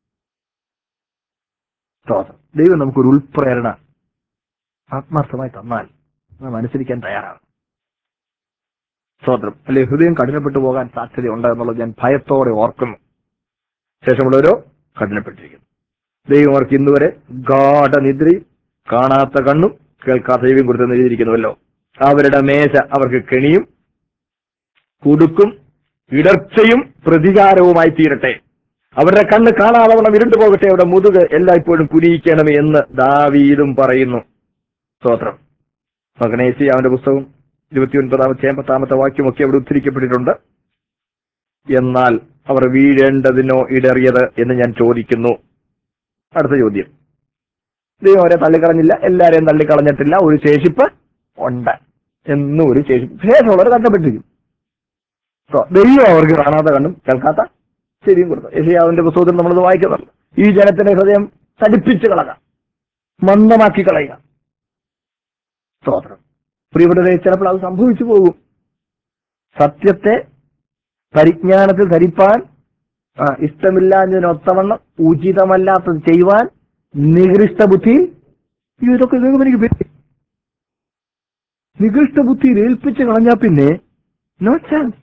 സ്തോത്രം ദൈവം നമുക്കൊരു ഉൾപ്രേരണ ആത്മാർത്ഥമായി തന്നാൽ നാം അനുസരിക്കാൻ തയ്യാറാണ് സ്തോത്രം അല്ലെ ഹൃദയം കഠിനപ്പെട്ടു പോകാൻ സാധ്യതയുണ്ട് എന്നുള്ളത് ഞാൻ ഭയത്തോടെ ഓർക്കുന്നു ശേഷമുള്ളവരോ കഠിനപ്പെട്ടിരിക്കുന്നു ദൈവം അവർക്ക് ഇന്നുവരെ ഗാഠനിദ്രയും കാണാത്ത കണ്ണും കേൾക്കാത്ത ചെവിയും കൊടുത്തെന്ന് എഴുതിയിരിക്കുന്നുവല്ലോ അവരുടെ മേശ അവർക്ക് കെണിയും കുടുക്കും ഇടർച്ചയും പ്രതികാരവുമായി തീരട്ടെ അവരുടെ കണ്ണ് കാണാതവണ്ണം ഇരുണ്ടു പോകട്ടെ അവരുടെ മുതുക് എല്ലായ്പ്പോഴും കുനിയിക്കണമേ എന്ന് ദാവീദും പറയുന്നു സ്തോത്രം മകനേസി അവന്റെ പുസ്തകം ഇരുപത്തി ഒൻപതാമത്തെ അമ്പത്താമത്തെ വാക്യമൊക്കെ അവിടെ ഉദ്ധരിക്കപ്പെട്ടിട്ടുണ്ട് എന്നാൽ അവർ വീഴേണ്ടതിനോ ഇടറിയത് എന്ന് ഞാൻ ചോദിക്കുന്നു അടുത്ത ചോദ്യം ദൈവം അവരെ തള്ളിക്കളഞ്ഞില്ല എല്ലാരെയും തള്ളിക്കളഞ്ഞിട്ടില്ല ഒരു ശേഷിപ്പ് ഉണ്ട് എന്നും ഒരു ശേഷിപ്പ് ശേഷമുള്ളവർ കണ്ടപ്പെട്ടിരിക്കും സോ, ദൈവം അവർക്ക് കാണാത്ത കണ്ടും കേൾക്കാത്ത ശരിയും കൊടുത്തു യശയാവിന്റെ പുസ്തകത്തിൽ നമ്മളത് വായിക്കുന്നുണ്ട് ഈ ജനത്തിന്റെ ഹൃദയം തടിപ്പിച്ച് കളക മന്ദമാക്കി കളയുക സ്തോത്രം പ്രിയപ്പെട്ടവരെ ചിലപ്പോൾ അത് സംഭവിച്ചു പോകും സത്യത്തെ പരിജ്ഞാനത്തിൽ ധരിപ്പാൻ ആ, ഇഷ്ടമില്ലാഞ്ഞതിനൊത്തവണ്ണം ഉചിതമല്ലാത്തത് ചെയ്യുവാൻ നികൃഷ്ട ബുദ്ധിയിൽ ഈ ഇതൊക്കെ ഇതൊക്കെ എനിക്ക് പറ്റി നികൃഷ്ട ബുദ്ധിയിൽ ഏൽപ്പിച്ച് കളഞ്ഞാൽ പിന്നെ നോ ചാൻസ്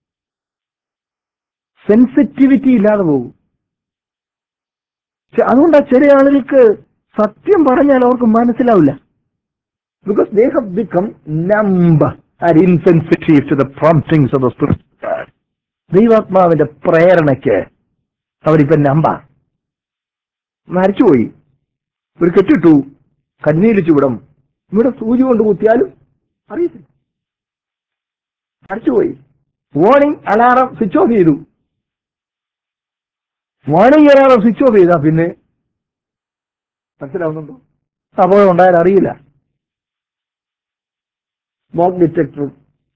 സെൻസിറ്റിവിറ്റി ഇല്ലാതെ പോകും ചെ- അതുകൊണ്ടാ ചില ആളുകൾക്ക് സത്യം പറഞ്ഞാൽ അവർക്ക് മനസ്സിലാവില്ല because they have become numb and insensitive to the promptings of the spirit ദൈവാത്മാവിന്റെ പ്രേരണയ്ക്ക് അവരിപ്പോ നമ്പ മരിച്ചുപോയി ഒരു കെട്ടിട്ടു കന്നീലിച്ചു വിടും ഇവിടെ സൂചി കൊണ്ട് കുത്തിയാലും അറിയത്തില്ല മരിച്ചുപോയി വാർണിംഗ് അലാറം സ്വിച്ച് ഓഫ് ചെയ്തു വാർണിംഗ് അലാറം സ്വിച്ച് ഓഫ് ചെയ്താ പിന്നെ മനസ്സിലാവുന്നുണ്ടോ അപകടം ഉണ്ടായാൽ അറിയില്ല സ്മോക്ക് ഡിറ്റക്ടറും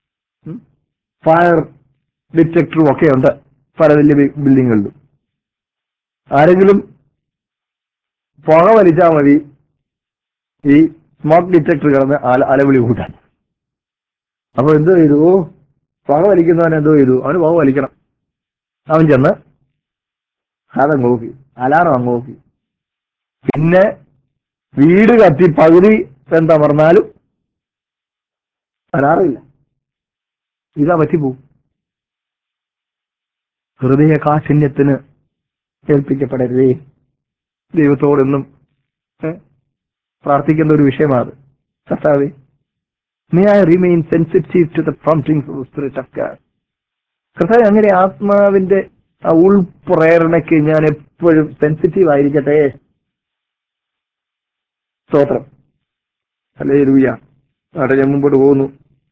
ഫയർ ഡിറ്റക്ടറും ഒക്കെ ഉണ്ട് പല വലിയ ബി- ബിൽഡിങ്ങുകളിലും ആരെങ്കിലും പുക വലിച്ചാൽ മതി ഈ സ്മോക്ക് ഡിറ്റക്ടർ കിടന്ന് അല അലവിളി കൂട്ടാൻ അപ്പൊ എന്തോ ചെയ്തു പുക വലിക്കുന്നവൻ എന്തോ ചെയ്തു അവന് പുക വലിക്കണം അവൻ ചെന്ന് അതങ്ങ് നോക്കി അലാറം അങ്ങ് നോക്കി പിന്നെ വീട് കത്തി പകുതി എന്താ പറഞ്ഞാലും അലാറില്ല ഇതാ പറ്റിപ്പോവും ഹൃദയ കാഠിന്യത്തിന് ഏൽപ്പിക്കപ്പെടരുതേ ദൈവത്തോടെന്നും ഏ, പ്രാർത്ഥിക്കുന്ന ഒരു വിഷയമാണ് കർത്താവേ may I remain sensitive to the promptings of spirit of God കർത്താവ് അങ്ങനെ ആത്മാവിന്റെ ആ ഉൾപ്രേരണയ്ക്ക് ഞാൻ എപ്പോഴും സെൻസിറ്റീവ് ആയിരിക്കട്ടെ സ്തോത്രം അല്ലേ രൂയ അവിടെ ഞാൻ മുമ്പോട്ട് പോകുന്നു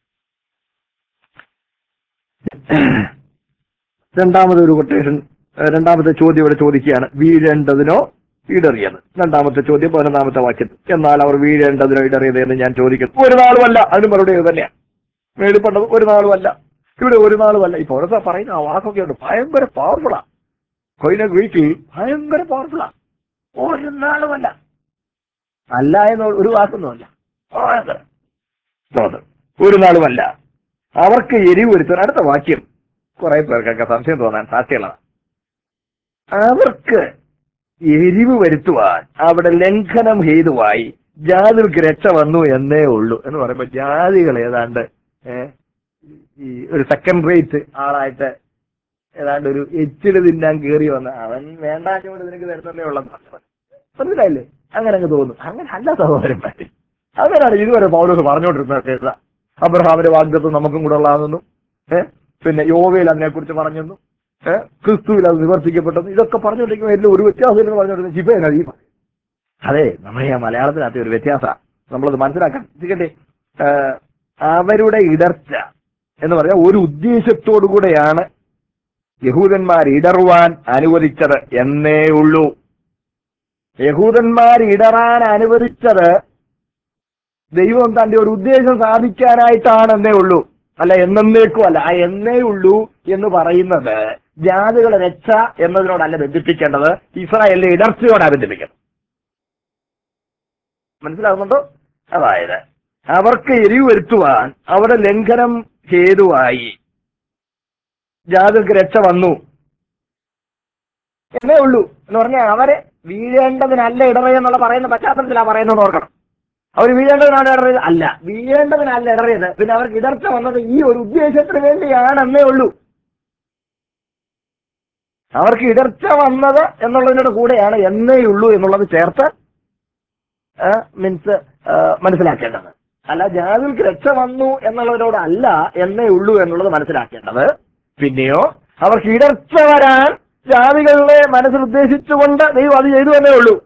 രണ്ടാമത്തെ ഒരു കൊട്ടേഷൻ രണ്ടാമത്തെ ചോദ്യം ഇവിടെ ചോദിക്കുകയാണ് വീഴേണ്ടതിനോ ഇടറിയത് രണ്ടാമത്തെ ചോദ്യം പതിനൊന്നാമത്തെ വാക്യത്തിൽ എന്നാൽ അവർ വീഴേണ്ടതിനോ ഇടറിയത് എന്ന് ഞാൻ ചോദിക്കുന്നു ഒരു നാളുമല്ല അതിന് മറുപടി ഇത് തന്നെയാണ് മേളിപ്പെട്ടത് ഒരു നാളുമല്ല ഇവിടെ ഒരു നാളുമല്ല ഈ പുറത്തെ പറയുന്ന ആ വാക്കൊക്കെ ഉണ്ട് ഭയങ്കര പവർഫുള്ളാ കൊയിന ഗ്രീക്കിൽ ഭയങ്കര പവർഫുള്ളാ ഒരു നാളുമല്ല അല്ല എന്ന ഒരു വാക്കൊന്നുമല്ല ഭയങ്കര സ്തോത്രം. ഒരു നാളുമല്ല അവർക്ക് എരിവ് വരുത്താൻ അടുത്ത വാക്യം കുറെ പേർക്കൊക്കെ സംശയം തോന്നാൻ സാധ്യതയുള്ളതാണ് അവർക്ക് എരിവ് വരുത്തുവാൻ അവിടെ ലംഘനം ഹേതുവായി ജാതികൾക്ക് രക്ഷ വന്നു എന്നേ ഉള്ളൂ എന്ന് പറയുമ്പോ ജാതികൾ ഏതാണ്ട് ഏ, ഈ ഒരു സെക്കൻഡ് റേറ്റ് ആളായിട്ട് ഏതാണ്ട് ഒരു എച്ചില് തിന്നാൻ കയറി വന്ന അവൻ വേണ്ടാഞ്ഞോട് നിനക്ക് തരുന്നല്ലേ ഉള്ളത് മനസ്സിലായില്ലേ അങ്ങനെ അങ്ങ് തോന്നും അങ്ങനെ അല്ല സഹോദരന്മാര് അങ്ങനെയാണ് ഇതുവരെ പൗലോസ് പറഞ്ഞുകൊണ്ടിരുന്നത് കേട്ട അബ്രഹാമിന്റെ വാഗ്ദത്വം നമുക്കും കൂടെ ഉള്ളതാണെന്നും ഏഹ് പിന്നെ യോവയിൽ അതിനെ കുറിച്ച് പറഞ്ഞെന്നും ഏഹ് ക്രിസ്തുവിൽ അത് നിവർത്തിക്കപ്പെട്ടെന്നും ഇതൊക്കെ പറഞ്ഞുകൊണ്ടിരിക്കുമ്പോൾ എല്ലാം ഒരു വ്യത്യാസം പറഞ്ഞുകൊണ്ടിരുന്നത് ഇപ്പൊ എന്നാ ഈ പറയുന്നത്? അതെ നമ്മുടെ ഈ മലയാളത്തിനകത്ത് ഒരു വ്യത്യാസമാണ് നമ്മളത് മനസ്സിലാക്കാൻ ഇരിക്കട്ടെ ഏഹ് അവരുടെ ഇടർച്ച എന്ന് പറഞ്ഞാൽ ഒരു ഉദ്ദേശത്തോടു കൂടെയാണ് യഹൂദന്മാർ ഇടറുവാൻ അനുവദിച്ചത് എന്നേ ഉള്ളൂ യഹൂദന്മാർ ഇടറാൻ അനുവദിച്ചത് ദൈവം തന്റെ ഒരു ഉദ്ദേശം സാധിക്കാനായിട്ടാണെന്നേ ഉള്ളൂ അല്ല എന്നേക്കും അല്ല ആ എന്നേ ഉള്ളൂ എന്ന് പറയുന്നത് ജാതികളുടെ രക്ഷ എന്നതിനോടല്ല ബന്ധിപ്പിക്കേണ്ടത് ഇസ്രായേലിന്റെ ഇടർച്ചയോടാണ് ബന്ധിപ്പിക്കേണ്ടത് മനസ്സിലാകുന്നുണ്ടോ അതായത് അവർക്ക് എരിവ് വരുത്തുവാൻ അവരുടെ ലംഘനം ഹേതുവായി ജാതിക്ക് രക്ഷ വന്നു എന്നേ ഉള്ളൂ എന്ന് പറഞ്ഞാൽ അവരെ വീഴേണ്ടതിനല്ല ഇടറിയ എന്നുള്ള പറയുന്ന പശ്ചാത്തലത്തിലാണ് പറയുന്നത് ഓർക്കണം അവർ വീഴേണ്ടതിനാണ് ഇടറിയത് അല്ല വീഴേണ്ടതിനല്ല ഇടറിയത് പിന്നെ അവർക്ക് ഇടർച്ച വന്നത് ഈ ഒരു ഉദ്ദേശത്തിന് വേണ്ടിയാണെന്നേ ഉള്ളൂ അവർക്ക് ഇടർച്ച വന്നത് എന്നുള്ളതിനോട് കൂടെയാണ് എന്നേ ഉള്ളൂ എന്നുള്ളത് ചേർത്ത് മീൻസ് മനസ്സിലാക്കേണ്ടത് അല്ല ജാതിക്ക് രക്ഷ വന്നു എന്നുള്ളതിനോട് അല്ല എന്നേ ഉള്ളൂ എന്നുള്ളത് മനസ്സിലാക്കേണ്ടത് പിന്നെയോ അവർക്ക് ഇടർച്ച വരാൻ ജാതികളെ മനസ്സിൽ ഉദ്ദേശിച്ചുകൊണ്ട് ദൈവം അത് ചെയ്തു എന്നേ ഉള്ളൂ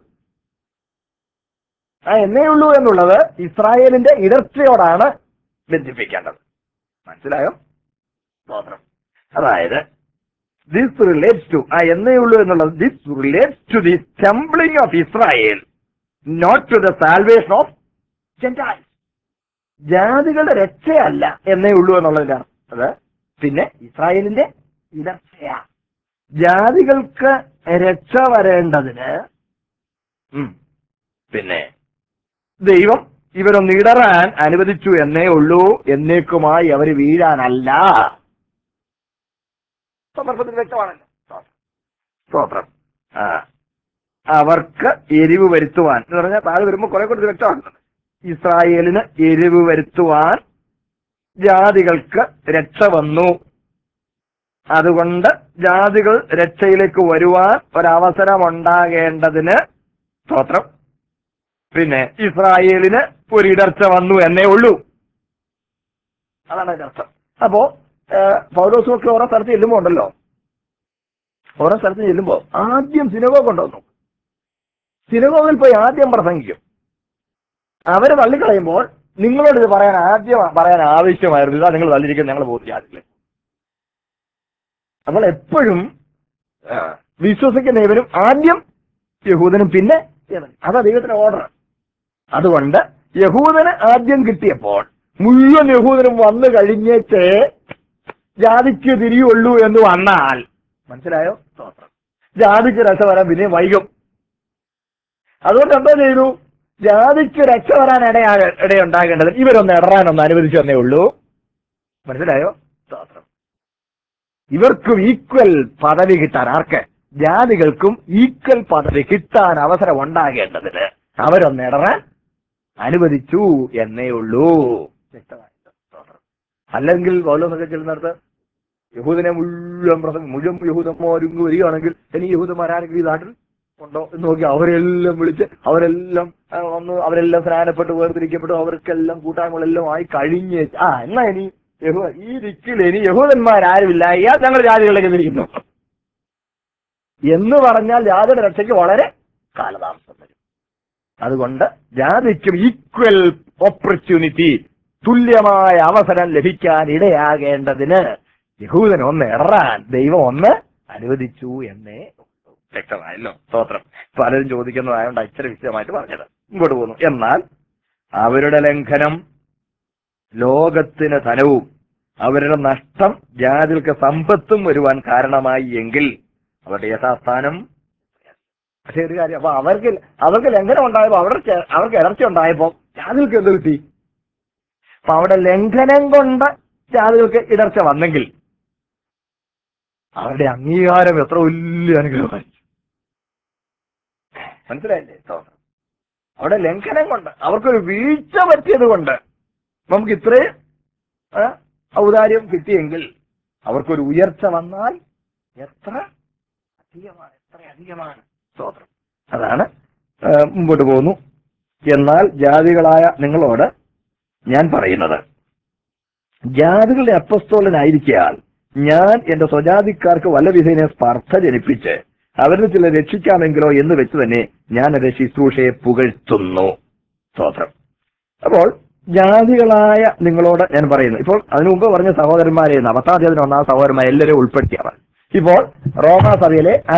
ആ എന്നേ ഉള്ളൂ എന്നുള്ളത് ഇസ്രായേലിന്റെ ഇടർച്ചയോടാണ് ബന്ധിപ്പിക്കേണ്ടത് മനസ്സിലായോ സ്തോത്രം അതായത് ദിസ് റിലേറ്റ്സ് ടു ആ എന്നേ ഉള്ളൂ എന്നുള്ളത് this relates to the trampling of Israel not to the salvation of gentiles ജാതികളുടെ രക്ഷയല്ല എന്നേ ഉള്ളൂ എന്നുള്ളതിലാണ് അത് പിന്നെ ഇസ്രായേലിന്റെ ഇടർച്ചയാ ജാതികൾക്ക് രക്ഷ വരേണ്ടതിന് ഉം, പിന്നെ ദൈവം ഇവരൊന്ന് ഇടറാൻ അനുവദിച്ചു എന്നേ ഉള്ളൂ എന്നേക്കുമായി അവർ വീഴാനല്ല സന്ദർഭത്തിൽ വ്യക്തമാണല്ലോ സ്തോത്രം ആ അവർക്ക് എരിവ് വരുത്തുവാൻ എന്ന് പറഞ്ഞാൽ താഴെ വരുമ്പോൾ കുറെ കൂടി ഇത് വ്യക്തമാകുന്നുണ്ട് ഇസ്രായേലിന് എരിവ് വരുത്തുവാൻ ജാതികൾക്ക് രക്ഷ വന്നു അതുകൊണ്ട് ജാതികൾ രക്ഷയിലേക്ക് വരുവാൻ ഒരവസരം ഉണ്ടാകേണ്ടതിന് സ്തോത്രം പിന്നെ ഇസ്രായേലിന് ഒരു ഇടർച്ച വന്നു എന്നേ ഉള്ളൂ അതാണ് അതിന്റെ അർത്ഥം അപ്പോ പൗലോസുമൊക്കെ ഓരോ സ്ഥലത്ത് ചെല്ലുമ്പോ ഉണ്ടല്ലോ ഓരോ സ്ഥലത്ത് ചെല്ലുമ്പോ ആദ്യം സിനഗോഗ് കൊണ്ടുവന്നു സിനഗോഗിൽ പോയി ആദ്യം പ്രസംഗിക്കും അവര് തള്ളിക്കളയുമ്പോൾ നിങ്ങളോട് ഇത് പറയാൻ ആദ്യം പറയാൻ ആവശ്യമായിരുന്നു ഇതാ നിങ്ങൾ തള്ളിയിരിക്കുന്നത് ഞങ്ങൾ ബോധ്യാതില്ലേ അപ്പോൾ എപ്പോഴും ആ, വിശ്വസിക്കുന്ന ഇവരും ആദ്യം യഹൂദനും പിന്നെ യവനും. അതാ ദൈവത്തിന്റെ ഓർഡർ അതുകൊണ്ട് യഹൂദന് ആദ്യം കിട്ടിയപ്പോൾ മുഴുവൻ യഹൂദനും വന്നു കഴിഞ്ഞേച്ച് ജാതിക്ക് തിരിയുള്ളൂ എന്ന് വന്നാൽ മനസ്സിലായോ സ്തോത്രം ജാതിക്ക് രക്ഷ വരാൻ പിന്നെ വൈകും അതുകൊണ്ട് എന്താ ചെയ്തു ജാതിക്ക് രക്ഷ വരാൻ ഇടയാ ഇടയുണ്ടാകേണ്ടത് ഇവരൊന്ന് ഇടറാനൊന്ന് അനുവദിച്ചു തന്നേ ഉള്ളൂ മനസ്സിലായോ സ്തോത്രം ഇവർക്കും ഈക്വൽ പദവി കിട്ടാൻ ആർക്ക് ജാതികൾക്കും ഈക്വൽ പദവി കിട്ടാൻ അവസരം ഉണ്ടാകേണ്ടതിന് അവരൊന്ന് ഇടറാൻ അനുവദിച്ചു എന്നേ ഉള്ളൂ വ്യക്തമായിട്ട് സ്തോത്രം. അല്ലെങ്കിൽ പൗലോസൊക്കെ ചെല്ലുന്നിടത്ത് യഹൂദനെ മുഴുവൻ പ്രസംഗം മുഴുവൻ യഹൂദന്മാരും വരികയാണെങ്കിൽ ഇനി യഹൂദന്മാരാരെങ്കിലും ഈ നാട്ടിൽ ഉണ്ടോ എന്ന് നോക്കി അവരെല്ലാം വിളിച്ച് അവരെല്ലാം ആ, വന്ന് അവരെല്ലാം സ്നാനപ്പെട്ട് വേർതിരിക്കപ്പെട്ടു അവർക്കെല്ലാം കൂട്ടായ്മകളെല്ലാം ആയി കഴിഞ്ഞ് ആ എന്നാ ഇനി യഹൂ ഈ ദിക്കിൽ ഇനി യഹൂദന്മാരാരുമില്ല ഇയാൾ ഞങ്ങൾ ജാതികളിലേക്ക് തിരിക്കുന്നു എന്ന് പറഞ്ഞാൽ ജാതിയുടെ രക്ഷയ്ക്ക് വളരെ കാലതാമസം വരും അതുകൊണ്ട് ജാതിക്കും ഈക്വൽ ഓപ്പർച്യൂണിറ്റി തുല്യമായ അവസരം ലഭിക്കാൻ ഇടയാകേണ്ടതിന് യഹൂദൻ ഒന്ന് ഇടറാൻ ദൈവം ഒന്ന് അനുവദിച്ചു എന്നേ ഉള്ളൂ. വ്യക്തമായല്ലോ സ്തോത്രം പലരും ചോദിക്കുന്നതായോണ്ട് അച്ഛര വിശദമായിട്ട് പറഞ്ഞത് ഇങ്ങോട്ട് പോകുന്നു എന്നാൽ അവരുടെ ലംഘനം ലോകത്തിന് ധനവും അവരുടെ നഷ്ടം ജാതികൾക്ക് സമ്പത്തും വരുവാൻ കാരണമായി എങ്കിൽ അവരുടെ യഥാസ്ഥാനം പക്ഷേ ഒരു കാര്യം അപ്പൊ അവർക്ക് അവർക്ക് ലംഘനം ഉണ്ടായപ്പോ അവർക്ക് അവർക്ക് ഇടർച്ച ഉണ്ടായപ്പോ ജാതികൾക്ക് എന്ത് കിട്ടി അപ്പൊ അവിടെ ലംഘനം കൊണ്ട് ജാതികൾക്ക് ഇടർച്ച വന്നെങ്കിൽ അവരുടെ അംഗീകാരം എത്ര വലിയ അനുഗ്രഹമായി മനസ്സിലായില്ലേ സ്തോത്രം. അവിടെ ലംഘനം കൊണ്ട് അവർക്കൊരു വീഴ്ച പറ്റിയത് കൊണ്ട് നമുക്ക് ഇത്രയും ആ, ഔദാര്യം കിട്ടിയെങ്കിൽ അവർക്കൊരു ഉയർച്ച വന്നാൽ എത്ര അധികമാണ് എത്ര അധികമാണ് സ്തോത്രം അതാണ് ആ, മുമ്പോട്ട് പോകുന്നു എന്നാൽ ജാതികളായ നിങ്ങളോട് ഞാൻ പറയുന്നത് ജാതികളുടെ അപ്പസ്തോലനായിരിക്കാൽ ഞാൻ എന്റെ സ്വജാതിക്കാർക്ക് വല്ല വിധേനെ സ്പർദ്ധ ജനിപ്പിച്ച് അവരിൽ ചില രക്ഷിക്കാമെങ്കിലോ എന്ന് വെച്ച് തന്നെ ഞാൻ എന്റെ ശുശ്രൂഷയെ പുകഴ്ത്തുന്നു സ്തോത്രം അപ്പോൾ ജാതികളായ നിങ്ങളോട് ഞാൻ പറയുന്നു ഇപ്പോൾ അതിനു മുമ്പ് പറഞ്ഞ സഹോദരന്മാരെ നവത്താധ്യാപന ഒന്നാം സഹോദരന്മാരെ എല്ലാവരെയും ഉൾപ്പെടുത്തിയാണ് ഇപ്പോൾ റോമാ സഭയിലെ ആ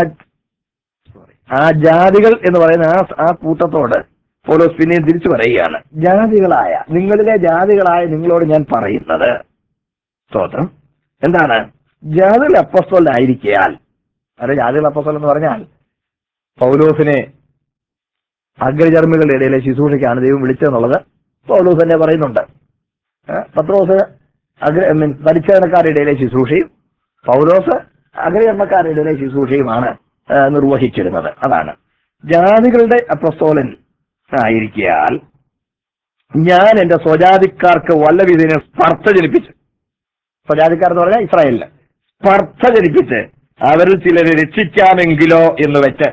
ആ ജാതികൾ എന്ന് പറയുന്ന ആ ആ കൂട്ടത്തോട് പോലോസ് പിന്നെയും തിരിച്ചു പറയുകയാണ് ജാതികളായ നിങ്ങളിലെ ജാതികളായ നിങ്ങളോട് ഞാൻ പറയുന്നത് സ്തോത്രം എന്താണ് ജാതികൾ അപ്പസ്തോലായിരിക്കയാൽ അത് ജാതികൾ അപ്പസ്തോൽ എന്ന് പറഞ്ഞാൽ പൗലോസിനെ അഗ്രചർമ്മികളുടെ ഇടയിലെ ശുശ്രൂഷയ്ക്കാണ് ദൈവം വിളിച്ചതെന്നുള്ളത് പൗലോസ് തന്നെ പറയുന്നുണ്ട് ഏ, പത്രോസ് അഗ്ര മീൻസ് പരിച്ഛേദനക്കാരുടെ ഇടയിലെ ശുശ്രൂഷയും പൗലോസ് അഗ്രചർമ്മക്കാരുടെ ഇടയിലെ ശുശ്രൂഷയുമാണ് ഏ, നിർവഹിച്ചിരുന്നത് അതാണ് ജാതികളുടെ അപ്രസ്തോലൻ ആയിരിക്കാൽ ഞാൻ എന്റെ സ്വജാതിക്കാർക്ക് വല്ല വിധേന സ്പർദ്ധ ജനിപ്പിച്ചു സ്വജാതിക്കാർ എന്ന് പറഞ്ഞാൽ ഇസ്രായേലിന് സ്പർദ്ധ ജനിപ്പിച്ച് അവരിൽ ചിലരെ രക്ഷിക്കാമെങ്കിലോ എന്ന് വെച്ച്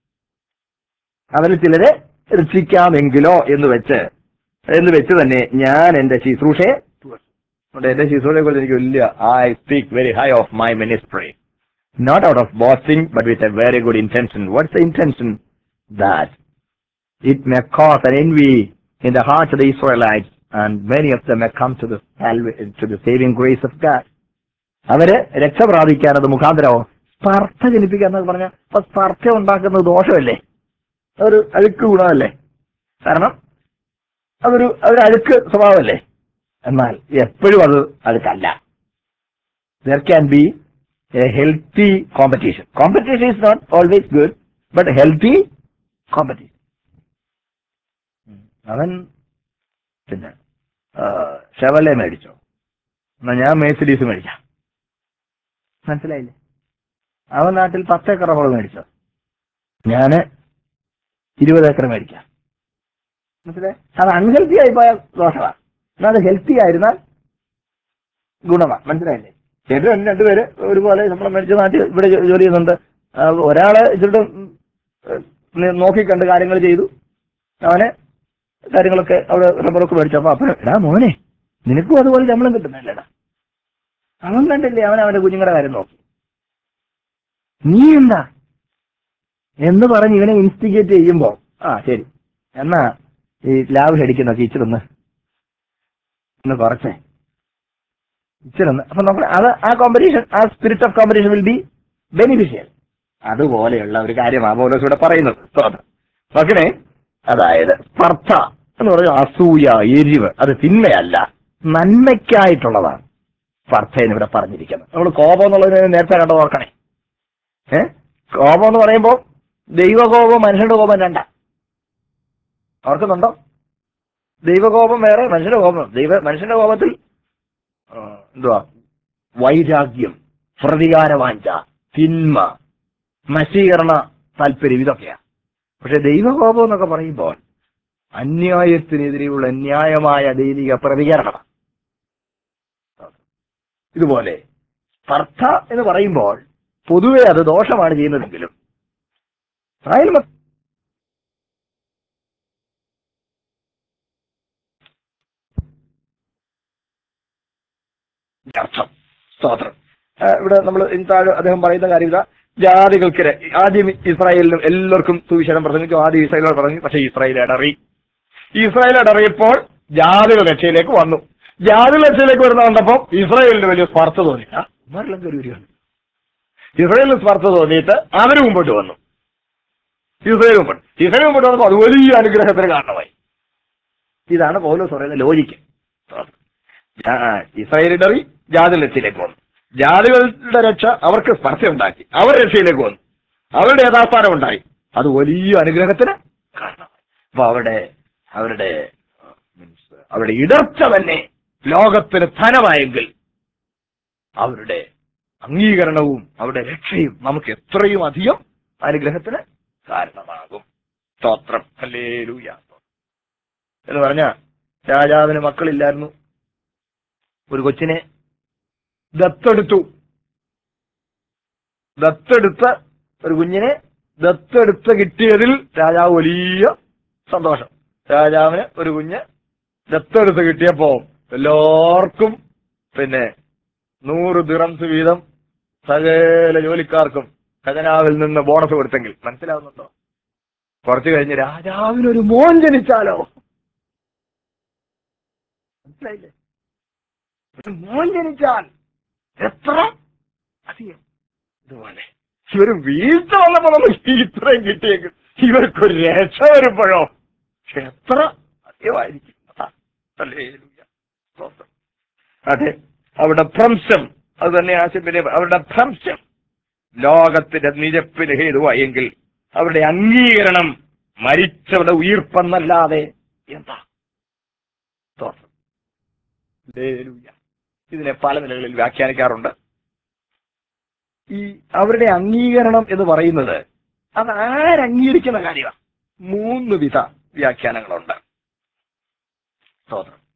അവരിൽ ചിലരെ രക്ഷിക്കാമെങ്കിലോ എന്ന് വെച്ച് എന്ന് വെച്ച് തന്നെ ഞാൻ എന്റെ ശുശ്രൂഷയെ അതുകൊണ്ട് എന്റെ ശുശ്രൂഷയെ കുറിച്ച് എനിക്ക് വലിയ I speak very high of my ministry not out of boasting but with a very good intention what's the intention that it may cause an envy in the hearts of the Israelites, and many of them may come to the salva- to the saving grace of God. അവര് രക്ഷ പ്രാപിക്കാൻ അത് മുഖാന്തരമോ സ്പർദ്ധ ജനിപ്പിക്കുക എന്നൊക്കെ പറഞ്ഞാൽ അപ്പൊ സ്പർദ്ധ ഉണ്ടാക്കുന്നത് ദോഷമല്ലേ അതൊരു അഴുക്ക് ഗുണമല്ലേ കാരണം അതൊരു അതൊരു അഴുക്ക് സ്വഭാവമല്ലേ എന്നാൽ എപ്പോഴും അത് അഴുക്കല്ല there can be a healthy competition competition is not always good but healthy competition അവൻ പിന്നെ ഷെവലെ മേടിച്ചോ എന്നാ ഞാൻ മേഴ്സിഡീസ് മേടിക്കാം മനസ്സിലായില്ലേ അവൻ നാട്ടിൽ പത്ത് ഏക്കർ റബ്ബർ മേടിച്ചോ ഞാന് ഇരുപത് ഏക്കർ മേടിക്കാം മനസ്സിലായി അത് അൺഹെൽത്തി ആയി പോയ ദോഷമാണ് എന്നാൽ അത് ഹെൽത്തി ആയിരുന്നാൽ ഗുണമാണ് മനസ്സിലായില്ലേ ചേട്ടൻ രണ്ടുപേര് ഒരുപോലെ നമ്മളെ മേടിച്ച നാട്ടിൽ ഇവിടെ ജോ- ജോലി ചെയ്യുന്നുണ്ട് ആ, ഒരാള് ഇച്ചിരി നോക്കിക്കണ്ട് കാര്യങ്ങൾ ചെയ്തു അവന് കാര്യങ്ങളൊക്കെ അവിടെ റബ്ബറൊക്കെ മേടിച്ചപ്പോ അപ്പൊ എടാ മോനെ നിനക്കും അതുപോലെ ശമ്പളം കിട്ടുന്നില്ലടാ അവൻ കണ്ടില്ലേ അവൻ അവന്റെ കുഞ്ഞുങ്ങളുടെ കാര്യം നോക്കി നീ എന്താ എന്ന് പറഞ്ഞ് ഇവനെ ഇൻസ്റ്റിഗേറ്റ് ചെയ്യുമ്പോ ആ ശരി എന്നാ ഈ ലാബ് ഹെടിക്കുന്ന ടീച്ചർ ഒന്ന് ഒന്ന് കുറച്ചേ ഇച്ചിരി ഒന്ന് അപ്പൊ നമ്മൾ അത് ആ കോമ്പറ്റീഷൻ ആ spirit of competition will be beneficial അതുപോലെയുള്ള ഒരു കാര്യമാണ് പോലോസ് ഇവിടെ പറയുന്നത് സ്തോത്രം. മകനെ അതായത് സ്പർദ്ധ എന്ന് പറഞ്ഞാൽ അസൂയ എരിവ് അത് തിന്മയല്ല നന്മയ്ക്കായിട്ടുള്ളതാണ് സ്പർദ്ധയെന്ന് ഇവിടെ പറഞ്ഞിരിക്കുന്നത് നമ്മൾ കോപം എന്നുള്ളതിന് നേരത്തെ കണ്ടത് ഓർക്കണേ ഏ കോപം എന്ന് പറയുമ്പോൾ ദൈവകോപം മനുഷ്യന്റെ കോപം രണ്ട ഓർക്കുന്നുണ്ടോ ദൈവകോപം വേറെ മനുഷ്യന്റെ കോപം ദൈവ മനുഷ്യന്റെ കോപത്തിൽ ആ, എന്തുവാ വൈരാഗ്യം പ്രതികാരവാഞ്ച തിന്മ നശീകരണ താല്പര്യം ഇതൊക്കെയാ പക്ഷെ ദൈവകോപം എന്നൊക്കെ പറയുമ്പോൾ അന്യായത്തിനെതിരെയുള്ള ന്യായമായ ദൈവിക പ്രതികരണം ഇതുപോലെ സ്പർദ്ധ എന്ന് പറയുമ്പോൾ പൊതുവെ അത് ദോഷമാണ് ചെയ്യുന്നതെങ്കിലും ഇസ്രായേൽ മക്ക- അർത്ഥം സ്തോത്രം ആ, ഇവിടെ നമ്മൾ താഴെ അദ്ദേഹം പറയുന്ന കാര്യം ഇതാ ജാതികൾക്ക് ര- ആദ്യം ഇസ്രായേലിനും എല്ലാവർക്കും സുവിശേഷം പ്രസംഗിച്ചു ആദ്യം ഇസ്രായേലോട് പറഞ്ഞു പക്ഷേ ഇസ്രായേൽ ഇടറി ഇസ്രായേൽ ഇടറിയപ്പോൾ ജാതികൾ രക്ഷയിലേക്ക് വന്നു ജാതികൾ രക്ഷയിലേക്ക് വരുന്ന കണ്ടപ്പോൾ ഇസ്രായേലിന് വലിയ സ്പർദ്ധ തോന്നിയില്ല ഇവരെല്ലാം കയറി വരികയാണ് ഇസ്രായേലിന് സ്പർദ്ധ തോന്നിയിട്ട് അവര് മുമ്പോട്ട് വന്നു ഇസ്രായേൽ മുമ്പോട്ട് ഇസ്രായേൽ മുമ്പോട്ട് വന്നപ്പോൾ അത് വലിയ അനുഗ്രഹത്തിന് കാരണമായി ഇതാണ് പൗലോസ് പറയുന്ന ലോജിക്ക് ഇസ്രായേൽ ഇടറി ജാതി രക്ഷയിലേക്ക് വന്നു ജാതികളുടെ രക്ഷ അവർക്ക് സ്പർശയുണ്ടാക്കി അവർ രക്ഷയിലേക്ക് വന്നു അവരുടെ യഥാസ്ഥാനം ഉണ്ടായി അത് വലിയ അനുഗ്രഹത്തിന് കാരണമായി അപ്പൊ അവരുടെ അവരുടെ മീൻസ് അവരുടെ ഇടർച്ച തന്നെ ലോകത്തിന് ധനമായെങ്കിൽ അവരുടെ അംഗീകരണവും അവരുടെ രക്ഷയും നമുക്ക് എത്രയും അധികം അനുഗ്രഹത്തിന് കാരണമാകും സ്തോത്രം ഹല്ലേലൂയ എന്ന് പറഞ്ഞ രാജാവിന് മക്കളില്ലായിരുന്നു ഒരു കൊച്ചിനെ ദത്തെടുത്തു ദത്തെടുത്ത് ഒരു കുഞ്ഞിനെ ദത്തെടുത്ത് കിട്ടിയതിൽ രാജാവ് വലിയ സന്തോഷം രാജാവിന് ഒരു കുഞ്ഞ് ദത്തെടുത്ത് കിട്ടിയപ്പോ എല്ലാവർക്കും പിന്നെ നൂറ് ദിറംസ് വീതം സകല ജോലിക്കാർക്കും ഖജനാവിൽ നിന്ന് ബോണസ് കൊടുത്തെങ്കിൽ മനസ്സിലാവുന്നുണ്ടോ കുറച്ചു കഴിഞ്ഞ് രാജാവിനൊരു മോൻ ജനിച്ചാലോ മനസ്സിലായില്ലേ ഒരു മോൻ ജനിച്ചാൽ എത്ര അധികം ഇതുപോലെ ഇവര് വീഴ്ച വന്നപ്പോ നമുക്ക് ഇത്രയും കിട്ടിയെങ്കിൽ ഇവർക്കൊരു രക്ഷ വരുമ്പോഴോ എത്ര അധികമായിരിക്കും ആ, ഹല്ലേലൂയ. സ്തോത്രം. അതെ അവിടെ ഭ്രംശം അത് തന്നെ ആശുപത്രി അവരുടെ ഭ്രംശം ലോകത്തിന്റെ നിരപ്പിന് ഹേതുവായെങ്കിൽ അവരുടെ അംഗീകരണം മരിച്ചവരുടെ ഉയർപ്പെന്നല്ലാതെ എന്താ സ്തോത്രം. ഹല്ലേലൂയ. ഇതിനെ പല നിലകളിൽ വ്യാഖ്യാനിക്കാറുണ്ട് ഈ അവരുടെ അംഗീകരണം എന്ന് പറയുന്നത് അത് ആരംഗീകരിക്കുന്ന കാര്യമാണ് മൂന്ന് വിധ വ്യാഖ്യാനങ്ങളുണ്ട് സ്തോത്രം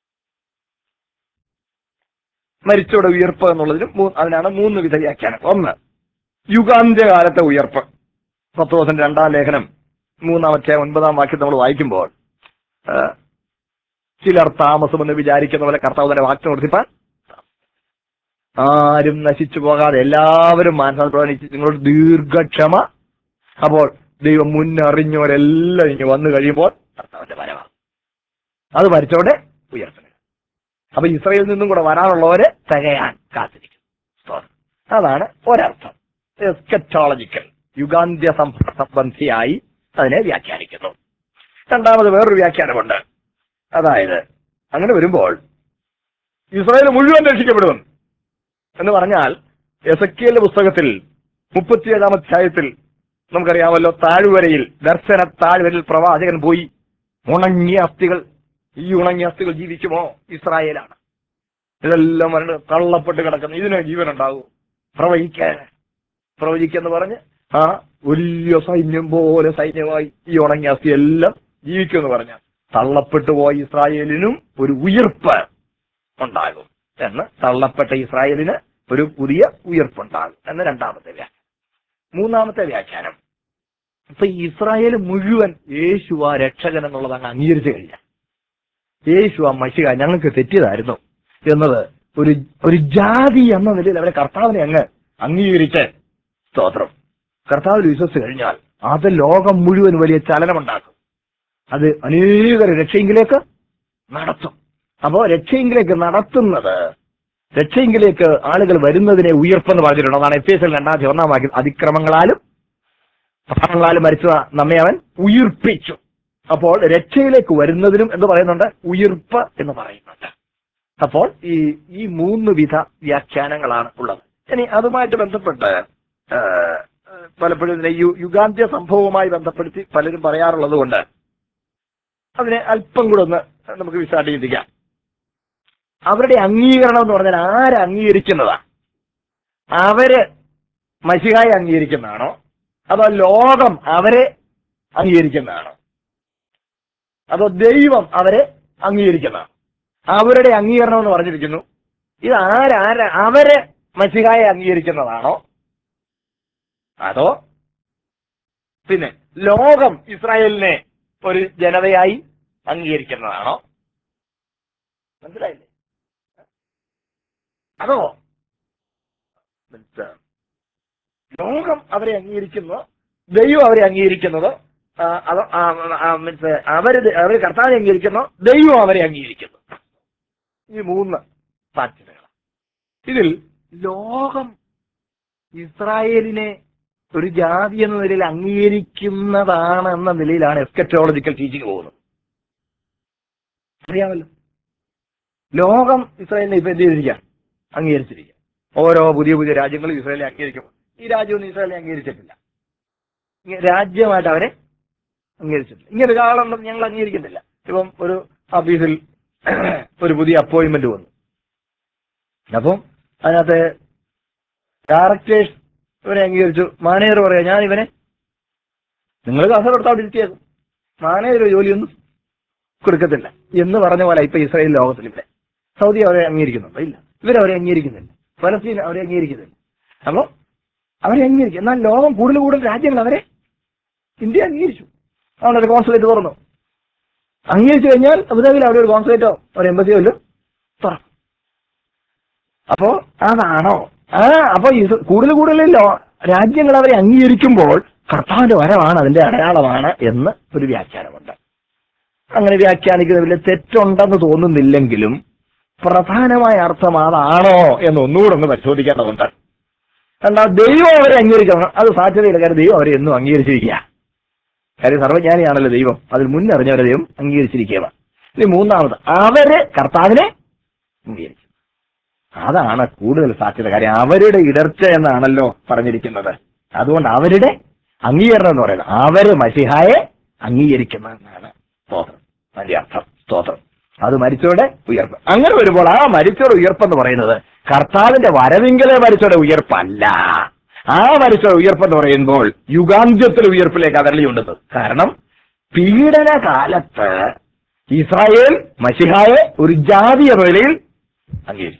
മരിച്ചോടെ ഉയർപ്പ് എന്നുള്ളതിനും മൂ- അതിനാണ് മൂന്ന് വിധ വ്യാഖ്യാനം ഒന്ന് യുഗാന്ത്യകാലത്തെ ഉയർപ്പ് പത്രോസിന്റെ രണ്ടാം ലേഖനം മൂന്നാമത്തെ ഒൻപതാം വാക്യം നമ്മൾ വായിക്കുമ്പോൾ ആ, ചിലർ താമസമെന്ന് വിചാരിക്കുന്ന പോലെ കർത്താവ് തന്നെ വാക്യം നിർത്തിപ്പാൻ ആരും നശിച്ചു പോകാതെ എല്ലാവരും മാനസാന്തരപ്രവണിച്ച് നിങ്ങളുടെ ദീർഘക്ഷമ അപ്പോൾ ദൈവം മുന്നറിഞ്ഞവരെല്ലാം ഇങ്ങനെ വന്നു കഴിയുമ്പോൾ കർത്താവിന്റെ വരവാണ് അത് മരിച്ചോടെ ഉയർത്തുന്നത് അപ്പൊ ഇസ്രയേലിൽ നിന്നും കൂടെ വരാനുള്ളവരെ തികയാൻ കാത്തിരിക്കും സ്തോത്രം. അതാണ് ഒരർത്ഥം എസ്കറ്റോളജിക്കൽ യുഗാന്ത്യ സം- സംബന്ധിയായി അതിനെ വ്യാഖ്യാനിക്കുന്നു രണ്ടാമത് വേറൊരു വ്യാഖ്യാനമുണ്ട് അതായത് അങ്ങനെ വരുമ്പോൾ ഇസ്രായേൽ മുഴുവൻ രക്ഷിക്കപ്പെടും എന്ന് പറഞ്ഞാൽ എസക്കിയലിന്റെ പുസ്തകത്തിൽ മുപ്പത്തിയേഴാം അധ്യായത്തിൽ നമുക്കറിയാമല്ലോ താഴ്വരയിൽ ദർശന താഴ്വരയിൽ പ്രവാചകൻ പോയി ഉണങ്ങിയ അസ്ഥികൾ ഈ ഉണങ്ങിയ അസ്ഥികൾ ജീവിക്കുമോ ഇസ്രായേലാണ് ഇതെല്ലാം മരണ തള്ളപ്പെട്ട് കിടക്കുന്നു ഇതിന് ജീവൻ ഉണ്ടാകും പ്രവചിക്കാൻ പ്രവചിക്കെന്ന് പറഞ്ഞ് ആ വലിയ സൈന്യം പോലെ സൈന്യമായി ഈ ഉണങ്ങിയ അസ്ഥി എല്ലാം ജീവിക്കുമെന്ന് പറഞ്ഞ തള്ളപ്പെട്ടു പോയ ഇസ്രായേലിനും ഒരു ഉയർപ്പ് ഉണ്ടാകും എന്ന് തള്ളപ്പെട്ട ഇസ്രായേലിന് ഒരു പുതിയ ഉയർപ്പുണ്ടാകും എന്ന് രണ്ടാമത്തെ വ്യാഖ്യാനം മൂന്നാമത്തെ വ്യാഖ്യാനം ഇപ്പൊ ഈ ഇസ്രായേൽ മുഴുവൻ യേശുവ രക്ഷകൻ എന്നുള്ളത് അങ്ങ് അംഗീകരിച്ചു കഴിഞ്ഞ യേശു ആ മഷിക ഞങ്ങൾക്ക് തെറ്റിയതായിരുന്നു എന്നത് ഒരു ഒരു ജാതി എന്ന നിലയിൽ അവരെ കർത്താവിനെ അങ്ങ് അംഗീകരിച്ച് സ്തോത്രം കർത്താവിൽ വിശ്വസിച്ച് കഴിഞ്ഞാൽ അത് ലോകം മുഴുവൻ വലിയ ചലനമുണ്ടാക്കും അത് അനേകരെ രക്ഷയെങ്കിലേക്ക് നടത്തും അപ്പോ രക്ഷയെങ്കിലേക്ക് നടത്തുന്നത് രക്ഷയെങ്കിലേക്ക് ആളുകൾ വരുന്നതിനെ ഉയർപ്പെന്ന് പറഞ്ഞിട്ടുണ്ട് അതാണ് എഫ് എസ് എൽ രണ്ടാമത്തെ ഒന്നാം വാക്യം അതിക്രമങ്ങളാലും പാപങ്ങളാലും മരിച്ച നമ്മെ അവൻ ഉയിർപ്പിച്ചു അപ്പോൾ രക്ഷയിലേക്ക് വരുന്നതിനും എന്ന് പറയുന്നുണ്ട് ഉയിർപ്പ് എന്ന് പറയുന്നുണ്ട് അപ്പോൾ ഈ ഈ മൂന്ന് വിധ വ്യാഖ്യാനങ്ങളാണ് ഉള്ളത് ഇനി അതുമായിട്ട് ബന്ധപ്പെട്ട് ആ, ആ, പലപ്പോഴും ഇതിനെ യു- യുഗാന്ത്യ സംഭവവുമായി ബന്ധപ്പെടുത്തി പലരും പറയാറുള്ളത് കൊണ്ട് അതിനെ അല്പം കൂടെ ഒന്ന് നമുക്ക് വിശാലീകരിക്കാം അവരുടെ അംഗീകരണം എന്ന് പറഞ്ഞാൽ ആര് അംഗീകരിക്കുന്നതാ അവര് മഷികായി അംഗീകരിക്കുന്നതാണോ അതോ ലോകം അവരെ അംഗീകരിക്കുന്നതാണോ അതോ ദൈവം അവരെ അംഗീകരിക്കുന്നതാണോ അവരുടെ അംഗീകരണം എന്ന് പറഞ്ഞിരിക്കുന്നു ഇത് ആരാര അവരെ മഷികായെ അംഗീകരിക്കുന്നതാണോ അതോ പിന്നെ ലോകം ഇസ്രായേലിനെ ഒരു ജനതയായി അംഗീകരിക്കുന്നതാണോ മനസ്സിലായില്ലേ അതോ മനസ്സിലാ- ലോകം അവരെ അംഗീകരിക്കുന്നു ദൈവം അവരെ അംഗീകരിക്കുന്നത് ആ, അതോ ആ, ആ, മീൻസ് അവര് ദ- അവര് കർത്താവിനെ അംഗീകരിക്കുന്നു ദൈവം അവരെ അംഗീകരിക്കുന്നു ഈ മൂന്ന് സാധ്യതകൾ ഇതിൽ ലോകം ഇസ്രായേലിനെ ഒരു ജാതി എന്ന നിലയിൽ അംഗീകരിക്കുന്നതാണ് എന്ന നിലയിലാണ് എസ്കറ്റോളജിക്കൽ ടീച്ചിങ് പോകുന്നത് അറിയാമല്ലോ ലോകം ഇസ്രായേലിനെ ഇപ്പൊ എന്ത് ചെയ്തിരിക്കുക അംഗീകരിച്ചിരിക്കുക ഓരോ പുതിയ പുതിയ രാജ്യങ്ങളും ഇസ്രായേലിനെ അംഗീകരിക്കും ഈ രാജ്യമൊന്നും ഇസ്രായേലിനെ അംഗീകരിച്ചിട്ടില്ല ഇങ്ങ- രാജ്യമായിട്ട് അവരെ അംഗീകരിച്ചിട്ടില്ല ഇങ്ങനെ ഒരാളൊന്നും ഞങ്ങൾ അംഗീകരിക്കുന്നില്ല ഇപ്പം ഒരു ഓഫീസിൽ ഒരു പുതിയ അപ്പോയിന്റ്മെന്റ് വന്നു അപ്പം അതിനകത്ത് ഡയറക്ടേഴ്സ് ഇവനെ അംഗീകരിച്ചു മാനേജർ പറയാ ഞാൻ ഇവനെ നിങ്ങൾ കാസ കൊടുത്താൽ ഇരുത്തിയേക്കും മാനേജർ ജോലിയൊന്നും കൊടുക്കത്തില്ല എന്ന് പറഞ്ഞ പോലെ ഇപ്പൊ ഇസ്രായേൽ ലോകത്തിൽ ഇവിടെ സൗദി അവരെ അംഗീകരിക്കുന്നുണ്ടോ ഇല്ല ഇവരവരെ അംഗീകരിക്കുന്നില്ല ഫലസ്തീൻ അവരെ അംഗീകരിക്കുന്നത് അപ്പോ അവരെ അംഗീകരിക്കും എന്നാൽ ലോകം കൂടുതൽ കൂടുതൽ രാജ്യങ്ങൾ അവരെ ഇന്ത്യ അംഗീകരിച്ചു അവിടെ ഒരു കോൺസുലേറ്റ് തുറന്നു അംഗീകരിച്ചു കഴിഞ്ഞാൽ അബുദാബിയിൽ അവിടെ ഒരു കോൺസുലേറ്റോ ഒരു എംബസിയോ ഇല്ല തുറക്കും അപ്പോ അതാണോ ആ അപ്പൊ ഇത് കൂടുതൽ കൂടുതൽ ലോ- രാജ്യങ്ങൾ അവരെ അംഗീകരിക്കുമ്പോൾ കർത്താവിന്റെ വരവാണ് അതിന്റെ അടയാളമാണ് എന്ന് ഒരു വ്യാഖ്യാനമുണ്ട് അങ്ങനെ വ്യാഖ്യാനിക്കുന്നതിൽ തെറ്റുണ്ടെന്ന് തോന്നുന്നില്ലെങ്കിലും പ്രധാനമായ അർത്ഥം അതാണോ എന്ന് ഒന്നുകൂടെ ഒന്ന് പരിശോധിക്കേണ്ടതുണ്ട് എന്താ ദൈവം അവരെ അംഗീകരിക്കണം അത് സാധ്യതയില്ല കാരണം ദൈവം അവരെ എന്നും അംഗീകരിച്ചിരിക്കുക കാര്യം സർവജ്ഞാനിയാണല്ലോ ദൈവം അതിൽ മുന്നറിഞ്ഞവരെ ദൈവം അംഗീകരിച്ചിരിക്കുക ഇനി മൂന്നാമത് അവര് കർത്താവിനെ അംഗീകരിച്ചു അതാണ് കൂടുതൽ സാധ്യത കാര്യം അവരുടെ ഇടർച്ച എന്നാണല്ലോ പറഞ്ഞിരിക്കുന്നത് അതുകൊണ്ട് അവരുടെ അംഗീകരണം എന്ന് പറയുന്നത് അവര് മസിഹായെ അംഗീകരിക്കുന്നതെന്നാണ് സ്തോത്രം അതിന്റെ അർത്ഥം സ്തോത്രം അത് മരിച്ചവരുടെ ഉയർപ്പ് അങ്ങനെ വരുമ്പോൾ ആ മരിച്ചവരുടെ ഉയർപ്പെന്ന് പറയുന്നത് കർത്താവിന്റെ വരവിങ്കലെ മരിച്ചവരുടെ ഉയർപ്പല്ല ആ മരിച്ചവരുടെ ഉയർപ്പെന്ന് പറയുമ്പോൾ യുഗാന്ത്യത്തിലെ ഉയർപ്പിലേക്ക് അതരളിയുണ്ടെന്ന് കാരണം പീഡന കാലത്ത് ഇസ്രായേൽ മഷിഹായെ ഒരു ജാതി എന്ന നിലയിൽ അംഗീകരിച്ചു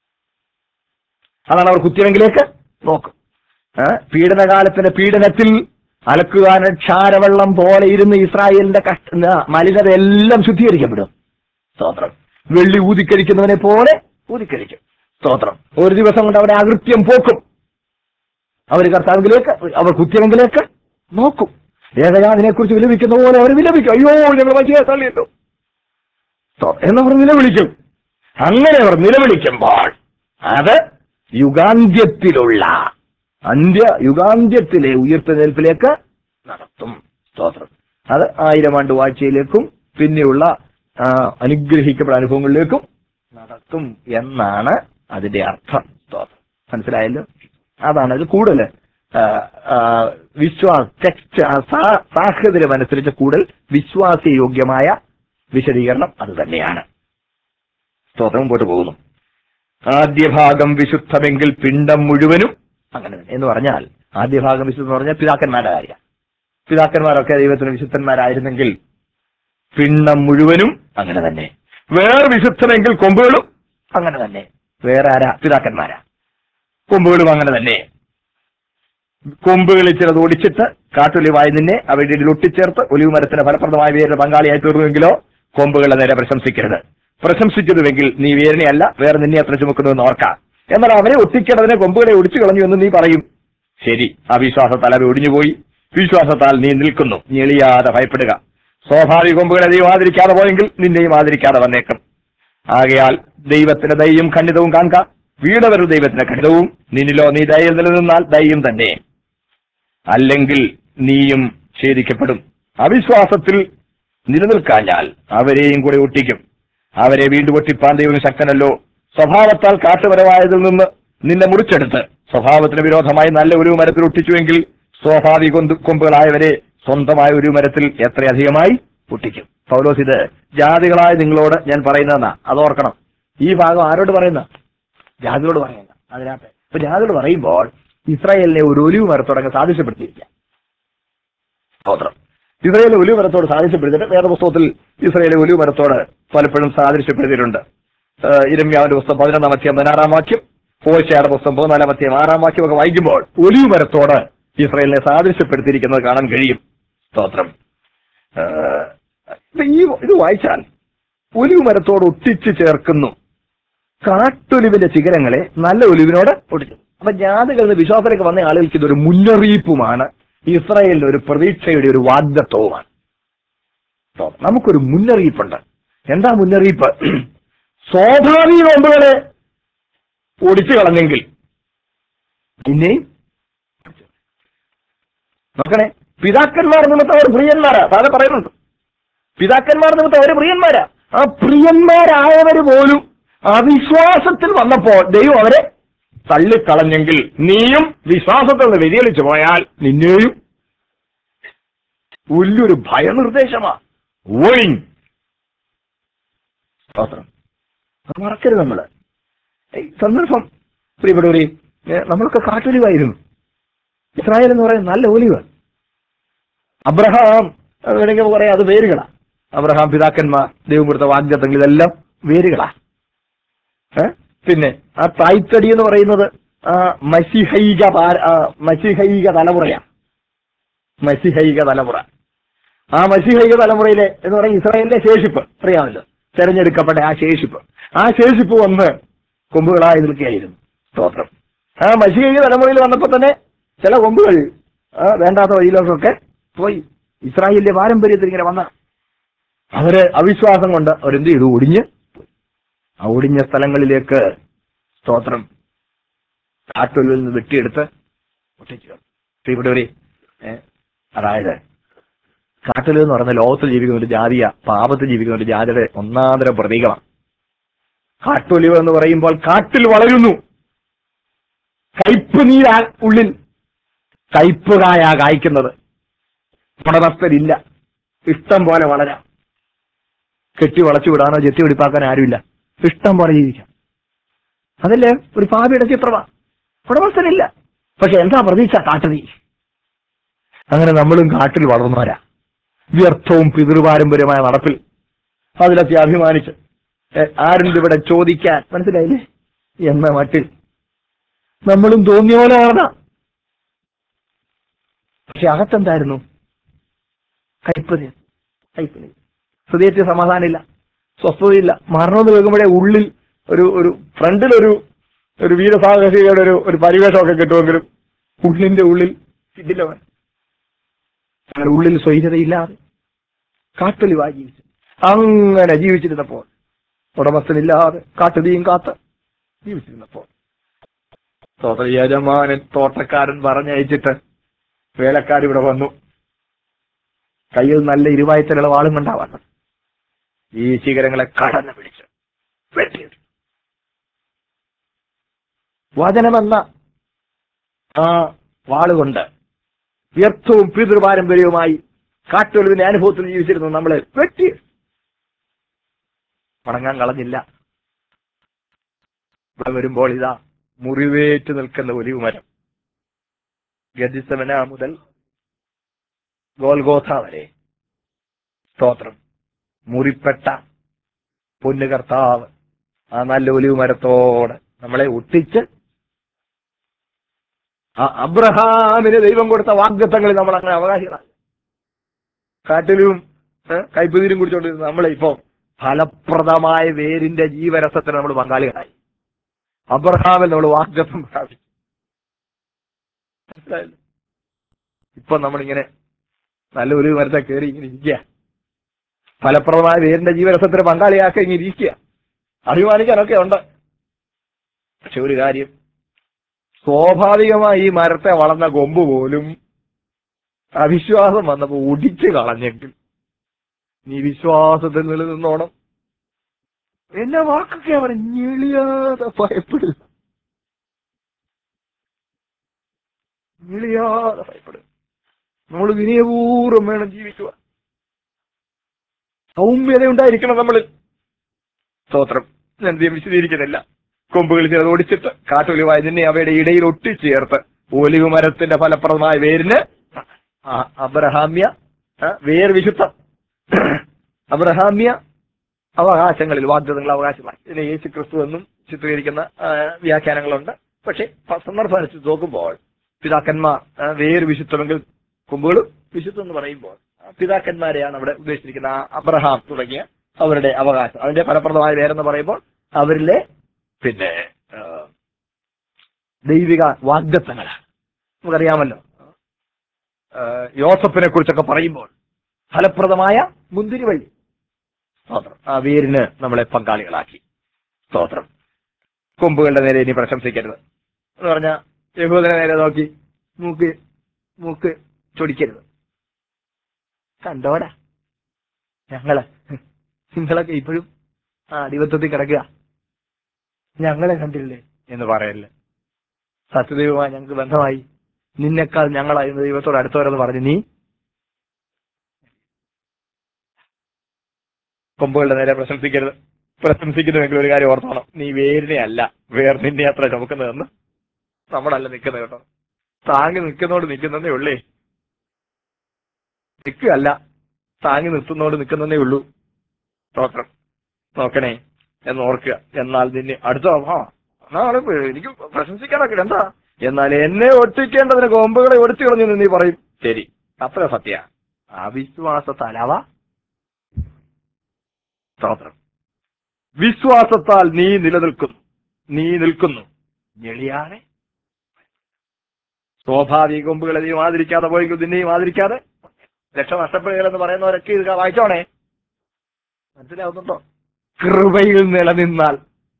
അതാണ് അവർ കുത്തിയെങ്കിലേക്ക് നോക്കും ഏ? പീഡനകാലത്തിന്റെ പീഡനത്തിൽ അലക്കുവാൻ ക്ഷാരവെള്ളം പോലെ ഇരുന്ന് ഇസ്രായേലിന്റെ കഷ്ട ന- മലിനതയെല്ലാം ശുദ്ധീകരിക്കപ്പെടും സ്തോത്രം വെള്ളി ഊതിക്കരിക്കുന്നവനെ പോലെ ഊതിക്കരിക്കും സ്തോത്രം ഒരു ദിവസം കൊണ്ട് അവരെ അകൃത്യം പോക്കും അവർ കർത്താവിലേക്ക് അവർ കുത്തിയെങ്കിലേക്ക് നോക്കും ഏകജാതിനെ കുറിച്ച് വിലപിക്കുന്ന പോലെ അവർ വിലപിക്കും അയ്യോ ഞങ്ങൾ വലിയ തള്ളിയല്ലോ സ്തോത്രം എന്നവർ നിലവിളിക്കും അങ്ങനെ അവർ നിലവിളിക്കുമ്പോൾ അത് യുഗാന്ത്യത്തിലുള്ള അന്ത്യ യുഗാന്ത്യത്തിലെ ഉയർത്തെഴുന്നേൽപ്പിലേക്ക് നടത്തും സ്തോത്രം അത് ആയിരം ആണ്ട് വാഴ്ചയിലേക്കും പിന്നെയുള്ള ആ, അനുഗ്രഹിക്കപ്പെട്ട അനുഭവങ്ങളിലേക്കും നടത്തും എന്നാണ് അതിന്റെ അർത്ഥം സ്തോത്രം മനസ്സിലായല്ലോ അതാണ് ഇത് കൂടുതൽ ആ, ആ, വിശ്വാസ ടെക്സ്റ്റ് ആ, സാ- സാഹചര്യം അനുസരിച്ച് കൂടുതൽ വിശ്വാസയോഗ്യമായ വിശദീകരണം അത് തന്നെയാണ് സ്തോത്രം മുമ്പോട്ട് പോകുന്നു ആദ്യ ഭാഗം വിശുദ്ധമെങ്കിൽ പിണ്ടം മുഴുവനും അങ്ങനെ തന്നെ എന്ന് പറഞ്ഞാൽ ആദ്യ ഭാഗം വിശുദ്ധം എന്ന് പറഞ്ഞാൽ പിതാക്കന്മാരുടെ കാര്യം പിതാക്കന്മാരൊക്കെ ദൈവത്തിന് വിശുദ്ധന്മാരായിരുന്നെങ്കിൽ പിണ്ഡം മുഴുവനും അങ്ങനെ തന്നെ വേറെ വിശുദ്ധമെങ്കിൽ കൊമ്പുകളും അങ്ങനെ തന്നെ വേറെ ആരാ പിതാക്കന്മാരാ കൊമ്പുകളും അങ്ങനെ തന്നെ കൊമ്പുകളിൽ ചിലത് ഒടിച്ചിട്ട് കാട്ടൊലിവായി നിന്നെ അവയുടെ ഇടയിൽ ഒട്ടിച്ചേർത്ത് ഒലിവ് മരത്തിന് ഫലപ്രദമായ വേരുടെ പങ്കാളിയായി തീർന്നുവെങ്കിലോ കൊമ്പുകളെ നേരെ പ്രശംസിക്കരുത് പ്രശംസിച്ചതുവെങ്കിൽ നീ വേരനെ അല്ല വേറെ നിന്നെ അത്ര ചുമക്കുന്നുവെന്ന് ഓർക്കാം എന്നാൽ അവരെ ഒട്ടിക്കേണ്ടതിനെ കൊമ്പുകളെ ഒടിച്ചു കളഞ്ഞു എന്ന് നീ പറയും ശരി ആ വിശ്വാസത്താൽ അവ ഒടിഞ്ഞുപോയി വിശ്വാസത്താൽ നീ നിൽക്കുന്നു ഞെളിയാതെ ഭയപ്പെടുക സ്വാഭാവിക കൊമ്പുകളെ നീ ആദരിക്കാതെ പോയെങ്കിൽ നിന്നെയും ആദരിക്കാതെ വന്നേക്കും ആകയാൽ ദൈവത്തിന്റെ ദയ്യും ഖണ്ഡിതവും കാണുക വീടവരുടെ ദൈവത്തിന്റെ ഖണ്ഡിതവും നിന്നിലോ നീ ദയയിൽ നിലനിന്നാൽ ദയ്യം തന്നെ അല്ലെങ്കിൽ നീയും ഛേദിക്കപ്പെടും അവിശ്വാസത്തിൽ നിലനിൽക്കാഞ്ഞാൽ അവരെയും കൂടെ ഒട്ടിക്കും അവരെ വീണ്ടും ഒട്ടിപ്പാൻ ദൈവം ശക്തനല്ലോ സ്വഭാവത്താൽ കാട്ടുപരമായതിൽ നിന്ന് നിന്നെ മുറിച്ചെടുത്ത് സ്വഭാവത്തിന് വിരോധമായി നല്ല ഒരു മരത്തിൽ ഒട്ടിച്ചുവെങ്കിൽ സ്വാഭാവിക കൊന്ത് കൊമ്പുകളായവരെ സ്വന്തമായ ഒരു മരത്തിൽ എത്രയധികമായി ഒട്ടിക്കും പൗലോസ് ഇത് ജാതികളായ നിങ്ങളോട് ഞാൻ പറയുന്നതെന്നാ അത് ഓർക്കണം ഈ ഭാഗം ആരോട് പറയുന്ന ജാതികളോട് പറയുന്ന അതിനകത്ത് ഇപ്പൊ ജാതികളോട് പറയുമ്പോൾ ഇസ്രായേലിനെ ഒരു ഒലിവ് മരത്തോടങ്ങ് സാദൃശ്യപ്പെടുത്തിയിരിക്കുക സ്തോത്രം ഇസ്രായേലിലെ ഒലിവ് മരത്തോട് സാദൃശ്യപ്പെടുത്തിയിട്ട് വേദപുസ്തകത്തിൽ ഇസ്രായേലിലെ ഒലിവ് മരത്തോട് പലപ്പോഴും സാദൃശ്യപ്പെടുത്തിയിട്ടുണ്ട് ഏഹ് ഇരമ്യാവിന്റെ പുസ്തകം പതിനൊന്നാം അധ്യായം പതിനാറാം വാക്യം പോശയുടെ പുസ്തകം പതിനാലാം അധ്യായം ആറാം വാക്യം ഒക്കെ വായിക്കുമ്പോൾ ഒലിവ് മരത്തോട് ഇസ്രായേലിനെ സാദൃശ്യപ്പെടുത്തിയിരിക്കുന്നത് കാണാൻ കഴിയും സ്തോത്രം ഏഹ് ഇത് ഈ ഇത് വായിച്ചാൽ ഒലിവ് മരത്തോട് ഒട്ടിച്ചു ചേർക്കുന്നു കാട്ടൊലിവിന്റെ ശിഖരങ്ങളെ നല്ല ഒലിവിനോട് ഒട്ടിച്ചു അപ്പൊ ജാതികളിൽ നിന്ന് വിശ്വാസത്തിലേക്ക് വന്ന ആളുകൾക്ക് ഇതൊരു മുന്നറിയിപ്പുമാണ് ഇസ്രായേലിന്റെ ഒരു പ്രതീക്ഷയുടെ ഒരു വാഗ്ദത്വവുമാണ് ട്ടോ, നമുക്കൊരു മുന്നറിയിപ്പുണ്ട് എന്താ മുന്നറിയിപ്പ് സ്വാഭാവിക കൊമ്പുകളെ ഒടിച്ചു കളഞ്ഞെങ്കിൽ പിന്നെയും നോക്കണേ പിതാക്കന്മാർ നിമിത്തം അവർ പ്രിയന്മാരാ താഴെ പറയുന്നുണ്ട് പിതാക്കന്മാർ നിമിത്തം അവർ പ്രിയന്മാരാ ആ പ്രിയന്മാരായവര് പോലും അവിശ്വാസത്തിൽ വന്നപ്പോൾ ദൈവം അവരെ തള്ളിക്കളഞ്ഞെങ്കിൽ നീയും വിശ്വാസത്തിൽ നിന്ന് വ്യതിചലിച്ചു പോയാൽ നിന്നെയും വലിയൊരു ഭയനിർദ്ദേശമാ ഓയിങ് സ്തോത്രം അത് മറക്കരുത് നമ്മള് ഏയ് സന്ദർഭം പ്രിയപ്പെട്ടവരെ ഏ, നമ്മളൊക്കെ കാട്ടൊലിവായിരുന്നു ഇസ്രായേൽ എന്ന് പറയുന്നത് നല്ല ഒലിവ് അബ്രഹാം അത് വേണമെങ്കിൽ നമുക്ക് പറയാം അത് വേരുകളാ അബ്രഹാം പിതാക്കന്മാർ ദൈവം കൊടുത്ത വാഗ്ദത്തങ്ങൾ ഇതെല്ലാം വേരുകളാ ഏ പിന്നെ ആ തായ്തടി എന്ന് പറയുന്നത് ആ മസിഹൈക പാര- ആ, മസിഹൈക തലമുറയാണ് മസിഹൈക തലമുറ ആ മസിഹൈക തലമുറയിലെ എന്ന് പറയുന്ന ഇസ്രായേലിന്റെ ശേഷിപ്പ് അറിയാമല്ലോ തെരഞ്ഞെടുക്കപ്പെട്ട ആ ശേഷിപ്പ് ആ ശേഷിപ്പ് വന്ന് കൊമ്പുകളായി നിൽക്കുകയായിരുന്നു സ്തോത്രം ആ മസിഹൈക തലമുറയിൽ വന്നപ്പോ തന്നെ ചില കൊമ്പുകൾ ആ, വേണ്ടാത്ത വഴിയിലേക്കൊക്കെ പോയി ഇസ്രായേലിന്റെ പാരമ്പര്യത്തിൽ ഇങ്ങനെ വന്ന അവര് അവിശ്വാസം കൊണ്ട് അവരെന്ത് ചെയ്തു ഒടിഞ്ഞ് പോയി. ആ ഒടിഞ്ഞ സ്ഥലങ്ങളിലേക്ക് സ്തോത്രം കാട്ടുള്ളിൽ നിന്ന് വെട്ടിയെടുത്ത് ഒട്ടിച്ചു ഇവിടെ ഒരു ഏ, അതായത് കാട്ടുലു എന്ന് പറഞ്ഞ ലോകത്തിൽ ജീവിക്കുന്ന ഒരു ജാതിയ പാപത്തിൽ ജീവിക്കുന്ന ഒരു ജാതിയുടെ ഒന്നാന്തര പ്രതീകമാണ് കാട്ടൊലിവ് എന്ന് പറയുമ്പോൾ കാട്ടിൽ വളരുന്നു കയ്പ് നീരാ ഉള്ളിൽ കയ്പ് കായാ കായ്ക്കുന്നത് ഉടമസ്ഥരില്ല ഇഷ്ടം പോലെ വളരാം കെട്ടി വളച്ചു വിടാനോ ചെത്തി പിടിപ്പാക്കാൻ ആരുമില്ല ഇഷ്ടം പോലെ ജീവിക്കാം അതല്ലേ ഒരു പാപിയുടെ ചിത്രമാ ഉടമസ്ഥനില്ല പക്ഷെ എന്താ പ്രതീക്ഷ കാട്ടുതീ അങ്ങനെ നമ്മളും കാട്ടിൽ വളർന്നവരാ വ്യർത്ഥവും പിതൃപാരമ്പര്യമായ നടപ്പിൽ അതിലൊക്കെ അഭിമാനിച്ച് ഏ, ആരുണ്ട് ഇവിടെ ചോദിക്കാൻ മനസ്സിലായില്ലേ എന്ന മട്ടിൽ നമ്മളും തോന്നിയ പോലെ വളർന്നാം പക്ഷെ അകത്തെന്തായിരുന്നു കൈപ്പതി കൈപ്പതി ഹൃദയത്തിൽ സമാധാനമില്ല സ്വസ്ഥതയില്ല മരണം എന്ന് കേൾക്കുമ്പോഴേ ഉള്ളിൽ ഒരു ഒരു ഫ്രണ്ടിലൊരു ഒരു വീരസാഹസികയുടെ ഒരു ഒരു പരിവേഷമൊക്കെ കിട്ടുമെങ്കിലും ഉള്ളിന്റെ ഉള്ളിൽ കിട്ടില്ല അവൻ. അങ്ങനെ ഉള്ളിൽ സ്വൈര്യതയില്ലാതെ കാട്ടൊലിവായി ജീവിച്ചു അങ്ങനെ ജീവിച്ചിരുന്നപ്പോൾ ഉടമസ്ഥനില്ലാതെ കാട്ടുതീയും കാത്ത് ജീവിച്ചിരുന്നപ്പോൾ തോട്ട യജമാനൻ തോട്ടക്കാരൻ പറഞ്ഞയച്ചിട്ട് വേലക്കാരിവിടെ വന്നു കയ്യിൽ നല്ല ഇരുവായത്തിലുള്ള വാളും കൊണ്ടാവാണ് ഈ ശിഖരങ്ങളെ കടന്നു പിടിച്ച് വെട്ടിയത് വചനമെന്ന ആ വാളുകൊണ്ട് വ്യർത്ഥവും പിതൃപാരമ്പര്യവുമായി കാട്ടൊലിവിന്റെ അനുഭവത്തിൽ ജീവിച്ചിരുന്നു നമ്മളെ വെട്ടി മടങ്ങാൻ കളഞ്ഞില്ല ഇവിടെ വരുമ്പോൾ ഇതാ മുറിവേറ്റ് നിൽക്കുന്ന ഒലിവ് മരം ഗതിസവന മുതൽ ഗോൽഗോഥ വരെ സ്തോത്രം മുറിപ്പെട്ട പൊന്നു കർത്താവ് ആ നല്ല ഒലിവ് മരത്തോടെ നമ്മളെ ഒട്ടിച്ച് ആ അബ്രഹാമിന് ദൈവം കൊടുത്ത വാഗ്ദത്തങ്ങളിൽ നമ്മൾ അങ്ങനെ അവകാശികളാണ് കാട്ടിലും ഏഹ്, കൈപ്പുതിരും കുടിച്ചോണ്ടിരുന്ന നമ്മളെ ഇപ്പോ ഫലപ്രദമായ വേരിന്റെ ജീവരസത്തിന് നമ്മൾ പങ്കാളികളായി അബ്രഹാമിൽ നമ്മൾ വാഗ്ദത്തം പ്രാപിച്ചു മനസ്സിലായല്ലോ ഇപ്പൊ നമ്മളിങ്ങനെ നല്ല ഒരു മരത്തെ കയറി ഇങ്ങനെ ഇരിക്കുക ഫലപ്രദമായ വേരിന്റെ ജീവരസത്തിന് പങ്കാളിയാക്കി ഇങ്ങനെ ഇരിക്കുക അഭിമാനിക്കാനൊക്കെ ഉണ്ട് പക്ഷെ ഒരു കാര്യം സ്വാഭാവികമായി ഈ മരത്തെ വളർന്ന കൊമ്പ് പോലും അവിശ്വാസം വന്നപ്പോ ഒടിച്ചു കളഞ്ഞെങ്കിൽ നീ വിശ്വാസത്തിൽ നിലനിന്നോണം എന്നെ വാക്കൊക്കെ അവൻ ഞെളിയാതെ ഭയപ്പെടുക ഞെളിയാതെ ഭയപ്പെടുക നമ്മൾ വിനയപൂർവ്വം വേണം ജീവിക്കുക സൗമ്യത ഉണ്ടായിരിക്കണം നമ്മൾ സ്തോത്രം ഞാൻ ഇത് വിശദീകരിക്കുന്നില്ല കൊമ്പുകൾ ചിലത് ഒടിച്ചിട്ട് കാട്ടൊലിവായി നിന്നെ അവയുടെ ഇടയിൽ ഒട്ടിച്ചേർത്ത് ഒലിവ് മരത്തിന്റെ ഫലപ്രദമായ വേരിന് ആ, അബ്രഹാമ്യ ആ, വേർ വിശുദ്ധം അബ്രഹാമ്യ അവകാശങ്ങളിൽ വാഗ്ദത്തങ്ങൾ അവകാശമായി ഇതിനെ യേശു ക്രിസ്തു എന്നും ചിത്രീകരിക്കുന്ന ആ, വ്യാഖ്യാനങ്ങളുണ്ട് പക്ഷേ പ- സന്ദർഭം അനുസരിച്ച് നോക്കുമ്പോൾ പിതാക്കന്മാർ ആ, വേര് വിശുദ്ധമെങ്കിൽ കൊമ്പുകളും വിശുദ്ധം എന്ന് പറയുമ്പോൾ ആ, പിതാക്കന്മാരെയാണ് അവിടെ ഉദ്ദേശിച്ചിരിക്കുന്ന ആ അബ്രഹാം തുടങ്ങിയ അവരുടെ അവകാശം അതിന്റെ ഫലപ്രദമായ വേരെന്ന് പറയുമ്പോൾ അവരിലെ പിന്നെ ആ, ദൈവിക വാഗ്ദത്തങ്ങളാണ് നമുക്കറിയാമല്ലോ ആ, യോസഫിനെ കുറിച്ചൊക്കെ പറയുമ്പോൾ ഫലപ്രദമായ മുന്തിരി വഴി സ്തോത്രം ആ വേരിന് നമ്മളെ പങ്കാളികളാക്കി സ്തോത്രം കൊമ്പുകളുടെ നേരെ ഇനി പ്രശംസിക്കരുത് എന്ന് പറഞ്ഞ യഹൂദനെ നേരെ നോക്കി മൂക്ക് മൂക്ക് ചൊടിക്കരുത് കണ്ടോടാ ഞങ്ങള് നിങ്ങളൊക്കെ ഇപ്പോഴും ആ അടിവത്വത്തിൽ കിടക്കുക ഞങ്ങളെ കണ്ടില്ലേ എന്ന് പറയല്ലേ സത്യദൈവമായി ഞങ്ങൾക്ക് ബന്ധമായി നിന്നെക്കാൾ ഞങ്ങളായിരുന്നു ദൈവത്തോട് അടുത്തവരെന്ന് പറഞ്ഞു നീ കൊമ്പുകളുടെ നേരെ പ്രശംസിക്കരുത് പ്രശംസിക്കുന്നുവെങ്കിൽ ഒരു കാര്യം ഓർത്തോണം നീ വേരിനെ അല്ല വേർ നിന്നെ അത്ര ചുമക്കുന്നതെന്ന് നമ്മളല്ല നിൽക്കുന്നത് കേട്ടോ താങ്ങി നിൽക്കുന്നോട് നിൽക്കുന്നതേ ഉള്ളേ നിൽക്കുകയല്ല താങ്ങി നിർത്തുന്നോട് നിൽക്കുന്നതേ ഉള്ളൂ സ്തോത്രം നോക്കണേ എന്ന് ഓർക്കുക എന്നാൽ നിന്നെ അടുത്ത ആ നാളെ എനിക്ക് പ്രശംസിക്കാനൊക്കെ ഇല്ല. എന്താ എന്നാൽ എന്നെ ഒട്ടിക്കേണ്ടതിന് കൊമ്പുകളെ ഒടിച്ചു കളഞ്ഞു എന്ന് നീ പറയും ശരി അത്ര സത്യ അവിശ്വാസത്താലാവാ സ്തോത്രം വിശ്വാസത്താൽ നീ നിലനിൽക്കുന്നു നീ നിൽക്കുന്നു ഞെളിയാണെ സ്വാഭാവിക കൊമ്പുകളെ നീ മാതിരിക്കാതെ പോയെങ്കിൽ നിന്നെയും മാതിരിക്കാതെ രക്ഷ നഷ്ടപ്പെടുകയെന്ന് പറയുന്നവരൊക്കെ ഇത് വായിച്ചോണേ മനസ്സിലാവുന്നുണ്ടോ കൃപയിൽ നിലനിന്നാൽ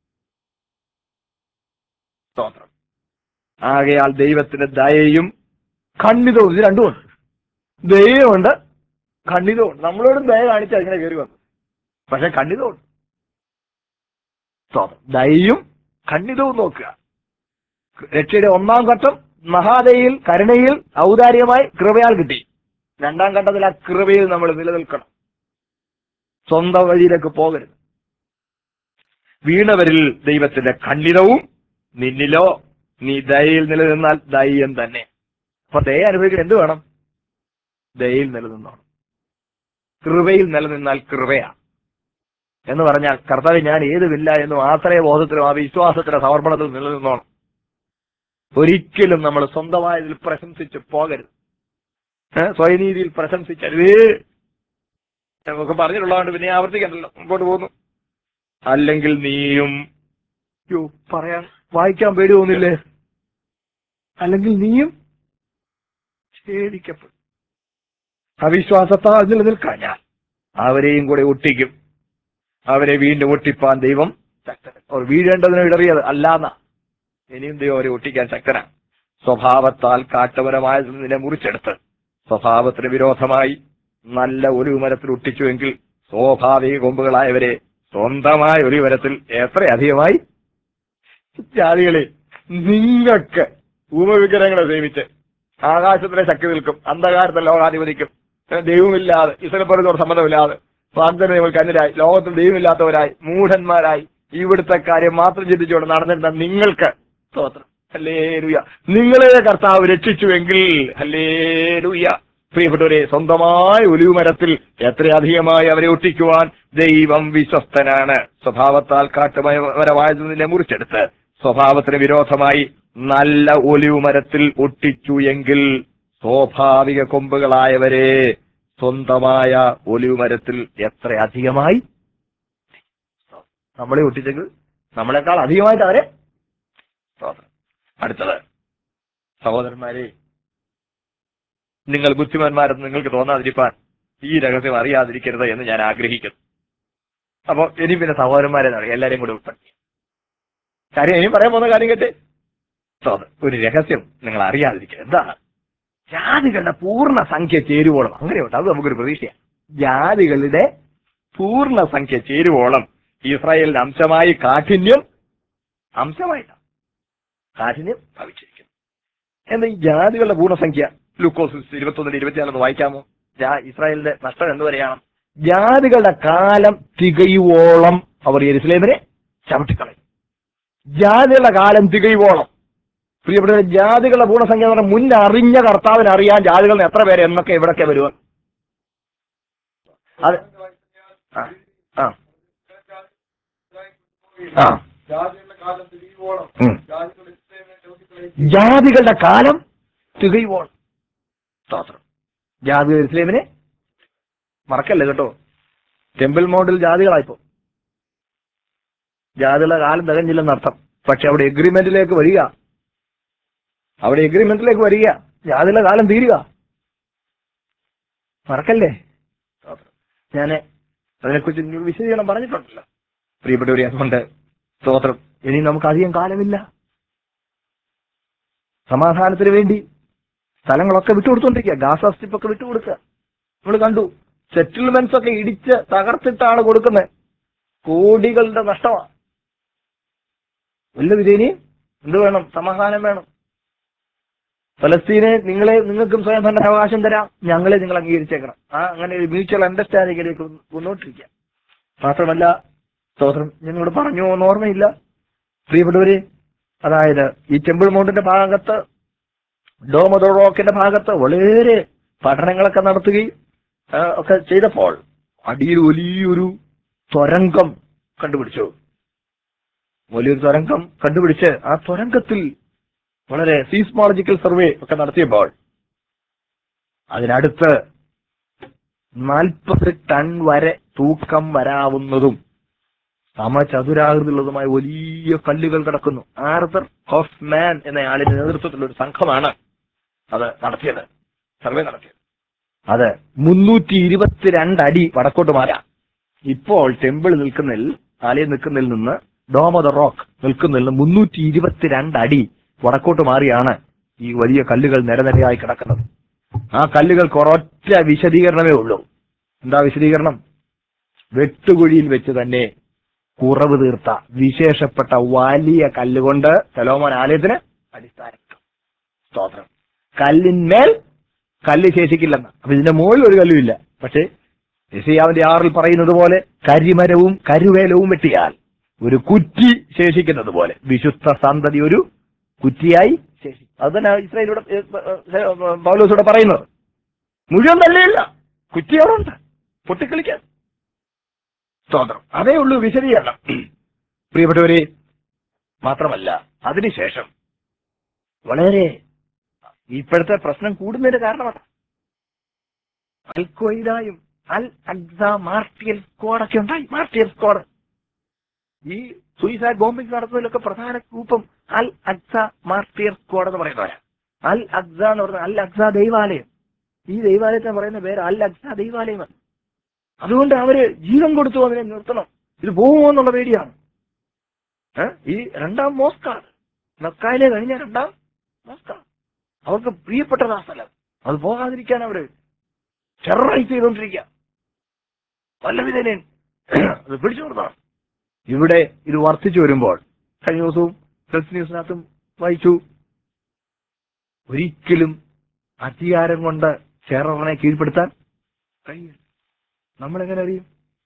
സ്തോത്രം ആകയാൽ ദൈവത്തിന്റെ ദയയും ഖണ്ഡിതവും ഇത് രണ്ടുമുണ്ട് ദയയുമുണ്ട് ഖണ്ഡിതവുമുണ്ട് നമ്മളോടും ദയ കാണിച്ചാൽ ഇങ്ങനെ കയറി വന്നു പക്ഷെ ഖണ്ഡിതമുണ്ട് സ്തോത്രം ദയയും ഖണ്ഡിതവും നോക്കുക രക്ഷയുടെ ഒന്നാം ഘട്ടം മഹാദയിൽ കരുണയിൽ ഔദാര്യമായി കൃപയാൽ കിട്ടി രണ്ടാം ഘട്ടത്തിൽ ആ കൃപയിൽ നമ്മൾ നിലനിൽക്കണം സ്വന്തം വഴിയിലേക്ക് പോകരുത് വീണവരിൽ ദൈവത്തിന്റെ ഖണ്ഡിതവും നിന്നിലോ നീ ദയയിൽ നിലനിന്നാൽ ദയ്യം തന്നെ അപ്പൊ ദയ അനുഭവിക്കാൻ എന്ത് വേണം ദയയിൽ നിലനിന്നോണം കൃപയിൽ നിലനിന്നാൽ കൃപയാ എന്ന് പറഞ്ഞാൽ കർത്താവ് ഞാൻ ഏതുമില്ല എന്നും ആശ്രയ ബോധത്തിലും ആ വിശ്വാസത്തിന്റെ സമർപ്പണത്തിൽ നിലനിന്നോണം ഒരിക്കലും നമ്മൾ സ്വന്തമായതിൽ പ്രശംസിച്ച് പോകരുത് ഏ? സ്വയനീതിയിൽ പ്രശംസിച്ചരുതേ നമുക്ക് പറഞ്ഞിട്ടുള്ളതുകൊണ്ട് പിന്നെ ആവർത്തിക്കണ്ടല്ലോ മുമ്പോട്ട് പോകുന്നു അല്ലെങ്കിൽ നീയും യോ പറയാൻ വായിക്കാൻ പേടി തോന്നില്ലേ അല്ലെങ്കിൽ നീയും ഛേദിക്കപ്പെടും അവിശ്വാസത്താൽ നിലനിൽക്കാൻ ഞാൻ അവരെയും കൂടെ ഒട്ടിക്കും അവരെ വീണ്ടും ഒട്ടിപ്പാൻ ദൈവം ശക്തൻ അവർ വീഴേണ്ടതിന് ഇടറിയത് അല്ലാന്ന ഇനിയും ദൈവം അവരെ ഒട്ടിക്കാൻ ശക്തനാണ് സ്വഭാവത്താൽ കാട്ടപരമായ നില മുറിച്ചെടുത്ത് സ്വഭാവത്തിന് വിരോധമായി നല്ല ഒരു മരത്തിൽ ഒട്ടിച്ചുവെങ്കിൽ സ്വാഭാവിക കൊമ്പുകളായവരെ സ്വന്തമായ ഒരു മരത്തിൽ എത്ര അധികമായി ജാതികളെ നിങ്ങൾക്ക് ഉപവിഗ്രഹങ്ങളെ സേവിച്ച് ആകാശത്തിലെ ശക്തി നിൽക്കും അന്ധകാരത്തെ ലോകാധിപതിക്കും ഏഹ് ദൈവമില്ലാതെ ഇസ്രപ്പുറത്തോട് സംബന്ധമില്ലാതെ സ്വാതന്ത്ര്യ നിങ്ങൾക്ക് അന്യരായി ലോകത്തിൽ ദൈവമില്ലാത്തവരായി മൂഢന്മാരായി ഇവിടുത്തെ കാര്യം മാത്രം ചിന്തിച്ചുകൊണ്ട് നടന്നിരുന്ന നിങ്ങൾക്ക് സ്തോത്രം ഹല്ലേലൂയ നിങ്ങളെ കർത്താവ് രക്ഷിച്ചുവെങ്കിൽ ഹല്ലേലൂയ പ്രിയപ്പെട്ടവരെ സ്വന്തമായ ഒലിവുമരത്തിൽ എത്രയധികമായി അവരെ ഒട്ടിക്കുവാൻ ദൈവം വിശ്വസ്തനാണ് സ്വഭാവത്താൽ കാട്ടുമരമായതിനെ മുറിച്ചെടുത്ത് സ്വഭാവത്തിന് വിരോധമായി നല്ല ഒലിവുമരത്തിൽ ഒട്ടിച്ചു എങ്കിൽ സ്വാഭാവിക കൊമ്പുകളായവരെ സ്വന്തമായ ഒലിവുമരത്തിൽ എത്ര അധികമായി നമ്മളെ ഒട്ടിച്ചെങ്കിൽ നമ്മളെക്കാൾ അധികമായിട്ട് അവരെ സ്തോത്രം. അടുത്തത് സഹോദരന്മാരെ നിങ്ങൾ ബുദ്ധിമാന്മാരെന്ന് നിങ്ങൾക്ക് തോന്നാതിരിക്കാൻ ഈ രഹസ്യം അറിയാതിരിക്കരുത് എന്ന് ഞാൻ ആഗ്രഹിക്കുന്നു അപ്പൊ ഇനി പിന്നെ സഹോദരന്മാരെ അറിയാം എല്ലാരെയും കൂടെ ഉൾപ്പെടുത്തി കാര്യം ഇനി പറയാൻ പോകുന്ന കാര്യം കേട്ടെ സ്തോത്രം. ഒരു രഹസ്യം നിങ്ങൾ അറിയാതിരിക്കുക എന്താണ് ജാതികളുടെ പൂർണ്ണ സംഖ്യ ചേരുവോളം അങ്ങനെയുണ്ട് അത് നമുക്കൊരു പ്രതീക്ഷയാണ് ജാതികളുടെ പൂർണ്ണ സംഖ്യ ചേരുവോളം ഇസ്രായേലിന്റെ അംശമായി കാഠിന്യം അംശമായിട്ടാണ് കാഠിന്യം ഭവിച്ചിരിക്കുന്നു എന്താ ഈ ജാതികളുടെ പൂർണ്ണസംഖ്യ ലൂക്കോസ് ഇരുപത്തൊന്നിന് ഇരുപത്തിനാലൊന്ന് വായിക്കാമോ ജാ- ഇസ്രായേലിന്റെ നഷ്ടം എന്ത് വരെയാണ് ജാതികളുടെ കാലം തികയുവോളം അവർ യെരുസലേമിനെ ചവിട്ടിക്കളയും ജാതികളുടെ കാലം തികയുവോളം പ്രിയപ്പെട്ട ജാതികളുടെ പൂർണ്ണസംഖ്യ എന്ന് പറഞ്ഞാൽ മുന്നറിഞ്ഞ കർത്താവിന് അറിയാൻ ജാതികളിൽ എത്ര പേര് എന്നൊക്കെ ഇവിടൊക്കെ വരുവ അത് ആ ആ ആ ജാതികളുടെ കാലം തിരിയുവോളം ഉം. ജാതികൾ ഇസ്രായേലിനെ ചവിട്ടിക്കളയും. ജാതികളുടെ കാലം തികയുവോളം സ്തോത്രം ജാതി ഇസ്ലേമിനെ മറക്കല്ലേ കേട്ടോ ടെമ്പിൾ മോഡൽ ജാതികളായിപ്പോ ജാതികളുടെ കാലം തികഞ്ഞില്ലെന്നർത്ഥം പക്ഷെ അവിടെ എഗ്രിമെന്റിലേക്ക് വരിക അവിടെ എഗ്രിമെന്റിലേക്ക് വരിക ജാതികളുടെ കാലം തീരുക മറക്കല്ലേ ഞാൻ അതിനെക്കുറിച്ച് നിങ്ങൾ വിശദീകരണം പറഞ്ഞിട്ടുണ്ടല്ലോ പ്രിയപ്പെട്ടവരെ അതുകൊണ്ട് സ്തോത്രം ഇനി നമുക്ക് അധികം കാലമില്ല സമാധാനത്തിന് വേണ്ടി സ്ഥലങ്ങളൊക്കെ വിട്ടുകൊടുത്തോണ്ടിരിക്കുക ഗാസ സ്ട്രിപ്പ് ഒക്കെ വിട്ടുകൊടുക്കുക നമ്മൾ കണ്ടു സെറ്റിൽമെന്റ്സ് ഒക്കെ ഇടിച്ച് തകർത്തിട്ടാണ് കൊടുക്കുന്നത് കോടികളുടെ നഷ്ടമാണ് വല്ല വിജയനി എന്ത് വേണം സമാധാനം വേണം ഫലസ്തീനെ നിങ്ങളെ നിങ്ങൾക്കും സ്വയം തന്നെ അവകാശം തരാം ഞങ്ങളെ നിങ്ങൾ അംഗീകരിച്ചേക്കണം ആ അങ്ങനെ ഒരു മ്യൂച്വൽ അണ്ടർസ്റ്റാൻഡിങ്ങിലേക്ക് മുന്നോട്ടിരിക്കുക മാത്രമല്ല സ്തോത്രം ഞങ്ങളോട് പറഞ്ഞു എന്ന് ഓർമ്മയില്ല പ്രിയപ്പെട്ടവരെ അതായത് ഈ ടെമ്പിൾ മൗണ്ടിന്റെ ഭാഗത്ത് ഡോമദോ റോക്കിന്റെ ഭാഗത്ത് വളരെ പഠനങ്ങളൊക്കെ നടത്തുകയും ആ, ഒക്കെ ചെയ്തപ്പോൾ അടിയിൽ വലിയൊരു ത്വരംഗം കണ്ടുപിടിച്ചു വലിയൊരു തുരങ്കം കണ്ടുപിടിച്ച് ആ തുരങ്കത്തിൽ വളരെ സീസ്മോളജിക്കൽ സർവേ ഒക്കെ നടത്തിയപ്പോൾ അതിനടുത്ത് നാൽപ്പത് ടൺ വരെ തൂക്കം വരാവുന്നതും സമചതുരാകൃതിയുള്ളതുമായ വലിയ കല്ലുകൾ കിടക്കുന്നു ആർതർ ഹോഫ്മാൻ എന്നയാളിന്റെ നേതൃത്വത്തിലുള്ള ഒരു സംഘമാണ് അത് നടത്തിയത് സർവേ നടത്തിയത് അത് മുന്നൂറ്റി ഇരുപത്തിരണ്ട് അടി വടക്കോട്ട് മാറാം ഇപ്പോൾ ടെമ്പിൾ നിൽക്കുന്നതിൽ ആലയം നിൽക്കുന്നതിൽ നിന്ന് ഡോം ഓഫ് ദ റോക്ക് നിൽക്കുന്നതിൽ നിന്ന് മുന്നൂറ്റി ഇരുപത്തിരണ്ട് അടി വടക്കോട്ട് മാറിയാണ് ഈ വലിയ കല്ലുകൾ നിരനിരയായി കിടക്കുന്നത് ആ കല്ലുകൾക്ക് ഒരൊറ്റ വിശദീകരണമേ ഉള്ളൂ എന്താ വിശദീകരണം വെട്ടുകുഴിയിൽ വെച്ച് തന്നെ കുറവ് തീർത്ത വിശേഷപ്പെട്ട വലിയ കല്ലുകൊണ്ട് സലോമോൻ ആലയത്തിന് അടിസ്ഥാനിക്കും സ്തോത്രം കല്ലിന്മേൽ കല്ല് ശേഷിക്കില്ലെന്ന് അപ്പൊ ഇതിന്റെ മുകളിൽ ഒരു കല്ലുമില്ല പക്ഷേ യശയാവിന്റെ ആറിൽ പറയുന്നത് പോലെ കരിമരവും കരുവേലവും വെട്ടിയാൽ ഒരു കുറ്റി ശേഷിക്കുന്നത് പോലെ വിശുദ്ധ സന്തതി ഒരു കുറ്റിയായി ശേഷിക്കും അത് തന്നെ ഇസ്രായേലിലൂടെ ഏ, ഏ, ഏ, പൗലോസിലൂടെ പറയുന്നത് മുഴുവൻ തന്നെയില്ല കുറ്റി അവിടെ ഉണ്ട് പൊട്ടിക്കളിക്കാൻ സ്തോത്രം അതേ ഉള്ളൂ വിശദീകരണം പ്രിയപ്പെട്ടവരെ മാത്രമല്ല അതിനുശേഷം വളരെ ഇപ്പോഴത്തെ പ്രശ്നം കൂടുന്നതിന്റെ കാരണമാണ് അൽ കൊയ്ദായും അൽ അഗ്സ മാർട്ടിയൽ സ്ക്വാഡൊക്കെ ഉണ്ടായി മാർട്ടിയൽ സ്ക്വാഡ് ഈ സൂയിസൈഡ് ബോംബിംഗ് നടത്തുന്നതിലൊക്കെ പ്രധാന ഗ്രൂപ്പും അൽ അഗ്സ മാർട്ടിയൽ സ്ക്വാഡ് എന്ന് പറയുന്നവരാ അൽ അഗ്സ എന്ന് പറഞ്ഞ അൽ അഗ്സ ദൈവാലയം ഈ ദൈവാലയത്തിന് പറയുന്ന പേര് അൽ അഗ്സ ദൈവാലയമാണ് അതുകൊണ്ട് അവര് ജീവൻ കൊടുത്തു അതിനെ നിർത്തണം ഇത് പോകുമോ എന്നുള്ള പേടിയാണ് ഏ? ഈ രണ്ടാം മോസ്കാണ് മക്കായിലെ കഴിഞ്ഞ രണ്ടാം മോസ്കാണ് അവർക്ക് പ്രിയപ്പെട്ടതാ സ്ഥലം അത് പോകാതിരിക്കാൻ അവര് ടെററൈസ് ചെയ്തുകൊണ്ടിരിക്കുക പല വിധേനയും അത് പിടിച്ചു നിർത്തണം ഇവിടെ ഇത് വർദ്ധിച്ചു വരുമ്പോൾ കഴിഞ്ഞ ദിവസവും ഹെൽത്ത് ന്യൂസിനകത്തും വായിച്ചു ഒരിക്കലും അധികാരം കൊണ്ട് ടെററിനെ കീഴ്പ്പെടുത്താൻ കഴിയില്ല നമ്മളെങ്ങനെ അറിയും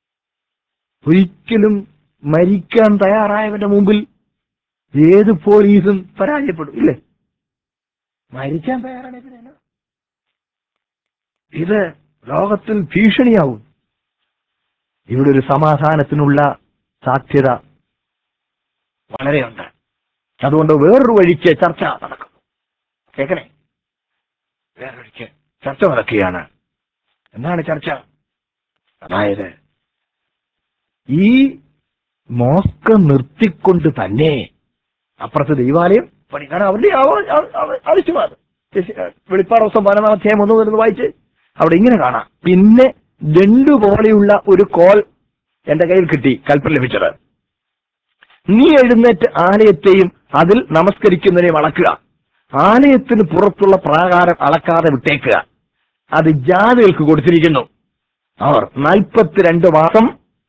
ഒരിക്കലും മരിക്കാൻ തയ്യാറായവന്റെ മുമ്പിൽ ഏത് പോലീസും പരാജയപ്പെടും ഇല്ലേ മരിക്കാൻ തയ്യാറാണ് ഇവരെന്നാ? ഇത് ലോകത്തിൽ ഭീഷണിയാവും ഇവിടെ ഒരു സമാധാനത്തിനുള്ള സാധ്യത വളരെയുണ്ട് അതുകൊണ്ട് വേറൊരു വഴിക്ക് ചർച്ച നടക്കുന്നു കേൾക്കണേ വേറൊരു വഴിക്ക് ചർച്ച നടക്കുകയാണ് എന്താണ് ചർച്ച അതായത് ഈ മോസ്ക് നിർത്തിക്കൊണ്ട് തന്നെ അപ്പുറത്ത് ദൈവാലയം പണി കാരണം അവരുടെ ആവ- ആവ- ആവ- ആവശ്യമാണ് വെളിപ്പാട് ദിവസം പതിനൊന്നാം അധ്യായം ഒന്ന് വരുന്നത് വായിച്ച് അവിടെ ഇങ്ങനെ കാണാം പിന്നെ ദണ്ടു പോലെയുള്ള ഒരു കോൾ എന്റെ കയ്യിൽ കിട്ടി കൽപ്പന ലഭിച്ചത് നീ എഴുന്നേറ്റ് ആലയത്തെയും അതിൽ നമസ്കരിക്കുന്നതിനെയും അളക്കുക ആലയത്തിന് പുറത്തുള്ള പ്രാകാരം അളക്കാതെ വിട്ടേക്കുക അത് ജാതികൾക്ക് കൊടുത്തിരിക്കുന്നു അവർ നാൽപ്പത്തിരണ്ട് മാസം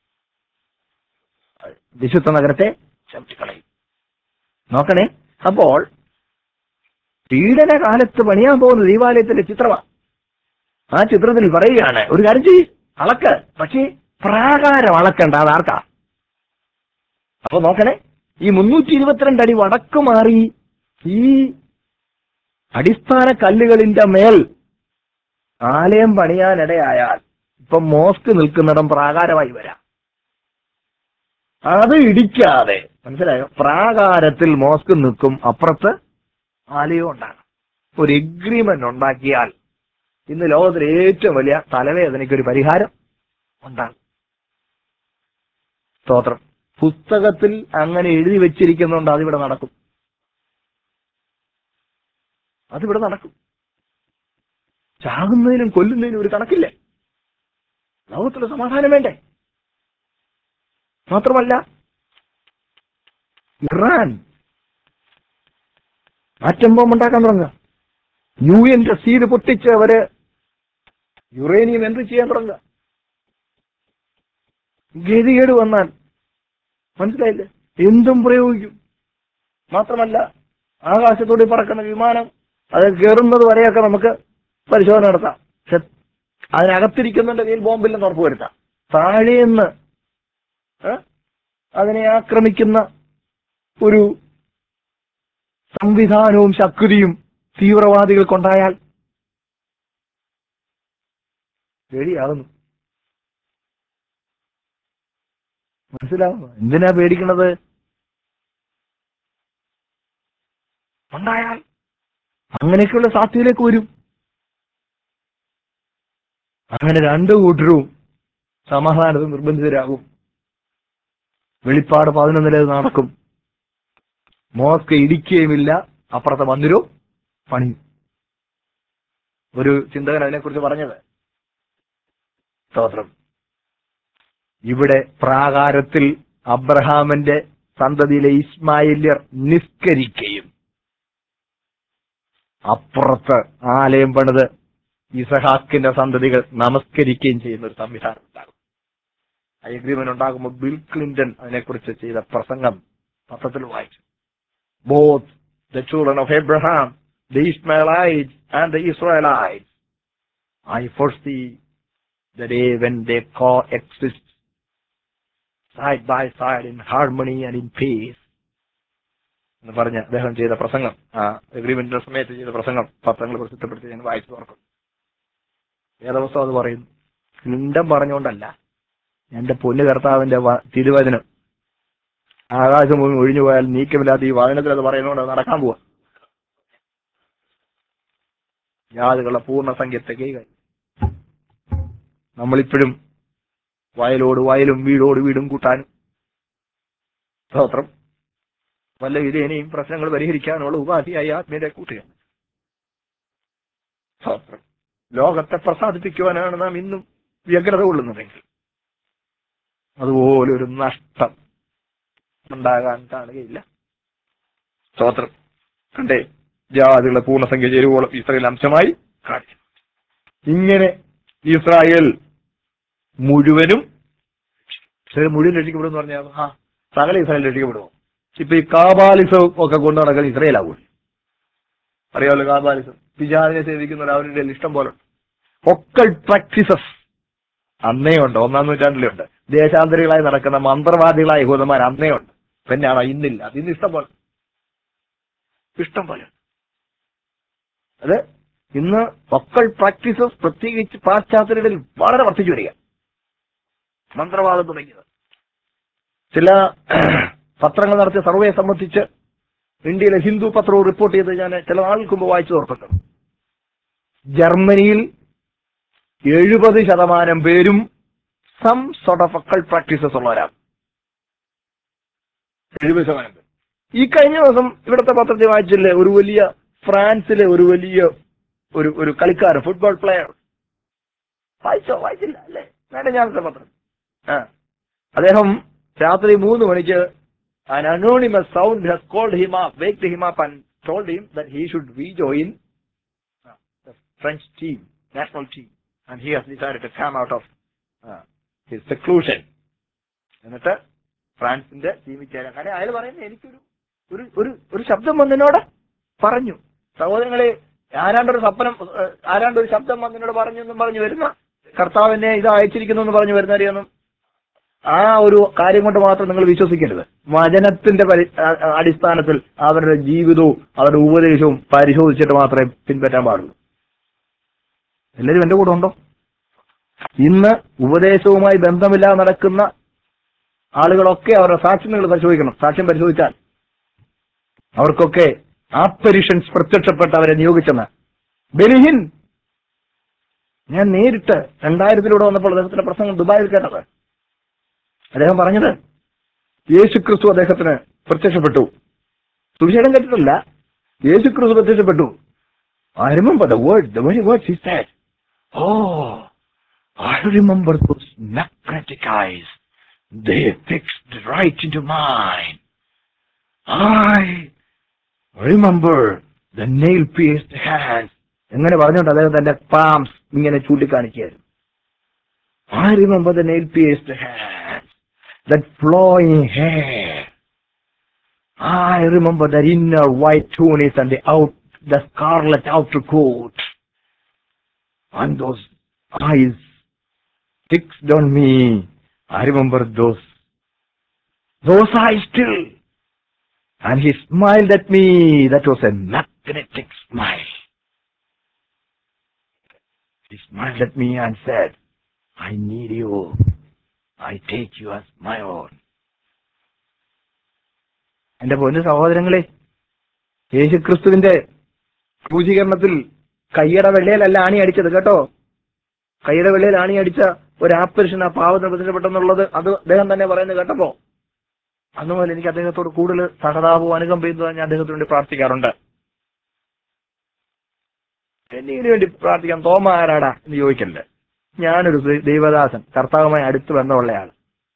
വിശുദ്ധ നഗരത്തെ ചവിട്ടിക്കളയും നോക്കണേ അപ്പോൾ പീഡന കാലത്ത് പണിയാൻ പോകുന്ന ദൈവാലയത്തിന്റെ ചിത്രമാണ് ആ ചിത്രത്തിൽ പറയുകയാണ് ഒരു കാര്യം ചെയ്യ് അളക്ക് പക്ഷേ പ്രാകാരം അളക്കണ്ട അത് ആർക്കാ അപ്പൊ നോക്കണേ ഈ മുന്നൂറ്റി ഇരുപത്തിരണ്ട് അടി വടക്ക് മാറി ഈ അടിസ്ഥാന കല്ലുകളിന്റെ മേൽ ആലയം പണിയാനിടയായാൽ ഇപ്പൊ മോസ്ക് നിൽക്കുന്നിടം പ്രാകാരമായി വരാം അത് ഇടിക്കാതെ മനസ്സിലായോ പ്രാകാരത്തിൽ മോസ്ക് നിൽക്കും അപ്പുറത്ത് ആലയവും ഉണ്ടാകും ഒരു എഗ്രിമെന്റ് ഉണ്ടാക്കിയാൽ ഇന്ന് ലോകത്തിലെ ഏറ്റവും വലിയ തലവേദനയ്ക്ക് ഒരു പരിഹാരം ഉണ്ടാകും സ്തോത്രം പുസ്തകത്തിൽ അങ്ങനെ എഴുതി വെച്ചിരിക്കുന്നുണ്ട് അതിവിടെ നടക്കും അതിവിടെ നടക്കും ചാകുന്നതിനും കൊല്ലുന്നതിനും ഒരു കണക്കില്ലേ ലോകത്തിലെ സമാധാനം വേണ്ടേ മാത്രമല്ല ഇറാൻ ആറ്റം ബോംബ് ഉണ്ടാക്കാൻ തുടങ്ങുക യു എന്റെ സീഡ് പൊട്ടിച്ച് അവര് യുറേനിയം എന്ത് ചെയ്യാൻ തുടങ്ങുക ഗതികേട് വന്നാൽ മനസ്സിലായില്ലേ എന്തും പ്രയോഗിക്കും മാത്രമല്ല ആകാശത്തോടെ പറക്കുന്ന വിമാനം അത് കയറുന്നത് വരെയൊക്കെ നമുക്ക് പരിശോധന നടത്താം പക്ഷെ അതിനകത്തിരിക്കുന്നതിന്റെ കയ്യിൽ ബോംബില്ലെന്ന് ഉറപ്പ് വരുത്താം താഴേന്ന് ഏ? അതിനെ ആക്രമിക്കുന്ന ഒരു സംവിധാനവും ശക്തിയും തീവ്രവാദികൾക്കുണ്ടായാൽ പേടിയാകുന്നു മനസ്സിലാവുന്നു എന്തിനാ പേടിക്കണത് ഉണ്ടായാൽ അങ്ങനെയൊക്കെയുള്ള സാധ്യതയിലേക്ക് വരും അങ്ങനെ രണ്ടു കൂട്ടരും സമാധാനത്തിൽ നിർബന്ധിതരാകും വെളിപ്പാട് പതിനൊന്നില് ഇത് നടക്കും മോസ്ക് ഇടിക്കുകയുമില്ല അപ്പുറത്തെ മന്ദിരവും പണിയും ഒരു ചിന്തകൻ അതിനെക്കുറിച്ച് പറഞ്ഞത് സ്തോത്രം ഇവിടെ പ്രാകാരത്തിൽ അബ്രഹാമിന്റെ സന്തതിയിലെ ഇസ്മായില്യർ നിസ്കരിക്കുകയും അപ്പുറത്ത് ആലയം പണിത് ഇസഹാക്കിന്റെ സന്തതികൾ നമസ്കരിക്കുകയും ചെയ്യുന്ന ഒരു സംവിധാനം ഉണ്ടാകും ആ എഗ്രിമെന്റ് ഉണ്ടാകുമ്പോൾ ബിൽ ക്ലിന്റൺ അതിനെക്കുറിച്ച് ചെയ്ത പ്രസംഗം പത്രത്തിൽ വായിച്ചു both the children of Abraham, the Ishmaelites and the Israelites. I foresee the day when they coexist side by side in harmony and in peace. എന്ന് പറഞ്ഞ് അദ്ദേഹം ചെയ്ത പ്രസംഗം ആ എഗ്രിമെന്റിന്റെ സമയത്ത് ചെയ്ത പ്രസംഗം പത്രങ്ങൾ പ്രസിദ്ധപ്പെടുത്തി ഞാൻ വായിച്ചു തുറക്കും വേദവസ്ഥ അത് പറയുന്നു ക്ലിണ്ടൻ പറഞ്ഞുകൊണ്ടല്ല എന്റെ പൊന്നു കർത്താവിന്റെ വ- തിരുവചനം ആകാശം മുഴുവൻ ഒഴിഞ്ഞു പോയാൽ നീക്കമില്ലാത്ത ഈ വചനത്തിൽ അത് പറയുന്നതുകൊണ്ട് അത് നടക്കാൻ പോവാ ജാതികളുടെ പൂർണ്ണസംഖ്യത്തെ കൈകാര്യം നമ്മളിപ്പോഴും വയലോട് വയലും വീടോട് വീടും കൂട്ടാനും സ്തോത്രം വല്ല വിധേനയും പ്രശ്നങ്ങൾ പരിഹരിക്കാനുള്ള ഉപാധിയായി ആത്മീയരെ കൂട്ടുക സ്തോത്രം ലോകത്തെ പ്രസാദിപ്പിക്കുവാനാണ് നാം ഇന്നും വ്യഗ്രത കൊള്ളുന്നതെങ്കിൽ അതുപോലെ ഒരു നഷ്ടം ഉണ്ടാകാൻ കാണുകയില്ല സ്തോത്രം കണ്ടേ ജാതികളെ പൂർണ്ണസംഖ്യ ചേരുവോളം ഇസ്രായേൽ അംശമായി കാണിച്ചു ഇങ്ങനെ ഇസ്രായേൽ മുഴുവനും ഇസ്രായേൽ മുഴുവൻ രക്ഷിക്കപ്പെടുമെന്ന് പറഞ്ഞാൽ ആ സകല ഇസ്രായേൽ രക്ഷിക്കപ്പെടുമോ ഇപ്പൊ ഈ കാബാലിസം ഒക്കെ കൊണ്ടു നടക്കുന്ന ഇസ്രായേലാവും അറിയാമല്ലോ കാബാലിസം പിജാദിനെ സേവിക്കുന്ന അവരുടെ ഇഷ്ടം പോലെ ഒക്കൽ പ്രാക്ടീസസ് അന്നേ ഉണ്ട് ഒന്നാം നൂറ്റാണ്ടിലേ ഉണ്ട് ദേശാന്തരികളായി നടക്കുന്ന മന്ത്രവാദികളായ യഹൂദന്മാർ അന്നേ ഉണ്ട് പിന്നെയാണോ ഇന്നില്ല അത് ഇന്ന് ഇഷ്ടം പോലെ ഇഷ്ടം പോലെ അത് ഇന്ന് ഒക്കൽ പ്രാക്ടീസസ് പ്രത്യേകിച്ച് പാശ്ചാത്യരുടെ വളരെ വർദ്ധിച്ചു വരിക മന്ത്രവാദം തുടങ്ങിയത് ചില പത്രങ്ങൾ നടത്തിയ സർവേ സംബന്ധിച്ച് ഇന്ത്യയിലെ ഹിന്ദു പത്രവും റിപ്പോർട്ട് ചെയ്ത് ഞാൻ ചില നാൾക്ക് മുമ്പ് വായിച്ചു ഓർക്കുന്നുണ്ട് ജർമ്മനിയിൽ എഴുപത് ശതമാനം പേരും some sort of occult practices ഉള്ളവരാണ് എഴുപത് ശതമാനം പേര് ഈ കഴിഞ്ഞ ദിവസം ഇവിടുത്തെ പത്രത്തിൽ വായിച്ചില്ലേ ഒരു വലിയ ഫ്രാൻസിലെ ഒരു വലിയ ഒരു ഒരു കളിക്കാരൻ ഫുട്ബോൾ പ്ലെയർ വായിച്ചോ വായിച്ചില്ല അല്ലേ വേണ്ട ഞാനത്തെ പത്രം ആ അദ്ദേഹം രാത്രി മൂന്ന് മണിക്ക് an anonymous sound has called him up, waked him up and told him that he should rejoin uh, the French team, national team. And he has decided to come out of uh, his seclusion. എന്നിട്ട് ഫ്രാൻസിന്റെ ടീമിൽ ചേരാൻ കാര്യം അയാൾ പറയുന്നത് എനിക്കൊരു ഒരു ഒരു ഒരു ശബ്ദം വന്നതിനോട് പറഞ്ഞു സഹോദരങ്ങളെ ആരാണ്ടൊരു സ്വപ്നം ഏഹ്, ആരാണ്ടൊരു ശബ്ദം വന്നതിനോട് പറഞ്ഞു എന്നും പറഞ്ഞു വരുന്ന കർത്താവിനെ ഇത് അയച്ചിരിക്കുന്നു എന്ന് പറഞ്ഞു വരുന്നവരെയൊന്നും ആ ഒരു കാര്യം കൊണ്ട് മാത്രം നിങ്ങൾ വിശ്വസിക്കരുത് വചനത്തിന്റെ പരി ആ- ആ- അടിസ്ഥാനത്തിൽ അവരുടെ ജീവിതവും അവരുടെ ഉപദേശവും പരിശോധിച്ചിട്ട് മാത്രമേ പിൻപറ്റാൻ പാടുള്ളൂ എല്ലാവരും എന്റെ കൂടെ ഉണ്ടോ ഇന്ന് ഉപദേശവുമായി ബന്ധമില്ലാതെ നടക്കുന്ന ആളുകളൊക്കെ അവരുടെ സാക്ഷ്യങ്ങൾ പരിശോധിക്കണം സാക്ഷ്യം പരിശോധിച്ചാൽ അവർക്കൊക്കെ ആപ്പരിഷൻസ് പ്രത്യക്ഷപ്പെട്ട് അവരെ നിയോഗിച്ചെന്ന് ബെനിഹിൻ ഞാൻ നേരിട്ട് രണ്ടായിരത്തിലൂടെ വന്നപ്പോൾ അദ്ദേഹത്തിന്റെ പ്രസംഗം ദുബായിൽ കേട്ടത് അദ്ദേഹം പറഞ്ഞത് യേശു ക്രിസ്തു അദ്ദേഹത്തിന് പ്രത്യക്ഷപ്പെട്ടു സുവിശേഷം കേട്ടിട്ടില്ല യേശു ക്രിസ്തു പ്രത്യക്ഷപ്പെട്ടു I remember the word, the very words he said. Oh, I remember those magnetic eyes. They fixed right into mine. I remember the nail pierced hands. എങ്ങനെ പറഞ്ഞുകൊണ്ട് അദ്ദേഹം തന്റെ പാംസ് ഇങ്ങനെ ചൂണ്ടിക്കാണിക്കുകയായിരുന്നു I remember the nail pierced hands, that flowing hair. I remember that inner white tunic and the out, the scarlet outer coat. And those eyes fixed on me. I remember those, those eyes still. And he smiled at me. That was a magnetic smile. He smiled at me and said, I need you. I take you as my own. എന്റെ പൊന്നു സഹോദരങ്ങളെ യേശുക്രിസ്തുവിന്റെ ക്രൂശീകരണത്തിൽ കയ്യുടെ വെള്ളയിലല്ല ആണി അടിച്ചത് കേട്ടോ കയ്യുടെ വെള്ളയിൽ ആണി അടിച്ച ഒരു ആപ്പരിഷൻ ആ പാവത്തിന് പ്രത്യക്ഷപ്പെട്ടെന്നുള്ളത് അത് അദ്ദേഹം തന്നെ പറയുന്നത് കേട്ടപ്പോ അന്ന് മുതൽ എനിക്ക് അദ്ദേഹത്തോട് കൂടുതൽ സഹതാപവും അനുകമ്പയും തോന്നാൻ ഞാൻ അദ്ദേഹത്തിന് വേണ്ടി പ്രാർത്ഥിക്കാറുണ്ട് എന്നിന് വേണ്ടി പ്രാർത്ഥിക്കാൻ തോമ ആരാടാ എന്ന് ചോദിക്കല്ലേ ഞാനൊരു ദൈ- ദൈവദാസൻ കർത്താവുമായി അടുത്ത് ബന്ധമുള്ളയാൾ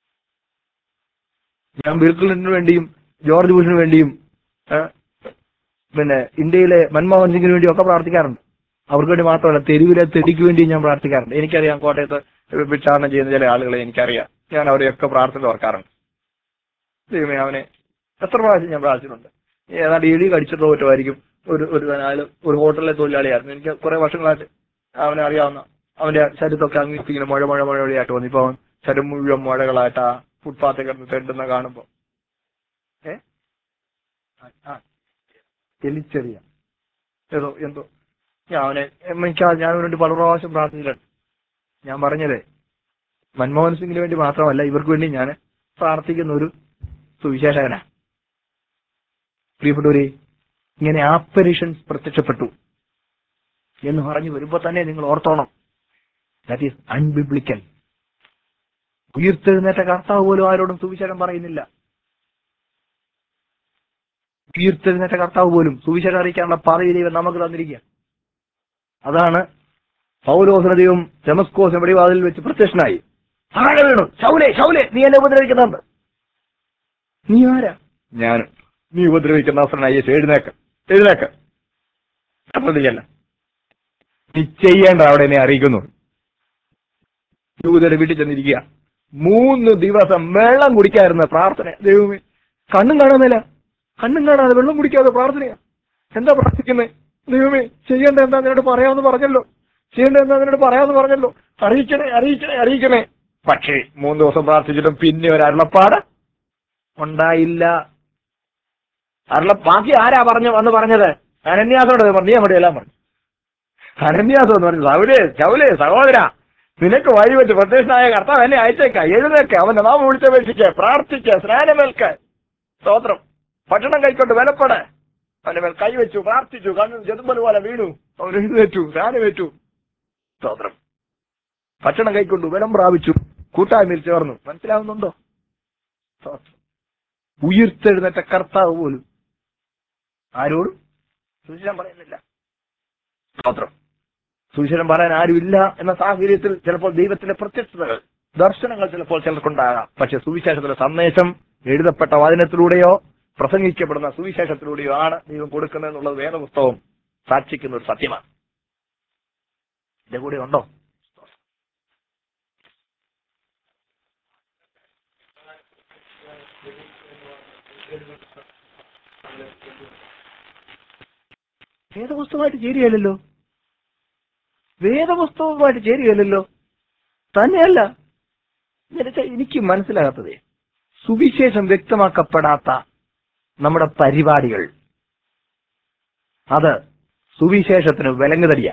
ഞാൻ ബിൽ ക്ലിന്റന് വേണ്ടിയും ജോർജ് ബുഷിന് വേണ്ടിയും ഏ, പിന്നെ ഇന്ത്യയിലെ മൻമോഹൻ സിംഗിന് വേണ്ടിയും ഒക്കെ പ്രാർത്ഥിക്കാറുണ്ട് അവർക്ക് വേണ്ടി മാത്രമല്ല തെരുവിലെ തെടിക്ക് വേണ്ടിയും ഞാൻ പ്രാർത്ഥിക്കാറുണ്ട് എനിക്കറിയാം കോട്ടയത്ത് ഭിക്ഷാടനം ചെയ്യുന്ന ചില ആളുകളെ എനിക്കറിയാം ഞാൻ അവരെയൊക്കെ പ്രാർത്ഥന ഓർക്കാറുണ്ട് ദൈവമേ അവനെ എത്ര പ്രാവശ്യം ഞാൻ പ്രാർത്ഥിച്ചിട്ടുണ്ട് ഏതാണ്ട് എലി കടിച്ചിട്ട് തോറ്റുമായിരിക്കും ഒരു ഒരു അയാൾ ഒരു ഹോട്ടലിലെ തൊഴിലാളിയായിരുന്നു എനിക്ക് കുറെ വർഷങ്ങളായിട്ട് അവനെ അറിയാവുന്ന അവന്റെ ശരീരത്തൊക്കെ അങ്ങ് ഇങ്ങനെ മുഴ മുഴ മുഴ മുഴയായിട്ട് വന്നു ഇപ്പൊ അവൻ ശരീരം മുഴുവൻ മുഴകളായിട്ട് ആ ഫുട്പാത്തിൽ കിടന്ന് തെണ്ടുന്ന കാണുമ്പോ ഏ ആ, ആ എലിച്ചെറിയ ഏതോ എന്തോ ഞാൻ അവനെ എനിക്ക് ആ- ഞാൻ അവന് വേണ്ടി പല പ്രാവശ്യം പ്രാർത്ഥിച്ചിട്ടുണ്ട് ഞാൻ പറഞ്ഞതേ മൻമോഹൻ സിംഗിന് വേണ്ടി മാത്രമല്ല ഇവർക്ക് വേണ്ടി ഞാൻ പ്രാർത്ഥിക്കുന്ന ഒരു സുവിശേഷകനാ പ്രിയപ്പെട്ടവരെ ഇങ്ങനെ ആപ്പറേഷൻസ് പ്രത്യക്ഷപ്പെട്ടു എന്ന് പറഞ്ഞു വരുമ്പോ തന്നെ നിങ്ങൾ ഓർത്തോണം ദാറ്റ് ഈസ് അൺബിബ്ലിക്കൽ ഉയർത്തെഴുന്നേറ്റ കർത്താവ് പോലും ആരോടും സുവിശേഷം പറയുന്നില്ല ഉയർത്തെഴുന്നേറ്റ കർത്താവ് പോലും സുവിശേഷം അറിയിക്കാനുള്ള പാതയിൽ ദൈവം നമുക്ക് തന്നിരിക്കുക അതാണ് പൗലോസിന് ദൈവം ഡെമസ്കോസ് വെടിവാതിൽ വെച്ച് പ്രത്യക്ഷനായി താഴെ വീണു ശൗലേ ശൗലേ നീ എന്നെ ഉപദ്രവിക്കുന്നുണ്ട് നീ ആരാ ഞാൻ നീ ഉപദ്രവിക്കുന്ന അവസരനായി എഴുന്നേക്ക് എഴുന്നേക്ക് ശ്രദ്ധിക്കല്ല നീ ചെയ്യേണ്ട അവിടെ എന്നെ അറിയിക്കുന്നു യൂതയുടെ വീട്ടിൽ ചെന്നിരിക്കുക മൂന്ന് ദിവസം വെള്ളം കുടിക്കാതിരുന്ന പ്രാർത്ഥന ദൈവമേ കണ്ണും കാണുന്നില്ല കണ്ണും കാണാതെ വെള്ളം കുടിക്കാതെ പ്രാർത്ഥനയാ എന്താ പ്രാർത്ഥിക്കുന്നത് ദൈവമേ ചെയ്യേണ്ട എന്താ നിന്നോട് പറയാമെന്ന് പറഞ്ഞല്ലോ ചെയ്യേണ്ട എന്താ നിന്നോട് പറയാമെന്ന് പറഞ്ഞല്ലോ അറിയിക്കണേ അറിയിക്കണേ അറിയിക്കണേ പക്ഷേ മൂന്ന് ദിവസം പ്രാർത്ഥിച്ചിട്ടും പിന്നെ ഒരു അരുളപ്പാട് ഉണ്ടായില്ല അരുള ബാക്കി ആരാ പറഞ്ഞു വന്ന് പറഞ്ഞത് അനന്യാസോട് പറഞ്ഞു നീ അവിടെ എല്ലാം പറഞ്ഞു അനന്യാസം എന്ന് പറഞ്ഞു സൗലേ ചൗലേ സഹോദര നിനക്ക് വഴി വെച്ച് പ്രത്യക്ഷനായ കർത്താവ് എന്നെ അയച്ചേക്ക എഴുന്നേക്ക അവന്റെ നാമം വിളിച്ചപേക്ഷിക്ക് പ്രാർത്ഥിക്ക് സ്നാനമേൽക്ക് സ്തോത്രം ഭക്ഷണം കൈക്കൊണ്ട് വിലപ്പെട് അവന്റെ മേൽ കൈവച്ചു പ്രാർത്ഥിച്ചു കണ്ണു ചെതുമ്പൽ പോലെ വീണു അവൻ എഴുന്നേറ്റു സ്നാനമേറ്റു സ്തോത്രം ഭക്ഷണം കൈക്കൊണ്ടു ബലം പ്രാപിച്ചു കൂട്ടായ്മയിൽ ചേർന്നു മനസ്സിലാവുന്നുണ്ടോ സ്തോത്രം ഉയർത്തെഴുന്നേറ്റ കർത്താവ് പോലും ആരോടും സുവിശേഷം പറയുന്നില്ല സ്തോത്രം സുവിശേഷം പറയാൻ ആരുമില്ല എന്ന സാഹചര്യത്തിൽ ചിലപ്പോൾ ദൈവത്തിന്റെ പ്രത്യക്ഷതകൾ ദർശനങ്ങൾ ചിലപ്പോൾ ചിലർക്കുണ്ടാകാം പക്ഷെ സുവിശേഷത്തിന്റെ സന്ദേശം എഴുതപ്പെട്ട വചനത്തിലൂടെയോ പ്രസംഗിക്കപ്പെടുന്ന സുവിശേഷത്തിലൂടെയോ ആണ് ദൈവം കൊടുക്കുന്നതെന്നുള്ളത് വേദപുസ്തകം സാക്ഷിക്കുന്ന ഒരു സത്യമാണ് എന്റെ കൂടെ ഉണ്ടോ വേദപുസ്തകമായിട്ട് ചേരുകയല്ലോ വേദപുസ്തകവുമായിട്ട് ചേരുകയല്ലോ തന്നെയല്ല എന്നുവെച്ചാൽ എനിക്ക് മനസ്സിലാകാത്തതേ സുവിശേഷം വ്യക്തമാക്കപ്പെടാത്ത നമ്മുടെ പരിപാടികൾ അത് സുവിശേഷത്തിന് വിലങ്ങുതടിയ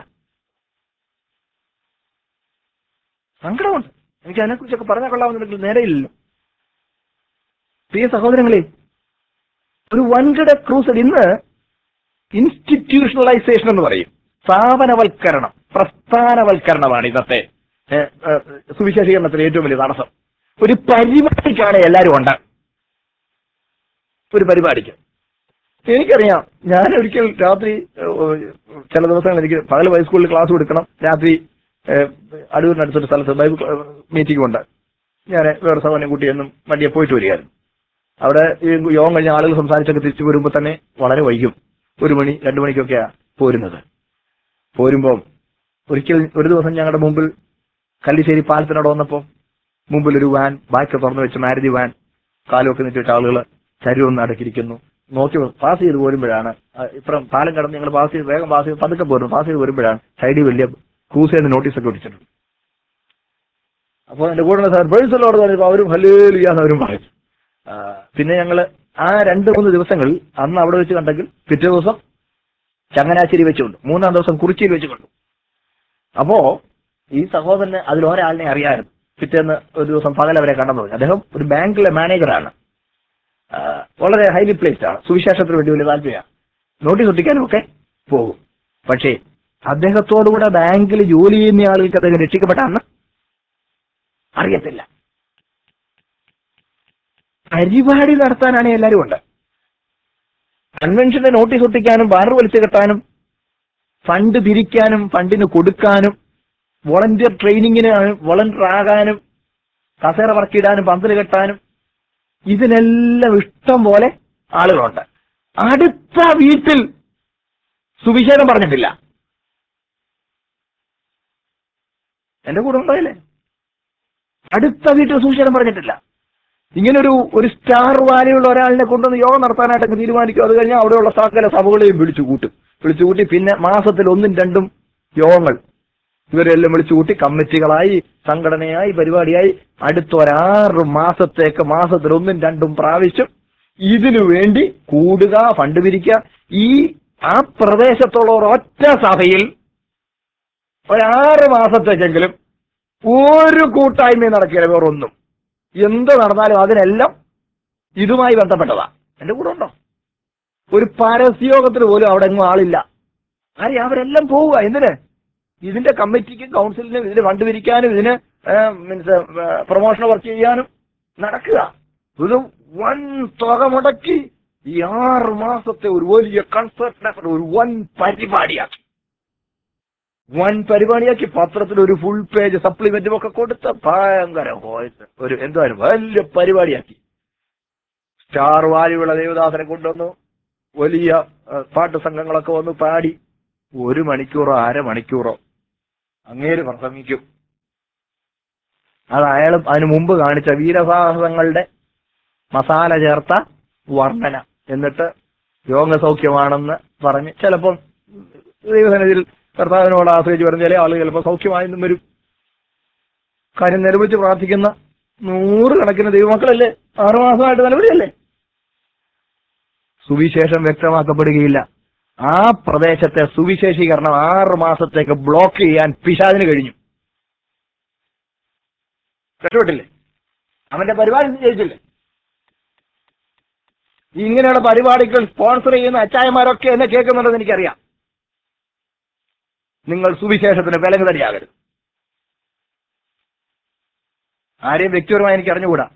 സങ്കടമുണ്ട് എനിക്ക് അതിനെക്കുറിച്ചൊക്കെ പറഞ്ഞാൽ കൊള്ളാമെന്നുണ്ടെങ്കിൽ നേരെയില്ലല്ലോ പ്രിയ സഹോദരങ്ങളെ ഒരു വൻകിട ക്രൂസഡ് ഇന്ന് ഇൻസ്റ്റിറ്റ്യൂഷണലൈസേഷൻ എന്ന് പറയും സ്ഥാപനവൽക്കരണം പ്രസ്ഥാനവൽക്കരണമാണ് ഇന്നത്തെ ഏഹ്, ഏഹ്, സുവിശേഷീകരണത്തിന് ഏറ്റവും വലിയ തടസ്സം ഒരു പരിപാടിക്കാണ് എല്ലാവരും ഉണ്ട് ഒരു പരിപാടിക്ക് എനിക്കറിയാം ഞാൻ ഒരിക്കൽ രാത്രി ഏഹ്, ചില ദിവസങ്ങൾ എനിക്ക് പകൽ ഹൈസ്കൂളിൽ ക്ലാസ് കൊടുക്കണം രാത്രി ഏഹ്, അടൂരിനടുത്തൊരു സ്ഥലത്ത് ബൈബിൾ മീറ്റിംഗ് ഉണ്ട് ഞാൻ വേറെ സഹോദരനെ കൂട്ടി എന്നും വണ്ടിയെ പോയിട്ട് വരികയായിരുന്നു അവിടെ ഈ യോഗം കഴിഞ്ഞ ആളുകൾ സംസാരിച്ചൊക്കെ തിരിച്ചു വരുമ്പോൾ തന്നെ വളരെ വൈകും ഒരു മണി രണ്ടു മണിക്കൊക്കെയാ പോരുന്നത് പോരുമ്പോൾ ഒരിക്കൽ ഒരു ദിവസം ഞങ്ങളുടെ മുമ്പിൽ കല്ലിശ്ശേരി പാലത്തിനോട് വന്നപ്പോൾ മുമ്പിൽ ഒരു വാൻ ബാക്ക് തുറന്നു വെച്ച മാരുതി വാൻ കാലുമൊക്കെ നീട്ടിട്ട് ആളുകൾ ശരീരം അടക്കിയിരിക്കുന്നു നോക്കി പാസ് ചെയ്ത് പോരുമ്പോഴാണ് ആ, ഇപ്പുറം പാലം കടന്ന് ഞങ്ങൾ പാസ് ചെയ്ത് വേഗം പാസ് ചെയ്ത് പതുക്കെ പോരുന്നു പാസ് ചെയ്ത് വരുമ്പോഴാണ് സൈഡിൽ വലിയ ക്രൂസേന്ന് നോട്ടീസൊക്കെ ഒട്ടിച്ചിട്ടുണ്ട് അപ്പോൾ എന്റെ കൂടെ സാർ പേഴ്സലോട് പറഞ്ഞപ്പോൾ അവരും ഹല്ലേലുയാന്ന് അവരും പറയും ആ, പിന്നെ ഞങ്ങൾ ആ രണ്ട് മൂന്ന് ദിവസങ്ങളിൽ അന്ന് അവിടെ വെച്ച് കണ്ടെങ്കിൽ പിറ്റേ ദിവസം ചങ്ങനാശ്ശേരി വെച്ചുകൊണ്ട് മൂന്നാം ദിവസം കുറിച്ചിയിൽ വെച്ച് കണ്ടു അപ്പോ ഈ സഹോദരന് അതിൽ ഒരാളിനെ അറിയാമായിരുന്നു പിറ്റേന്ന് ഒരു ദിവസം പകൽ അവരെ കണ്ടെന്ന് പറഞ്ഞു അദ്ദേഹം ഒരു ബാങ്കിലെ മാനേജറാണ് ആ, വളരെ ഹൈലി പ്ലേസ്ഡ് ആണ് സുവിശേഷത്തിന് വേണ്ടി വലിയ താല്പര്യമാണ് നോട്ടീസ് ഒട്ടിക്കാനും ഒക്കെ പോകും പക്ഷേ അദ്ദേഹത്തോടുകൂടെ ബാങ്കിൽ ജോലി ചെയ്യുന്ന ആളുകൾക്ക് അദ്ദേഹം രക്ഷിക്കപ്പെട്ട അന്ന് അറിയത്തില്ല പരിപാടി നടത്താനാണ് എല്ലാവരും ഉണ്ട് കൺവെൻഷന്റെ നോട്ടീസ് ഒട്ടിക്കാനും ബാനർ വലിച്ചു കെട്ടാനും ഫണ്ട് പിരിക്കാനും ഫണ്ടിന് കൊടുക്കാനും വോളണ്ടിയർ ട്രെയിനിങ്ങിന് വോളണ്ടിയർ ആകാനും കസേര പറക്കിടാനും പന്തൽ കെട്ടാനും ഇതിനെല്ലാം ഇഷ്ടം പോലെ ആളുകളുണ്ട് അടുത്ത വീട്ടിൽ സുവിശേഷം പറഞ്ഞിട്ടില്ല എന്റെ കൂടെ ഉണ്ടായില്ലേ അടുത്ത വീട്ടിൽ സുവിശേഷം പറഞ്ഞിട്ടില്ല ഇങ്ങനെ ഒരു ഒരു സ്റ്റാർ വാലിയുള്ള ഒരാളിനെ കൊണ്ടുവന്ന് യോഗം നടത്താനായിട്ട് അങ്ങ് തീരുമാനിക്കും അത് കഴിഞ്ഞാൽ അവിടെയുള്ള സകല സഭകളെയും വിളിച്ചു കൂട്ടും വിളിച്ചു കൂട്ടി പിന്നെ മാസത്തിൽ ഒന്നും രണ്ടും യോഗങ്ങൾ ഇവരെല്ലാം വിളിച്ചു കൂട്ടി കമ്മിറ്റികളായി സംഘടനയായി പരിപാടിയായി അടുത്ത ഒരാറ് മാസത്തേക്ക് മാസത്തിൽ ഒന്നും രണ്ടും പ്രാവശ്യം ഇതിനു വേണ്ടി കൂടുക ഫണ്ട് പിരിക്കുക ഈ ആ പ്രദേശത്തുള്ള ഒരൊറ്റ സഭയിൽ ഒരാറ് മാസത്തേക്കെങ്കിലും ഒരു കൂട്ടായ്മയും നടക്കില്ല വേറൊന്നും എന്ത് നടന്നാലും അതിനെല്ലാം ഇതുമായി ബന്ധപ്പെട്ടതാ എന്റെ കൂടെ ഉണ്ടോ ഒരു പരസ്യോഗത്തിന് പോലും അവിടെ എങ്ങും ആളില്ല ആരെ അവരെല്ലാം പോവുക എന്തിന് ഇതിന്റെ കമ്മിറ്റിക്കും കൗൺസിലിനും ഇതിന് ഫണ്ട് പിരിക്കാനും ഇതിന് മീൻസ് പ്രൊമോഷൻ വർക്ക് ചെയ്യാനും നടക്കുക ഒരു വൻ തുക മുടക്കി ഈ ആറ് മാസത്തെ ഒരു വലിയ കൺസൾട്ട് ഒരു വൻ പരിപാടിയാക്കി വൻ പരിപാടിയാക്കി പത്രത്തിൽ ഒരു ഫുൾ പേജ് സപ്ലിമെന്റും ഒക്കെ കൊടുത്ത് ഭയങ്കര voice. ഒരു എന്തായാലും വലിയ പരിപാടിയാക്കി സ്റ്റാർ വാല്യുള്ള ദേവദാസനെ കൊണ്ടുവന്നു വലിയ ആ, പാട്ട് സംഘങ്ങളൊക്കെ വന്ന് പാടി ഒരു മണിക്കൂറോ അരമണിക്കൂറോ അങ്ങേര് പ്രസംഗിക്കും അത് അയാൾ അതിനു മുമ്പ് കാണിച്ച വീരസാഹസങ്ങളുടെ മസാല ചേർത്ത വർണ്ണന എന്നിട്ട് രോഗസൗഖ്യമാണെന്ന് പറഞ്ഞ് ചിലപ്പം ദൈവസന്നിധിയിൽ കർത്താവിനോട് ആശ്രയിച്ച് വരുന്ന ചില ആളുകൾ ചിലപ്പോൾ സൗഖ്യമായെന്നും വരും കാര്യം നിലവിളിച്ച് പ്രാർത്ഥിക്കുന്ന നൂറുകണക്കിന് ദൈവമക്കളല്ലേ ആറുമാസമായിട്ട് നിലവിളിയല്ലേ സുവിശേഷം വ്യക്തമാക്കപ്പെടുകയില്ല ആ പ്രദേശത്തെ സുവിശേഷീകരണം ആറ് മാസത്തേക്ക് ബ്ലോക്ക് ചെയ്യാൻ പിശാദിന് കഴിഞ്ഞു രക്ഷപ്പെട്ടില്ലേ അവന്റെ പരിപാടി ജയിച്ചില്ലേ ഇങ്ങനെയുള്ള പരിപാടികൾ സ്പോൺസർ ചെയ്യുന്ന അച്ചായന്മാരൊക്കെ എന്നെ കേൾക്കുന്നുണ്ടെന്ന് എനിക്കറിയാം നിങ്ങൾ സുവിശേഷത്തിന് വിലങ്ങുതടിയാകരുത് ആരെയും വ്യക്തിപരമായി എനിക്ക് അറിഞ്ഞുകൂടാ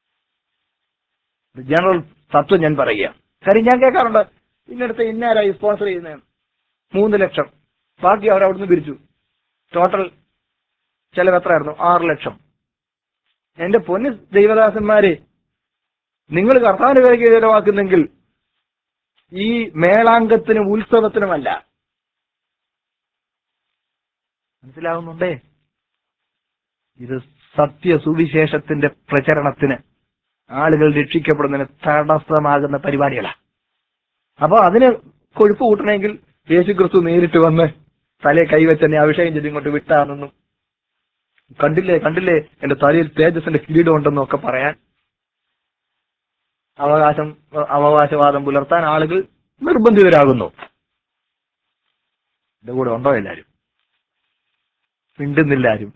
ജനറൽ തത്വം ഞാൻ പറയുക കാര്യം ഞാൻ കേൾക്കാറുണ്ട് ഇന്നടുത്ത് ഇന്നാരായി സ്പോൺസർ ചെയ്യുന്നത് മൂന്ന് ലക്ഷം ബാക്കി അവർ അവിടുന്ന് പിരിച്ചു ടോട്ടൽ ചെലവ് എത്രയായിരുന്നു ആറ് ലക്ഷം എന്റെ പൊന്ന് ദൈവദാസന്മാരെ നിങ്ങൾ കർത്താവിന്റെ പേരേക്ക് ചെലവാക്കുന്നെങ്കിൽ ഈ മേളാങ്കത്തിനും ഉത്സവത്തിനുമല്ല മനസ്സിലാവുന്നുണ്ടേ ഇത് സത്യ സുവിശേഷത്തിന്റെ പ്രചരണത്തിന് ആളുകൾ രക്ഷിക്കപ്പെടുന്നതിന് തടസ്സമാകുന്ന പരിപാടികളാണ് അപ്പൊ അതിന് കൊഴുപ്പ് കൂട്ടണമെങ്കിൽ യേശു ക്രിസ്തു നേരിട്ട് വന്ന് തലയെ കൈവച്ച് എന്നെ അഭിഷേകം ചെയ്ത് ഇങ്ങോട്ട് വിട്ടാണെന്നും കണ്ടില്ലേ കണ്ടില്ലേ എന്റെ തലയിൽ തേജസ്സിന്റെ കിരീടം ഉണ്ടെന്നും ഒക്കെ പറയാൻ അവകാശം അവകാശവാദം പുലർത്താൻ ആളുകൾ നിർബന്ധിതരാകുന്നു എന്റെ കൂടെ ഉണ്ടോ എല്ലാരും മിണ്ടുന്നില്ല ആരും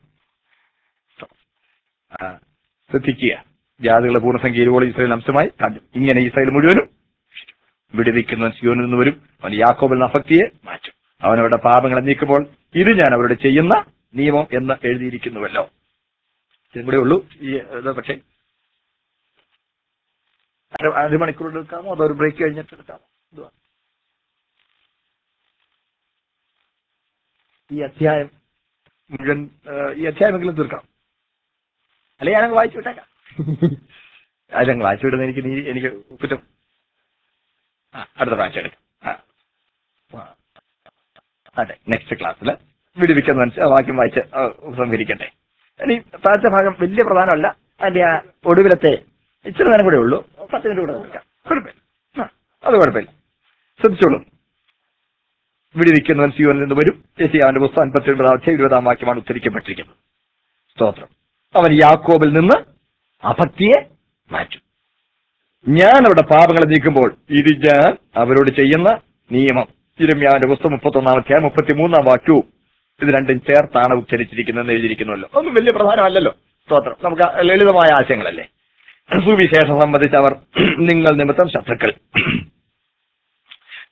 ആ, ശ്രദ്ധിക്കുക ജാതികളുടെ പൂർണ്ണസംഖ്യ ഇരുപോളം ഇസ്രായേൽ അംശമായി കണ്ടു ഇങ്ങനെ ഇസ്രായേൽ മുഴുവനും വിടുവിക്കുന്നവൻ സിയോനിൽ നിന്ന് വരും അവൻ യാക്കോബിൽ നിന്ന് അഫക്തിയെ മാറ്റും അവനവരുടെ പാപങ്ങളെ നീക്കുമ്പോൾ ഇത് ഞാൻ അവരോട് ചെയ്യുന്ന നിയമം എന്ന് എഴുതിയിരിക്കുന്നുവല്ലോ ഇതും കൂടെ ഉള്ളൂ ഈ ഇത് പക്ഷേ അര അരമണിക്കൂർ എടുക്കാമോ അതോ ഒരു ബ്രേക്ക് കഴിഞ്ഞിട്ട് എടുക്കാമോ എന്തുവാ ഈ അധ്യായം മുഴുവൻ ആ, ഈ അധ്യായമെങ്കിലും തീർക്കാം അല്ലെ ഞാനങ്ങ് വായിച്ചു വിട്ടേക്കാം അതങ്ങ് വായിച്ചു വിടുന്ന എനിക്ക് നീ എനിക്ക് കുറ്റം ആ അടുത്ത പ്രാവശ്യം എടുക്കാം ആ. ആ. അതെ നെക്സ്റ്റ് ക്ലാസ്സിൽ വിടുവിക്കുന്ന മനസ്സിൽ വാക്യം വായിച്ച് ആ, സംഭരിക്കട്ടെ ഇനി താഴത്തെ ഭാഗം വലിയ പ്രധാനമല്ല അതിന്റെ ആ ഒടുവിലത്തെ ഇച്ചിരി നേരം കൂടെ ഉള്ളൂ പത്ത് മിനിറ്റ് കൂടെ നിൽക്കാം കുഴപ്പമില്ല ആ, അത് കുഴപ്പമില്ല ശ്രദ്ധിച്ചോളൂ വിടുവിക്കുന്നവൻ സിയോനിൽ നിന്ന് വരും യെശയ്യാവിന്റെ പുസ്തകം അൻപത്തി ഒൻപതാം അധ്യായം ഇരുപതാം വാക്യമാണ് ഉദ്ധരിക്കപ്പെട്ടിരിക്കുന്നത് സ്തോത്രം അവൻ യാക്കോബിൽ നിന്ന് അഭക്തിയെ മാറ്റും ഞാൻ അവരുടെ പാപങ്ങളെ നീക്കുമ്പോൾ ഇത് ഞാൻ അവരോട് ചെയ്യുന്ന നിയമം ഇരമ്യാവിന്റെ പുസ്തകം മുപ്പത്തൊന്നാം അധ്യായം മുപ്പത്തിമൂന്നാം വാക്യവും ഇത് രണ്ടും ചേർത്താണ് ഉച്ചരിച്ചിരിക്കുന്നതെന്ന് എഴുതിയിരിക്കുന്നുവല്ലോ ഒന്നും വലിയ പ്രധാനമല്ലല്ലോ സ്തോത്രം നമുക്ക് ലളിതമായ ആശയങ്ങളല്ലേ സുവിശേഷം സംബന്ധിച്ച് അവർ നിങ്ങൾ നിമിത്തം ശത്രുക്കൾ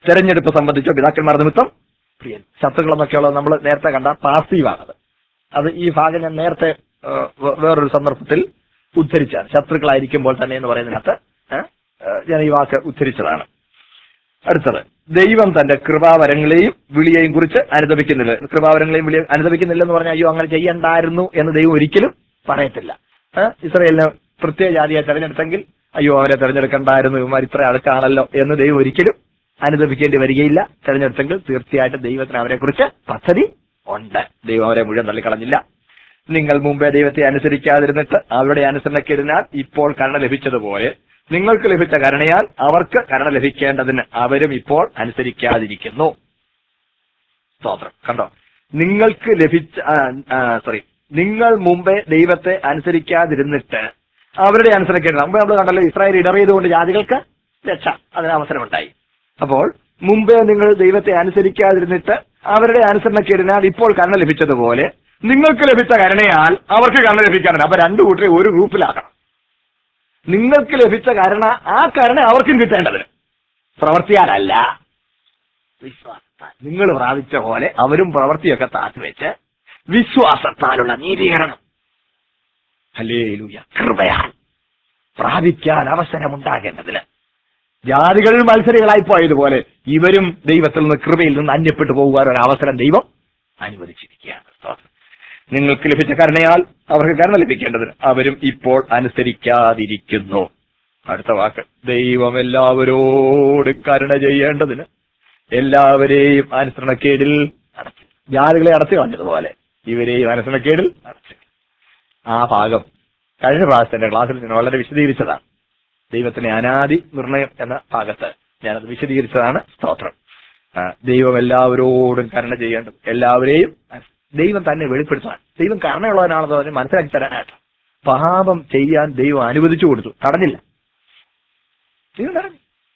തെരഞ്ഞെടുപ്പ് സംബന്ധിച്ചോ പിതാക്കന്മാർ നിമിത്തം പ്രിയൻ ശത്രുക്കളെന്നൊക്കെയുള്ളത് നമ്മൾ നേരത്തെ കണ്ട പാസീവാണത് അത് ഈ ഭാഗം ഞാൻ നേരത്തെ ആ, വേ- വേറൊരു സന്ദർഭത്തിൽ ഉദ്ധരിച്ചാണ് ശത്രുക്കളായിരിക്കുമ്പോൾ തന്നെ എന്ന് പറയുന്നതിനകത്ത് ആ, ആ, ഞാൻ ഈ വാക്ക് ഉദ്ധരിച്ചതാണ് അടുത്തത് ദൈവം തന്റെ കൃപാവരങ്ങളെയും വിളിയെയും കുറിച്ച് അനുദപിക്കുന്നില്ല കൃപാവരങ്ങളെയും വിളിയും അനുദപിക്കുന്നില്ല എന്ന് പറഞ്ഞാൽ അയ്യോ അങ്ങനെ ചെയ്യണ്ടായിരുന്നു എന്ന് ദൈവം ഒരിക്കലും പറയത്തില്ല ആ, ഇസ്രായേലിനെ പ്രത്യേക ജാതിയെ തെരഞ്ഞെടുത്തെങ്കിൽ അയ്യോ അവരെ തെരഞ്ഞെടുക്കണ്ടായിരുന്നു ഇവന്മാർ ഇത്ര അടുക്കാണല്ലോ എന്ന് ദൈവം ഒരിക്കലും അനുദപിക്കേണ്ടി വരികയില്ല തെരഞ്ഞെടുത്തെങ്കിൽ തീർച്ചയായിട്ടും ദൈവത്തിന് അവരെ കുറിച്ച് പദ്ധതി ഉണ്ട് ദൈവം അവരെ മുഴുവൻ തള്ളിക്കളഞ്ഞില്ല നിങ്ങൾ മുമ്പേ ദൈവത്തെ അനുസരിക്കാതിരുന്നിട്ട് അവരുടെ അനുസരണക്കേടിനാൽ ഇപ്പോൾ കരുണ ലഭിച്ചതുപോലെ നിങ്ങൾക്ക് ലഭിച്ച കരുണയാൽ അവർക്ക് കരുണ ലഭിക്കേണ്ടതിന് അവരും ഇപ്പോൾ അനുസരിക്കാതിരിക്കുന്നു സ്തോത്രം കണ്ടോ നിങ്ങൾക്ക് ലഭിച്ച സോറി നിങ്ങൾ മുമ്പേ ദൈവത്തെ അനുസരിക്കാതിരുന്നിട്ട് അവരുടെ അനുസരണക്കേട് മുമ്പ് നമ്മൾ കണ്ടല്ലോ ഇസ്രായേൽ ഇടറിയതുകൊണ്ട് ജാതികൾക്ക് രക്ഷ അതിന് അവസരമുണ്ടായി അപ്പോൾ മുമ്പേ നിങ്ങൾ ദൈവത്തെ അനുസരിക്കാതിരുന്നിട്ട് അവരുടെ അനുസരണക്കേടിനാൽ ഇപ്പോൾ കരുണ ലഭിച്ചതുപോലെ നിങ്ങൾക്ക് ലഭിച്ച കരുണയാൽ അവർക്ക് കരുണ ലഭിക്കാനുണ്ട് അപ്പൊ രണ്ടു കൂട്ടരെ ഒരു ഗ്രൂപ്പിലാക്കണം നിങ്ങൾക്ക് ലഭിച്ച കരുണ ആ കരുണ അവർക്കും കിട്ടേണ്ടതിന് പ്രവർത്തിയാലല്ല വിശ്വാസത്താൽ നിങ്ങൾ പ്രാപിച്ച പോലെ അവരും പ്രവൃത്തിയൊക്കെ താഴ്ത്തിവെച്ച് വിശ്വാസത്താലുള്ള നീതീകരണം ഹല്ലേലൂയ കൃപയാൽ പ്രാപിക്കാൻ അവസരമുണ്ടാകേണ്ടതിന് ജാതികൾ മത്സരികളായി പോയതുപോലെ ഇവരും ദൈവത്തിൽ നിന്ന് കൃപയിൽ നിന്ന് അന്യപ്പെട്ടു പോകുവാൻ ഒരു അവസരം ദൈവം അനുവദിച്ചിരിക്കുകയാണ് സ്തോത്രം. നിങ്ങൾക്ക് ലഭിച്ച കരുണയാൽ അവർക്ക് കരുണ ലഭിക്കേണ്ടതിന് അവരും ഇപ്പോൾ അനുസരിക്കാതിരിക്കുന്നു അടുത്ത വാക്ക് ദൈവം എല്ലാവരോട് കരുണ ചെയ്യേണ്ടതിന് എല്ലാവരെയും അനുസരണക്കേടിൽ അടച്ചു ജാതികളെ അടച്ചു കളഞ്ഞതുപോലെ ഇവരെയും അനുസരണക്കേടിൽ അടച്ചു ആ ഭാഗം കഴിഞ്ഞ പ്രാവശ്യത്തിന്റെ ക്ലാസ്സിൽ ഞാൻ വളരെ വിശദീകരിച്ചതാണ് ദൈവത്തിന്റെ അനാദി നിർണയം എന്ന ഭാഗത്ത് ഞാനത് വിശദീകരിച്ചതാണ് സ്തോത്രം ആ, ദൈവം എല്ലാവരോടും കരുണ ചെയ്യേണ്ടത് എല്ലാവരെയും ദൈവം തന്നെ വെളിപ്പെടുത്താൻ ദൈവം കരുണയുള്ളവനാണെന്ന് പറഞ്ഞ് മനസ്സിലാക്കി തരാനായിട്ട് പാപം ചെയ്യാൻ ദൈവം അനുവദിച്ചു കൊടുത്തു തടഞ്ഞില്ല ദൈവം തടഞ്ഞു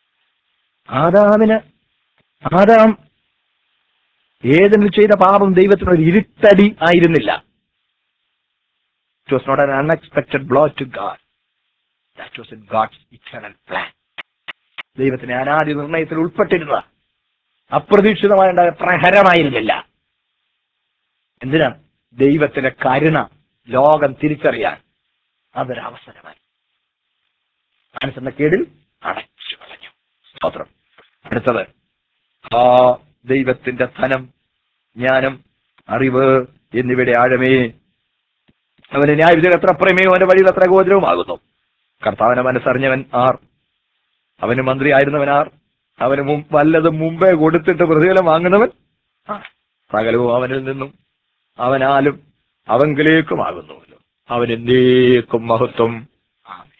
ആദാമിന് ആദാം ഏതെങ്കിലും ചെയ്ത പാപം ദൈവത്തിന് ഒരു ഇരുട്ടടി ആയിരുന്നില്ല it was not an unexpected blow to God that was in God's eternal plan ദൈവത്തിന്റെ അനാദി നിർണയത്തിൽ ഉൾപ്പെട്ടിരുന്ന അപ്രതീക്ഷിതമായി ഉണ്ടായ പ്രഹരമായിരുന്നില്ല എന്തിനാണ് ദൈവത്തിന്റെ കരുണ ലോകം തിരിച്ചറിയാൻ അതൊരവസരമായി മനസ്സെന്ന കേടിൽ അടച്ചു കളഞ്ഞു സ്തോത്രം അടുത്തത് ആ ദൈവത്തിന്റെ ധനം ജ്ഞാനം അറിവ് എന്നിവയുടെ ആഴമേ അവന് ന്യായവിധികൾ എത്ര പ്രമേയവും അവന്റെ വഴിയിൽ എത്ര ഗോചരവുമാകുന്നു കർത്താവിനെ മനസ്സറിഞ്ഞവൻ ആർ അവന് മന്ത്രിയായിരുന്നവൻ ആർ അവന് മും- വല്ലതും മുമ്പേ കൊടുത്തിട്ട് പ്രതിഫലം വാങ്ങുന്നവൻ ആർ. സകലവും അവനിൽ നിന്നും അവനാലും അവങ്കിലേക്കുമാകുന്നുവല്ലോ അവൻ എന്നേക്കും മഹത്വം ആമേൻ.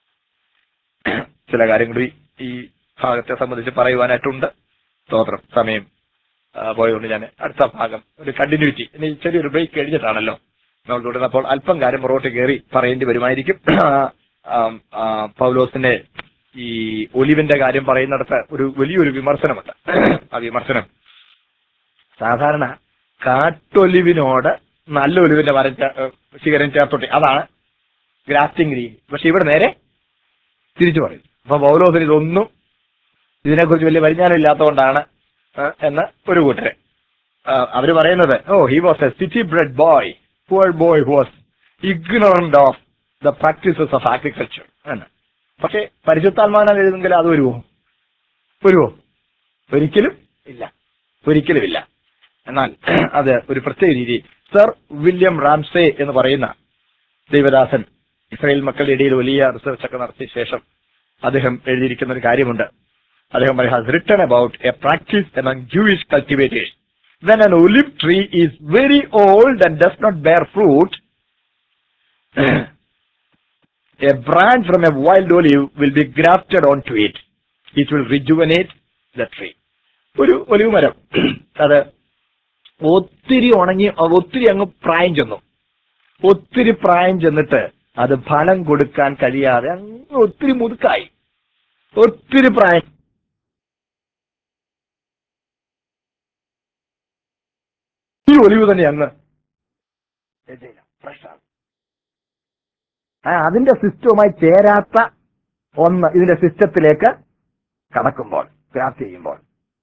ചില കാര്യങ്ങൾ ഈ- ഈ ഭാഗത്തെ സംബന്ധിച്ച് പറയുവാനായിട്ടുണ്ട് സ്തോത്രം സമയം ആ, പോയതുകൊണ്ട് ഞാൻ അടുത്ത ഭാഗം ഒരു കണ്ടിന്യൂറ്റി ഇനി ചെറിയൊരു ബ്രേക്ക് കഴിഞ്ഞിട്ടാണല്ലോ നമ്മൾ തുടർന്നപ്പോൾ അല്പം കാര്യം പുറകോട്ട് കയറി പറയേണ്ടി വരുമായിരിക്കും ആം, ആ, പൗലോസിന്റെ ഈ ഒലിവിന്റെ കാര്യം പറയുന്നിടത്ത് ഒരു വലിയൊരു വിമർശനമുണ്ട് ആ വിമർശനം സാധാരണ കാട്ടൊലിവിനോട് നല്ല ഒലിവിന്റെ മരം ചേ- ഏ, ശിഖരം ചേർത്തോട്ടെ അതാണ് ഗ്രാഫ്റ്റിംഗ് രീതി പക്ഷെ ഇവിടെ നേരെ തിരിച്ചു പറയും അപ്പൊ പൗലോസിന് ഇതൊന്നും ഇതിനെക്കുറിച്ച് വലിയ പരിജ്ഞാനം ഇല്ലാത്തതുകൊണ്ടാണ് ആ, എന്ന് ഒരു കൂട്ടര് ആ, അവര് പറയുന്നത് oh he was a city bred boy poor boy who was ignorant of the practices of agriculture എന്ന് പക്ഷെ പരിശുദ്ധാത്മാനം എഴുതുമെങ്കിൽ അത് വരുമോ വരുമോ ഒരിക്കലും ഇല്ല ഒരിക്കലും ഇല്ല എന്നാൽ അത് ഒരു പ്രത്യേക രീതി സർ വില്യം റാംസേ എന്ന് പറയുന്ന ദൈവദാസൻ ഇസ്രായേൽ മക്കളുടെ ഇടയിൽ വലിയ റിസർച്ച് ഒക്കെ നടത്തിയ ശേഷം അദ്ദേഹം എഴുതിയിരിക്കുന്ന ഒരു കാര്യമുണ്ട് അദ്ദേഹം പറയും has written about a practice among Jewish cultivators when an olive tree is very old and does not bear fruit a branch from a wild olive will be grafted onto it it will rejuvenate the tree ഒരു olive മരം അത് ഒത്തിരി ഉണങ്ങി ഒത്തിരി അങ്ങ് പ്രായം ചെന്നു ഒത്തിരി പ്രായം ചെന്നിട്ട് അത് ഫലം കൊടുക്കാൻ കഴിയാതെ അങ്ങ് ഒത്തിരി മുതുക്കായി ഒത്തിരി പ്രായം ഈ ഒലിവ് തന്നെ അങ്ങ് രചയില്ല, fresh ആണ്. ആ, അതിന്റെ സിസ്റ്റവുമായി ചേരാത്ത ഒന്ന് ഇതിന്റെ സിസ്റ്റത്തിലേക്ക് കടക്കുമ്പോൾ ഗ്രാഫ് ചെയ്യുമ്പോൾ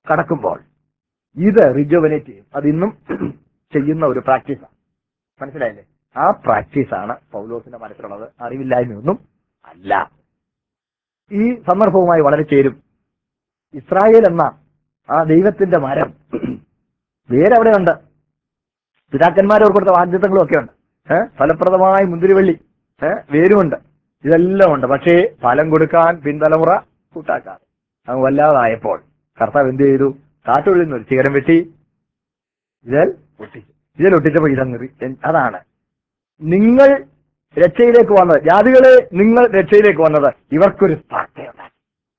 കടക്കുമ്പോൾ ഇത് റിജുവനേറ്റ് ചെയ്യും അതിന്നും ചെയ്യുന്ന ഒരു പ്രാക്ടീസാണ് മനസ്സിലായില്ലേ ആ പ്രാക്ടീസാണ് പൗലോസിന്റെ മനസ്സിലുള്ളത് അറിവില്ലായ്മയൊന്നും അല്ല ഈ സന്ദർഭവുമായി വളരെ ചേരും ഇസ്രായേൽ എന്ന ആ ദൈവത്തിന്റെ മരം വേരവിടെ ഉണ്ട് പിതാക്കന്മാരവർ കൊടുത്ത വാഗ്ദത്തങ്ങളും ഒക്കെ ഉണ്ട് ഏഹ് ഫലപ്രദമായ മുന്തിരിവള്ളി ഏഹ് വേരുമുണ്ട് ഇതെല്ലാം ഉണ്ട് പക്ഷേ ഫലം കൊടുക്കാൻ പിൻതലമുറ കൂട്ടാക്കാതെ അത് വല്ലാതായപ്പോൾ കർത്താവ് എന്ത് ചെയ്തു കാറ്റൊഴിയുന്ന ഒരു ചികരം വെട്ടി ഇതിൽ ഒട്ടിച്ചു ഇതിൽ ഒട്ടിച്ചപ്പോ ഇതങ്ങ് അതാണ് നിങ്ങൾ രക്ഷയിലേക്ക് വന്നത് ജാതികളെ നിങ്ങൾ രക്ഷയിലേക്ക് വന്നത് ഇവർക്കൊരു സ്പർദ്ധയുണ്ടാക്കി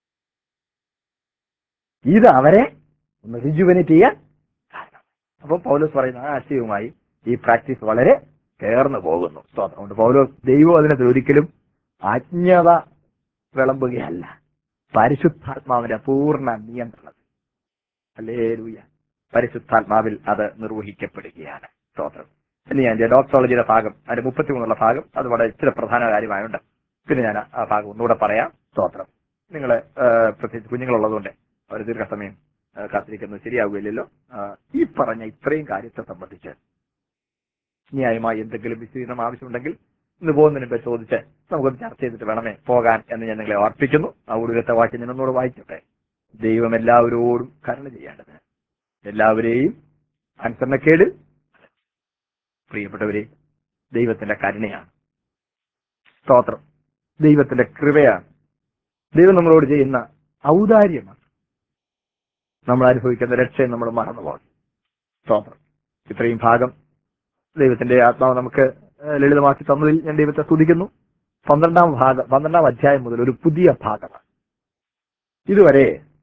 ഇത് അവരെ ഒന്ന് റിജുവനേറ്റ് ചെയ്യാൻ കാരണം അപ്പൊ പൗലോസ് പറയുന്ന ആ ആശയവുമായി ഈ പ്രാക്ടീസ് വളരെ ചേർന്ന് പോകുന്നു സ്തോത്രം അതുകൊണ്ട് പൗലോസ് ദൈവം അതിനകത്ത് ഒരിക്കലും അജ്ഞത വിളമ്പുകയല്ല പരിശുദ്ധാത്മാവിന്റെ പൂർണ്ണ നിയന്ത്രണം അല്ലേ പരിശുദ്ധാത്മാവിൽ അത് നിർവഹിക്കപ്പെടുകയാണ് സ്തോത്രം ഇനി ഞാൻ ഡോക്ടോളജിയുടെ ഭാഗം അതിന്റെ മുപ്പത്തിമൂന്നുള്ള ഭാഗം അത് വളരെ ഇച്ചിരി പ്രധാന കാര്യമായുണ്ട് പിന്നെ ഞാൻ ആ ഭാഗം ഒന്നുകൂടെ പറയാം സ്തോത്രം നിങ്ങൾ പ്രത്യേകിച്ച് കുഞ്ഞുങ്ങളുള്ളതുകൊണ്ട് ഒരു ദീർഘസമയം ആ, കാത്തിരിക്കുന്നത് ശരിയാവുകയില്ലല്ലോ ആ, ഈ പറഞ്ഞ ഇത്രയും കാര്യത്തെ സംബന്ധിച്ച് ന്യായമായി എന്തെങ്കിലും വിശദീകരണം ആവശ്യമുണ്ടെങ്കിൽ ഇന്ന് പോകുന്നതിന് മുമ്പ് ചോദിച്ച് നമുക്കൊന്ന് ചർച്ച ചെയ്തിട്ട് വേണമേ പോകാൻ എന്ന് ഞാൻ നിങ്ങളെ ഓർപ്പിക്കുന്നു ആ ഒടുവിലത്തെ വാക്യം ഞാൻ ഒന്നുകൂടെ വായിക്കട്ടെ ദൈവം എല്ലാവരോടും കരുണ ചെയ്യേണ്ടത് എല്ലാവരെയും അനുസരണക്കേട് പ്രിയപ്പെട്ടവരെ ദൈവത്തിന്റെ കരുണയാണ് സ്തോത്രം ദൈവത്തിന്റെ കൃപയാണ് ദൈവം നമ്മളോട് ചെയ്യുന്ന ഔദാര്യമാണ് നമ്മൾ അനുഭവിക്കുന്ന രക്ഷയെ നമ്മൾ മറന്നുപോകും സ്തോത്രം ഇത്രയും ഭാഗം ദൈവത്തിന്റെ ആത്മാവ് നമുക്ക് ഏഹ്, ലളിതമാക്കി തന്നതിൽ ഞാൻ ദൈവത്തെ സ്തുതിക്കുന്നു പന്ത്രണ്ടാം ഭാഗം പന്ത്രണ്ടാം അധ്യായം മുതൽ ഒരു പുതിയ ഭാഗമാണ് ഇതുവരെ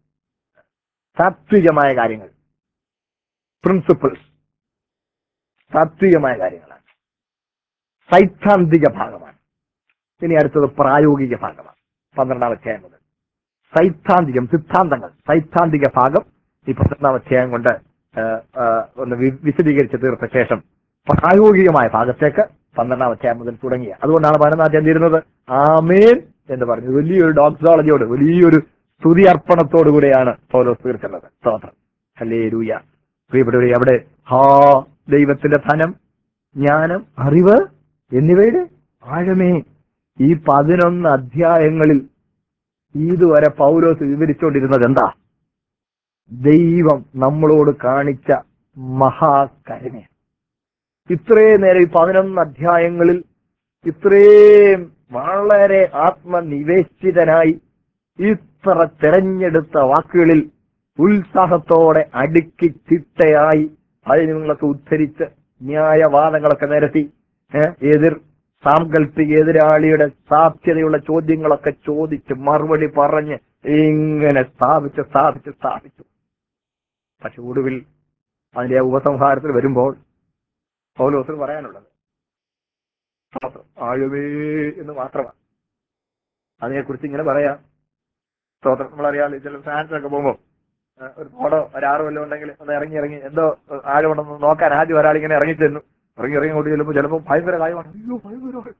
താത്വികമായ കാര്യങ്ങൾ പ്രിൻസിപ്പിൾസ് താത്വികമായ കാര്യങ്ങളാണ് സൈദ്ധാന്തിക ഭാഗമാണ് ഇനി അടുത്തത് പ്രായോഗിക ഭാഗമാണ് പന്ത്രണ്ടാം അധ്യായം മുതൽ സൈദ്ധാന്തികം സിദ്ധാന്തങ്ങൾ സൈദ്ധാന്തിക ഭാഗം ഈ പന്ത്രണ്ടാം അധ്യായം കൊണ്ട് ആ, ആ, ഒന്ന് വി- വിശദീകരിച്ച് തീർത്ത ശേഷം പ്രായോഗികമായ ഭാഗത്തേക്ക് പന്ത്രണ്ടാം അധ്യായം മുതൽ തുടങ്ങിയ അതുകൊണ്ടാണ് പതിനൊന്നാം അധ്യായം തീരുന്നത് ആമേൻ എന്ന് പറഞ്ഞു വലിയൊരു ഡോക്സോളജിയോട് വലിയൊരു സ്തുതി അർപ്പണത്തോടു കൂടെയാണ് പൗലോസ് തീർക്കുന്നത് സ്തോത്രം അല്ലേ രൂയ പ്രിയപ്പെട്ടവരെ അവിടെ ഹാ ദൈവത്തിന്റെ ധനം ജ്ഞാനം അറിവ് എന്നിവയുടെ ആഴമേ ഈ പതിനൊന്ന് അധ്യായങ്ങളിൽ ഇതുവരെ പൗലോസ് വിവരിച്ചുകൊണ്ടിരുന്നത് എന്താ ദൈവം നമ്മളോട് കാണിച്ച മഹാകരുണ ഇത്രയും നേരം ഈ പതിനൊന്ന് അധ്യായങ്ങളിൽ ഇത്രയും വളരെ ആത്മനിവേശിതനായി ഇത്ര തെരഞ്ഞെടുത്ത വാക്കുകളിൽ ഉത്സാഹത്തോടെ അടുക്കി ചിട്ടയായി അതിന് നിങ്ങളൊക്കെ ഉദ്ധരിച്ച് ന്യായവാദങ്ങളൊക്കെ നിരത്തി ഏഹ്, എതിർ സാങ്കല്പിക എതിരാളിയുടെ സാധ്യതയുള്ള ചോദ്യങ്ങളൊക്കെ ചോദിച്ച് മറുപടി പറഞ്ഞ് ഇങ്ങനെ സ്ഥാപിച്ച് സ്ഥാപിച്ച് സ്ഥാപിച്ചു പക്ഷെ ഒടുവിൽ അതിന്റെ ആ ഉപസംഹാരത്തിൽ വരുമ്പോൾ പൗലോസിന് പറയാനുള്ളത് സ്തോത്രം. ആഴുവേ എന്ന് മാത്രമാണ് അതിനെക്കുറിച്ച് ഇങ്ങനെ പറയാം സ്തോത്രം നമ്മളറിയാമല്ലോ ചില ഫ്രാൻസിലൊക്കെ പോകുമ്പോൾ ഏഹ്, ഒരു ഫോട്ടോ ഒരാറ് വല്ലതും ഉണ്ടെങ്കിൽ ഒന്ന് ഇറങ്ങി ഇറങ്ങി എന്തോ ഏഹ്, ആഴമുണ്ടെന്ന് നോക്കാൻ ആദ്യം ഒരാളിങ്ങനെ ഇറങ്ങി ചെന്നു ഇറങ്ങി ഇറങ്ങി കൊണ്ട് ചെല്ലുമ്പോൾ ചിലപ്പോൾ ഭയങ്കര കാര്യമാണ് അയ്യോ ഭയങ്കര ആഴം.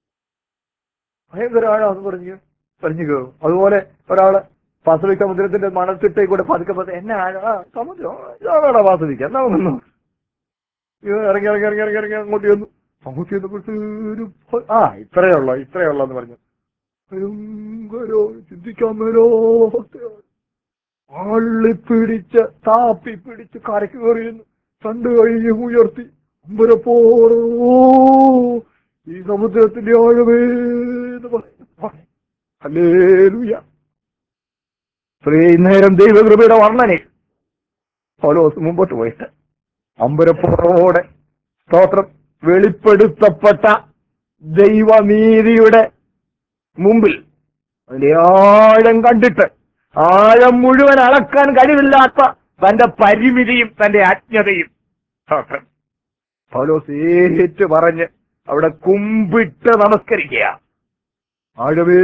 ഭയങ്കര ആഴാന്ന് പറഞ്ഞു പറഞ്ഞു കയറും അതുപോലെ ഒരാള് പസഫിക് സമുദ്രത്തിന്റെ മണത്തിട്ടേ കൂടെ പതുക്കെ പതുക്കെ എന്നെ ആഴം ആ സമുദ്രം ഇതാണോ പാസഫിക്ക എന്നാ വന്നു ഇത് ഇറങ്ങി ഇറങ്ങി ഇറങ്ങി ഇറങ്ങി ഇറങ്ങി അങ്ങോട്ട് ചെന്നു അങ്ങോട്ട് ചെന്നപ്പോഴത്തെ ഒരു ഭ- ആ ഇത്രയേ ഉള്ളൂ ഇത്രയേ ഉള്ളൂ എന്ന് പറഞ്ഞു ഭയങ്കര ചിന്തിക്കാൻ മേലോ ആളി പിടിച്ച് താപ്പി പിടിച്ച് കരക്ക് കയറിയിരുന്നു കണ്ടു കഴിഞ്ഞ് ഉയർത്തി അമ്പരപ്പോറോ ഈ സമുദ്രത്തിന്റെ ആഴമേ എന്ന് പറയുന്നു ഹല്ലേലൂയ ഇത്രയും നേരം ദൈവകൃപയുടെ വർണ്ണനയിൽ പൗലോസ് മുമ്പോട്ട് പോയിട്ട് അമ്പരപ്പോറോടെ സ്തോത്രം വെളിപ്പെടുത്തപ്പെട്ട ദൈവനീതിയുടെ മുമ്പിൽ അതിന്റെ ആഴം കണ്ടിട്ട് ആഴം മുഴുവൻ അളക്കാൻ കഴിവില്ലാത്ത തന്റെ പരിമിതിയും തന്റെ അജ്ഞതയും സ്തോത്രം പൗലോസ് ഏറ്റു പറഞ്ഞ് അവിടെ കുമ്പിട്ട് നമസ്കരിക്കുക ആഴമേ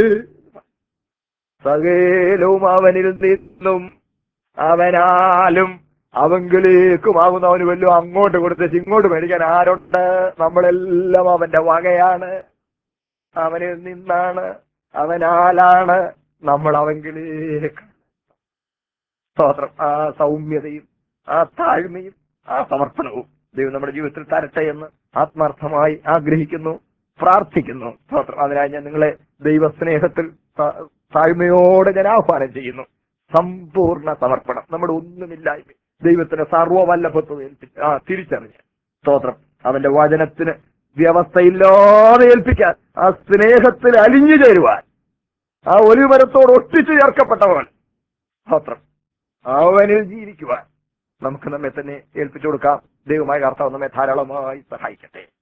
സകലവും അവനിൽ നിന്നും അവനാലും അവങ്കിലേക്കുമാകുന്ന അവന് വല്ലതും അങ്ങോട്ട് കൊടുത്ത് ഇങ്ങോട്ട് മേടിക്കാൻ ആരുണ്ട് നമ്മളെല്ലാം അവന്റെ വകയാണ് അവനിൽ നിന്നാണ് അവനാലാണ് നമ്മൾ അവങ്കിലേക്ക് സ്തോത്രം ആ സൗമ്യതയും ആ താഴ്മയും ആ സമർപ്പണവും ദൈവം നമ്മുടെ ജീവിതത്തിൽ തരട്ടെ എന്ന് ആത്മാർത്ഥമായി ആഗ്രഹിക്കുന്നു പ്രാർത്ഥിക്കുന്നു സ്തോത്രം അതിനായി ഞാൻ നിങ്ങളെ ദൈവസ്നേഹത്തിൽ താ- താഴ്മയോടെ ഞാൻ ആഹ്വാനം ചെയ്യുന്നു സമ്പൂർണ്ണ സമർപ്പണം നമ്മുടെ ഒന്നുമില്ലായ്മ ദൈവത്തിന് സർവവല്ലഭത്വം ഏൽപ്പിച്ച് ആ തിരിച്ചറിഞ്ഞ് സ്തോത്രം അവന്റെ വചനത്തിന് വ്യവസ്ഥയില്ലാതെ ഏൽപ്പിക്കാൻ ആ സ്നേഹത്തിൽ അലിഞ്ഞു ചേരുവാൻ ആ ഒരു മരത്തോട് ഒട്ടിച്ചു ചേർക്കപ്പെട്ടവൻ സ്തോത്രം അവനിൽ ജീവിക്കുവാൻ നമുക്ക് നമ്മെ തന്നെ ഏൽപ്പിച്ചു കൊടുക്കാം ദൈവമായ കർത്താവ് നമ്മെ ധാരാളമായി സഹായിക്കട്ടെ